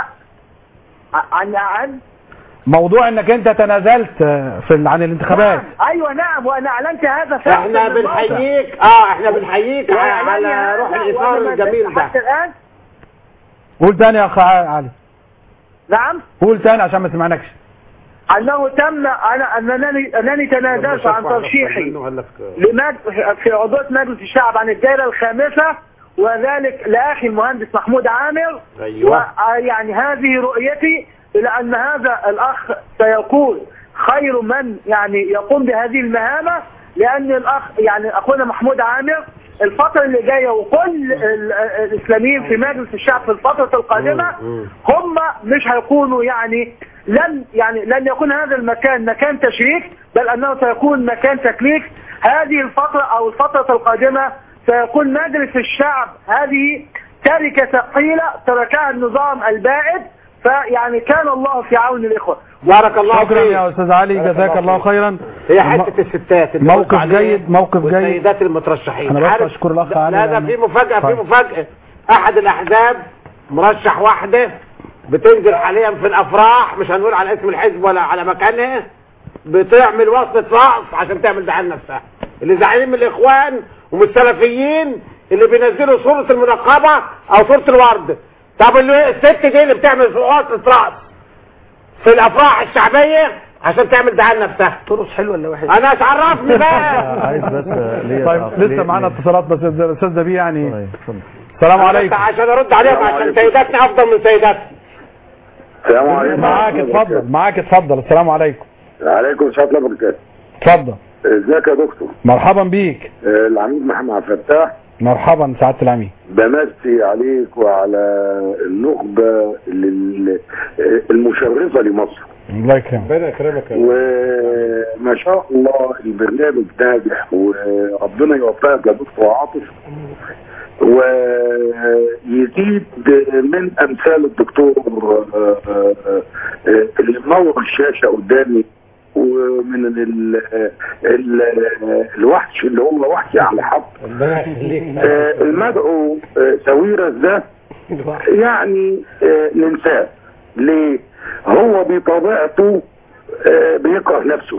ع- عن عن موضوع انك انت تنازلت آه، في ال- عن الانتخابات ايوه نعم وانا اعلنت هذا فعلا احنا من الموقع. بنحييك اه احنا بنحييك على, وإعلاني على هذا روح وأنا الاثار ما الجميل زلت ده حتى الان قول تاني يا اخ علي نعم قول تاني عشان ما سمعناكش انه تم انا انني انني تنازلت عن ترشيحي لمج... في عضوية مجلس الشعب عن الدائرة الخامسة وذلك لأخي المهندس محمود عامر أيوة. ويعني هذه رؤيتي إلى أن هذا الأخ سيكون خير من يعني يقوم بهذه المهامة لأن الأخ يعني أخونا محمود عامر الفترة اللي جاية وكل ال- الإسلاميين في مجلس الشعب في الفترة القادمة هم مش هيكونوا يعني لن يعني لن يكون هذا المكان مكان تشريك بل انه سيكون مكان تكليف هذه الفترة او الفترة القادمة سيكون مجلس الشعب هذه تركة ثقيلة تركها النظام البائد فيعني كان الله في عون الاخوة بارك الله شكرا فيك. يا استاذ علي بارك جزاك الله الله فيك. خيرا هي حته الستات اللي موقف قلت عليها جيد موقف جيد والسيدات المترشحين انا بس عارف؟ اشكر الاخ لا علي لا ده لأن- في مفاجاه في طيب. مفاجاه احد الاحزاب مرشح واحده بتنزل حاليا في الافراح مش هنقول على اسم الحزب ولا على مكانها بتعمل وصلة رأس عشان تعمل دعاية لنفسها اللي زعلانين من الاخوان ومن السلفيين اللي بينزلوا صورة المنقبة او صورة الورد طب اللي الست دي اللي بتعمل وصلة رأس في الافراح الشعبية عشان تعمل دعاية لنفسها ترقص حلو ولا وحش انا مش عرفني بقى عايز بس ليا طيب تعقيب. لسه معانا اتصالات بس الاستاذ ده بيه يعني طيب، اتفضل. السلام أنا عليكم بس عشان ارد عليهم عشان سيداتنا افضل من سيداتنا السلام عليكم معاك اتفضل معاك اتفضل السلام عليكم عليكم السلام ورحمه الله وبركاته اتفضل ازيك يا دكتور مرحبا بيك آه، العميد محمد عبد الفتاح مرحبا سعاده العميد بمسي عليك وعلى النخبه لل- آه، المشرفه لمصر الله يكرمك ربنا يكرمك وما شاء الله البرنامج ناجح وربنا يوفقك يا دكتور عاطف ويزيد من امثال الدكتور آه، آه، آه، اللي منور الشاشه قدامي ومن ال ال الوحش اللي هو وحش على حق ربنا يخليك آه، المدعو آه، ساويرس ده يعني آه، ننساه ليه هو بطبيعته آه، بيكره نفسه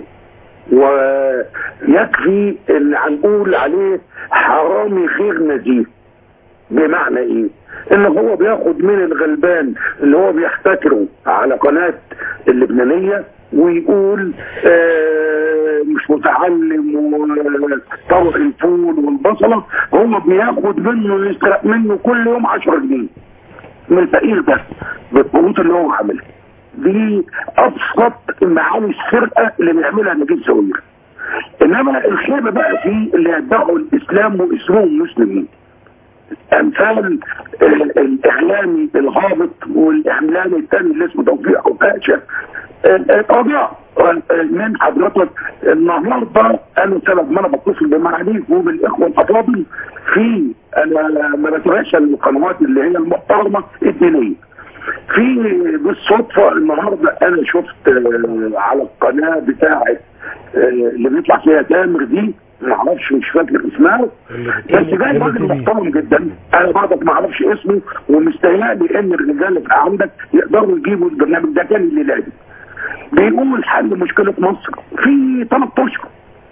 ويكفي اللي هنقول عليه حرامي خير نزيه بمعنى ايه ان هو بياخد من الغلبان اللي هو بيحتكره على قناة اللبنانية ويقول آه مش متعلم وطبق الفول والبصلة هو بياخد منه يسرق منه كل يوم 10 جنيه من الفقير ده بالقروض اللي هو عاملها دي ابسط معاني السرقه اللي بيعملها نجيب سوير انما الخيبه بقى في اللي يدعوا الاسلام واسمهم مسلمين امثال ال- الاعلامي الهابط والاعلامي الثاني اللي اسمه توفيق عكاشه القضاء من حضرتك النهارده انا سبب ما انا بتصل بمعاليك وبالاخوه الافاضل في انا ما بتابعش القنوات اللي هي المحترمه الدينيه في بالصدفه النهارده انا شفت آه، على القناه بتاعه آه، اللي بيطلع فيها تامر دي ما اعرفش مش فاكر اسمها بس جاي راجل محترم جدا انا برضك ما اعرفش اسمه ومستهيألي ان الرجال اللي عندك يقدروا يجيبوا البرنامج ده كان الليله دي بيقول حل مشكله مصر في ثلاث اشهر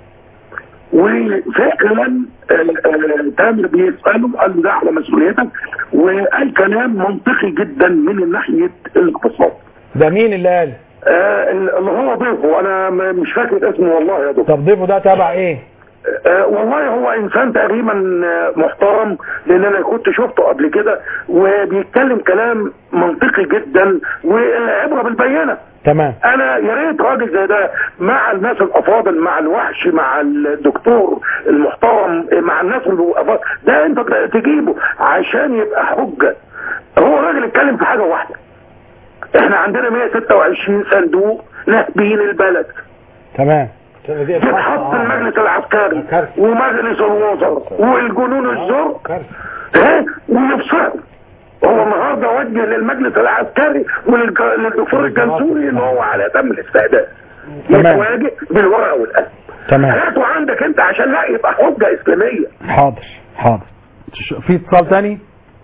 وفعلا آه، آه، تامر بيساله قال له ده على مسؤوليتك وقال كلام منطقي جدا من ناحيه الاقتصاد ده مين اللي قال آه، اللي هو ضيفه انا م- مش فاكر اسمه والله يا دكتور طب ضيفه ده تبع ايه آه، والله هو انسان تقريبا آه، محترم لان انا كنت شفته قبل كده وبيتكلم كلام منطقي جدا والعبره بالبينه تمام انا يا ريت راجل زي ده مع الناس الافاضل مع الوحش مع الدكتور المحترم مع الناس الافاضل ده انت تجيبه عشان يبقى حجه هو راجل اتكلم في حاجه واحده احنا عندنا 126 صندوق نهبين البلد تمام تتحط المجلس العسكري ومجلس الوزراء والجنون الزرق ها ويفصلوا هو النهارده وجه للمجلس العسكري وللدكتور الجنسوري ان هو على تم الاستعداد تمام. يتواجه بالورقه والقلم تمام هاته عندك انت عشان لا يبقى حجه اسلاميه حاضر حاضر ش- في اتصال تاني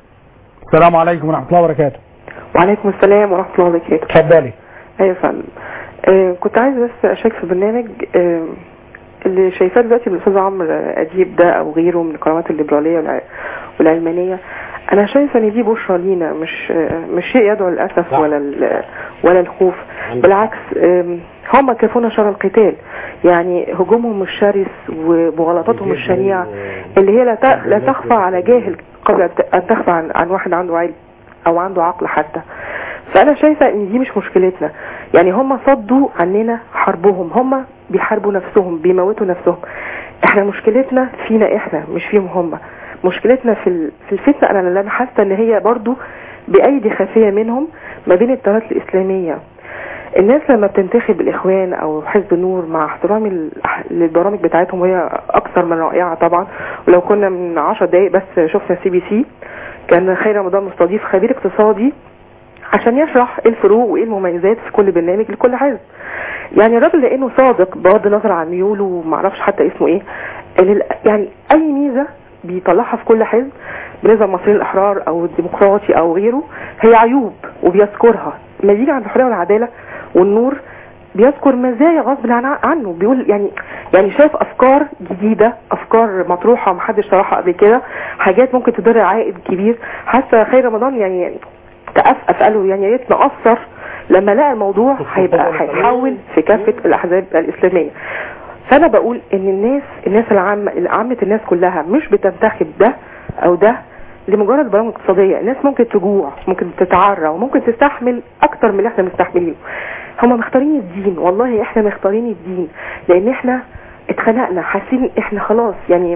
السلام عليكم ورحمة الله وبركاته وعليكم السلام ورحمة الله وبركاته اتفضلي ايوه يا فندم آه كنت عايز بس اشارك في برنامج آه اللي شايفاه دلوقتي من الاستاذ عمرو اديب ده او غيره من القنوات الليبراليه والع- والعلمانيه انا شايفه ان دي بشرى لينا مش آه مش شيء يدعو للاسف ولا ال- ولا الخوف بالعكس آم، هم كفونا شر القتال يعني هجومهم الشرس ومغالطاتهم الشنيعه اللي هي لا ت- لا تخفى على جاهل قبل أن ت- ان تخفى عن عن واحد عنده علم او عنده عقل حتى فانا شايفه ان دي مش مشكلتنا يعني هم صدوا عننا حربهم هم بيحاربوا نفسهم بيموتوا نفسهم احنا مشكلتنا فينا احنا مش فيهم هم مشكلتنا في ال- في الفتنه انا اللي انا حاسه ان هي برضو بايدي خفيه منهم ما بين التيارات الاسلاميه الناس لما بتنتخب الاخوان او حزب النور مع احترامي لل- للبرامج بتاعتهم وهي اكثر من رائعه طبعا ولو كنا من 10 دقائق بس شفنا سي بي سي كان خير رمضان مستضيف خبير اقتصادي عشان يشرح ايه الفروق وايه المميزات في كل برنامج لكل حزب يعني الراجل لانه صادق بغض النظر عن ميوله وما اعرفش حتى اسمه ايه لل- يعني اي ميزه بيطلعها في كل حزب بالنسبه للمصريين الاحرار او الديمقراطي او غيره هي عيوب وبيذكرها لما يجي عند الحريه والعداله والنور بيذكر مزايا غصب عن عنه بيقول يعني يعني شايف افكار جديده افكار مطروحه محدش طرحها قبل كده حاجات ممكن تدر عائد كبير حتى خير رمضان يعني تأسف قالوا يعني يا ريت نقصر لما لقى الموضوع هيبقى هيتحول في كافه الاحزاب الاسلاميه فانا بقول ان الناس الناس العامه عامه الناس كلها مش بتنتخب ده او ده لمجرد برامج اقتصاديه الناس ممكن تجوع ممكن تتعرى وممكن تستحمل اكتر من اللي احنا مستحملينه هم مختارين الدين والله احنا مختارين الدين لان احنا اتخنقنا حاسين احنا خلاص يعني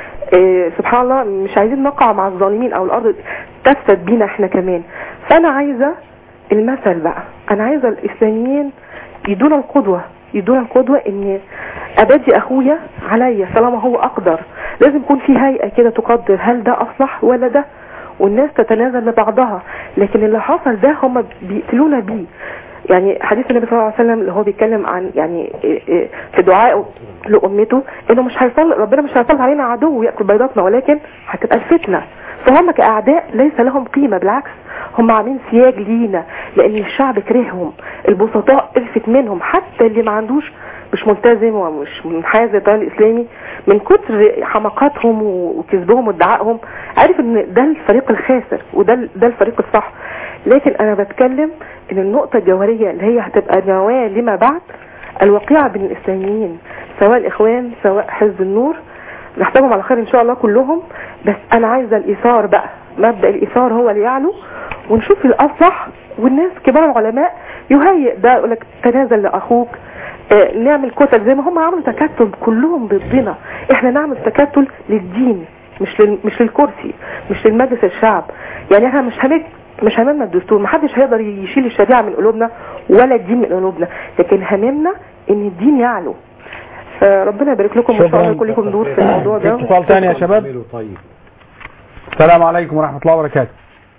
اه سبحان الله مش عايزين نقع مع الظالمين او الارض تفسد بينا احنا كمان فانا عايزه المثل بقى انا عايزه الاسلاميين يدونا القدوه يدونا القدوه ان ابدي اخويا عليا طالما هو اقدر لازم يكون في هيئه كده تقدر هل ده اصلح ولا ده والناس تتنازل لبعضها لكن اللي حصل ده هم بيقتلونا بيه يعني حديث النبي صلى الله عليه وسلم اللي هو بيتكلم عن يعني إيه إيه في دعائه لامته انه مش هيصل ربنا مش هيصل علينا عدو ياكل بيضاتنا ولكن هتبقى الفتنه فهم كاعداء ليس لهم قيمه بالعكس هم عاملين سياج لينا لان الشعب كرههم البسطاء قرفت منهم حتى اللي ما عندوش مش ملتزم ومش منحاز للتيار الاسلامي من كتر حماقاتهم وكذبهم وادعائهم عارف ان ده الفريق الخاسر وده ده الفريق الصح لكن انا بتكلم ان النقطة الجوهرية اللي هي هتبقى نواة لما بعد الوقيعة بين الاسلاميين سواء الاخوان سواء حزب النور نحتاجهم على خير ان شاء الله كلهم بس انا عايزة الايثار بقى مبدأ الايثار هو اللي يعلو ونشوف الاصح والناس كبار العلماء يهيئ ده يقول لك تنازل لاخوك آه نعمل كتل زي ما هم عملوا تكتل كلهم ضدنا احنا نعمل تكتل للدين مش لل... مش للكرسي مش للمجلس الشعب يعني احنا مش هنك مش هممنا الدستور محدش هيقدر يشيل الشريعه من قلوبنا ولا الدين من قلوبنا لكن هممنا ان الدين يعلو فربنا يبارك لكم وان شاء الله يكون لكم دور في الموضوع ده اتصال تاني يا شباب السلام عليكم ورحمه الله وبركاته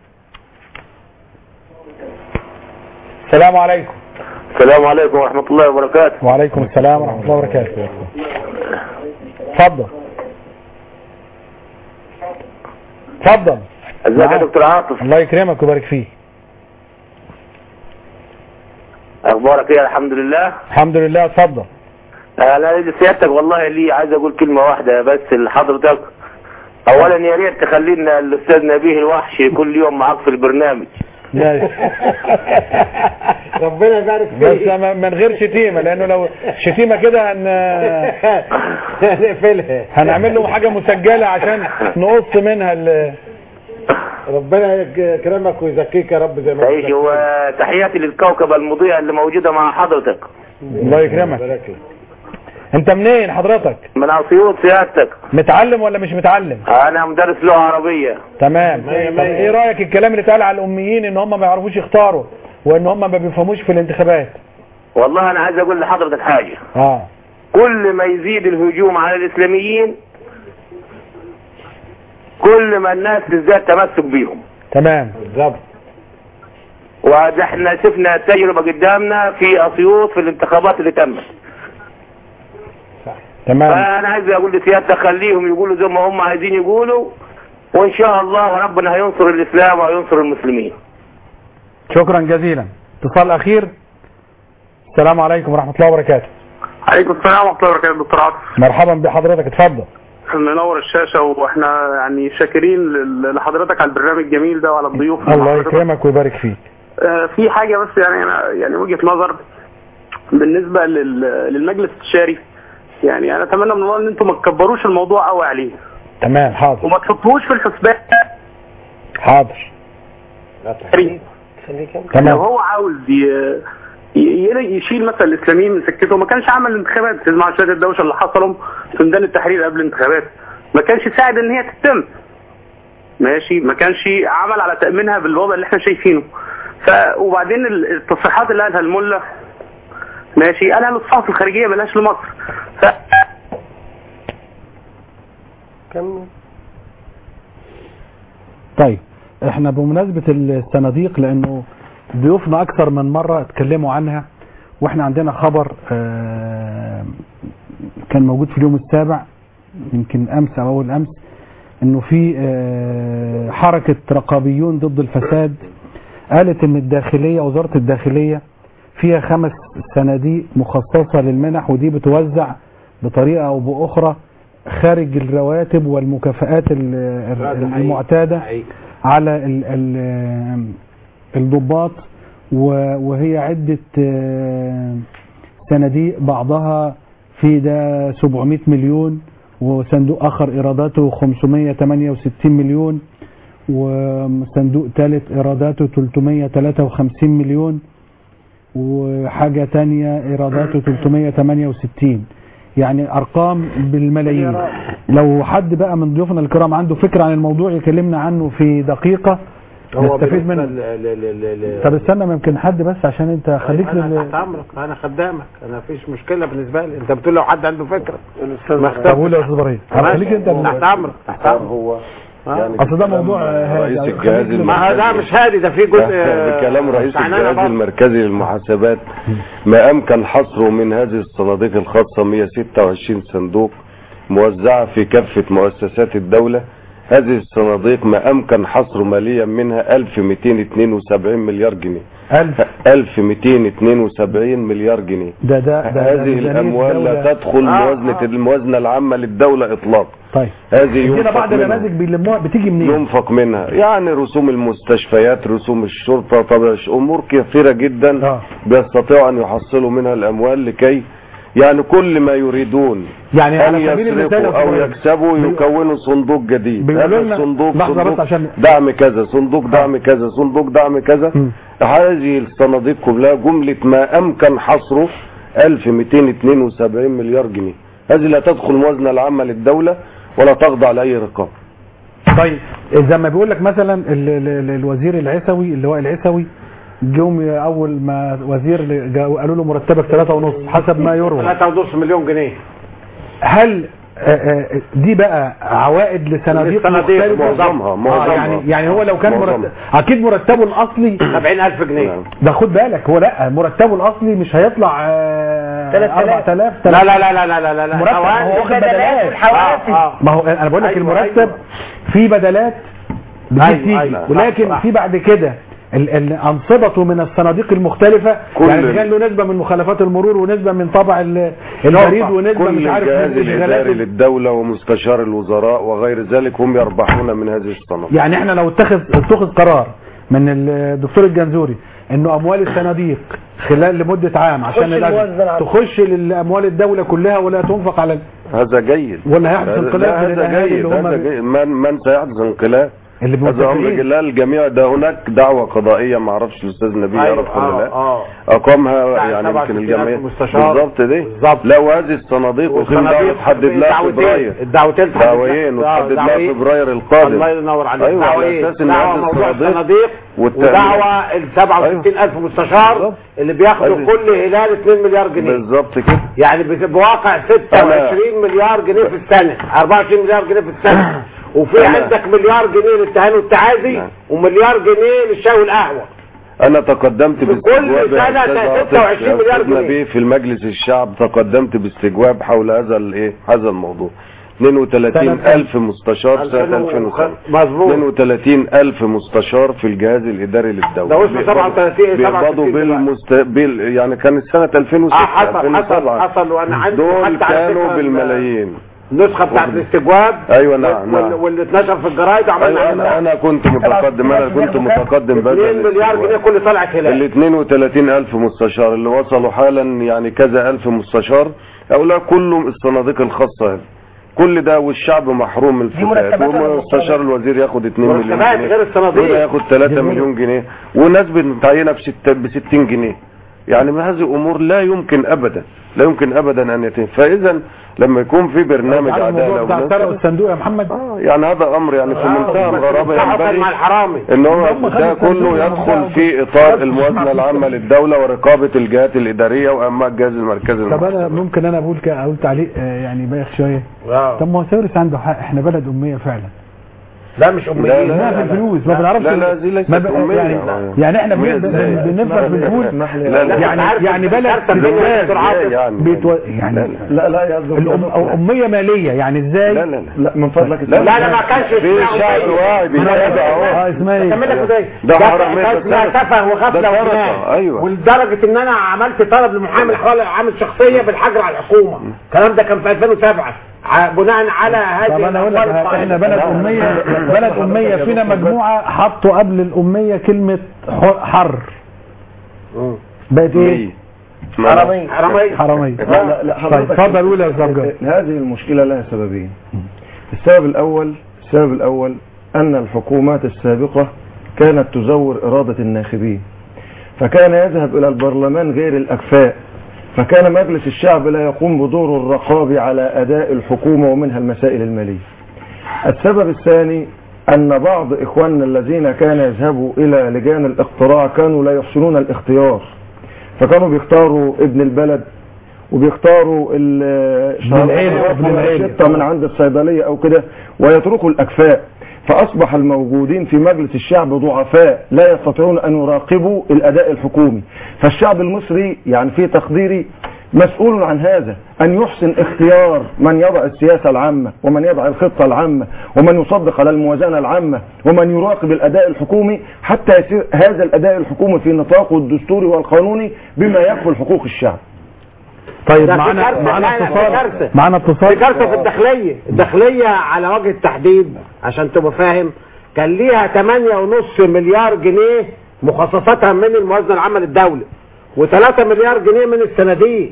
السلام عليكم السلام عليكم ورحمة الله وبركاته وعليكم السلام ورحمة الله وبركاته اتفضل اتفضل ازيك يا دكتور عاطف الله يكرمك ويبارك فيك اخبارك ايه الحمد لله الحمد لله اتفضل انا سيادتك والله لي عايز اقول كلمة واحدة بس لحضرتك اولا يا ريت تخلي لنا الاستاذ نبيه الوحشي كل يوم معاك في البرنامج ماشي ربنا يبارك بس من غير شتيمة لانه لو شتيمة كده هن نقفلها هنعمل له حاجة مسجلة عشان نقص منها ال... ربنا يكرمك ويزكيك يا رب زي ما تعيش وتحياتي للكوكب المضيء اللي موجودة مع حضرتك الله يكرمك انت منين حضرتك من اسيوط سيادتك متعلم ولا مش متعلم انا مدرس لغة عربية تمام طب ايه رأيك الكلام اللي اتقال على الاميين ان هم ما يعرفوش يختاروا وان هم ما بيفهموش في الانتخابات والله انا عايز اقول لحضرتك حاجة اه كل ما يزيد الهجوم على الاسلاميين كل ما الناس تزداد تمسك بيهم تمام بالظبط وده احنا شفنا التجربة قدامنا في اسيوط في الانتخابات اللي تمت تمام فانا عايز اقول لسيادتك خليهم يقولوا زي ما هم عايزين يقولوا وان شاء الله ربنا هينصر الاسلام وهينصر المسلمين شكرا جزيلا اتصال اخير السلام عليكم ورحمه الله وبركاته عليكم السلام ورحمه الله وبركاته دكتور عاطف مرحبا بحضرتك اتفضل منور الشاشه واحنا يعني شاكرين لل- لحضرتك على البرنامج الجميل ده وعلى الضيوف اللي الله حضرتك. يكرمك ويبارك فيك آه، في حاجه بس يعني انا يعني وجهه نظر بالنسبه لل- للمجلس الاستشاري يعني انا اتمنى من الله ان انتم ما تكبروش الموضوع قوي عليه تمام حاضر وما تحطوهوش في الحسبان حاضر لو هو عاوز ي- ي- يشيل مثلا الاسلاميين من سكته ما كانش عمل انتخابات تسمع شويه الدوشه اللي حصلوا في ميدان التحرير قبل الانتخابات ما كانش ساعد ان هي تتم ماشي ما كانش عمل على تامينها بالوضع اللي احنا شايفينه ف وبعدين ال- التصريحات اللي قالها الملا ماشي قالها للصحف الخارجيه ملهاش لمصر ف كمل طيب احنا بمناسبة الصناديق لانه ضيوفنا اكثر من مرة اتكلموا عنها واحنا عندنا خبر آه، كان موجود في اليوم السابع يمكن امس او اول امس انه في آه، حركة رقابيون ضد الفساد قالت ان الداخلية وزارة الداخلية فيها خمس صناديق مخصصة للمنح ودي بتوزع بطريقة او باخرى خارج الرواتب والمكافآت ال- ال- المعتادة على ال ال الضباط و- وهي عدة آه، صناديق بعضها في ده 700 مليون وصندوق آخر إيراداته 568 مليون وصندوق ثالث إيراداته 353 مليون وحاجة تانية إيراداته 368 يعني أرقام بالملايين لو حد بقى من ضيوفنا الكرام عنده فكرة عن الموضوع يكلمنا عنه في دقيقة نستفيد منه طب استنى ممكن حد بس عشان انت خليك انا لل... تحت امرك انا خدامك انا مفيش مشكله بالنسبه لي انت بتقول لو حد عنده فكره ما طب قول يا استاذ ابراهيم طب خليك انت ال- تحت امرك تحت امرك هو اصل ده موضوع آه، رئيس هادي. الجهاز خليك لل- ما ده مش هادي ده في جزء آه، بكلام رئيس معناه الجهاز برضه. المركزي للمحاسبات ما أمكن حصره من هذه الصناديق الخاصة 126 صندوق موزعة في كافة مؤسسات الدولة هذه الصناديق ما أمكن حصر ماليا منها 1272 مليار جنيه ألف 1272 مليار جنيه ده ده ده- ده هذه ميزانية الأموال لا الدولة. تدخل آه، موازنة الموازنة العامة للدولة إطلاقا طيب هذه ادينا ينفق بعض منها النماذج بيلموها بتيجي منين؟ ينفق منها يعني رسوم المستشفيات رسوم الشرطة طبعا أمور كثيرة جدا بيستطيعوا أن يحصلوا منها الأموال لكي يعني كل ما يريدون يعني أن على سبيل المثال يا يصرفوا أو أستاذ يكسبوا يكونوا صندوق جديد بيقولوا هذا لنا- الصندوق لحظة بس صندوق عشان- دعم كذا صندوق دعم كذا صندوق دعم كذا هذه الصناديق كلها جملة ما أمكن حصره 1272 مليار جنيه هذه لا تدخل الموازنة العامة للدولة ولا تخضع لأي رقابة طيب زي ما بيقول لك مثلا ال- ال- ال- الوزير العيسوي اللواء العيسوي جم اول ما وزير جاءوا قالوا له مرتبك ثلاثة ونص حسب ما يروى 3.5 مليون جنيه هل آه، آه، دي بقى عوائد لصناديق للصناديق مختلفة؟ معظمها- آه، معظمها. يعني يعني هو لو كان معظمها. مرتب اكيد مرتبه الاصلي 70000 جنيه ده خد بالك هو لا مرتبه الاصلي مش هيطلع آه، 3000. 4000 لا لا لا لا لا لا لا لا مرتب حوالي هو واخد بدلات بدلات والحوافز. آه، آه. ما هو انا بقول لك أيوة، المرتب أيوة. في بدلات أيوة، بتيجي أيوة. ولكن صح، صح. في بعد كده ال- ال- انصبته من الصناديق المختلفه كل يعني ال- كان له نسبه من مخالفات المرور ونسبه من طبع ال- البريد ونسبه كل مش عارف الجهاز من الاشغالات الإداري للدولة ومستشار الوزراء وغير ذلك هم يربحون من هذه الصناديق يعني احنا لو اتخذ اتخذ قرار من الدكتور الجنزوري انه اموال الصناديق خلال لمده عام عشان تخش الأجل الموازنة العامة. تخش للاموال الدوله كلها ولا تنفق على ال- هذا جيد ولا هيحدث هذا- انقلاب لا، من هذا الأهالي جيد اللي هم هذا بي- جيد من, من سيحدث انقلاب اللي هذا امر متفقين. لا الجميع ده هناك دعوة قضائية ما اعرفش الاستاذ نبيل أيوة، يعرف ولا آه، لا آه. اقامها بتاع يعني يمكن 67,000 الجميع مستشار. بالظبط دي بالظبط. لا وهذه الصناديق وفي والصناديق تحدد لها دعوتين. فبراير الدعوتين تحدد لها- دعوين آه، وتحدد لها دعوين. فبراير القادم الله ينور عليك ايوه على دعوين. اساس ان دعوة هذه موضوع الصناديق الصناديق والتأمين. ودعوة ال 27000 مستشار اللي بياخدوا أيوة. كل هلال 2 مليار جنيه بالظبط كده يعني بت- بواقع 26 مليار جنيه في السنة 24 مليار جنيه في السنة وفي أنا- عندك مليار جنيه للتهاني والتعازي ومليار جنيه للشاي والقهوه انا تقدمت باستجواب يا سنة أستاذ عاطف، 26 يا مليار أستاذ جنيه. نبيه في المجلس الشعب تقدمت باستجواب حول هذا الايه هذا الموضوع 32 ألف مستشار سنة 2007 مظبوط 32 ألف مستشار في الجهاز الإداري للدولة ده وصل 37 بيقبضوا 67 بالمست... بال... يعني كانت سنة 2006 اه حصل حصل 2007 حصل وانا عندي دول حتى على كانوا فكرة بالملايين النسخه بتاعت الاستجواب ايوه نعم وال- نعم واللي اتنشر في الجرايد وعملنا أيوة انا انا كنت متقدم انا كنت متقدم بهذا 2 مليار الاستجواب. جنيه كل طلعت ال هلال 32 ألف مستشار اللي وصلوا حالا يعني كذا ألف مستشار هؤلاء كلهم الصناديق الخاصة هذه. كل ده والشعب محروم من الفتات مرتبات ولا ومستشار الوزير ياخد 2 مليون مرتبات جنيه غير الصناديق. وده ياخد 3 مليون جنيه وناس متعينه ب 60 جنيه يعني ما هذه امور لا يمكن ابدا لا يمكن ابدا ان يتم فاذا لما يكون في برنامج على عداله الموضوع بتاع وناس- سرق الصندوق يا محمد يعني هذا امر يعني في منتهى الغرابه ينبغي مع الحرامي ان هو هم خدوا ده الصندوق كله يدخل وبتاع- في اطار الموازنه العامه للدوله ورقابه الجهات الاداريه واما الجهاز المركزي طب انا ممكن انا بقول ك- اقول تعليق آه، يعني بايخ شويه واو. طب ما هو ساويرس عنده حق احنا بلد اميه فعلا لا مش اميه لا، لا، ما في لا. الفلوس ما لا، بنعرفش لا، لا، دي ليست ما ب- أمية. يعني لا. يعني احنا أمية بن- إزاي؟ بن- بنفرح بنقول لا، لا. يعني يعني بلد إزاي يعني بيتو... يعني لا لا يا دكتور. الأم... أو أمية مالية يعني ازاي لا لا لا لا من فضلك لا لا ما كانش في شعب واعي بيتابع اهو اه اسمها ايه كمل لك ازاي ده ده حرامية، كان ده اسمها سرقة. سفه وغفله ده سرقة، وجنان أيوة. ولدرجه ان انا عملت طلب لمحامي الحوالي عامل شخصيه بالحجر على الحكومه الكلام ده كان في 2007 ع- بناء على هذه طب انا اقول لك الأقوال احنا الصحيحة. بلد اميه بلد اميه فينا مجموعه حطوا قبل الاميه كلمه ح- حر بقت ايه حرامية حرامية حراميه لا لا لا طيب حضرتك اتفضل قول يا استاذ جابر. هذه المشكلة لها سببين السبب الأول السبب الأول أن الحكومات السابقة كانت تزور إرادة الناخبين فكان يذهب إلى البرلمان غير الأكفاء فكان مجلس الشعب لا يقوم بدور الرقاب على أداء الحكومة ومنها المسائل المالية السبب الثاني أن بعض إخواننا الذين كان يذهبوا إلى لجان الاقتراع كانوا لا يحسنون الاختيار فكانوا بيختاروا ابن البلد وبيختاروا ال- ابن العيلة، ابن العيلة. الشطة من عند الصيدلية أو كده ويتركوا الأكفاء فأصبح الموجودين في مجلس الشعب ضعفاء لا يستطيعون أن يراقبوا الأداء الحكومي فالشعب المصري يعني في تقديري مسؤول عن هذا أن يحسن اختيار من يضع السياسة العامة ومن يضع الخطة العامة ومن يصدق على الموازنة العامة ومن يراقب الأداء الحكومي حتى يصير هذا الأداء الحكومي في نطاقه الدستوري والقانوني بما يكفل حقوق الشعب طيب ده في معانا كارثة. معانا لا، لا، في اتصال كارثة. معانا في اتصال كارثه في الداخليه الداخليه على وجه التحديد عشان تبقى فاهم كان ليها 8.5 مليار جنيه مخصصاتها من الموازنه العامه للدوله و3 مليار جنيه من الصناديق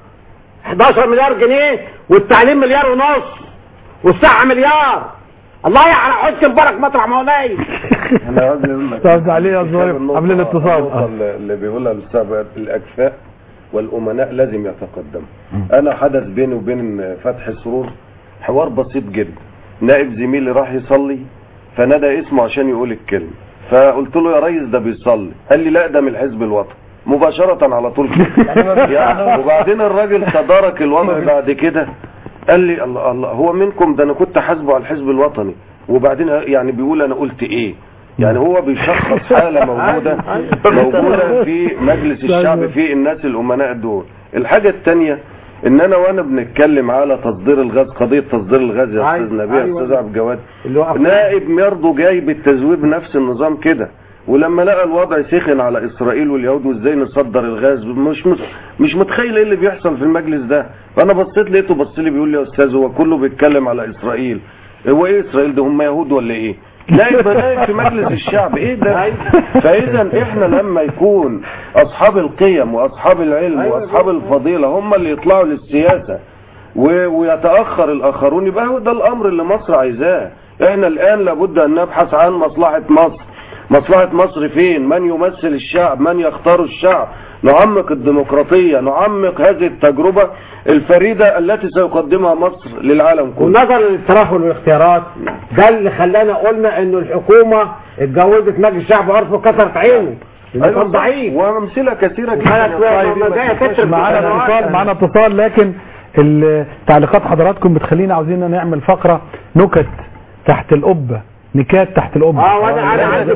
11 مليار جنيه والتعليم مليار ونص والصحه مليار الله يعلى حسن مبارك مطرح ما هو نايم انا عايز اقول لك طب عليه يا ظريف النقطة- قبل الاتصال النقطة اللي اللي بيقولها الاستاذ الاكفاء والامناء لازم يتقدموا انا حدث بيني وبين فتحي سرور حوار بسيط جدا نائب زميلي راح يصلي فنادى اسمه عشان يقول الكلمه فقلت له يا ريس ده بيصلي قال لي لا ده من الحزب الوطني مباشرة على طول كده يعني وبعدين الراجل تدارك الوضع بعد كده قال لي الله الله هو منكم ده انا كنت حاسبه على الحزب الوطني وبعدين يعني بيقول انا قلت ايه يعني هو بيشخص حالة موجودة موجودة في مجلس الشعب في الناس الأمناء دول الحاجة الثانية ان انا وانا بنتكلم على تصدير الغاز قضية تصدير الغاز يا أيوة، استاذ نبيه أيوة. استاذ عبد الجواد اللي هو نائب مرضو جاي بالتزوير بنفس النظام كده ولما لقى الوضع سخن على اسرائيل واليهود وازاي نصدر الغاز مش مش, مش متخيل ايه اللي بيحصل في المجلس ده فانا بصيت لقيته بص لي بيقول لي يا استاذ هو كله بيتكلم على اسرائيل هو ايه اسرائيل ده هم يهود ولا ايه نائب نائب في مجلس الشعب ايه ده فاذا احنا لما يكون اصحاب القيم واصحاب العلم واصحاب الفضيله هم اللي يطلعوا للسياسه و- ويتأخر الآخرون يبقى هو ده الأمر اللي مصر عايزاه احنا الآن لابد أن نبحث عن مصلحة مصر مصلحة مصر فين من يمثل الشعب من يختار الشعب نعمق الديمقراطية نعمق هذه التجربة الفريدة التي سيقدمها مصر للعالم كله ونظرا للترهل والاختيارات ده اللي خلانا قلنا انه الحكومه اتجوزت مجلس الشعب وعرفه كسرت عينه اللي كان ضعيف وامثله كثيره كانت جايه تترك معانا اتصال معانا اتصال لكن ال- تعليقات حضراتكم بتخلينا عاوزين نعمل فقرة نكت تحت القبة نكات تحت القبة اه وانا انا عندي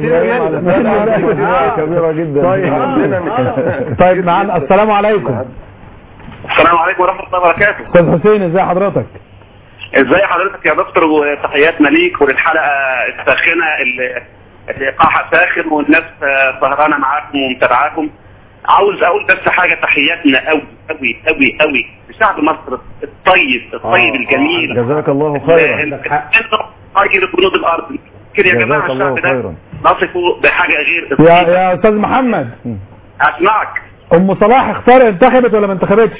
كبيرة جدا طيب طيب معانا السلام عليكم السلام عليكم ورحمة الله وبركاته استاذ حسين ازي حضرتك ازاي حضرتك يا دكتور وتحياتنا ليك وللحلقة الساخنة اللي اللي ايقاعها ساخن والناس آه، سهرانة معاكم ومتابعاكم عاوز اقول بس حاجة تحياتنا قوي قوي قوي قوي لشعب مصر الطيب الطيب الجميل جزاك الله خيرا طيب جنود الارض كده يا جماعة جزاك الله الشعب ده خيرا نصفه بحاجة غير يا يا استاذ محمد اسمعك ام صلاح اختار انتخبت ولا ما انتخبتش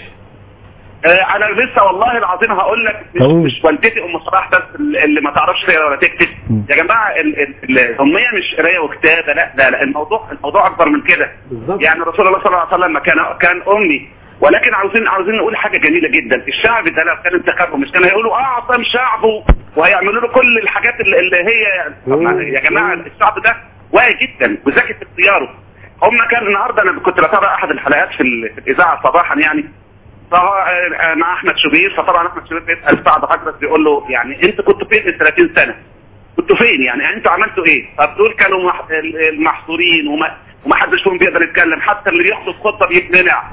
آه، انا لسه والله العظيم هقول لك مش, طيب. مش والدتي ام صلاح بس اللي ما تعرفش تقرا ولا تكتب يا جماعه ال- ال- الاميه مش قرايه وكتابه لا لا لا الموضوع الموضوع اكبر من كده يعني رسول الله صلى الله عليه وسلم كان كان امي ولكن عاوزين عاوزين نقول حاجه جميله جدا الشعب ده لو كان انتخابه مش كانوا هيقولوا اعظم شعبه وهيعملوا له كل الحاجات اللي, اللي هي طب ما- يا جماعه الشعب ده واعي جدا وذكي في اختياره هم كان النهارده انا كنت بتابع احد الحلقات في, ال- في الاذاعه صباحا يعني فهو آه، مع احمد شوبير فطبعا احمد شوبير بيسال سعد حضرتك بيقول له يعني انت كنت فين من 30 سنه؟ كنتوا فين يعني انتوا عملتوا ايه؟ طب دول كانوا مح- المحصورين وما وما حدش فيهم بيقدر يتكلم حتى اللي بيخطب خطه بيتمنع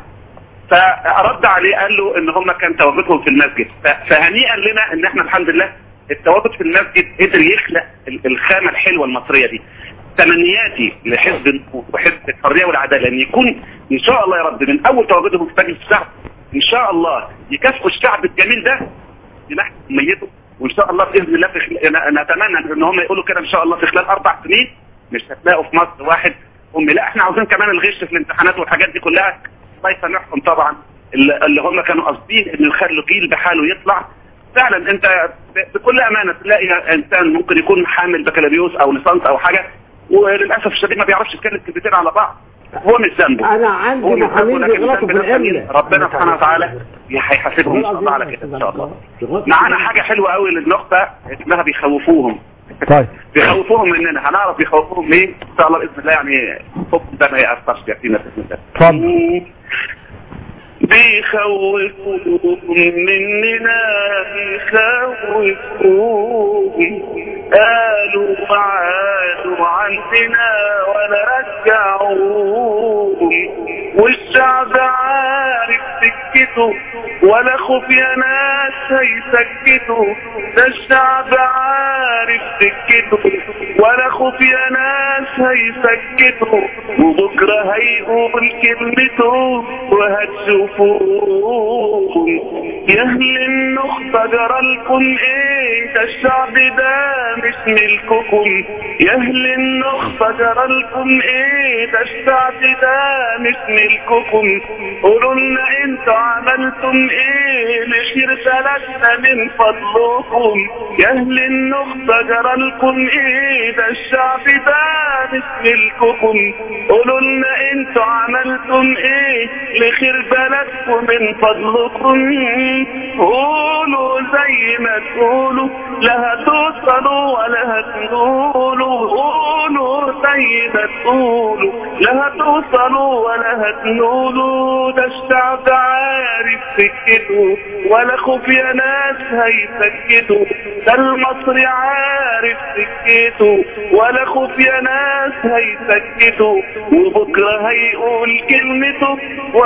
فرد عليه قال له ان هم كان تواجدهم في المسجد ف- فهنيئا لنا ان احنا الحمد لله التواجد في المسجد قدر يخلق ال- الخامه الحلوه المصريه دي تمنياتي لحزب النور وحزب الحريه والعداله ان يكون ان شاء الله يا رب من اول تواجدهم في مجلس الشعب ان شاء الله يكافئوا الشعب الجميل ده بنحو اميته وان شاء الله باذن الله في خلال أنا- نتمنى ان هم يقولوا كده ان شاء الله في خلال اربع سنين مش هتلاقوا في مصر واحد امي لا احنا عاوزين كمان الغش في الامتحانات والحاجات دي كلها الله يسامحهم طبعا اللي اللي هم كانوا قاصدين ان يخلوا جيل بحاله يطلع فعلا انت ب- بكل امانه تلاقي انسان ممكن يكون حامل بكالوريوس او ليسانس او حاجه وللاسف الشديد ما بيعرفش يتكلم كلمتين على بعض هو مش ذنبه انا عندي هو مش ذنبه، محامين لكن بيغلطوا في ذنب الناس الاملاء ربنا سبحانه وتعالى هيحاسبهم ان شاء الله على كده ان شاء الله معانا حاجه حلوه قوي للنقطه اسمها بيخوفوهم طيب بيخوفوهم مننا هنعرف بيخوفوهم ليه ان شاء الله باذن الله يعني خوفهم ده ما ياثرش فينا باذن الله اتفضل بيخوفوهم مننا بيخوفوهم قالوا وعادوا عننا ولا رجعوهم والشعب عارف سكته ولا خوف يا ناس هيسكتوا ده الشعب عارف سكته ولا خوف يا ناس هيسكتوا وبكره هيقول كلمته وهتشوفوهم يا اهل النخبة جرالكم ايه ده الشعب ده مش ملككم يا اهل النخبة جرالكم ايه ده الشعب ده مش ملككم قولوا لنا انتوا عملتم ايه لخير بلدنا من فضلكم يا اهل النخبة جرالكم ايه ده الشعب ده مش ملككم قولوا لنا انتوا عملتم ايه لخير بلدكم من فضلكم قولوا زي ما تقولوا لا هتوصلوا ولا هتنولوا قولوا زي ما تقولوا لا هتوصلوا ولا هتنولوا ده الشعب عارف سكته ولا خوف يا ناس هيسكتوا ده المصري عارف سكته ولا خوف يا ناس هيسكتوا وبكره هيقول كلمته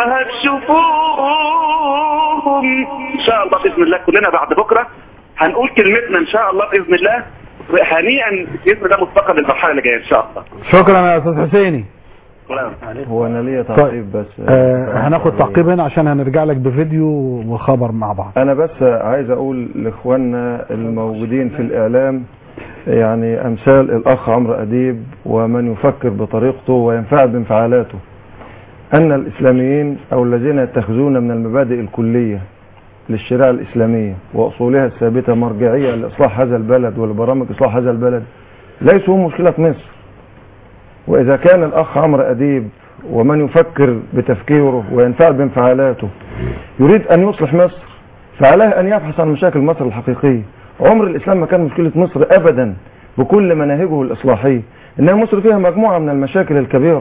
وهتشوفوهم ان شاء الله باذن الله كلنا بعد بكره هنقول كلمتنا ان شاء الله باذن الله هنيئا باذن الله مسبقا للمرحله اللي جايه ان شاء الله شكرا يا استاذ حسيني هو انا ليا تعقيب بس آه هناخد تعقيب هنا عشان هنرجع لك بفيديو وخبر مع بعض انا بس عايز اقول لاخواننا الموجودين في الاعلام يعني امثال الاخ عمرو اديب ومن يفكر بطريقته وينفعل بانفعالاته ان الاسلاميين او الذين يتخذون من المبادئ الكليه للشريعه الاسلاميه واصولها الثابته مرجعيه لاصلاح هذا البلد ولبرامج اصلاح هذا البلد ليسوا هم مشكله مصر واذا كان الاخ عمرو اديب ومن يفكر بتفكيره وينفعل بانفعالاته يريد ان يصلح مصر فعليه ان يبحث عن مشاكل مصر الحقيقيه عمر الاسلام ما كان مشكله مصر ابدا بكل مناهجه الاصلاحيه انما مصر فيها مجموعه من المشاكل الكبيره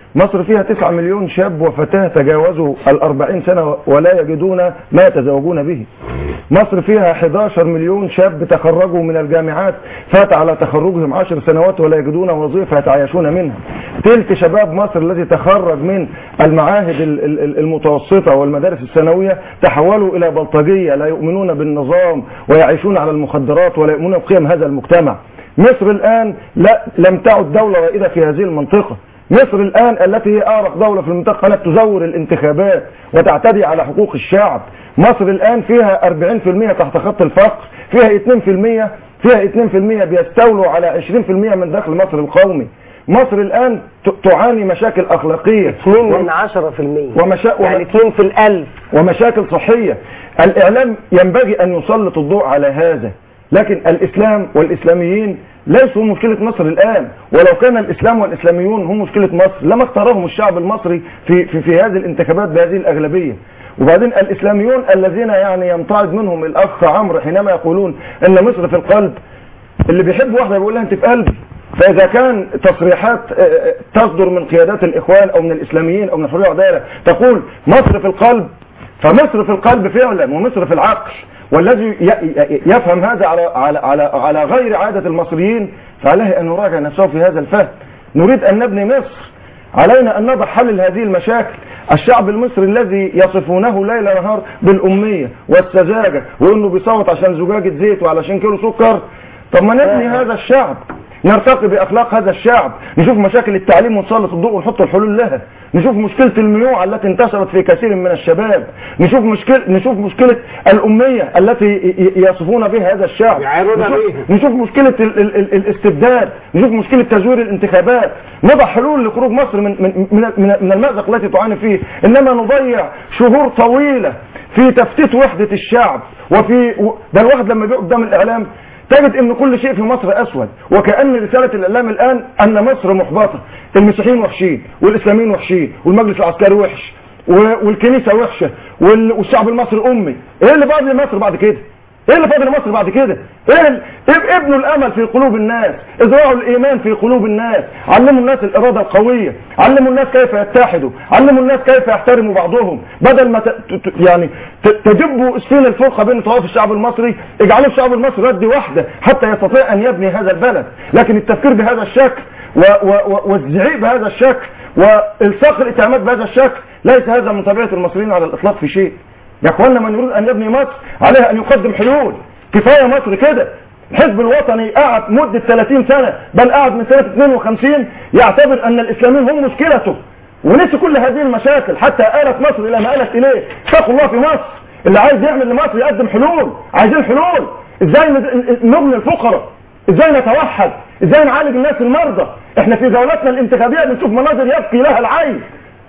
مصر فيها 9 مليون شاب وفتاة تجاوزوا الأربعين سنة ولا يجدون ما يتزوجون به مصر فيها 11 مليون شاب تخرجوا من الجامعات فات على تخرجهم 10 سنوات ولا يجدون وظيفة يتعايشون منها تلك شباب مصر الذي تخرج من المعاهد ال- ال- ال- المتوسطة والمدارس الثانوية تحولوا إلى بلطجية لا يؤمنون بالنظام ويعيشون على المخدرات ولا يؤمنون بقيم هذا المجتمع مصر الآن لا لم تعد دولة رائدة في هذه المنطقة مصر الآن التي هي أعرق دولة في المنطقة كانت تزور الانتخابات وتعتدي على حقوق الشعب مصر الآن فيها 40% تحت خط الفقر فيها 2% فيها 2% بيستولوا على 20% من دخل مصر القومي مصر الآن ت- تعاني مشاكل أخلاقية 2 من 10% ومشا... يعني 2 في الألف ومشاكل صحية الإعلام ينبغي أن يسلط الضوء على هذا لكن الإسلام والإسلاميين ليسوا مشكلة مصر الآن ولو كان الإسلام والإسلاميون هم مشكلة مصر لما اختارهم الشعب المصري في, في, في هذه الانتخابات بهذه الأغلبية وبعدين الإسلاميون الذين يعني يمتعض منهم الأخ عمرو حينما يقولون أن مصر في القلب اللي بيحب واحدة بيقول لها أنت في قلبي فإذا كان تصريحات آه، آه، تصدر من قيادات الإخوان أو من الإسلاميين أو من الحرية والعدالة تقول مصر في القلب فمصر في القلب فعلا ومصر في العقل والذي ي- ي- يفهم هذا على على على على غير عادة المصريين فعليه أن يراجع نفسه في هذا الفهم نريد أن نبني مصر علينا أن نضع حل لهذه المشاكل الشعب المصري الذي يصفونه ليل نهار بالأمية والسذاجة وأنه بيصوت عشان زجاجة زيت وعلشان كيلو سكر طب ما نبني هذا الشعب نرتقي باخلاق هذا الشعب نشوف مشاكل التعليم ونسلط الضوء ونحط الحلول لها نشوف مشكله الميوعه التي انتشرت في كثير من الشباب نشوف مشكله نشوف مشكله الاميه التي ي- ي- يصفون بها هذا الشعب يعايرون نشوف, بيها. نشوف مشكله ال ال ال الاستبداد نشوف مشكله تزوير الانتخابات نضع حلول لخروج مصر من من من, من, من المأزق التي تعاني فيه انما نضيع شهور طويله في تفتيت وحده الشعب وفي و- ده الواحد لما بيقف قدام الاعلام تجد ان كل شيء في مصر اسود وكأن رسالة الاعلام الان ان مصر محبطة المسيحيين وحشين والاسلاميين وحشين والمجلس العسكري وحش و- والكنيسة وحشة وال- والشعب المصري امي ايه اللي فاضل لمصر بعد كده ايه اللي فاضل لمصر بعد كده ايه ال- إيه ابنوا الامل في قلوب الناس ازرعوا الايمان في قلوب الناس علموا الناس الاراده القويه علموا الناس كيف يتحدوا علموا الناس كيف يحترموا بعضهم بدل ما ت... ت... ت- يعني ت... تدبوا اسفين الفرقه بين طوائف الشعب المصري اجعلوا الشعب المصري يد واحده حتى يستطيع ان يبني هذا البلد لكن التفكير بهذا الشكل و... و... و... والزعيق بهذا الشكل والصاق الاتهامات بهذا الشكل ليس هذا من طبيعه المصريين على الاطلاق في شيء يا اخوانا من يريد ان يبني مصر عليه ان يقدم حلول كفايه مصر كده الحزب الوطني قعد مدة 30 سنة بل قعد من سنة 52 يعتبر ان الاسلاميين هم مشكلته ونسي كل هذه المشاكل حتى آلت مصر الى ما آلت اليه اتقوا الله في مصر اللي عايز يعمل لمصر يقدم حلول عايزين حلول ازاي ند- نبني الفقراء ازاي نتوحد ازاي نعالج الناس المرضى احنا في جولاتنا الانتخابية بنشوف مناظر يبكي لها العين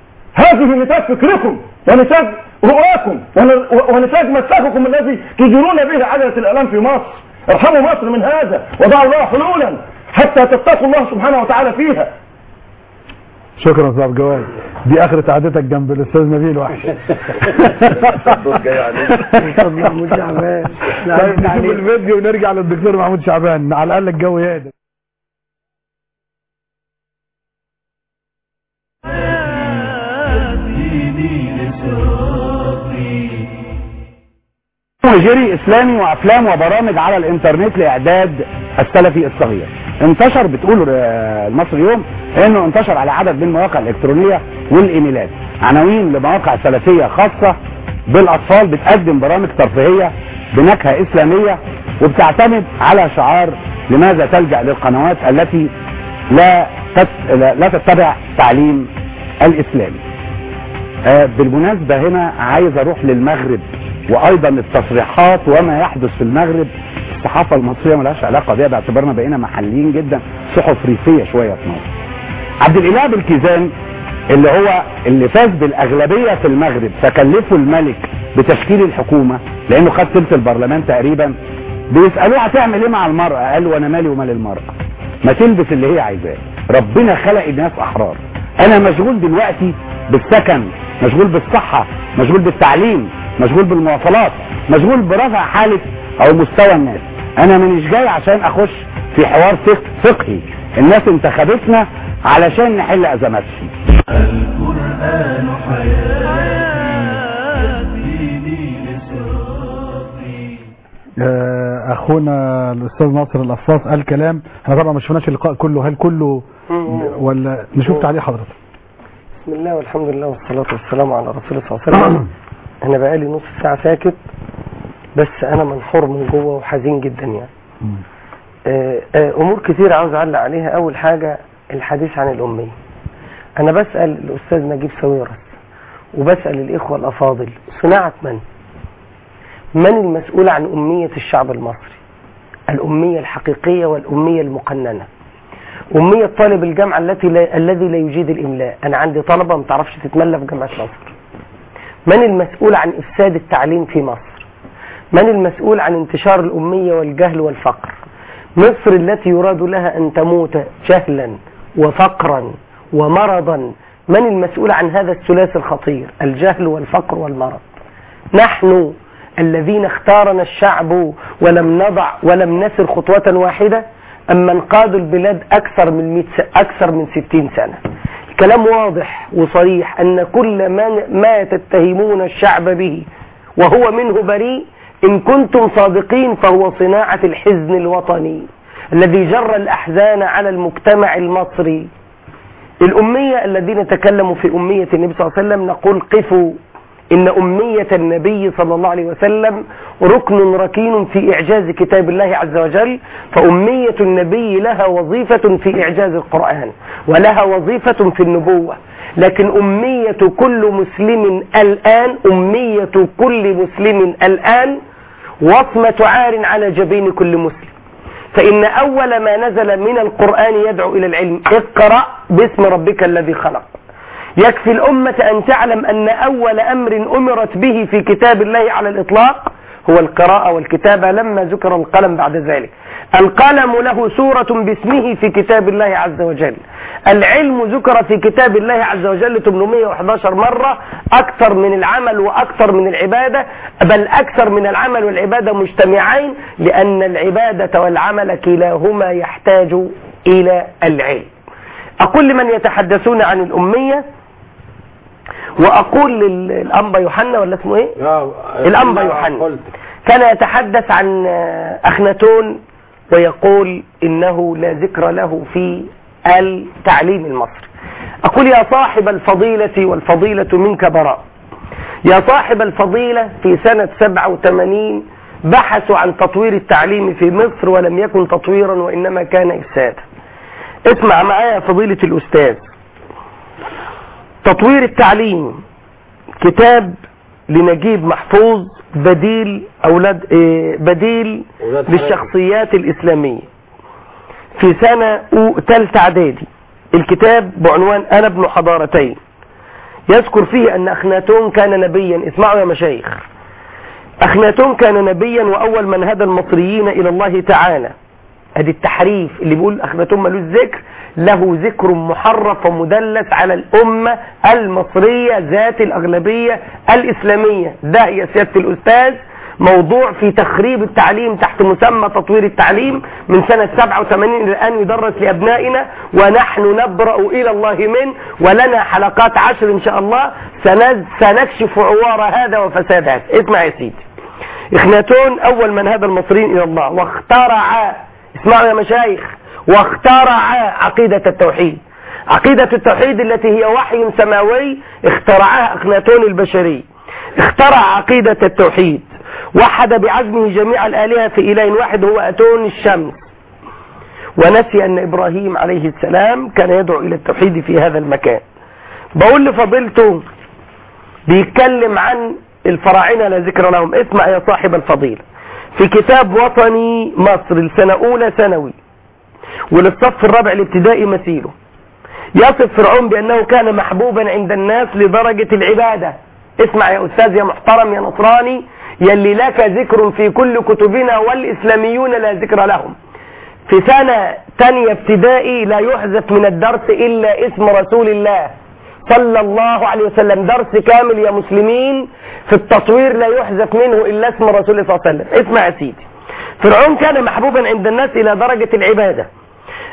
هذه نتاج فكركم ونتاج رؤاكم ون- ونتاج مساككم الذي تجرون به عجلة الإعلام في مصر ارحموا مصر من هذا وضعوا لها حلولا حتى تتقوا الله سبحانه وتعالى فيها شكرا استاذ عبد الجواد دي اخرة قعدتك جنب الاستاذ نبيل وحش محمود شعبان طيب نشوف الفيديو ونرجع للدكتور محمود شعبان على الاقل الجو يهدى نيجيري اسلامي وافلام وبرامج على الانترنت لاعداد السلفي الصغير انتشر بتقول آه، المصري يوم انه انتشر على عدد من المواقع الالكترونيه والايميلات عناوين لمواقع سلفيه خاصه بالاطفال بتقدم برامج ترفيهيه بنكهه اسلاميه وبتعتمد على شعار لماذا تلجا للقنوات التي لا تت... لا لا تتبع تعليم الاسلامي آه، بالمناسبة هنا عايز اروح للمغرب وايضا التصريحات وما يحدث في المغرب الصحافة المصرية ملهاش علاقة بيها باعتبارنا بقينا محليين جدا صحف ريفية شوية في مصر عبد الاله بالكيزان اللي هو اللي فاز بالاغلبية في المغرب فكلفه الملك بتشكيل الحكومة لانه خد ثلث البرلمان تقريبا بيسألوه هتعمل ايه مع المرأة قال وانا مالي ومال المرأة ما تلبس اللي هي عايزاه ربنا خلق الناس احرار انا مشغول دلوقتي بالسكن مشغول بالصحة مشغول بالتعليم مشغول بالمواصلات مشغول برفع حالة او مستوى الناس انا مانيش جاي عشان اخش في حوار فق- فقهي الناس انتخبتنا علشان نحل ازماتهم القرآن حياتي يهديني لصراطي آه، اخونا الاستاذ ناصر القصاص قال كلام احنا طبعا ما شفناش اللقاء كله هل كله ولا نشوف تعليق حضرتك بسم الله والحمد لله والصلاة والسلام على رسول الله صلى الله عليه وسلم أنا بقالي نص ساعة ساكت بس أنا منحور من جوه وحزين جدا يعني آه، آه، أمور كتير عاوز أعلق عليها أول حاجة الحديث عن الأمية أنا بسأل الأستاذ نجيب ساويرس وبسأل الإخوة الأفاضل صناعة من؟ من المسؤول عن أمية الشعب المصري؟ الأمية الحقيقية والأمية المقننة أمية طالب الجامعة التي لا الذي لا يجيد الإملاء أنا عندي طلبة ما تعرفش تتملى في جامعة مصر من المسؤول عن إفساد التعليم في مصر من المسؤول عن انتشار الأمية والجهل والفقر مصر التي يراد لها أن تموت جهلا وفقرا ومرضا من المسؤول عن هذا الثلاثي الخطير الجهل والفقر والمرض نحن الذين اختارنا الشعب ولم نضع ولم نسر خطوة واحدة أم من قادوا البلاد أكثر من 100 س- أكثر من 60 سنة الكلام واضح وصريح أن كل ما, ما تتهمون الشعب به وهو منه بريء إن كنتم صادقين فهو صناعة الحزن الوطني الذي جر الأحزان على المجتمع المصري الأمية الذين تكلموا في أمية النبي صلى الله عليه وسلم نقول قفوا إن أمية النبي صلى الله عليه وسلم ركن ركين في إعجاز كتاب الله عز وجل فأمية النبي لها وظيفة في إعجاز القرآن ولها وظيفة في النبوة لكن أمية كل مسلم الآن أمية كل مسلم الآن وصمة عار على جبين كل مسلم فإن أول ما نزل من القرآن يدعو إلى العلم اقرأ باسم ربك الذي خلق يكفي الأمة أن تعلم أن أول أمر أمرت به في كتاب الله على الإطلاق هو القراءة والكتابة لما ذكر القلم بعد ذلك القلم له سورة باسمه في كتاب الله عز وجل العلم ذكر في كتاب الله عز وجل 811 مرة أكثر من العمل وأكثر من العبادة بل أكثر من العمل والعبادة مجتمعين لأن العبادة والعمل كلاهما يحتاج إلى العلم أقول لمن يتحدثون عن الأمية وأقول للأنبا يوحنا ولا اسمه إيه؟ الأنبا يوحنا كان يتحدث عن أخناتون ويقول إنه لا ذكر له في التعليم المصري أقول يا صاحب الفضيلة والفضيلة منك براء يا صاحب الفضيلة في سنة 87 بحثوا عن تطوير التعليم في مصر ولم يكن تطويرا وإنما كان إفسادا اسمع معايا يا فضيلة الأستاذ تطوير التعليم كتاب لنجيب محفوظ بديل أولاد إيه بديل أولاد للشخصيات الإسلامية في سنة ثالثة إعدادي الكتاب بعنوان أنا ابن حضارتين يذكر فيه أن أخناتون كان نبيا اسمعوا يا مشايخ أخناتون كان نبيا وأول من هدى المصريين إلى الله تعالى ادي التحريف اللي بيقول اخناتون ملوش ذكر له ذكر محرف ومدلس على الامة المصرية ذات الاغلبية الاسلامية ده يا سيادة الاستاذ موضوع في تخريب التعليم تحت مسمى تطوير التعليم من سنة 87 إلى الآن يدرس لأبنائنا ونحن نبرأ إلى الله منه ولنا حلقات عشر إن شاء الله سنز- سنكشف عوار هذا وفساد هذا اسمع يا سيدي إخناتون أول من هدى المصريين إلى الله واخترع اسمعوا يا مشايخ واخترع عقيدة التوحيد عقيدة التوحيد التي هي وحي سماوي اخترعها أخناتون البشري اخترع عقيدة التوحيد وحد بعزمه جميع الآلهة في إله واحد هو أتون الشمس ونسي أن إبراهيم عليه السلام كان يدعو إلى التوحيد في هذا المكان بقول لفضيلته بيتكلم عن الفراعنة لا ذكر لهم اسمع يا صاحب الفضيلة في كتاب وطني مصر السنة أولى ثانوي وللصف الرابع الابتدائي مثيله يصف فرعون بأنه كان محبوبا عند الناس لدرجة العبادة اسمع يا أستاذ يا محترم يا نصراني يلي لك ذكر في كل كتبنا والإسلاميون لا ذكر لهم في سنة تانية ابتدائي لا يحذف من الدرس إلا اسم رسول الله صلى الله عليه وسلم درس كامل يا مسلمين في التطوير لا يحذف منه إلا اسم رسول الله صلى الله عليه وسلم اسمع يا سيدي فرعون كان محبوبا عند الناس إلى درجة العبادة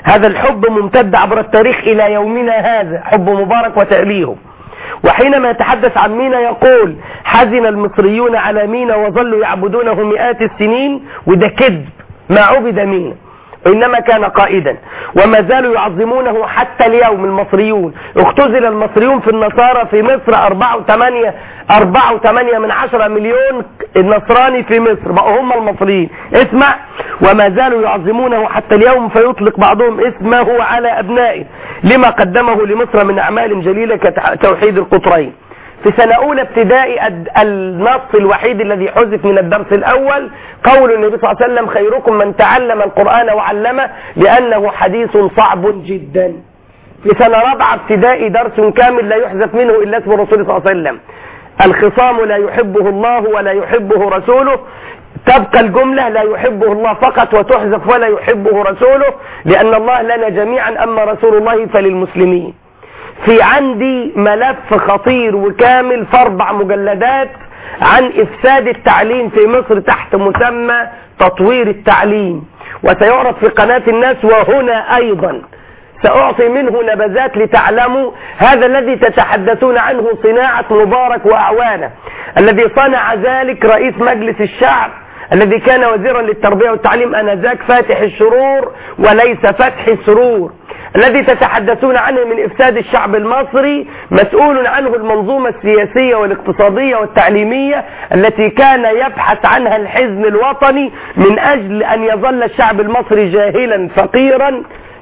هذا الحب ممتد عبر التاريخ إلى يومنا هذا حب مبارك وتأليهه وحينما يتحدث عن مينا يقول حزن المصريون على مينا وظلوا يعبدونه مئات السنين وده كذب ما عبد مينا وإنما كان قائدا وما زالوا يعظمونه حتى اليوم المصريون اختزل المصريون في النصارى في مصر أربعة وثمانية أربعة وثمانية من عشرة مليون نصراني في مصر بقوا هم المصريين اسمع وما زالوا يعظمونه حتى اليوم فيطلق بعضهم اسمه على أبنائه لما قدمه لمصر من أعمال جليلة كتوحيد القطرين في سنة أولى ابتدائي الد- النص الوحيد الذي حذف من الدرس الأول قول النبي صلى الله عليه وسلم خيركم من تعلم القرآن وعلمه لأنه حديث صعب جدا في سنة رابعة ابتدائي درس كامل لا يحذف منه إلا اسم الرسول صلى الله عليه وسلم الخصام لا يحبه الله ولا يحبه رسوله تبقى الجملة لا يحبه الله فقط وتحذف ولا يحبه رسوله لأن الله لنا جميعا أما رسول الله فللمسلمين في عندي ملف خطير وكامل في اربع مجلدات عن افساد التعليم في مصر تحت مسمى تطوير التعليم وسيعرض في قناة الناس وهنا ايضا سأعطي منه نبذات لتعلموا هذا الذي تتحدثون عنه صناعة مبارك وأعوانه الذي صنع ذلك رئيس مجلس الشعب الذي كان وزيرا للتربية والتعليم أنذاك فاتح الشرور وليس فتح السرور الذي تتحدثون عنه من إفساد الشعب المصري مسؤول عنه المنظومة السياسية والاقتصادية والتعليمية التي كان يبحث عنها الحزب الوطني من أجل أن يظل الشعب المصري جاهلا فقيرا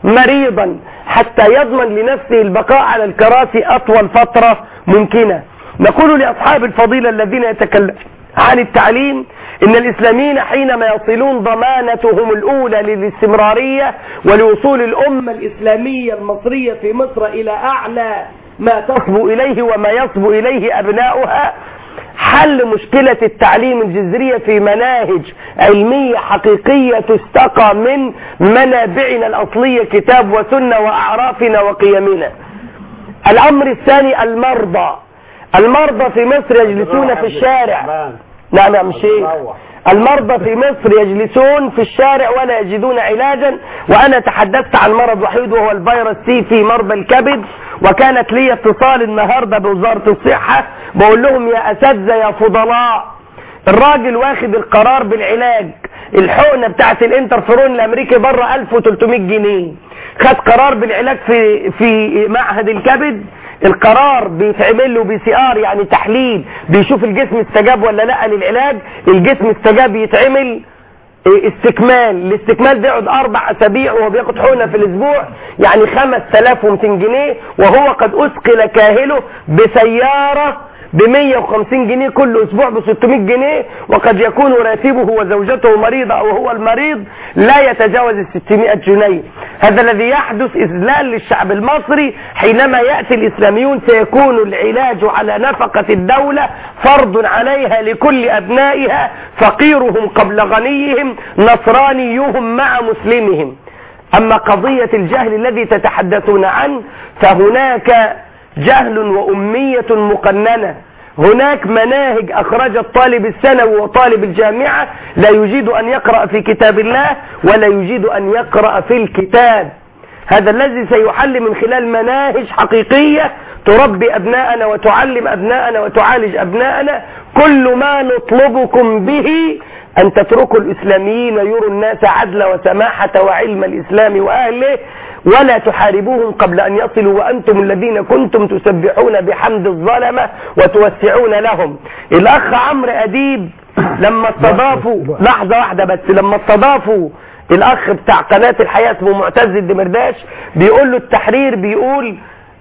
مريضا حتى يضمن لنفسه البقاء على الكراسي أطول فترة ممكنة نقول لأصحاب الفضيلة الذين يتكلمون عن التعليم إن الإسلاميين حينما يصلون ضمانتهم الأولى للاستمرارية ولوصول الأمة الإسلامية المصرية في مصر إلى أعلى ما تصبو إليه وما يصبو إليه أبناؤها حل مشكلة التعليم الجذرية في مناهج علمية حقيقية تستقى من منابعنا الأصلية كتاب وسنة وأعرافنا وقيمنا الأمر الثاني المرضى المرضى في مصر يجلسون في الشارع نعم يا عم الشيخ المرضى في مصر يجلسون في الشارع ولا يجدون علاجا وانا تحدثت عن مرض وحيد وهو الفيروس سي في مرضى الكبد وكانت لي اتصال النهارده بوزاره الصحه بقول لهم يا اساتذه يا فضلاء الراجل واخد القرار بالعلاج الحقنه بتاعت الانترفيرون الامريكي بره 1300 جنيه خد قرار بالعلاج في في معهد الكبد القرار بيتعمل له بي سي ار يعني تحليل بيشوف الجسم استجاب ولا لا للعلاج الجسم استجاب يتعمل إيه، استكمال الاستكمال بيقعد اربع اسابيع وهو بياخد حقنه في الاسبوع يعني 5200 جنيه وهو قد اثقل كاهله بسياره ب 150 جنيه كل اسبوع ب 600 جنيه وقد يكون راتبه وزوجته مريضة او هو المريض لا يتجاوز ال 600 جنيه هذا الذي يحدث اذلال للشعب المصري حينما ياتي الاسلاميون سيكون العلاج على نفقة الدولة فرض عليها لكل ابنائها فقيرهم قبل غنيهم نصرانيهم مع مسلمهم اما قضية الجهل الذي تتحدثون عنه فهناك جهل وأمية مقننة هناك مناهج أخرجت طالب الثانوي وطالب الجامعة لا يجيد أن يقرأ في كتاب الله ولا يجيد أن يقرأ في الكتاب هذا الذي سيحل من خلال مناهج حقيقية تربي أبناءنا وتعلم أبناءنا وتعالج أبناءنا كل ما نطلبكم به أن تتركوا الإسلاميين يروا الناس عدل وسماحة وعلم الإسلام وأهله ولا تحاربوهم قبل أن يصلوا وأنتم الذين كنتم تسبحون بحمد الظلمة وتوسعون لهم الأخ عمرو أديب لما استضافوا لحظة واحدة بس لما استضافوا الأخ بتاع قناة الحياة اسمه معتز الدمرداش بيقول له التحرير بيقول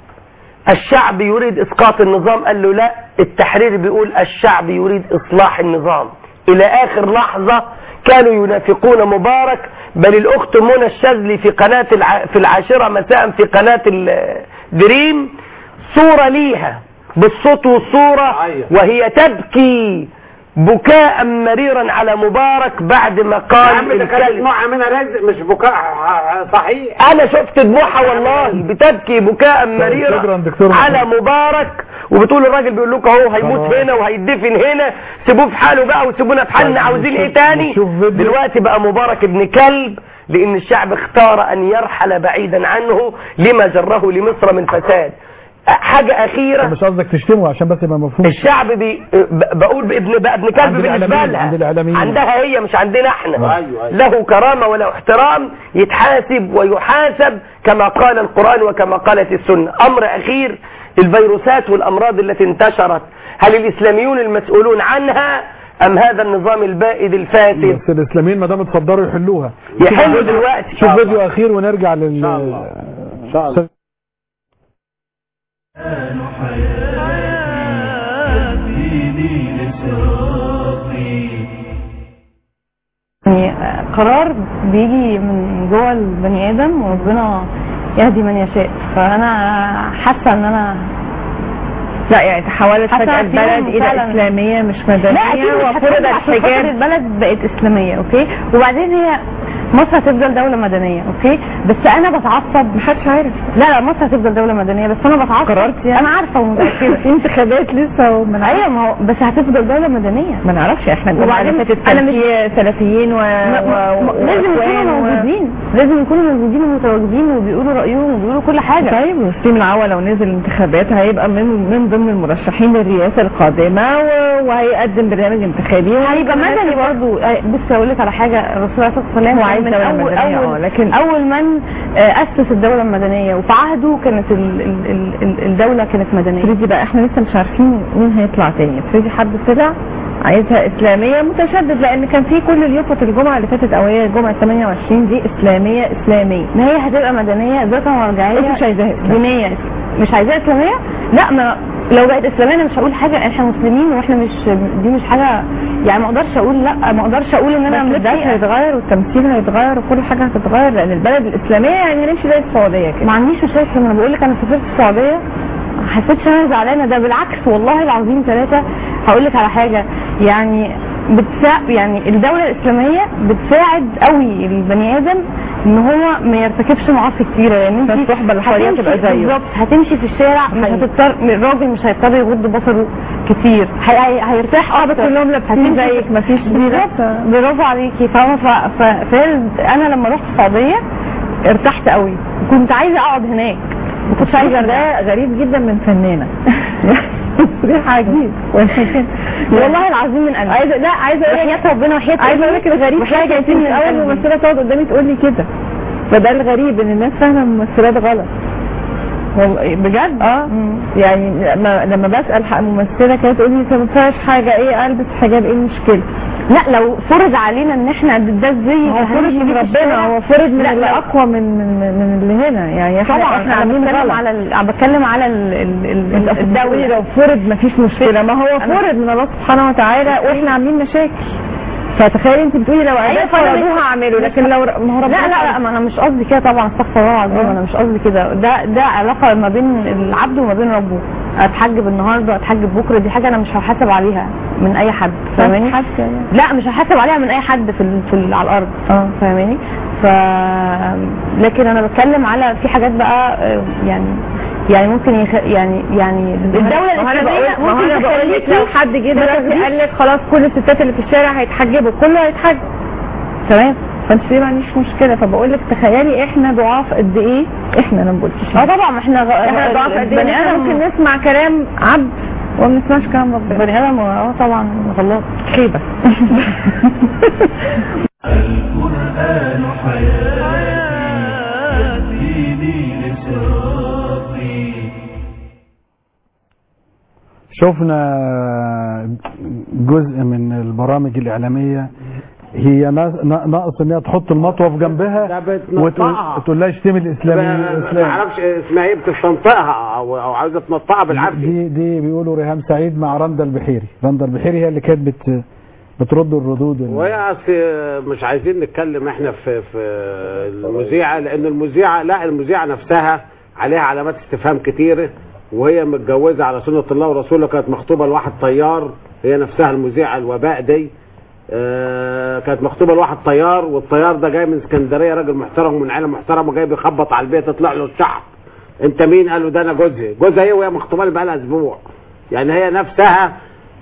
الشعب يريد إسقاط النظام قال له لا التحرير بيقول الشعب يريد إصلاح النظام إلى آخر لحظة كانوا ينافقون مبارك بل الأخت منى الشاذلي في قناة الع... في العاشرة مساء في قناة الدريم صورة ليها بالصوت والصورة وهي تبكي بكاء مريرا على مبارك بعد ما قال يا عم ده كانت دموعها منها رزق مش بكاء صحيح انا شفت دموعها والله بتبكي بكاء مريرا شكرا دكتور على مبارك وبتقول الراجل بيقول لكم اهو هيموت هنا وهيدفن هنا سيبوه في حاله بقى وسيبونا في حالنا عاوزين ايه تاني دلوقتي بقى مبارك ابن كلب لأن الشعب اختار أن يرحل بعيدا عنه لما جره لمصر من فساد حاجة أخيرة مش قصدك تشتمه عشان بس يبقى مفهوم الشعب بي ب- بقول ابن بقى ابن كلب عند بالنسبه الإعلاميين، لها عند الإعلاميين. عندها هي مش عندنا احنا أيوة، أيوة. له كرامه وله احترام يتحاسب ويحاسب كما قال القران وكما قالت السنه امر اخير الفيروسات والامراض التي انتشرت هل الاسلاميون المسؤولون عنها ام هذا النظام البائد الفاسد بس الاسلاميين ما دام اتفضلوا يحلوها يحلوا شوف فيديو- دلوقتي. شوف فيديو اخير ونرجع لل ان شاء الله يعني قرار بيجي من جوه البني ادم وربنا يهدي من يشاء فانا حاسه ان انا لا يعني تحولت حاسة فجأة فيهم البلد إلى فعلاً. إسلامية مش لا اكيد مدنية مش وفرض هتفرض عشان خاطر الحجاب البلد بقت اسلاميه اوكي وبعدين هي مصر هتفضل دوله مدنيه اوكي بس انا بتعصب محدش عارف لا لا مصر هتفضل دوله مدنيه بس انا بتعصب قررت يعني؟ انا عارفه ومتاكده انتخابات لسه وما ايوه ما هو بس هتفضل دوله مدنيه ما نعرفش احنا الجمعة اللي وبعدين فاتت انا كان مش في سلفيين و... ما- ما- و... ما- لازم وإخوان يكونوا و- موجودين لازم يكونوا موجودين ومتواجدين وبيقولوا رايهم وبيقولوا كل حاجه طيب وسليم العوا لو نزل الانتخابات هيبقى من من ضمن المرشحين للرئاسة القادمة و... وهيقدم برنامج انتخابي هيبقى مدني برضه بصي اقول لك على حاجه الرسول عليه الصلاه والسلام هو عايز من دولة اول مدنية، اول اه، لكن- اول من آه، اسس الدوله المدنيه وفي عهده كانت ال ال ال ال الدوله كانت مدنيه افرضي بقى احنا لسه مش عارفين مين هيطلع تاني افرضي حد طلع عايزها اسلاميه متشدد لان كان في كل اليوفط الجمعه اللي فاتت او هي الجمعه 28 دي اسلاميه اسلاميه ما هي هتبقى مدنيه ذات مرجعيه انت مش عايزاها إسلام. دينيه مش عايزاها اسلاميه لا ما لو بقت اسلاميه انا مش هقول حاجه احنا مسلمين واحنا مش دي مش حاجه يعني ما اقدرش اقول لا ما اقدرش اقول ان انا بس الذات املكها هيتغير والتمثيل هيتغير وكل حاجه هتتغير لان البلد الاسلاميه يعني نمشي زي السعوديه كده ما عنديش مشاكل انا بقول لك انا سافرت السعوديه ما حسيتش ان انا زعلانه ده بالعكس والله العظيم ثلاثه هقول لك على حاجه يعني بتساعد يعني الدوله الاسلاميه بتساعد قوي البني ادم ان هو ما يرتكبش معاصي كتيره يعني انت فالصحبة الحرية هتمشي- تبقى زيه. بالظبط هتمشي في الشارع مش حقيقي. هتضطر الراجل مش هيضطر يغض بصره كتير هي... هي... هيرتاح اه بس كلهم لابسين زيك مفيش بالظبط برافو عليكي فاهمه ف... ف... ف... انا لما رحت السعوديه ارتحت قوي كنت عايزه اقعد هناك ما كنتش عايزه ده غريب جدا من فنانه تصريح عجيب والله العظيم من قلبي عايزه لا عايزه اقول وحياة ربنا وحياة عايزه اقول لك الغريب وحياة حاجه انت ياسين مش من اول قلبي. ممثله تقعد قدامي تقول لي كده فده الغريب ان الناس فاهمه الممثلات غلط والله بجد اه يعني لما لما بسال حق ممثله كانت تقول لي ما فيهاش حاجه ايه البس حجاب ايه المشكله لا لو فرض علينا ان احنا ده الزي هو فرض من ربنا هو فرض من لا، اللي لا. اقوى من من من اللي هنا يعني احنا طبعا احنا انا عاملين بتكلم غلط على ال... أنا بتكلم على ال... ال... ال... انت الدولة بتقولي لو فرض مفيش مشكله ما هو أنا- فرض من الله سبحانه وتعالى واحنا عاملين مشاكل فتخيلي انت بتقولي لو أيوة، عباد فأنا فرضوها مش- اعمله مش- لكن لو ر- ما هو لا ربنا لا لا ما انا مش قصدي كده طبعا استغفر الله العظيم آه. انا مش قصدي كده ده ده علاقه ما بين العبد وما بين ربه اتحجب النهارده اتحجب بكره دي حاجه انا مش هحاسب عليها من اي حد فاهماني حد يعني. لا مش هحاسب عليها من اي حد في ال... في ال... على الارض اه فاهماني ف لكن انا بتكلم على في حاجات بقى آه، يعني يعني ممكن يخ... يعني يعني الدوله ما هو انا الاسلاميه بقول ما هو انا ممكن بقول لك تخليكي لو حد جه دلوقتي تاخدي- قال لك خلاص كل الستات اللي في الشارع هيتحجبوا كله هيتحجب تمام فانت ليه ما عنديش مشكله فبقول لك تخيلي احنا ضعاف قد ايه احنا انا ما قلتش اه طبعا احنا غ... احنا ضعاف قد ايه بني إن احنا ادم ممكن نسمع كلام عبد وما نسمعش كلام ربنا بني ادم اه طبعا غلط خيبه القرآن حياتي ديني لصراطي شفنا جزء من البرامج الإعلامية هي نا- نا- ناقص ان هي تحط المطوه في جنبها ده بتنطقها. وتقول لها اشتمي الاسلامي ما الاسلام اعرفش اسمها ايه بتستنطقها او او عايزه تنطقها بالعافيه دي دي بيقولوا ريهام سعيد مع رندا البحيري رندا البحيري هي اللي كانت بت بترد الردود ال- وهي أصل مش عايزين نتكلم احنا في في المذيعه لان المذيعه لا المذيعه نفسها عليها علامات استفهام كتيره وهي متجوزه على سنه الله ورسوله كانت مخطوبه لواحد طيار هي نفسها المذيعه الوباء دي آه، كانت مخطوبه لواحد طيار والطيار ده جاي من اسكندريه راجل محترم من عيله محترمه وجاي بيخبط على البيت يطلع له الشعب انت مين قال له ده انا جوزي جوزها ايه وهي مخطوبه لي بقى لها اسبوع يعني هي نفسها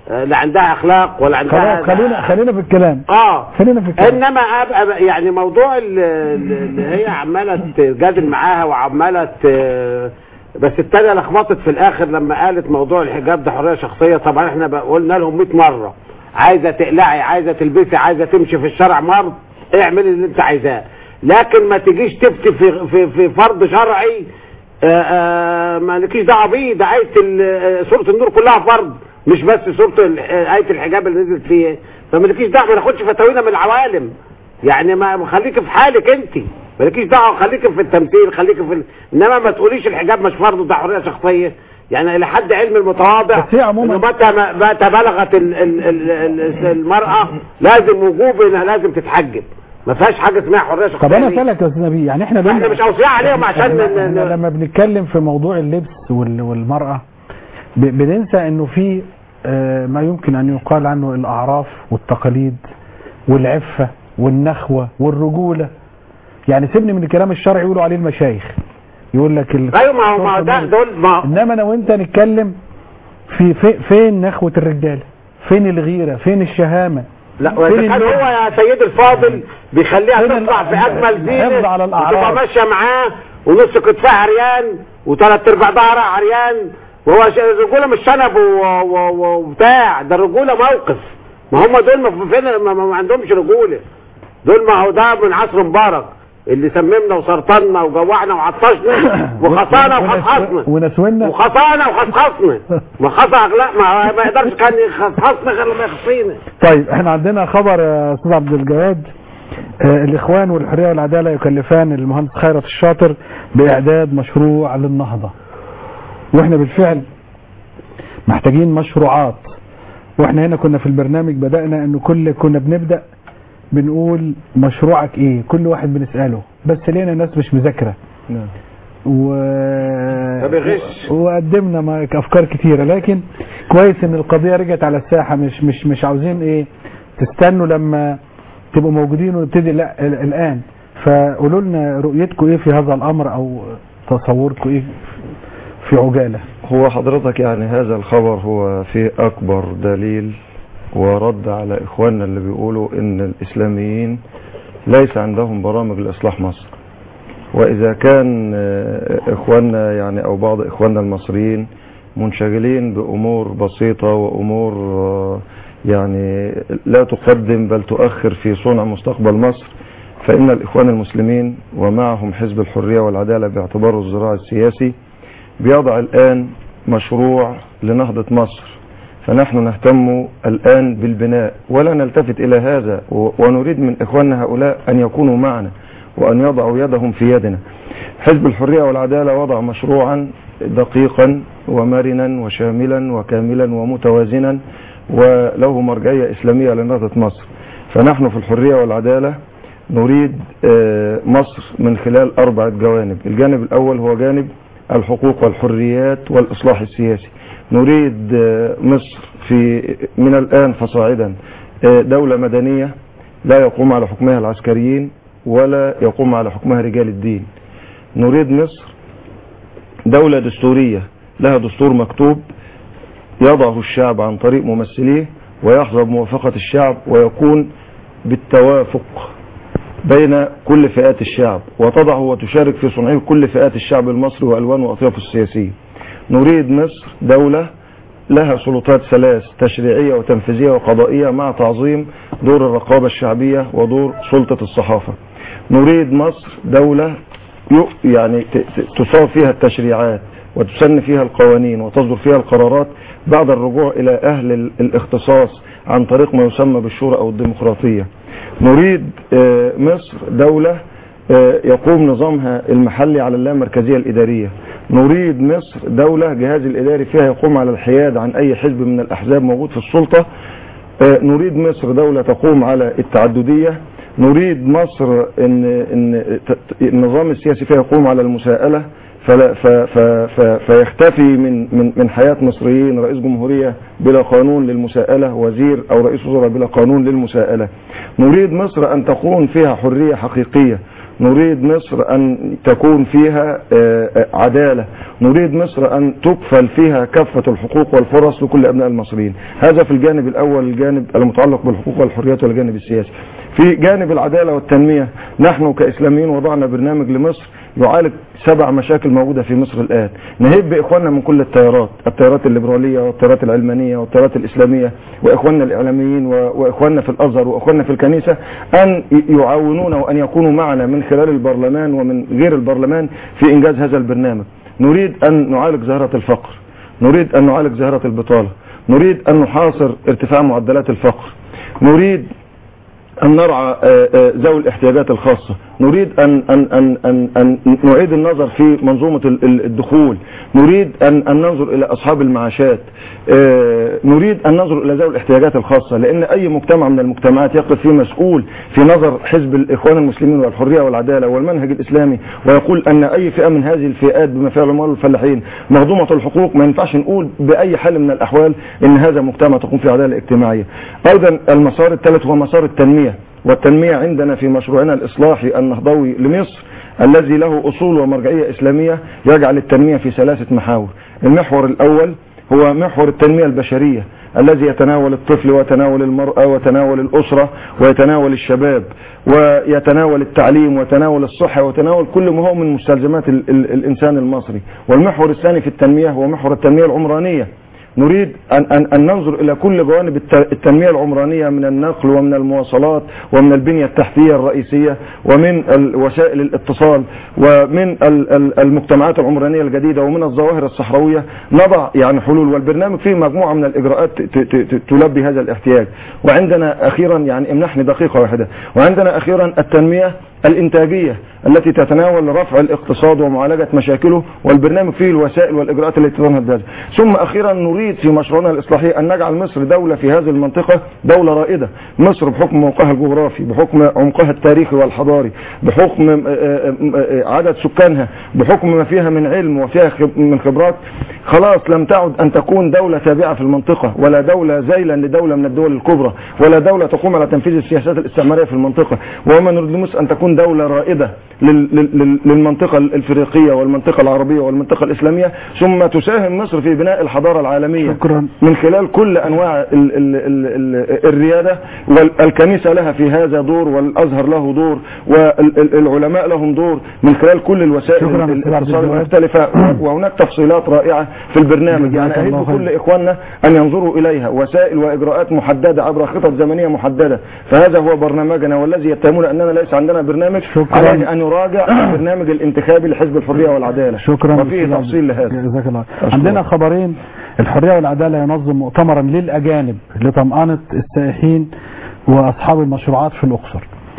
آه، لا عندها اخلاق ولا عندها خلاص خلينا خلينا في الكلام اه خلينا في الكلام انما ابقى بقى- يعني موضوع ال- ال- اللي هي عماله تجادل معاها وعماله ت- بس التانية لخبطت في الاخر لما قالت موضوع الحجاب ده حريه شخصيه طبعا احنا بقى قلنا لهم 100 مره عايزه تقلعي عايزه تلبسي عايزه تمشي في الشارع مرض اعملي اللي انت عايزاه لكن ما تجيش تفتي في في في فرض شرعي آه، آه، ما لكيش دعوه بيه ده ايه ال- آه، سوره النور كلها فرض مش بس سوره ال- آه، ايه الحجاب اللي نزلت فيه فما لكيش دعوه ما ناخدش فتاوينا من العوالم يعني ما خليك في حالك انت مالكيش دعوه خليك في التمثيل خليك في ال... انما ما تقوليش الحجاب مش فرض ده حريه شخصيه يعني الى حد علم المتواضع بس هي عموما إنه متى ما- متى بلغت ال... ال... ال... ال... المراه لازم وجوب انها لازم تتحجب ما فيهاش حاجه اسمها حريه شخصيه طب انا دي. اسالك يا استاذ نبيل يعني احنا احنا مش اوصياء عليهم عشان احنا ن- ن- احنا لما بنتكلم في موضوع اللبس وال- والمرأة ب- بننسى انه في آه، ما يمكن ان يقال عنه الاعراف والتقاليد والعفة والنخوة والرجولة يعني سيبني من الكلام الشرعي يقولوا عليه المشايخ يقول لك ال... ايوه ما هو ما هو ده دول ما انما انا وانت نتكلم في, في فين نخوة الرجالة فين الغيرة فين الشهامة لا فين واذا كان اللغة؟ هو يا سيد الفاضل بيخليها تطلع في اجمل زينه الحفظ على الأعراض. وتبقى ماشيه معاه ونص كتفها عريان وثلاث ارباع ظهرها عريان وهو ش- الرجوله مش شنب و- و- و- وبتاع ده الرجوله موقف ما هم دول ما فين ما, ما, ما عندهمش رجوله دول ما هو ده من عصر مبارك اللي سممنا وسرطنا وجوعنا وعطشنا وخصانا وخصخصنا ونسونا وخصانا وخصخصنا ما خصع لا ما, ما يقدرش كان يخصخصنا غير لما يخصينا طيب احنا عندنا خبر يا استاذ عبد الجواد آه، الاخوان والحريه والعداله يكلفان المهندس خيرت الشاطر باعداد مشروع للنهضه واحنا بالفعل محتاجين مشروعات واحنا هنا كنا في البرنامج بدانا انه كل كنا بنبدا بنقول مشروعك ايه كل واحد بنساله بس لقينا ناس مش مذاكره نعم و... فبيغش. وقدمنا ما- افكار كتيره لكن كويس ان القضيه رجعت على الساحه مش مش مش عاوزين ايه تستنوا لما تبقوا موجودين ونبتدي لا ال- الان فقولوا لنا رؤيتكم ايه في هذا الامر او تصوركم ايه في عجاله هو حضرتك يعني هذا الخبر هو فيه أكبر دليل ورد على إخواننا اللي بيقولوا إن الإسلاميين ليس عندهم برامج لإصلاح مصر وإذا كان آه، إخواننا يعني أو بعض إخواننا المصريين منشغلين بأمور بسيطة وأمور آه، يعني لا تقدم بل تؤخر في صنع مستقبل مصر فإن الإخوان المسلمين ومعهم حزب الحرية والعدالة باعتباره الزراع السياسي بيضع الآن مشروع لنهضة مصر فنحن نهتم الآن بالبناء ولا نلتفت إلى هذا و- ونريد من إخواننا هؤلاء أن يكونوا معنا وأن يضعوا يدهم في يدنا حزب الحرية والعدالة وضع مشروعا دقيقا ومرنا وشاملا وكاملا ومتوازنا وله مرجعية إسلامية لنهضة مصر فنحن في الحرية والعدالة نريد آه، مصر من خلال أربعة جوانب الجانب الأول هو جانب الحقوق والحريات والإصلاح السياسي نريد آه، مصر في من الآن فصاعدا آه، دولة مدنية لا يقوم على حكمها العسكريين ولا يقوم على حكمها رجال الدين نريد مصر دولة دستورية لها دستور مكتوب يضعه الشعب عن طريق ممثليه ويحظى بموافقة الشعب ويكون بالتوافق بين كل فئات الشعب وتضع وتشارك في صنعه كل فئات الشعب المصري وألوانه وأطيافه السياسية نريد مصر دولة لها سلطات ثلاث تشريعية وتنفيذية وقضائية مع تعظيم دور الرقابة الشعبية ودور سلطة الصحافة نريد مصر دولة يو- يعني ت- ت- تصاب فيها التشريعات وتسن فيها القوانين وتصدر فيها القرارات بعد الرجوع إلى أهل ال- الاختصاص عن طريق ما يسمى بالشورى أو الديمقراطية نريد آه، مصر دولة آه، يقوم نظامها المحلي على اللامركزية الإدارية نريد مصر دولة جهاز الإداري فيها يقوم على الحياد عن أي حزب من الأحزاب موجود في السلطة آه، نريد مصر دولة تقوم على التعددية نريد مصر ان ان ت- ت- النظام السياسي فيها يقوم على المساءله فلا ف ف ف فيختفي من من من حياه مصريين رئيس جمهوريه بلا قانون للمساءله وزير او رئيس وزراء بلا قانون للمساءله نريد مصر ان تكون فيها حريه حقيقيه نريد مصر أن تكون فيها آه، آه، عدالة نريد مصر أن تكفل فيها كافة الحقوق والفرص لكل أبناء المصريين هذا في الجانب الأول الجانب المتعلق بالحقوق والحريات والجانب السياسي في جانب العدالة والتنمية نحن كإسلاميين وضعنا برنامج لمصر يعالج سبع مشاكل موجودة في مصر الآن نهب بإخواننا من كل التيارات التيارات الليبرالية والتيارات العلمانية والتيارات الإسلامية وإخواننا الإعلاميين و- وإخواننا في الأزهر وإخواننا في الكنيسة أن ي- يعاونونا وأن يكونوا معنا من خلال البرلمان ومن غير البرلمان في إنجاز هذا البرنامج نريد أن نعالج ظاهرة الفقر نريد أن نعالج ظاهرة البطالة نريد أن نحاصر ارتفاع معدلات الفقر نريد أن نرعى آه، آه، ذوي الاحتياجات الخاصة نريد أن, أن, أن, أن, أن نعيد النظر في منظومة ال- ال- الدخول نريد أن, أن ننظر إلى أصحاب المعاشات آه، نريد أن ننظر إلى ذوي الاحتياجات الخاصة لأن أي مجتمع من المجتمعات يقف فيه مسؤول في نظر حزب الإخوان المسلمين والحرية والعدالة والمنهج الإسلامي ويقول أن أي فئة من هذه الفئات بما فيها العمال والفلاحين مهضومة الحقوق ما ينفعش نقول بأي حال من الأحوال أن هذا مجتمع تقوم فيه عدالة اجتماعية أيضا المسار الثالث هو مسار التنمية والتنمية عندنا في مشروعنا الإصلاحي النهضوي لمصر الذي له أصول ومرجعية إسلامية يجعل التنمية في ثلاثة محاور المحور الأول هو محور التنمية البشرية الذي يتناول الطفل ويتناول المرأة ويتناول الأسرة ويتناول الشباب ويتناول التعليم ويتناول الصحة ويتناول كل ما هو من مستلزمات ال ال الإنسان المصري والمحور الثاني في التنمية هو محور التنمية العمرانية نريد أن, أن, أن ننظر إلى كل جوانب الت- التنمية العمرانية من النقل ومن المواصلات ومن البنية التحتية الرئيسية ومن ال- وسائل الاتصال ومن ال- ال- المجتمعات العمرانية الجديدة ومن الظواهر الصحراوية نضع يعني حلول والبرنامج فيه مجموعة من الإجراءات ت- ت- ت- تلبي هذا الاحتياج وعندنا أخيرا يعني امنحني دقيقة واحدة وعندنا أخيرا التنمية الإنتاجية التي تتناول رفع الاقتصاد ومعالجة مشاكله والبرنامج فيه الوسائل والإجراءات التي تنهض بهذا ثم أخيرا نريد في مشروعنا الإصلاحي أن نجعل مصر دولة في هذه المنطقة دولة رائدة مصر بحكم موقعها الجغرافي بحكم عمقها التاريخي والحضاري بحكم آه، آه، آه، عدد سكانها بحكم ما فيها من علم وفيها خب- من خبرات خلاص لم تعد أن تكون دولة تابعة في المنطقة ولا دولة زيلا لدولة من الدول الكبرى ولا دولة تقوم على تنفيذ السياسات الاستعمارية في المنطقة وما نريد لمصر أن تكون دولة رائدة لل- لل- لل- للمنطقة الإفريقية والمنطقة العربية والمنطقة الإسلامية ثم تساهم مصر في بناء الحضارة العالمية شكرا من خلال كل أنواع ال ال ال ال الريادة والكنيسة لها في هذا دور والأزهر له دور والعلماء لهم دور من خلال كل الوسائل شكرا ال- أستاذ عبد الاتصال الجواد. المختلفة وهناك تفصيلات رائعة في البرنامج يعني جزاك الله أهب خير. كل إخواننا أن ينظروا إليها وسائل وإجراءات محددة عبر خطط زمنية محددة فهذا هو برنامجنا والذي يتهمون أننا ليس عندنا برنامج شكرا. عليه أن يراجع البرنامج الانتخابي لحزب الحرية والعدالة شكرا وفيه أستاذ عبد- تفصيل لهذا جزاك الله أشكرك. عندنا خبرين الحرية والعدالة ينظم مؤتمرا للأجانب لطمأنة السائحين وأصحاب المشروعات في الأقصر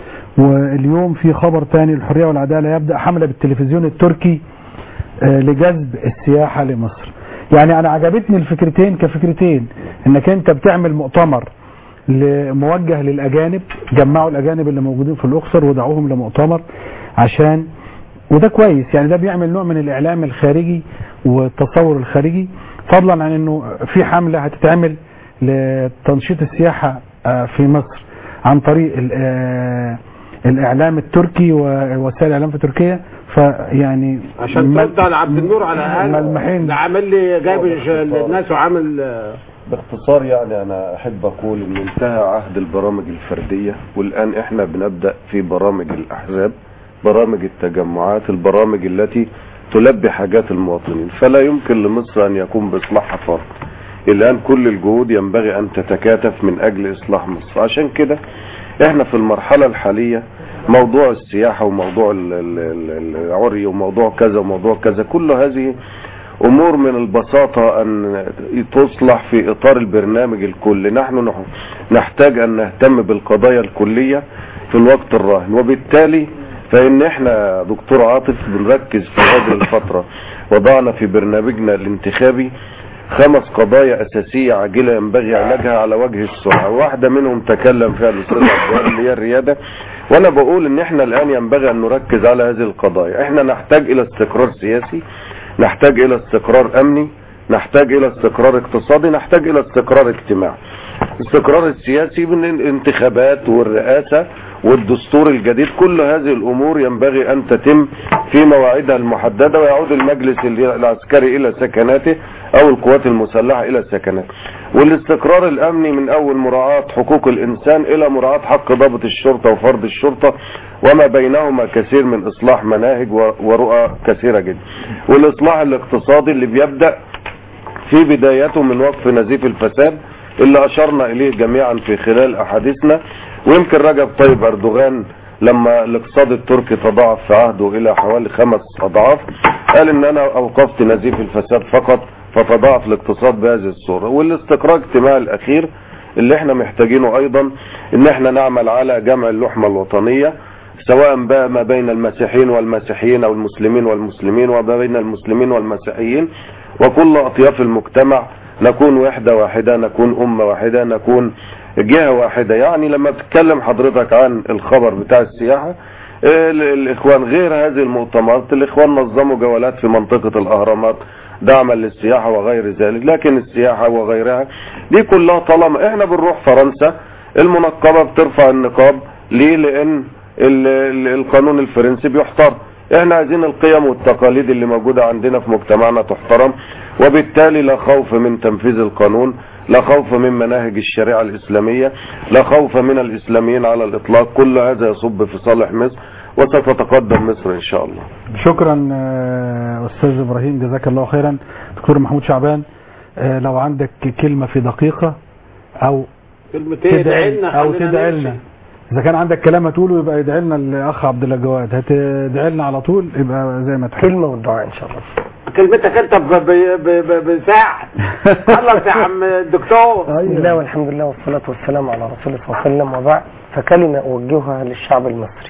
واليوم في خبر تاني الحرية والعدالة يبدأ حملة بالتلفزيون التركي آه، لجذب السياحة لمصر يعني أنا عجبتني الفكرتين كفكرتين إنك أنت بتعمل مؤتمر ل- موجه للأجانب جمعوا الأجانب اللي موجودين في الأقصر ودعوهم لمؤتمر عشان وده كويس يعني ده بيعمل نوع من الإعلام الخارجي والتصور الخارجي فضلا عن انه في حملة هتتعمل لتنشيط السياحة آه، في مصر عن طريق ال- آه، الإعلام التركي ووسائل الإعلام في تركيا فيعني عشان مل- ترد على عبد النور على الاقل ملمحين ده عامل لي جايب الناس وعامل آه، باختصار يعني انا احب اقول ان انتهى عهد البرامج الفردية والان احنا بنبدأ في برامج الاحزاب برامج التجمعات البرامج التي تلبي حاجات المواطنين فلا يمكن لمصر ان يكون باصلاحها فرد الان كل الجهود ينبغي ان تتكاتف من اجل اصلاح مصر عشان كده احنا في المرحلة الحالية موضوع السياحة وموضوع ال- ال- ال- العري وموضوع كذا وموضوع كذا كل هذه امور من البساطة ان تصلح في اطار البرنامج الكلي نحن نح- نحتاج ان نهتم بالقضايا الكلية في الوقت الراهن وبالتالي فان احنا دكتور عاطف بنركز في هذه الفترة وضعنا في برنامجنا الانتخابي خمس قضايا اساسية عاجلة ينبغي علاجها على وجه السرعة واحدة منهم تكلم فيها الاستاذ عبد الوهاب اللي هي الريادة وانا بقول ان احنا الان ينبغي ان نركز على هذه القضايا احنا نحتاج الى استقرار سياسي نحتاج الى استقرار امني نحتاج الى استقرار اقتصادي نحتاج الى استقرار اجتماعي الاستقرار السياسي من الانتخابات والرئاسة والدستور الجديد كل هذه الامور ينبغي ان تتم في مواعيدها المحددة ويعود المجلس العسكري الى سكناته او القوات المسلحة الى سكناته والاستقرار الامني من اول مراعاة حقوق الانسان الى مراعاة حق ضابط الشرطة وفرد الشرطة وما بينهما كثير من اصلاح مناهج ورؤى كثيرة جدا والاصلاح الاقتصادي اللي بيبدأ في بدايته من وقف نزيف الفساد اللي اشرنا اليه جميعا في خلال احاديثنا ويمكن رجب طيب اردوغان لما الاقتصاد التركي تضاعف في عهده الى حوالي خمس اضعاف قال ان انا اوقفت نزيف الفساد فقط فتضاعف الاقتصاد بهذه الصورة والاستقرار الاجتماعي الاخير اللي احنا محتاجينه ايضا ان احنا نعمل على جمع اللحمة الوطنية سواء بقى ما بين المسيحيين والمسيحيين او المسلمين والمسلمين وما بين المسلمين والمسيحيين وكل اطياف المجتمع نكون وحدة واحدة نكون امة واحدة نكون جهة واحدة يعني لما بتتكلم حضرتك عن الخبر بتاع السياحة ال- الاخوان غير هذه المؤتمرات الاخوان نظموا جولات في منطقة الاهرامات دعما للسياحة وغير ذلك لكن السياحة وغيرها دي كلها طالما احنا بنروح فرنسا المنقبة بترفع النقاب ليه لان ال- ال- القانون الفرنسي بيحترم احنا عايزين القيم والتقاليد اللي موجودة عندنا في مجتمعنا تحترم وبالتالي لا خوف من تنفيذ القانون لا خوف من مناهج الشريعة الإسلامية لا خوف من الإسلاميين على الإطلاق كل هذا يصب في صالح مصر وستتقدم مصر إن شاء الله شكرا آه، استاذ ابراهيم جزاك الله خيرا دكتور محمود شعبان آه، لو عندك كلمة في دقيقة او كلمتين ادعي لنا او خلينا تدعي نمشي. لنا اذا كان عندك كلام هتقوله يبقى ادعي لنا الاخ عبد الله جواد هتدعي لنا على طول يبقى زي ما تحب كلمة والدعاء ان شاء الله كلمتك انت ب- ب- ب- ب- بساعة خلص يا عم الدكتور بسم الله والحمد لله والصلاة والسلام على رسول الله صلى الله عليه وسلم وبعد فكلمة أوجهها للشعب المصري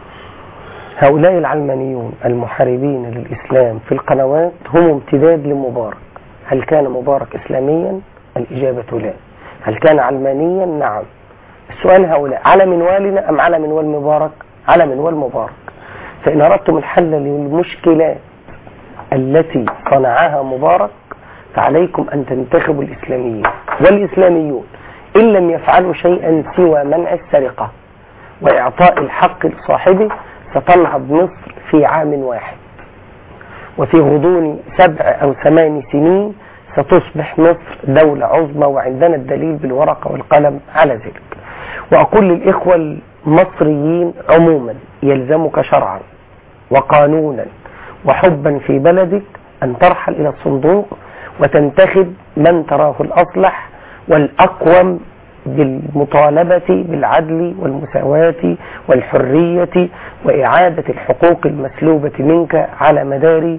هؤلاء العلمانيون المحاربين للإسلام في القنوات هم امتداد لمبارك هل كان مبارك إسلاميا؟ الإجابة لا هل كان علمانيا؟ نعم السؤال هؤلاء على منوالنا أم على منوال مبارك؟ على منوال مبارك فإن أردتم الحل للمشكلات التي صنعها مبارك فعليكم أن تنتخبوا الإسلاميين والإسلاميون إن لم يفعلوا شيئا سوى منع السرقة وإعطاء الحق لصاحبه ستنهض مصر في عام واحد وفي غضون سبع أو ثمان سنين ستصبح مصر دولة عظمى وعندنا الدليل بالورقة والقلم على ذلك وأقول للإخوة المصريين عموما يلزمك شرعا وقانونا وحبا في بلدك أن ترحل إلى الصندوق وتنتخب من تراه الأصلح والأقوم بالمطالبة بالعدل والمساواة والحرية وإعادة الحقوق المسلوبة منك على مدار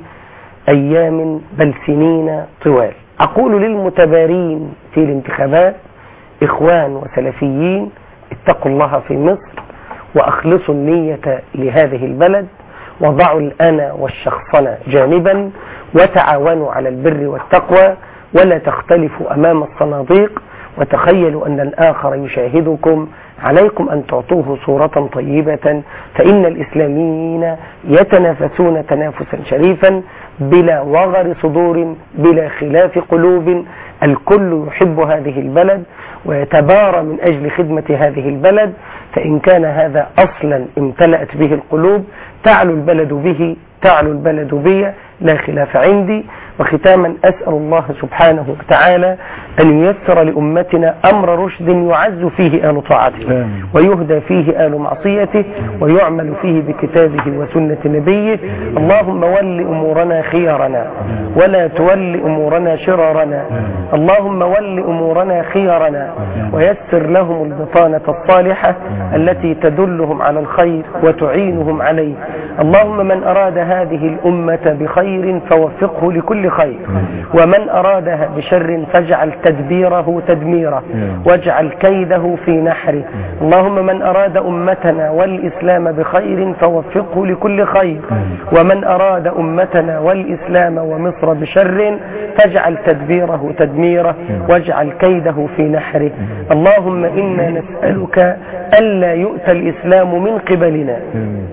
أيام بل سنين طوال أقول للمتبارين في الانتخابات إخوان وسلفيين اتقوا الله في مصر وأخلصوا النية لهذه البلد وضعوا الأنا والشخصنة جانبا وتعاونوا على البر والتقوى ولا تختلفوا أمام الصناديق وتخيلوا أن الآخر يشاهدكم عليكم أن تعطوه صورة طيبة فإن الإسلاميين يتنافسون تنافسا شريفا بلا وغر صدور بلا خلاف قلوب الكل يحب هذه البلد ويتبارى من أجل خدمة هذه البلد فإن كان هذا أصلا امتلأت به القلوب تعلو البلد به تعلو البلد بي لا خلاف عندي وختاما أسأل الله سبحانه وتعالى أن ييسر لأمتنا أمر رشد يعز فيه آل طاعته ويهدى فيه آل معصيته ويعمل فيه بكتابه وسنة نبيه اللهم ول أمورنا خيارنا ولا تول أمورنا شرارنا اللهم ول أمورنا خيارنا ويسر لهم البطانة الصالحة التي تدلهم على الخير وتعينهم عليه اللهم من أراد هذه الأمة بخير فوفقه لكل خير ومن أرادها بشر فاجعل تدبيره تدميره واجعل كيده في نحره اللهم من أراد أمتنا والإسلام بخير فوفقه لكل خير ومن أراد أمتنا والإسلام ومصر بشر فاجعل تدبيره تدميره واجعل كيده في نحره اللهم إنا نسألك ألا يؤتى الإسلام من قبلنا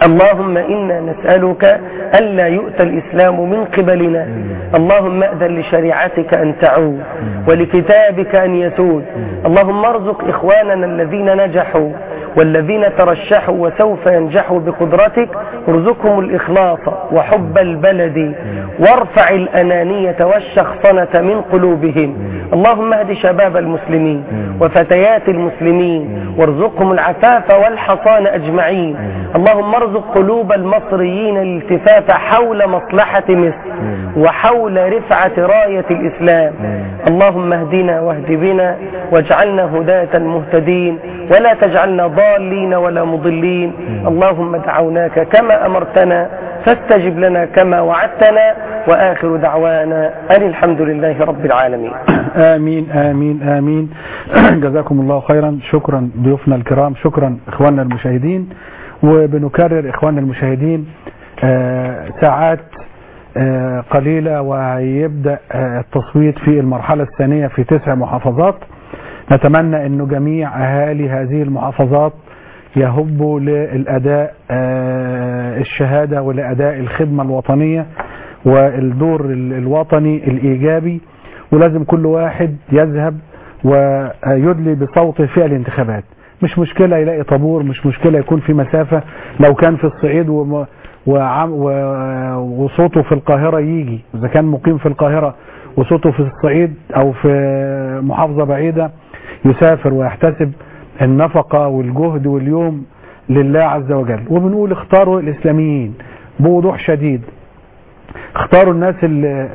اللهم إنا نسألك ألا يؤتى الإسلام من قبلنا اللهم أذن لشريعتك أن تعود ولكتابك أن يسود اللهم ارزق إخواننا الذين نجحوا والذين ترشحوا وسوف ينجحوا بقدرتك ارزقهم الإخلاص وحب البلد وارفع الأنانية والشخصنة من قلوبهم اللهم اهد شباب المسلمين وفتيات المسلمين وارزقهم العفاف والحصان أجمعين اللهم ارزق قلوب المصريين الالتفاف حول مصلحة مصر وحول رفعة راية الإسلام اللهم اهدنا واهد بنا واجعلنا هداة مهتدين ولا تجعلنا ضالين ولا مضلين اللهم دعوناك كما أمرتنا فاستجب لنا كما وعدتنا وآخر دعوانا أن الحمد لله رب العالمين آمين آمين آمين جزاكم الله خيرا شكرا ضيوفنا الكرام شكرا إخواننا المشاهدين وبنكرر إخواننا المشاهدين آه، ساعات آه، قليلة ويبدأ آه، التصويت في المرحلة الثانية في تسع محافظات نتمنى أنه جميع أهالي هذه المحافظات يهبوا للأداء آه، الشهادة ولأداء الخدمة الوطنية والدور ال- الوطني الإيجابي ولازم كل واحد يذهب ويدلي بصوته في الانتخابات مش مشكلة يلاقي طابور مش مشكلة يكون في مسافة لو كان في الصعيد وم- وعم و- وصوته في القاهرة يجي إذا كان مقيم في القاهرة وصوته في الصعيد أو في محافظة بعيدة يسافر ويحتسب النفقة والجهد واليوم لله عز وجل وبنقول اختاروا الإسلاميين بوضوح شديد اختاروا الناس اللي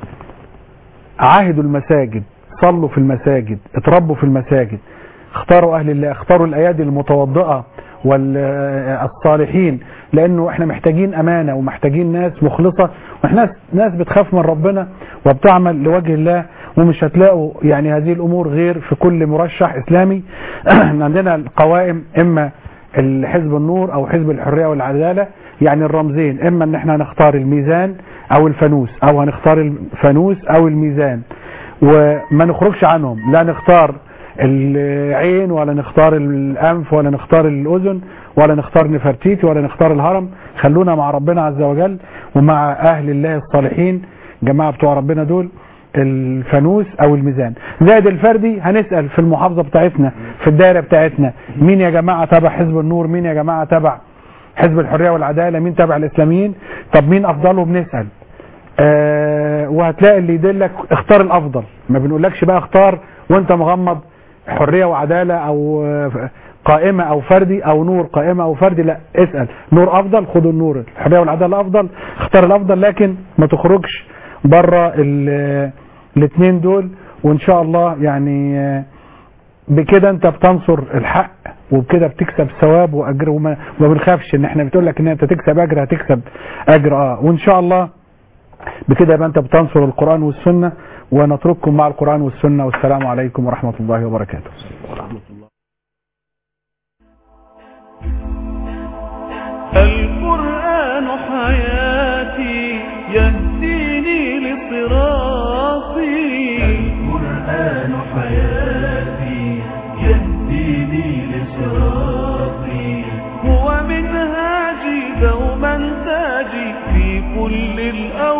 عاهدوا المساجد صلوا في المساجد اتربوا في المساجد اختاروا اهل الله اختاروا الايادي المتوضئه والصالحين لانه احنا محتاجين امانه ومحتاجين ناس مخلصه واحنا ناس- ناس بتخاف من ربنا وبتعمل لوجه الله ومش هتلاقوا يعني هذه الامور غير في كل مرشح اسلامي عندنا القوائم اما الحزب النور او حزب الحريه والعداله يعني الرمزين اما ان احنا هنختار الميزان او الفانوس او هنختار الفانوس او الميزان وما نخرجش عنهم لا نختار العين ولا نختار الانف ولا نختار الاذن ولا نختار نفرتيتي ولا نختار الهرم خلونا مع ربنا عز وجل ومع اهل الله الصالحين جماعه بتوع ربنا دول الفانوس او الميزان زائد الفردي هنسال في المحافظه بتاعتنا في الدائره بتاعتنا مين يا جماعه تبع حزب النور مين يا جماعه تبع حزب الحريه والعداله مين تبع الاسلاميين طب مين افضلهم بنسال آه وهتلاقي اللي يدلك اختار الافضل ما بنقولكش بقى اختار وانت مغمض حريه وعداله او آه، قائمه او فردي او نور قائمه او فردي لا اسال نور افضل خد النور الحريه والعداله افضل اختار الافضل لكن ما تخرجش بره الاثنين دول وان شاء الله يعني آه، بكده انت بتنصر الحق وبكده بتكسب ثواب واجر وما, وما بنخافش ان احنا بتقول لك ان انت تكسب اجر هتكسب اجر اه وان شاء الله بكده يبقى انت بتنصر القران والسنه ونترككم مع القران والسنه والسلام عليكم ورحمه الله وبركاته القرآن حياتي يهديني لصراطي القرآن حياتي يهديني لصراطي هو منهاجي دوما تاجي في كل الأوقات